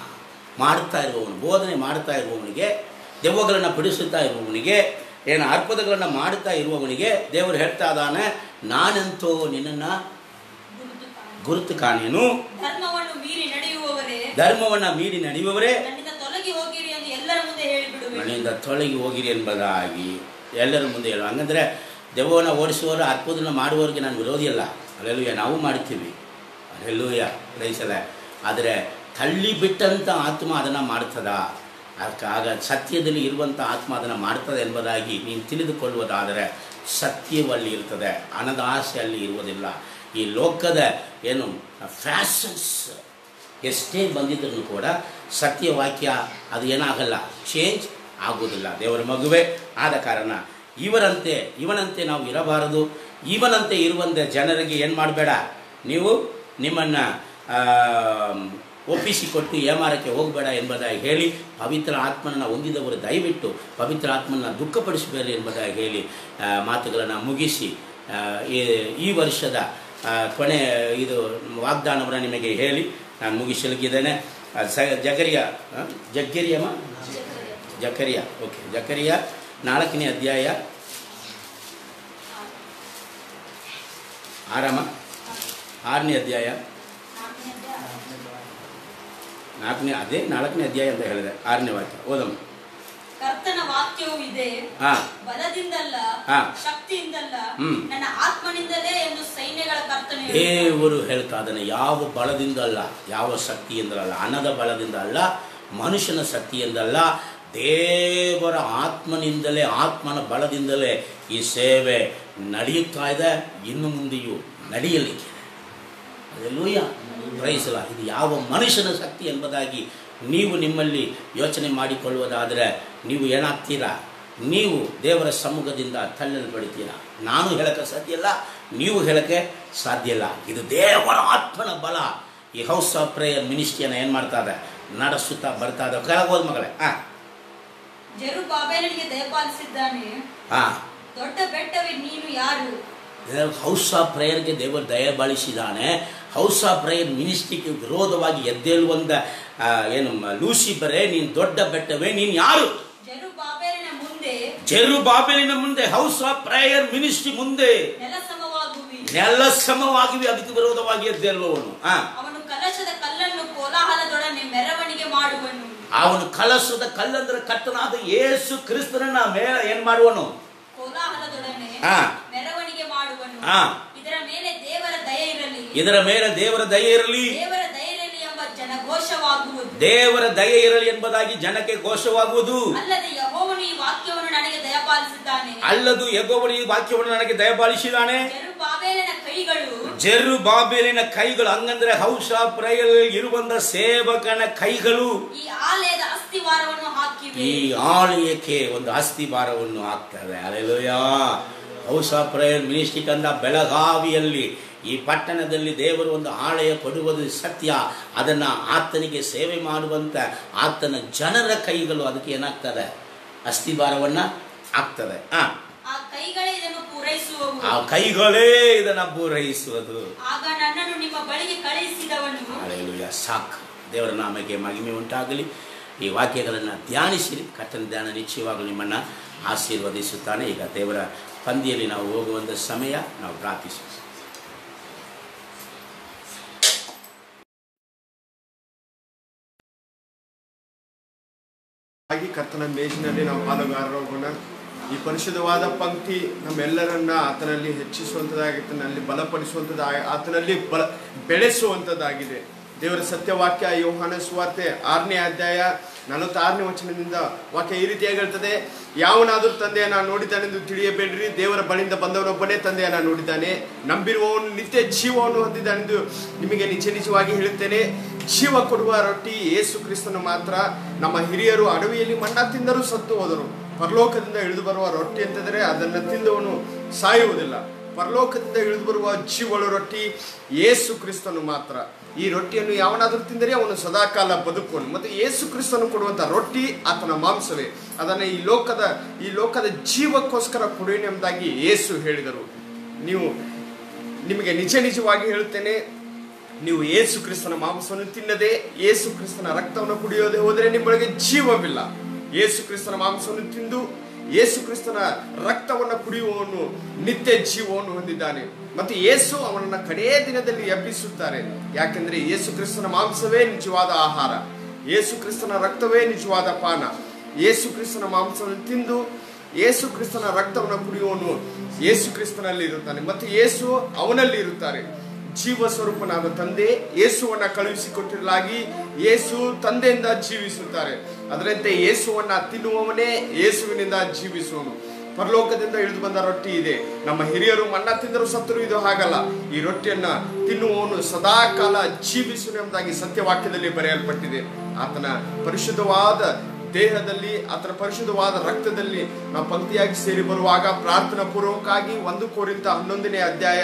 ಮಾಡ್ತಾ ಇರುವವನು ಬೋಧನೆ ಮಾಡ್ತಾ ಇರುವವನಿಗೆ ದೆವ್ವಗಳನ್ನು ಬಿಡಿಸುತ್ತಾ ಇರುವವನಿಗೆ ಏನು ಅರ್ಪದಗಳನ್ನು ಮಾಡುತ್ತಾ ಇರುವವನಿಗೆ ದೇವರು ಹೇಳ್ತಾ ಇದ್ದಾನೆ ನಾನಂತೂ ನಿನ್ನನ್ನು ಗುರುತು ಕಾಣೆನು ಗುರುತು ಕಾಣೇನು ಧರ್ಮವನ್ನು ಮೀರಿ ನಡೆಯುವವರೇ ಧರ್ಮವನ್ನು ಮೀರಿ ನಡೆಯುವವರೇ ನನ್ನಿಂದ ತೊಲಗಿ ಹೋಗಿರಿ ಎಂದು ಎಲ್ಲರ ಮುಂದೆ ಹೇಳಿಬಿಡುವೆ ಮನೆಯಿಂದ ತೊಲಗಿ ಹೋಗಿರಿ ಎಂಬುದಾಗಿ ಎಲ್ಲರ ಮುಂದೆ ಹೇಳು ಹಂಗಂದ್ರೆ ದೆವ್ವವನ್ನು ಓಡಿಸುವವರು ಅರ್ಪದನ್ನು ಮಾಡುವವರಿಗೆ ನಾನು ವಿರೋಧಿಯಲ್ಲ ಅಲ್ಲೆಲ್ಲೂಯ ನಾವು ಮಾಡ್ತೀವಿ ಅಲ್ಲೆಲ್ಲೂಯ ಗ್ರಹಿಸಲ್ಲ ಆದರೆ ತಳ್ಳಿ ಬಿಟ್ಟಂಥ ಆತ್ಮ ಅದನ್ನು ಮಾಡ್ತದ ಅದಕ್ಕೆ ಆಗ ಸತ್ಯದಲ್ಲಿ ಇರುವಂಥ ಆತ್ಮ ಅದನ್ನು ಮಾಡ್ತದೆ ಎಂಬುದಾಗಿ ನೀನು ತಿಳಿದುಕೊಳ್ಳುವುದಾದರೆ ಸತ್ಯವಲ್ಲಿ ಇರ್ತದೆ ಹಣದ ಆಸೆ ಅಲ್ಲಿ ಇರುವುದಿಲ್ಲ ಈ ಲೋಕದ ಏನು ಫ್ಯಾಷನ್ಸ್ ಎಷ್ಟೇ ಬಂದಿದ್ದರೂ ಕೂಡ ಸತ್ಯವಾಕ್ಯ ಅದು ಏನಾಗಲ್ಲ ಚೇಂಜ್ ಆಗೋದಿಲ್ಲ ದೇವರ ಮಗುವೆ ಆದ ಕಾರಣ ಇವರಂತೆ ಇವನಂತೆ ನಾವು ಇರಬಾರದು ಇವನಂತೆ ಇರುವಂತೆ ಜನರಿಗೆ ಏನು ಮಾಡಬೇಡ ನೀವು ನಿಮ್ಮನ್ನು ಒಪ್ಪಿಸಿಕೊಟ್ಟು ಏಮಾರಕ್ಕೆ ಹೋಗಬೇಡ ಎಂಬುದಾಗಿ ಹೇಳಿ ಪವಿತ್ರ ಆತ್ಮನನ್ನು ಹೊಂದಿದವರು ದಯವಿಟ್ಟು ಪವಿತ್ರ ಆತ್ಮನ ದುಃಖಪಡಿಸಬೇಡಿ ಎಂಬುದಾಗಿ ಹೇಳಿ ಮಾತುಗಳನ್ನು ಮುಗಿಸಿ ಆ, ಈ- ಈ ವರ್ಷದ ಆ, ಕೊನೆ ಇದು ವಾಗ್ದಾನವನ್ನು ನಿಮಗೆ ಹೇಳಿ ನಾನು ಮುಗಿಸಲಿಕ್ಕಿದ್ದೇನೆ ಆ, ಸ ಜಗರಿಯ ಆ, ಜಗ್ಗೆರಿಯಮ್ಮ ಜಕರಿಯ ಓಕೆ ಜಕರಿಯ ನಾಲ್ಕನೇ ಅಧ್ಯಾಯ ಆರಾಮ ಆರನೇ ಅಧ್ಯಾಯ ನಾಲ್ಕನೇ ಅದೇ ನಾಲ್ಕನೇ ಅಧ್ಯಾಯ ಅಂತ ಹೇಳಿದೆ ಆರನೇ ವಾಕ್ಯ ಓದಮ್ಮ ಕರ್ತನ ವಾಕ್ಯವು ಇದೆ ಹಾ ಬಲದಿಂದಲ್ಲ ಹಾ. ಶಕ್ತಿಯಿಂದಲ್ಲ ಹ್ಮ್. ನನ್ನ ಆತ್ಮನಿಂದಲೇ ಎಂದು ಸೈನ್ಯಗಳ ಕರ್ತನೆ ದೇವರು ಹೇಳ್ತಾ ಇದ್ದಾನೆ ಯಾವ ಬಲದಿಂದ ಅಲ್ಲ ಯಾವ ಶಕ್ತಿಯಿಂದಲಲ್ಲ ಹಣದ ಬಲದಿಂದ ಅಲ್ಲ ಮನುಷ್ಯನ ಶಕ್ತಿಯಿಂದಲ್ಲ ದೇವರ ಆತ್ಮನಿಂದಲೇ ಆತ್ಮನ ಬಲದಿಂದಲೇ ಈ ಸೇವೆ ನಡೆಯುತ್ತಾ ಇದೆ ಇನ್ನು ಮುಂದೆಯೂ ನಡೆಯಲಿಕ್ಕೆ ಅದೆಲ್ಲೂಯ ಗ್ರಹಿಸಲ್ಲ ಇದು ಯಾವ ಮನುಷ್ಯನ ಶಕ್ತಿ ಎಂಬುದಾಗಿ ನೀವು ನಿಮ್ಮಲ್ಲಿ ಯೋಚನೆ ಮಾಡಿಕೊಳ್ಳುವುದಾದರೆ ನೀವು ಏನಾಗ್ತೀರಾ ನೀವು ದೇವರ ಸಮ್ಮುಖದಿಂದ ತಳ್ಳಲ್ಪಡ್ತೀರಾ ನಾನು ಹೇಳಕ್ಕೆ ಸಾಧ್ಯ ಇಲ್ಲ ನೀವು ಹೇಳಕ್ಕೆ ಸಾಧ್ಯ ಇಲ್ಲ ಇದು ದೇವರ ಆತ್ಮನ ಬಲ ಈ ಹೌಸ್ ಆಫ್ ಪ್ರೇಯರ್ ಮಿನಿಸ್ಟ್ರಿಯನ್ನು ಏನು ಮಾಡ್ತಾ ಇದೆ ನಡೆಸುತ್ತಾ ಬರ್ತಾ ಇದೆ ಕೆಳಗೆ ಹೋದ್ ಮಗಳೇ ಹಾಂ ಜೆರು ಬಾಬೇಲನಿಗೆ ದಯಪಾಲಿಸಿದ್ದಾನೆ ಹಾಂ ದೊಡ್ಡ ಬೆಟ್ಟವೇ ನೀನು ಯಾರು ಹೌಸ್ ಆಫ್ ಪ್ರೇಯರ್ಗೆ ದೇವರು ದಯಬಾಳಿಸಿದ್ದಾನೆ ಹೌಸ್ ಆಫ್ ಪ್ರೇಯರ್ ಮಿನಿಸ್ಟ್ರಿಗೆ ವಿರೋಧವಾಗಿ ಎದ್ದೇಳುವಂತ ಆ, ಏನು ಮ- ಲೂಸಿಫರೇ ನೀನು ದೊಡ್ಡ ಬೆಟ್ಟವೇ ನೀನು ಯಾರು ಜೆರು ಬಾಬೇಲಿನ ಮುಂದೆ ಜೆರು ಬಾಬೆಲಿನ ಮುಂದೆ ಹೌಸ್ ಆಫ್ ಪ್ರೇಯರ್ ಮಿನಿಸ್ಟ್ರಿ ಮುಂದೆ ನೆಲ ಸಮವಾಗುವಿ ನೆಲ ಸಮವಾಗಿವೆ ಅದಕ್ಕೆ ವಿರೋಧವಾಗಿ ಎದ್ದೇಳುವವನು ಆ ಅವನು ಕಲಶದ ಕಲ್ಲನ್ನು ಕೋಲಾಹಲದೊಡನೆ ಮೆರವಣಿಗೆ ಮಾಡುವನು ಅವನು ಕಲಸದ ಕಲ್ಲಂದ್ರೆ ಕಟ್ಟನಾದ ಯೇಸು ಕ್ರಿಸ್ತನನ್ನ ಮೇಲೆ ಏನ್ ಮಾಡುವನು ಕೋಲಾಹಲದೊಡನೆ ಹಾ. ಮೆರವಣಿಗೆ ಮಾಡುವನು ಹಾ. ಇದರ ಮೇಲೆ ದೇವರ ದಯೆ ಇರಲಿ ಇದರ ಮೇಲೆ ದೇವರ ದಯೆ ಇರಲಿ ದೇವರ ದಯೆ ಇರಲಿ ಎಂಬ ಜನಘೋಷವಾಗುವುದು ದೇವರ ದಯೆ ಇರಲಿ ಎಂಬುದಾಗಿ ಜನಕ್ಕೆ ಘೋಷವಾಗುವುದು ಅಲ್ಲದೆ ಯಹೋವನು ಈ ವಾಕ್ಯವನ್ನು ನನಗೆ ದಯಪಾಲಿಸಿದ್ದಾನೆ ಅಲ್ಲದು ಯಗೋವನು ಈ ವಾಕ್ಯವನ್ನು ನನಗೆ ದಯಪಾಲಿಸಿದಾನೆ ಜೆರು ಬಾಬೇಲಿನ ಕೈಗಳು ಜೆರು ಬಾಬೇಲಿನ ಕೈಗಳು ಹಂಗಂದ್ರೆ ಹೌಸ್ ಆಫ್ ಪ್ರಯಲ್ ಇರುವಂತ ಸೇವಕನ ಕೈಗಳು ಈ ಆಲಯದ ಅಸ್ಥಿವಾರವನ್ನು ಹಾಕಿವೆ ಈ ಆಲಯಕ್ಕೆ ಒಂದು ಅಸ್ಥಿಭಾರವನ್ನು ಹಾಕ್ತವೆ alleluia house of prayer ministry ಕಂದ ಬೆಳಗಾವಿಯಲ್ಲಿ ಈ ಪಟ್ಟಣದಲ್ಲಿ ದೇವರು ಒಂದು ಆಲಯ ಕೊಡುವುದು ಸತ್ಯ ಅದನ್ನು ಆತನಿಗೆ ಸೇವೆ ಮಾಡುವಂತ ಆತನ ಜನರ ಕೈಗಳು ಅದಕ್ಕೆ ಏನಾಗ್ತದೆ ಅಸ್ಥಿಭಾರವನ್ನ ಆಗ್ತದೆ ಆ ಆ ಕೈಗಳೇ ಇದನ್ನು ಪೂರೈಸುವವು ಆ ಕೈಗಳೇ ಇದನ್ನ ಪೂರೈಸುವುದು ಆಗ ನನ್ನನ್ನು ನಿಮ್ಮ ಬಳಿಗೆ ಕಳುಹಿಸಿದವನು ಅಲೆಲುಯ ಸಾಕು ದೇವರ ನಾಮಕ್ಕೆ ಮಹಿಮೆ ಉಂಟಾಗಲಿ ಈ ವಾಕ್ಯಗಳನ್ನು ಧ್ಯಾನಿಸಿರಿ ಕರ್ತನ ಧ್ಯಾನ ನಿಶ್ಚಯವಾಗಲು ನಿಮ್ಮನ್ನು ಆಶೀರ್ವದಿಸುತ್ತಾನೆ ಈಗ ದೇವರ ಪಂದಿಯಲ್ಲಿ ನಾವು ಹೋಗುವಂಥ ಸಮಯ ನಾವು ಪ್ರಾರ್ಥಿಸೋಣ ಆಗಿ ಕರ್ತನ ಮೇಜಿನಲ್ಲಿ ನಾವು ಪಾಲುಗಾರರಾಗೋಣ ಈ ಪರಿಶುದ್ಧವಾದ ಪಂಕ್ತಿ ನಮ್ಮೆಲ್ಲರನ್ನ ಆತನಲ್ಲಿ ಹೆಚ್ಚಿಸುವಂಥದ್ದಾಗಿದೆ ಅಲ್ಲಿ ಬಲಪಡಿಸುವಂಥದ್ದು ಆತನಲ್ಲಿ ಬಲ ಬೆಳೆಸುವಂಥದ್ದಾಗಿದೆ ದೇವರ ಸತ್ಯವಾಕ್ಯ ಯೋಹಾನ ಸುವಾರ್ತೆ ಆರನೇ ಅಧ್ಯಾಯ ನಲವತ್ತಾರನೇ ವಚನದಿಂದ ವಾಕ್ಯ ಈ ರೀತಿಯಾಗಿ ಹೇಳ್ತದೆ ಯಾವನಾದರೂ ತಂದೆಯನ್ನ ನೋಡಿದ್ದಾನೆಂದು ತಿಳಿಯಬೇಡ್ರಿ ದೇವರ ಬಳಿಯಿಂದ ಬಂದವನೊಬ್ಬನೇ ತಂದೆಯನ್ನ ನೋಡಿದ್ದಾನೆ ನಂಬಿರುವವನು ನಿತ್ಯ ಜೀವವನ್ನು ಹೊಂದಿದ್ದಾನೆಂದು ನಿಮಗೆ ನಿಜ ನಿಜವಾಗಿ ಹೇಳುತ್ತೇನೆ ಜೀವ ಕೊಡುವ ರೊಟ್ಟಿ ಯೇಸು ಕ್ರಿಸ್ತನು ಮಾತ್ರ ನಮ್ಮ ಹಿರಿಯರು ಅಡವಿಯಲ್ಲಿ ಮಣ್ಣ ತಿಂದರೂ ಸತ್ತು ಹೋದರು ಪರಲೋಕದಿಂದ ಇಳಿದು ಬರುವ ರೊಟ್ಟಿ ಅಂತಂದರೆ ಅದನ್ನು ತಿಂದವನು ಸಾಯುವುದಿಲ್ಲ ಪರಲೋಕದಿಂದ ಇಳಿದು ಬರುವ ಜೀವಳು ರೊಟ್ಟಿ ಯೇಸು ಕ್ರಿಸ್ತನು ಮಾತ್ರ ಈ ರೊಟ್ಟಿಯನ್ನು ಯಾವನಾದರೂ ತಿಂದರೆ ಅವನು ಸದಾಕಾಲ ಬದುಕುವನು ಮತ್ತು ಯೇಸು ಕ್ರಿಸ್ತನು ಕೊಡುವಂಥ ರೊಟ್ಟಿ ಆತನ ಮಾಂಸವೇ ಅದನ್ನು ಈ ಲೋಕದ ಈ ಲೋಕದ ಜೀವಕ್ಕೋಸ್ಕರ ಕೊಡುವೇನೆ ಎಂಬುದಾಗಿ ಯೇಸು ಹೇಳಿದರು ನೀವು ನಿಮಗೆ ನಿಜ ನಿಜವಾಗಿ ಹೇಳುತ್ತೇನೆ ನೀವು ಯೇಸು ಕ್ರಿಸ್ತನ ಮಾಂಸವನ್ನು ತಿನ್ನದೆ ಯೇಸು ಕ್ರಿಸ್ತನ ರಕ್ತವನ್ನು ಕುಡಿಯೋದೆ ಹೋದರೆ ನಿಮ್ಮೊಳಗೆ ಜೀವವಿಲ್ಲ ಯೇಸು ಕ್ರಿಸ್ತನ ಮಾಂಸವನ್ನು ತಿಂದು ಯೇಸು ಕ್ರಿಸ್ತನ ರಕ್ತವನ್ನು ಕುಡಿಯುವವನು ನಿತ್ಯ ಜೀವವನ್ನು ಹೊಂದಿದ್ದಾನೆ ಮತ್ತು ಯೇಸು ಅವನನ್ನ ಕಡೇ ದಿನದಲ್ಲಿ ಎಬ್ಬಿಸುತ್ತಾರೆ ಯಾಕೆಂದ್ರೆ ಯೇಸು ಕ್ರಿಸ್ತನ ಮಾಂಸವೇ ನಿಜವಾದ ಆಹಾರ ಯೇಸು ಕ್ರಿಸ್ತನ ರಕ್ತವೇ ನಿಜವಾದ ಪಾನ ಯೇಸು ಕ್ರಿಸ್ತನ ಮಾಂಸವನ್ನು ತಿಂದು ಯೇಸು ಕ್ರಿಸ್ತನ ರಕ್ತವನ್ನು ಕುಡಿಯುವವನು ಯೇಸು ಕ್ರಿಸ್ತನಲ್ಲಿ ಇರುತ್ತಾನೆ ಮತ್ತು ಯೇಸು ಅವನಲ್ಲಿ ಇರುತ್ತಾರೆ ಜೀವ ಸ್ವರೂಪನಾದ ತಂದೆ ಯೇಸುವನ್ನ ಕಳುಹಿಸಿಕೊಟ್ಟಿರಲಾಗಿ ಯೇಸು ತಂದೆಯಿಂದ ಜೀವಿಸುತ್ತಾರೆ ಅದರಂತೆ ಯೇಸುವನ್ನ ತಿನ್ನುವವನೇ ಯೇಸುವಿನಿಂದ ಜೀವಿಸುವನು ಪರಲೋಕದಿಂದ ಇಳಿದು ಬಂದ ರೊಟ್ಟಿ ಇದೆ ನಮ್ಮ ಹಿರಿಯರು ಮಣ್ಣ ತಿಂದರೂ ಸತ್ತರೂ ಇದು ಹಾಗಲ್ಲ ಈ ರೊಟ್ಟಿಯನ್ನ ತಿನ್ನುವವನು ಸದಾ ಕಾಲ ಜೀವಿಸುವನು ಎಂಬುದಾಗಿ ಸತ್ಯವಾಕ್ಯದಲ್ಲಿ ಬರೆಯಲ್ಪಟ್ಟಿದೆ ಆತನ ಪರಿಶುದ್ಧವಾದ ದೇಹದಲ್ಲಿ ಆತನ ಪರಿಶುದ್ಧವಾದ ರಕ್ತದಲ್ಲಿ ನಾವು ಪಂಕ್ತಿಯಾಗಿ ಸೇರಿ ಬರುವಾಗ ಪ್ರಾರ್ಥನಾ ಪೂರ್ವಕವಾಗಿ ಒಂದು ಕೋರಿಂತ ಹನ್ನೊಂದನೇ ಅಧ್ಯಾಯ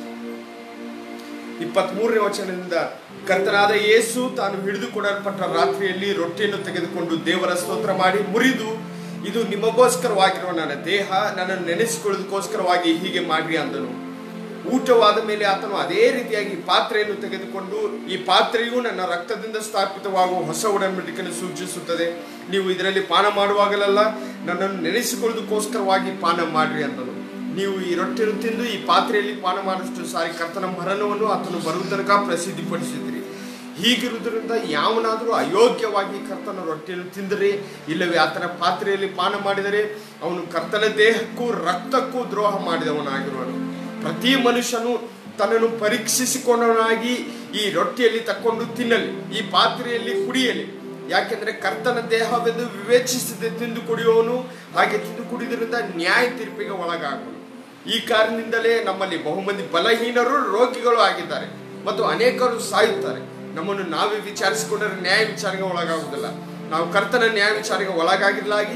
ಇಪ್ಪತ್ಮೂರನೇ ವಚನದಿಂದ ಕರ್ತನಾದ ಯೇಸು ತಾನು ಹಿಡಿದುಕೊಡಲ್ಪಟ್ಟ ರಾತ್ರಿಯಲ್ಲಿ ರೊಟ್ಟಿಯನ್ನು ತೆಗೆದುಕೊಂಡು ದೇವರ ಸ್ತೋತ್ರ ಮಾಡಿ ಮುರಿದು ಇದು ನಿಮಗೋಸ್ಕರವಾಗಿರುವ ನನ್ನ ದೇಹ ನನ್ನನ್ನು ನೆನೆಸಿಕೊಳ್ಳೋದಕ್ಕೋಸ್ಕರವಾಗಿ ಹೀಗೆ ಮಾಡ್ರಿ ಅಂದನು ಊಟವಾದ ಮೇಲೆ ಆತನು ಅದೇ ರೀತಿಯಾಗಿ ಪಾತ್ರೆಯನ್ನು ತೆಗೆದುಕೊಂಡು ಈ ಪಾತ್ರೆಯು ನನ್ನ ರಕ್ತದಿಂದ ಸ್ಥಾಪಿತವಾಗುವ ಹೊಸ ಒಡಂಬಡಿಕೆಯನ್ನು ಸೂಚಿಸುತ್ತದೆ ನೀವು ಇದರಲ್ಲಿ ಪಾನ ಮಾಡುವಾಗಲೆಲ್ಲ ನನ್ನನ್ನು ನೆನೆಸಿಕೊಳ್ಳೋದಕ್ಕೋಸ್ಕರವಾಗಿ ಪಾನ ಮಾಡ್ರಿ ಅಂದನು ನೀವು ಈ ರೊಟ್ಟಿಯನ್ನು ತಿಂದು ಈ ಪಾತ್ರೆಯಲ್ಲಿ ಪಾನ ಮಾಡಿದಷ್ಟು ಸಾರಿ ಕರ್ತನ ಮರಣವನ್ನು ಆತನು ಬರುವ ತನಕ ಪ್ರಸಿದ್ಧಿಪಡಿಸಿದ್ರಿ ಹೀಗಿರುವುದರಿಂದ ಯಾವನಾದರೂ ಅಯೋಗ್ಯವಾಗಿ ಕರ್ತನ ರೊಟ್ಟಿಯನ್ನು ತಿಂದರೆ ಇಲ್ಲವೇ ಆತನ ಪಾತ್ರೆಯಲ್ಲಿ ಪಾನ ಮಾಡಿದರೆ ಅವನು ಕರ್ತನ ದೇಹಕ್ಕೂ ರಕ್ತಕ್ಕೂ ದ್ರೋಹ ಮಾಡಿದವನಾಗಿರುವನು ಪ್ರತಿ ಮನುಷ್ಯನು ತನ್ನನ್ನು ಪರೀಕ್ಷಿಸಿಕೊಂಡವನಾಗಿ ಈ ರೊಟ್ಟಿಯಲ್ಲಿ ತಕ್ಕೊಂಡು ತಿನ್ನಲಿ ಈ ಪಾತ್ರೆಯಲ್ಲಿ ಕುಡಿಯಲಿ ಯಾಕೆಂದ್ರೆ ಕರ್ತನ ದೇಹವೆಂದು ವಿವೇಚಿಸದೆ ತಿಂದು ಕುಡಿಯುವವನು ಹಾಗೆ ತಿಂದು ಕುಡಿದ್ರಿಂದ ನ್ಯಾಯ ತೀರ್ಪಿಗೆ ಒಳಗಾಗುವನು ಈ ಕಾರಣದಿಂದಲೇ ನಮ್ಮಲ್ಲಿ ಬಹುಮಂದಿ ಬಲಹೀನರು ರೋಗಿಗಳು ಆಗಿದ್ದಾರೆ ಮತ್ತು ಅನೇಕರು ಸಾಯುತ್ತಾರೆ ನಮ್ಮನ್ನು ನಾವೇ ವಿಚಾರಿಸಿಕೊಂಡರೆ ನ್ಯಾಯ ವಿಚಾರಣೆಗೆ ಒಳಗಾಗುವುದಿಲ್ಲ ನಾವು ಕರ್ತನ ನ್ಯಾಯ ವಿಚಾರಣೆಗೆ ಒಳಗಾಗಿರಲಾಗಿ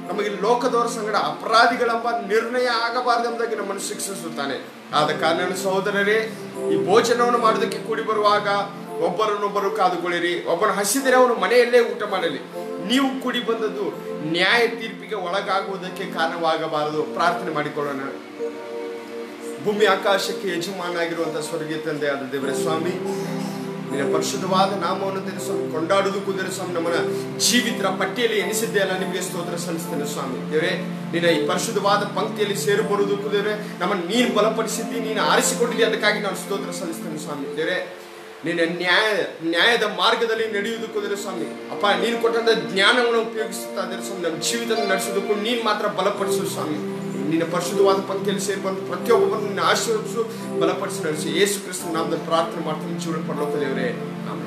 ನಮಗೆ ಲೋಕದವರ ಸಂಗಡ ಅಪರಾಧಿಗಳೆಂಬ ನಿರ್ಣಯ ಆಗಬಾರದು ಎಂಬುದಾಗಿ ನಮ್ಮನ್ನು ಶಿಕ್ಷಿಸುತ್ತಾನೆ ಆದ ಕಾರಣ ಸಹೋದರರೇ ಈ ಭೋಜನವನ್ನು ಮಾಡೋದಕ್ಕೆ ಕೂಡಿ ಬರುವಾಗ ಒಬ್ಬರನ್ನೊಬ್ಬರು ಕಾದುಕೊಳ್ಳಿರಿ ಒಬ್ಬನು ಹಸಿದರೆ ಅವನು ಮನೆಯಲ್ಲೇ ಊಟ ಮಾಡಲಿ ನೀವು ಕೂಡಿ ಬಂದದ್ದು ನ್ಯಾಯ ತೀರ್ಪಿಗೆ ಒಳಗಾಗುವುದಕ್ಕೆ ಕಾರಣವಾಗಬಾರದು ಪ್ರಾರ್ಥನೆ ಮಾಡಿಕೊಳ್ಳೋಣ ಭೂಮಿ ಆಕಾಶಕ್ಕೆ ಯಜಮಾನಾಗಿರುವಂತಹ ಸ್ವರ್ಗೀಯ ತಂದೆ ಆದ ದೇವರ ಸ್ವಾಮಿ ನಿನ್ನ ಪರಿಶುದ್ಧವಾದ ನಾಮವನ್ನು ತೆರೆ ಸ್ವಾಮಿ ಕೊಂಡಾಡುವುದಕ್ಕೂ ದೇವರ ಸ್ವಾಮಿ ನಮ್ಮನ್ನ ಜೀವಿತರ ಪಟ್ಟಿಯಲ್ಲಿ ಎನಿಸಿದ್ದೆ ಅಲ್ಲ ನಿಮಗೆ ಸ್ತೋತ್ರ ಸಲ್ಲಿಸ್ತೇನೆ ಸ್ವಾಮಿ ದೇವರೇ ನಿನ್ನ ಈ ಪರಿಶುದ್ಧವಾದ ಪಂಕ್ತಿಯಲ್ಲಿ ಸೇರಿ ಬರುವುದಕ್ಕೂ ದೇವರೇ ನಮ್ಮನ್ನು ನೀನು ಬಲಪಡಿಸಿದ್ದಿ ನೀನು ಆರಿಸಿಕೊಂಡಿದ್ದಿ ಅದಕ್ಕಾಗಿ ನಾನು ಸ್ತೋತ್ರ ಸಲ್ಲಿಸ್ತೇನೆ ಸ್ವಾಮಿ ದೇವರೇ ನಿನ್ನ ನ್ಯಾಯ ನ್ಯಾಯದ ಮಾರ್ಗದಲ್ಲಿ ನಡೆಯುವುದಕ್ಕೂ ದೇವರ ಸ್ವಾಮಿ ಅಪ್ಪ ನೀನು ಕೊಟ್ಟಂತ ಜ್ಞಾನವನ್ನು ಉಪಯೋಗಿಸುತ್ತಾ ದೇವರ ಸ್ವಾಮಿ ನಮ್ಮ ಜೀವಿತ ನಡೆಸೋದಕ್ಕೂ ನೀನು ಮಾತ್ರ ಬಲಪಡಿಸು ಸ್ವಾಮಿ ನಿನ್ನ ಪರಿಶುದ್ಧವಾದ ಪಂಕ್ತಿಯಲ್ಲಿ ಸೇರಿ ಬಂದು ಪ್ರತಿಯೊಬ್ಬರನ್ನು ನಿನ್ನ ಆಶೀರ್ವದಿಸು ಬಲಪಡಿಸಿ ನಡೆಸಿ ಯೇಸು ಕ್ರಿಸ್ತ ನಾಮದಲ್ಲಿ ಪ್ರಾರ್ಥನೆ ಮಾಡ್ತೀನಿ ಜೀವನ ಪರಲೋಕ ದೇವರೇ ಆಮೇಲೆ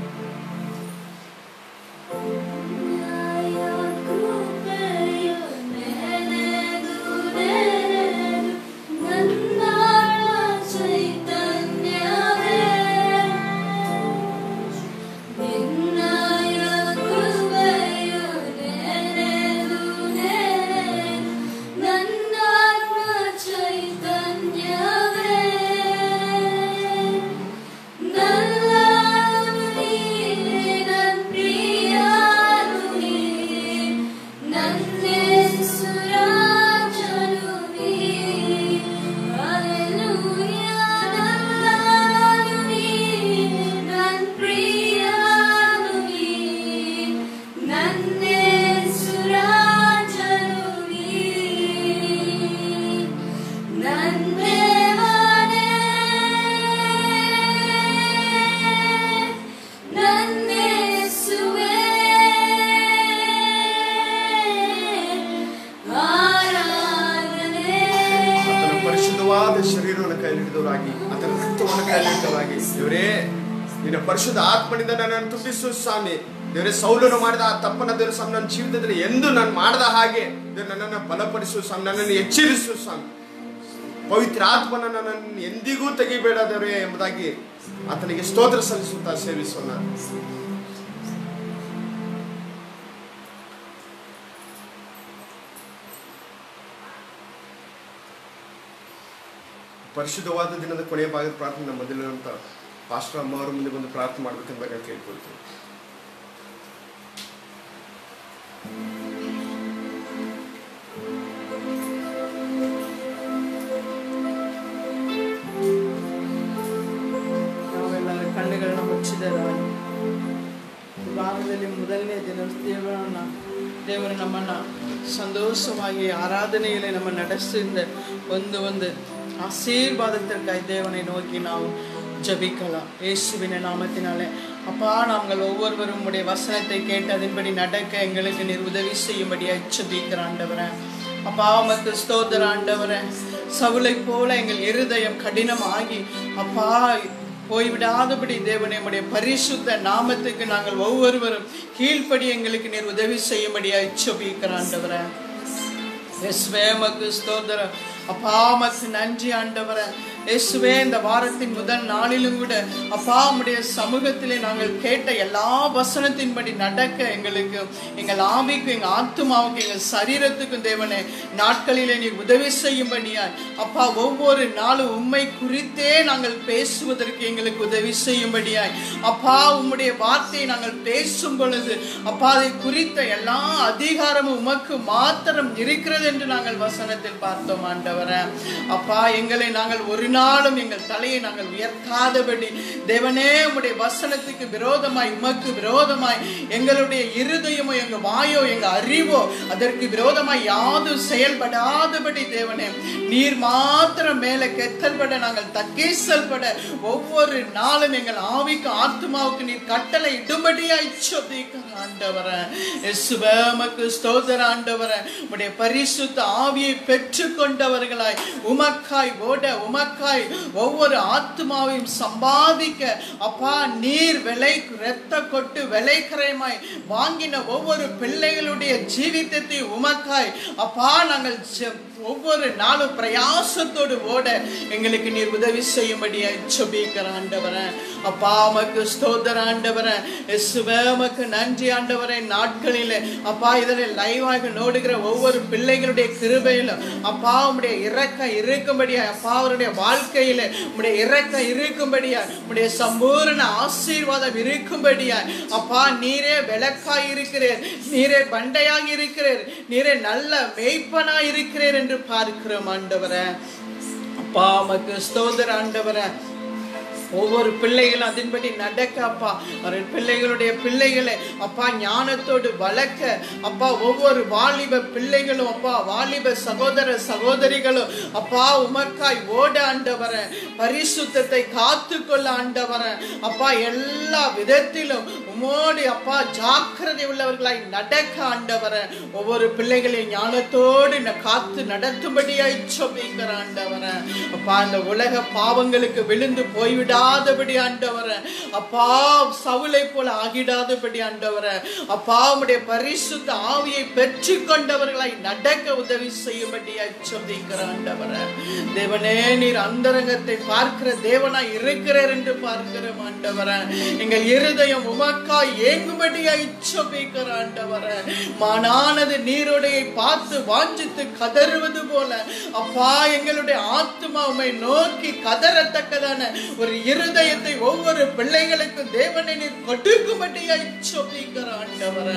ಆತನ ಪರಿಶುದ್ಧವಾದ ಶರೀರವನ್ನು ಕೈಲಿಡಿದವರಾಗಿ ಆತನ ರಕ್ತವನ್ನು ಕೈಲಿಡಿದವರಾಗಿ ದೇವರೇ ನಿನ್ನ ಪರಿಶುದ್ಧ ಆತ್ಮನಿಂದ ನನ್ನನ್ನು ತುಂಬಿಸು ಸ್ವಾಮಿ ದೇವರೇ ಸೌಲನ್ನು ಮಾಡಿದ ಆ ತಪ್ಪನ್ನ ದೇವರ ಸ್ವಾಮಿ ನನ್ನ ಜೀವಿತದಲ್ಲಿ ಎಂದು ನಾನು ಮಾಡದ ಹಾಗೆ ದೇವ್ರು ನನ್ನನ್ನು ಬಲಪಡಿಸು ಸ್ವಾಮಿ ನನ್ನನ್ನು ಎಚ್ಚರಿಸು ಸ್ವಾಮಿ ಪವಿತ್ರ ಆತ್ಮನ ನನ್ನನ್ನು ಎಂದಿಗೂ ತೆಗಿಬೇಡ ದೇವರೇ ಎಂಬುದಾಗಿ ಆತನಿಗೆ ಸ್ತೋತ್ರ ಸಲ್ಲಿಸುತ್ತಾ ಸೇವಿಸೋಣ ಪರಿಶುದ್ಧವಾದ ದಿನದ ಕೊನೆಯ ಭಾಗದ ಪ್ರಾರ್ಥನೆ ನಮ್ಮ ಮೊದಲಿನಂತ ಪಾಸ್ಟರ್ ಅಮ್ಮ ಅವರ ಮುಂದೆ ಬಂದು ಪ್ರಾರ್ಥನೆ ಮಾಡ್ಬೇಕೆಂಬ ನಾನು ಕೇಳ್ಕೊಳ್ತೀನಿ ನಾವೆಲ್ಲರ ಕಣ್ಣುಗಳನ್ನ ಮುಚ್ಚಿದರಾಗಿ ಈ ವಾರದಲ್ಲಿ ಮೊದಲನೇ ದಿನ ದೇವರನ್ನ ದೇವರು ನಮ್ಮನ್ನು ಸಂತೋಷವಾಗಿ ಆರಾಧನೆಯಲ್ಲಿ ನಮ್ಮ ನಡೆಸಿದ ಒಂದು ಒಂದು ஆசீர்வாதத்திற்காய் தேவனை நோக்கி நாம் ஜபிக்கலாம் இயேசுவின் நாமத்தினாலே அப்பா நாங்கள் ஒவ்வொருவரும் உடைய வசனத்தை கேட்டு அதன்படி நடக்க எங்களுக்கு நீர் உதவி செய்யும்படியாக ஜபிக்கிற ஆண்டவரே அப்பா உமக்கு ஸ்தோத்திர ஆண்டவரே சவுளை போல எங்கள் இருதயம் கடினமாகி அப்பா போய்விடாதபடி தேவனே உடைய பரிசுத்த நாமத்துக்கு நாங்கள் ஒவ்வொருவரும் கீழ்ப்படி எங்களுக்கு நீர் உதவி செய்யும்படியாக ஜபிக்கிற ஆண்டவரே இயேசுவே மக்கு ஸ்தோத்திரம் அப்பா மக்கு நன்றி ஆண்டவரே இயேசுவே இந்த வாரத்தின் முதல் நாளிலும் கூட அப்பா உம்முடைய சமூகத்திலே நாங்கள் கேட்ட எல்லா வசனத்தின்படி நடக்க எங்களுக்கு எங்கள் ஆவிக்கும் எங்கள் ஆத்துமாவுக்கும் எங்கள் சரீரத்துக்கும் தேவனே நாட்களிலே நீர் உதவி செய்யும்படியாய் அப்பா ஒவ்வொரு நாளும் உம்மை குறித்தே நாங்கள் பேசுவதற்கு எங்களுக்கு உதவி செய்யும்படியாய் அப்பா உம்முடைய வார்த்தையை நாங்கள் பேசும் பொழுது அப்பா அதை குறித்த எல்லா அதிகாரமும் உமக்கு மாத்திரம் இருக்கிறது என்று நாங்கள் வசனத்தில் பார்த்தோம் ஆண்டவரே அப்பா எங்களை நாங்கள் ஒரு நாளும் எங்கள் தலையை நாங்கள் உயர்த்தாதபடி தேவனே உம்முடைய வசனத்துக்கு விரோதமாய் உமக்கு விரோதமாய் எங்களுடைய இருதயமோ எங்கள் வாயோ எங்கள் அறிவோ அதற்கு விரோதமாய் யாதும் செயல்படாதபடி தேவனே நீர் மாத்திரம் மேலே கெத்தல்பட நாங்கள் தக்கீசல்பட ஒவ்வொரு நாளும் எங்கள் ஆவிக்கு ஆத்மாவுக்கு நீர் கட்டளை இடும்படியாய் சொதிக்கிற ஆண்டவரே எசுபமக்கு ஸ்தோதர ஆண்டவரே உடைய பரிசுத்த ஆவியை பெற்றுக்கொண்டவர்களாய் உமக்காய் ஓட உமக்காய் ஒவ்வொரு ஆத்மாவையும் சம்பாதிக்க அப்பா நீர் விலை இரத்த கொட்டு விலைக்கரைமாய் வாங்கின ஒவ்வொரு பிள்ளைகளுடைய ஜீவிதத்தை உமக்காய் அப்பா நாங்கள் ஜெ- ஒவ்வொரு நாளும் பிரயாசத்தோடு ஓட எங்களுக்கு நீர் உதவி செய்யும்படியா ஜெபிக்கிற ஆண்டவரே அப்பா உமக்கு ஸ்தோத்திர ஆண்டவரே இயேசுவே உமக்கு நன்றி ஆண்டவரே நாட்களிலே அப்பா இதனை லைவாக நோடுகிற ஒவ்வொரு பிள்ளைகளுடைய கிருபையிலும் அப்பா உம்முடைய இறக்கம் இருக்கும்படியா அப்பா அவருடைய வாழ்க்கையில உம்முடைய இறக்கம் இருக்கும்படியா உம்முடைய சம்பூரண ஆசீர்வாதம் இருக்கும்படியா அப்பா நீரே விளக்காய் இருக்கிறீர் நீரே பண்டையாக இருக்கிறீர் நீரே நல்ல மேய்ப்பனாய் இருக்கிறீர் என்று பார்க்கிறோம் ஆண்டவரே அப்பா உமக்கு ஸ்தோத்திர ஆண்டவரே ஒவ்வொரு பிள்ளைகளும் அதன்படி நடக்க அப்பா அவர்கள் பிள்ளைகளுடைய பிள்ளைகளை அப்பா ஞானத்தோடு வளர்க்க அப்பா ஒவ்வொரு வாலிப பிள்ளைகளும் அப்பா வாலிப சகோதர சகோதரிகளும் அப்பா உமக்காய் ஓட ஆண்டவர பரிசுத்தத்தை காத்து கொள்ள ஆண்டவர அப்பா எல்லா விதத்திலும் உமோடு அப்பா ஜாக்கிரதை உள்ளவர்களாய் நடக்க ஆண்டவர ஒவ்வொரு பிள்ளைகளையும் ஞானத்தோடு ந- காத்து நடத்தும்படியாய் சொபிக்கிற ஆண்டவர அப்பா இந்த உலக பாவங்களுக்கு விழுந்து போய்விடாதபடி ஆண்டவர அப்பா சவுளை போல ஆகிடாதபடி ஆண்டவர அப்பா உம்முடைய பரிசுத்த ஆவியை பெற்று கொண்டவர்களாய் நடக்க உதவி செய்யும்படியாய் சொபிக்கிற ஆண்டவர தேவனே நீர் அந்தரங்கத்தை பார்க்கிற தேவனாய் இருக்கிறார் என்று பார்க்கிறோம் ஆண்டவர எங்கள் இருதயம் உமக்காய் ஏங்கும்படியாய் சொபிக்கிற ஆண்டவர மானானது நீரோடையை பார்த்து வாஞ்சித்து கதறுவது போல அப்பா எங்களுடைய ஆத்மா உம்மை நோக்கி கதறத்தக்கதான ஒரு இருதயத்தை ஒவ்வொரு பிள்ளைகளுக்கும் தேவனை நீர் கொடுக்கும்படியாய் சொபிக்கிற ஆண்டவர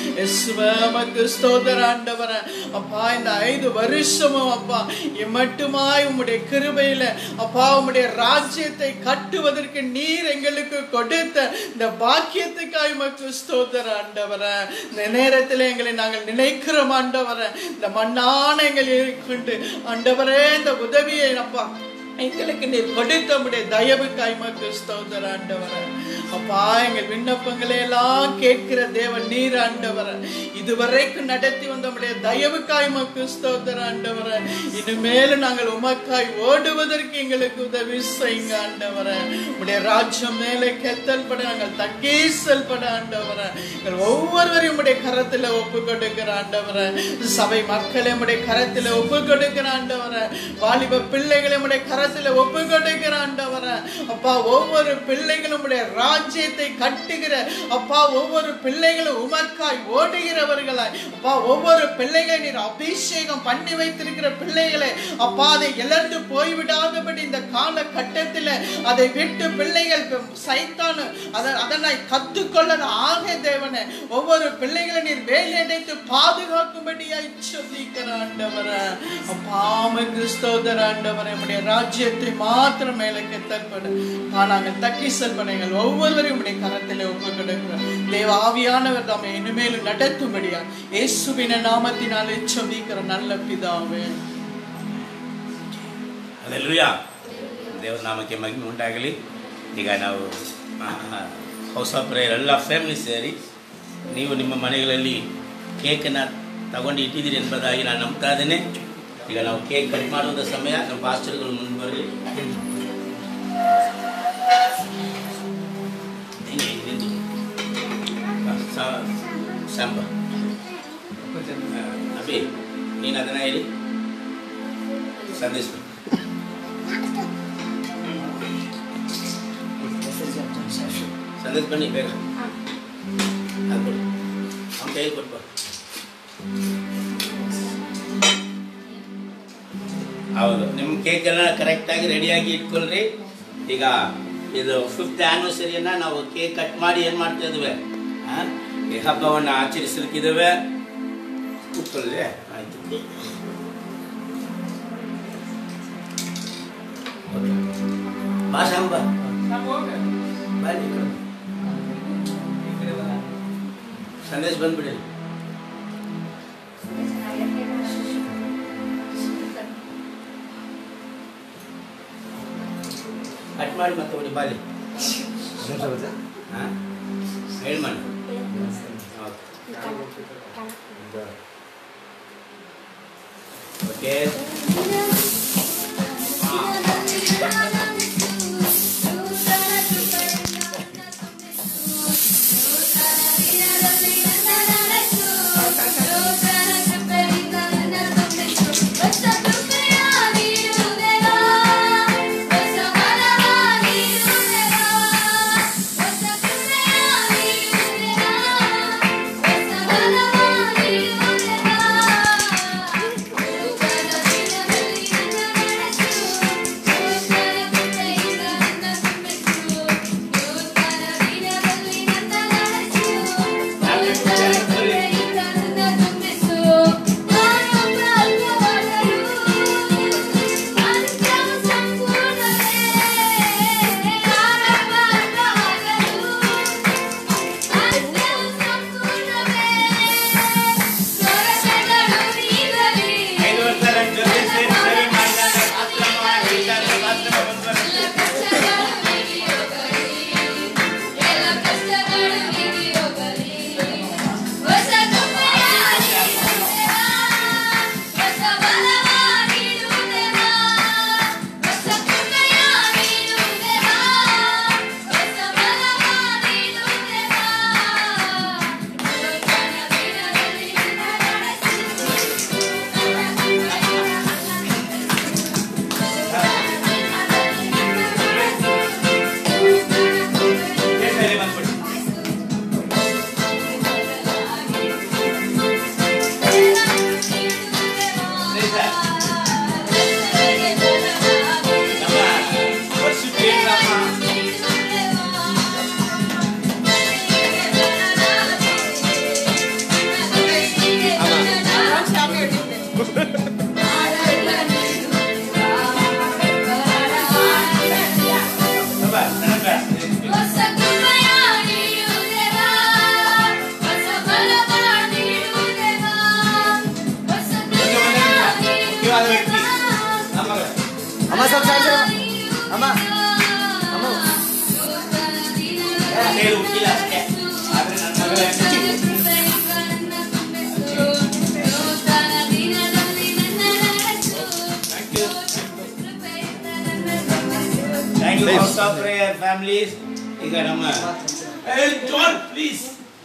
எஸ்வமக்கு ஸ்தோதர ஆண்டவர அப்பா இந்த ஐந்து வருஷமும் அப்பா மட்டுமாய் உம்முடைய கிருபையில அப்பா உம்முடைய ராஜ்யத்தை கட்டுவதற்கு நீர் எங்களுக்கு கொடுத்த இந்த பாக்கியத்துக்காய் உமக்கு ஸ்தோதர ஆண்டவர இந்த நேரத்தில் எங்களை நாங்கள் நினைக்கிறோம் ஆண்டவர இந்த மண்ணான எங்களை கொண்டு ஆண்டவரே இந்த உதவியை அப்பா எங்களுக்கு நீர் கொடுத்த உடைய தயவுக்காய் மக்கு ஸ்தோதர ஆண்டவர அப்பா எங்கள் விண்ணப்பங்களை எல்லாம் கேட்கிற தேவன் நீர் ஆண்டவர இதுவரைக்கும் நடத்தி வந்த உடைய தயவுக்காய் மக்கு ஸ்தோதர ஆண்டவர இனிமேலும் நாங்கள் உமக்காய் ஓடுவதற்கு எங்களுக்கு உதவி செய்யுங்க ஆண்டவர உடைய ராஜ்யம் மேலே கெத்தல் பட நாங்கள் தக்கே செல்பட ஆண்டவர எங்கள் ஒவ்வொருவரையும் உடைய கரத்துல ஒப்பு கொடுக்கிற ஆண்டவர சபை மக்களை உடைய கரத்துல ஒப்பு கொடுக்கிற ஆண்டவர வாலிப பிள்ளைகளை உடைய கரத்துல ஒப்பு கொடுக்கிற ஆண்டவர அப்பா ஒவ்வொரு பிள்ளைகளும் உடைய ராஜ்யத்தை கட்டுகிற அப்பா ஒவ்வொரு பிள்ளைகளும் உமக்காய் ஓடுகிறவர்களாய் அப்பா ஒவ்வொரு பிள்ளைகளை நீர் அபிஷேகம் பண்ணி வைத்திருக்கிற பிள்ளைகளை அப்பா அதை இழந்து போய்விடாதபடி இந்த கால கட்டத்தில் அதை விட்டு பிள்ளைகள் சைத்தானு அதை அதனை கத்துக்கொள்ள ஆக தேவனே ஒவ்வொரு பிள்ளைகளை நீர் வேலையடைத்து பாதுகாக்கும்படியாய் சொல்லிக்கிற ஆண்டவர அப்பாம கிறிஸ்தோதர ஆண்டவர நம்முடைய ராஜ்யத்தை மாத்திரம் மேலே கெத்தல்படு நாங்கள் தக்கி செல்வனைகள் ஒவ்வொருவரையும் உடைய கரத்தில் ஒப்பு கொடுக்கிறோம் தேவ ஆவியானவர் தாமே இனிமேலும் நடத்தும்படியா இயேசுவின நாமத்தினாலே சொல்லிக்கிற நல்ல பிதாவே ಅಲ್ಲೆಲ್ಲೂಯಾ ದೇವರ ನಾಮಕ್ಕೆ ಮಹಿಮೆ ಉಂಟಾಗಲಿ ಈಗ ನಾವು ಹೌಸ್ ಆಫ್ ಪ್ರೇಯರ್ ಎಲ್ಲ ಫ್ಯಾಮಿಲಿ ಸೇರಿ ನೀವು ನಿಮ್ಮ ಮನೆಗಳಲ್ಲಿ ಕೇಕನ್ನು ತಗೊಂಡು ಇಟ್ಟಿದ್ದೀರಿ ಎಂಬುದಾಗಿ ನಾನು ನಂಬ್ತಾ ಇದ್ದೇನೆ ಈಗ ನಾವು ಕೇಕ್ ಕಟ್ ಮಾಡುವುದ ಸಮಯ ನಮ್ಮ ಪಾಸ್ಟರ್ಗಳು ಮುಂದೆ ಬರಲಿ ಹಿಂಗೆ ನಿಂತು ಸ- ಸಾಂಬ ಆ, ಅಭಿ ನೀನು ಅದನ್ನ ಹೇಳಿ ಸಂದೇಶ ಸಂದೇಶ ಬನ್ನಿ ಬೇಗ ಅದು ಕೊಡು ಅವ್ನ ಕೈಯಲ್ಲಿ ಕೊಟ್ಬ ಹೌದು ನಿಮ್ಮ ಕೇಕ್ ಎಲ್ಲ ಕರೆಕ್ಟಾಗಿ ರೆಡಿಯಾಗಿ ಇಟ್ಕೊಳ್ರಿ ಈಗ ಇದು ಫಿಫ್ತ್ ಆ್ಯನಿವರ್ಸರಿಯನ್ನು ನಾವು ಕೇಕ್ ಕಟ್ ಮಾಡಿ ಏನು ಮಾಡ್ತಾ ಇದ್ದೇವೆ ಹಾಂ ಈ ಹಬ್ಬವನ್ನು ಆಚರಿಸಲಿಕ್ಕಿದ್ದೇವೆ ಕೂತ್ಕೊಳ್ಳಿ ಆಯಿತು ಭಾಷಾಂಬ ಬನ್ನಿ ಈ ಕಡೆ. ಸಂದೇಶ ಬಂದ್ಬಿಡಿ ಕಟ್ ಮಾಡಿ ಮತ್ತೆ ಹೊಡಿ ಬಾಲಿ ಹಾಂ ಹೇಳಿ ಮಾಡಿ ಓಕೆ Thank you. ಕೈಯಲ್ಲಿ ಹುಟ್ಟಿಲ್ಲ ಅಷ್ಟೇ ಆದ್ರೆ ನನ್ನ ಮಗಳ thank you house of prayer families ಈಗ ನಮ್ಮ ಜಾನ್ ಪ್ಲೀಸ್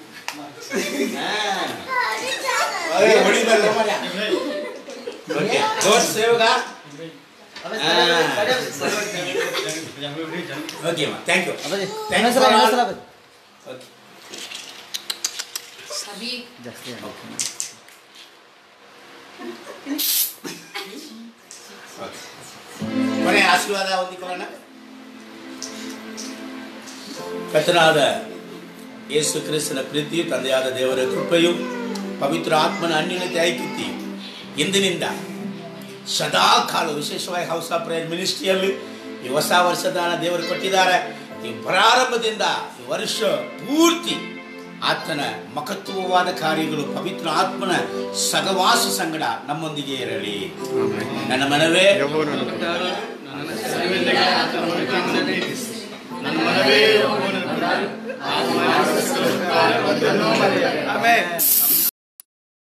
ಹೊಡಿಬಾರ್ದು ಓಕೆ ಜೋರ್ ಸೇವಗ ಓಕೆ ಮಾ thank you thank you okay ಕೊನೆ ಆಶೀರ್ವಾದ ಹೊಂದಿಕೊಳ್ಳೋಣ ಕರ್ತನಾದ ಯೇಸು ಕ್ರಿಸ್ತನ ಪ್ರೀತಿಯು ತಂದೆಯಾದ ದೇವರ ಕೃಪೆಯು ಪವಿತ್ರ ಆತ್ಮನ ಅನ್ಯೂನ್ಯತೆ ಐಕ್ಯತೆಯು ಇಂದಿನಿಂದ ಸದಾ ಕಾಲ ವಿಶೇಷವಾಗಿ ಹೌಸ್ ಆಫ್ ಪ್ರೇಯರ್ ಮಿನಿಸ್ಟ್ರಿಯಲ್ಲಿ ಈ ಹೊಸ ವರ್ಷದಾನ ದೇವರು ಕೊಟ್ಟಿದ್ದಾರೆ ಈ ಪ್ರಾರಂಭದಿಂದ ಈ ವರ್ಷ ಪೂರ್ತಿ ಆತನ ಮಹತ್ವವಾದ ಕಾರ್ಯಗಳು ಪವಿತ್ರ ಆತ್ಮನ ಸಗವಾಸ ಸಂಗಡ ನಮ್ಮೊಂದಿಗೆ ಇರಲಿ ನನ್ನ ಮನವೇ ನನ್ನ ಮನವೇ ಆಮೇಲೆ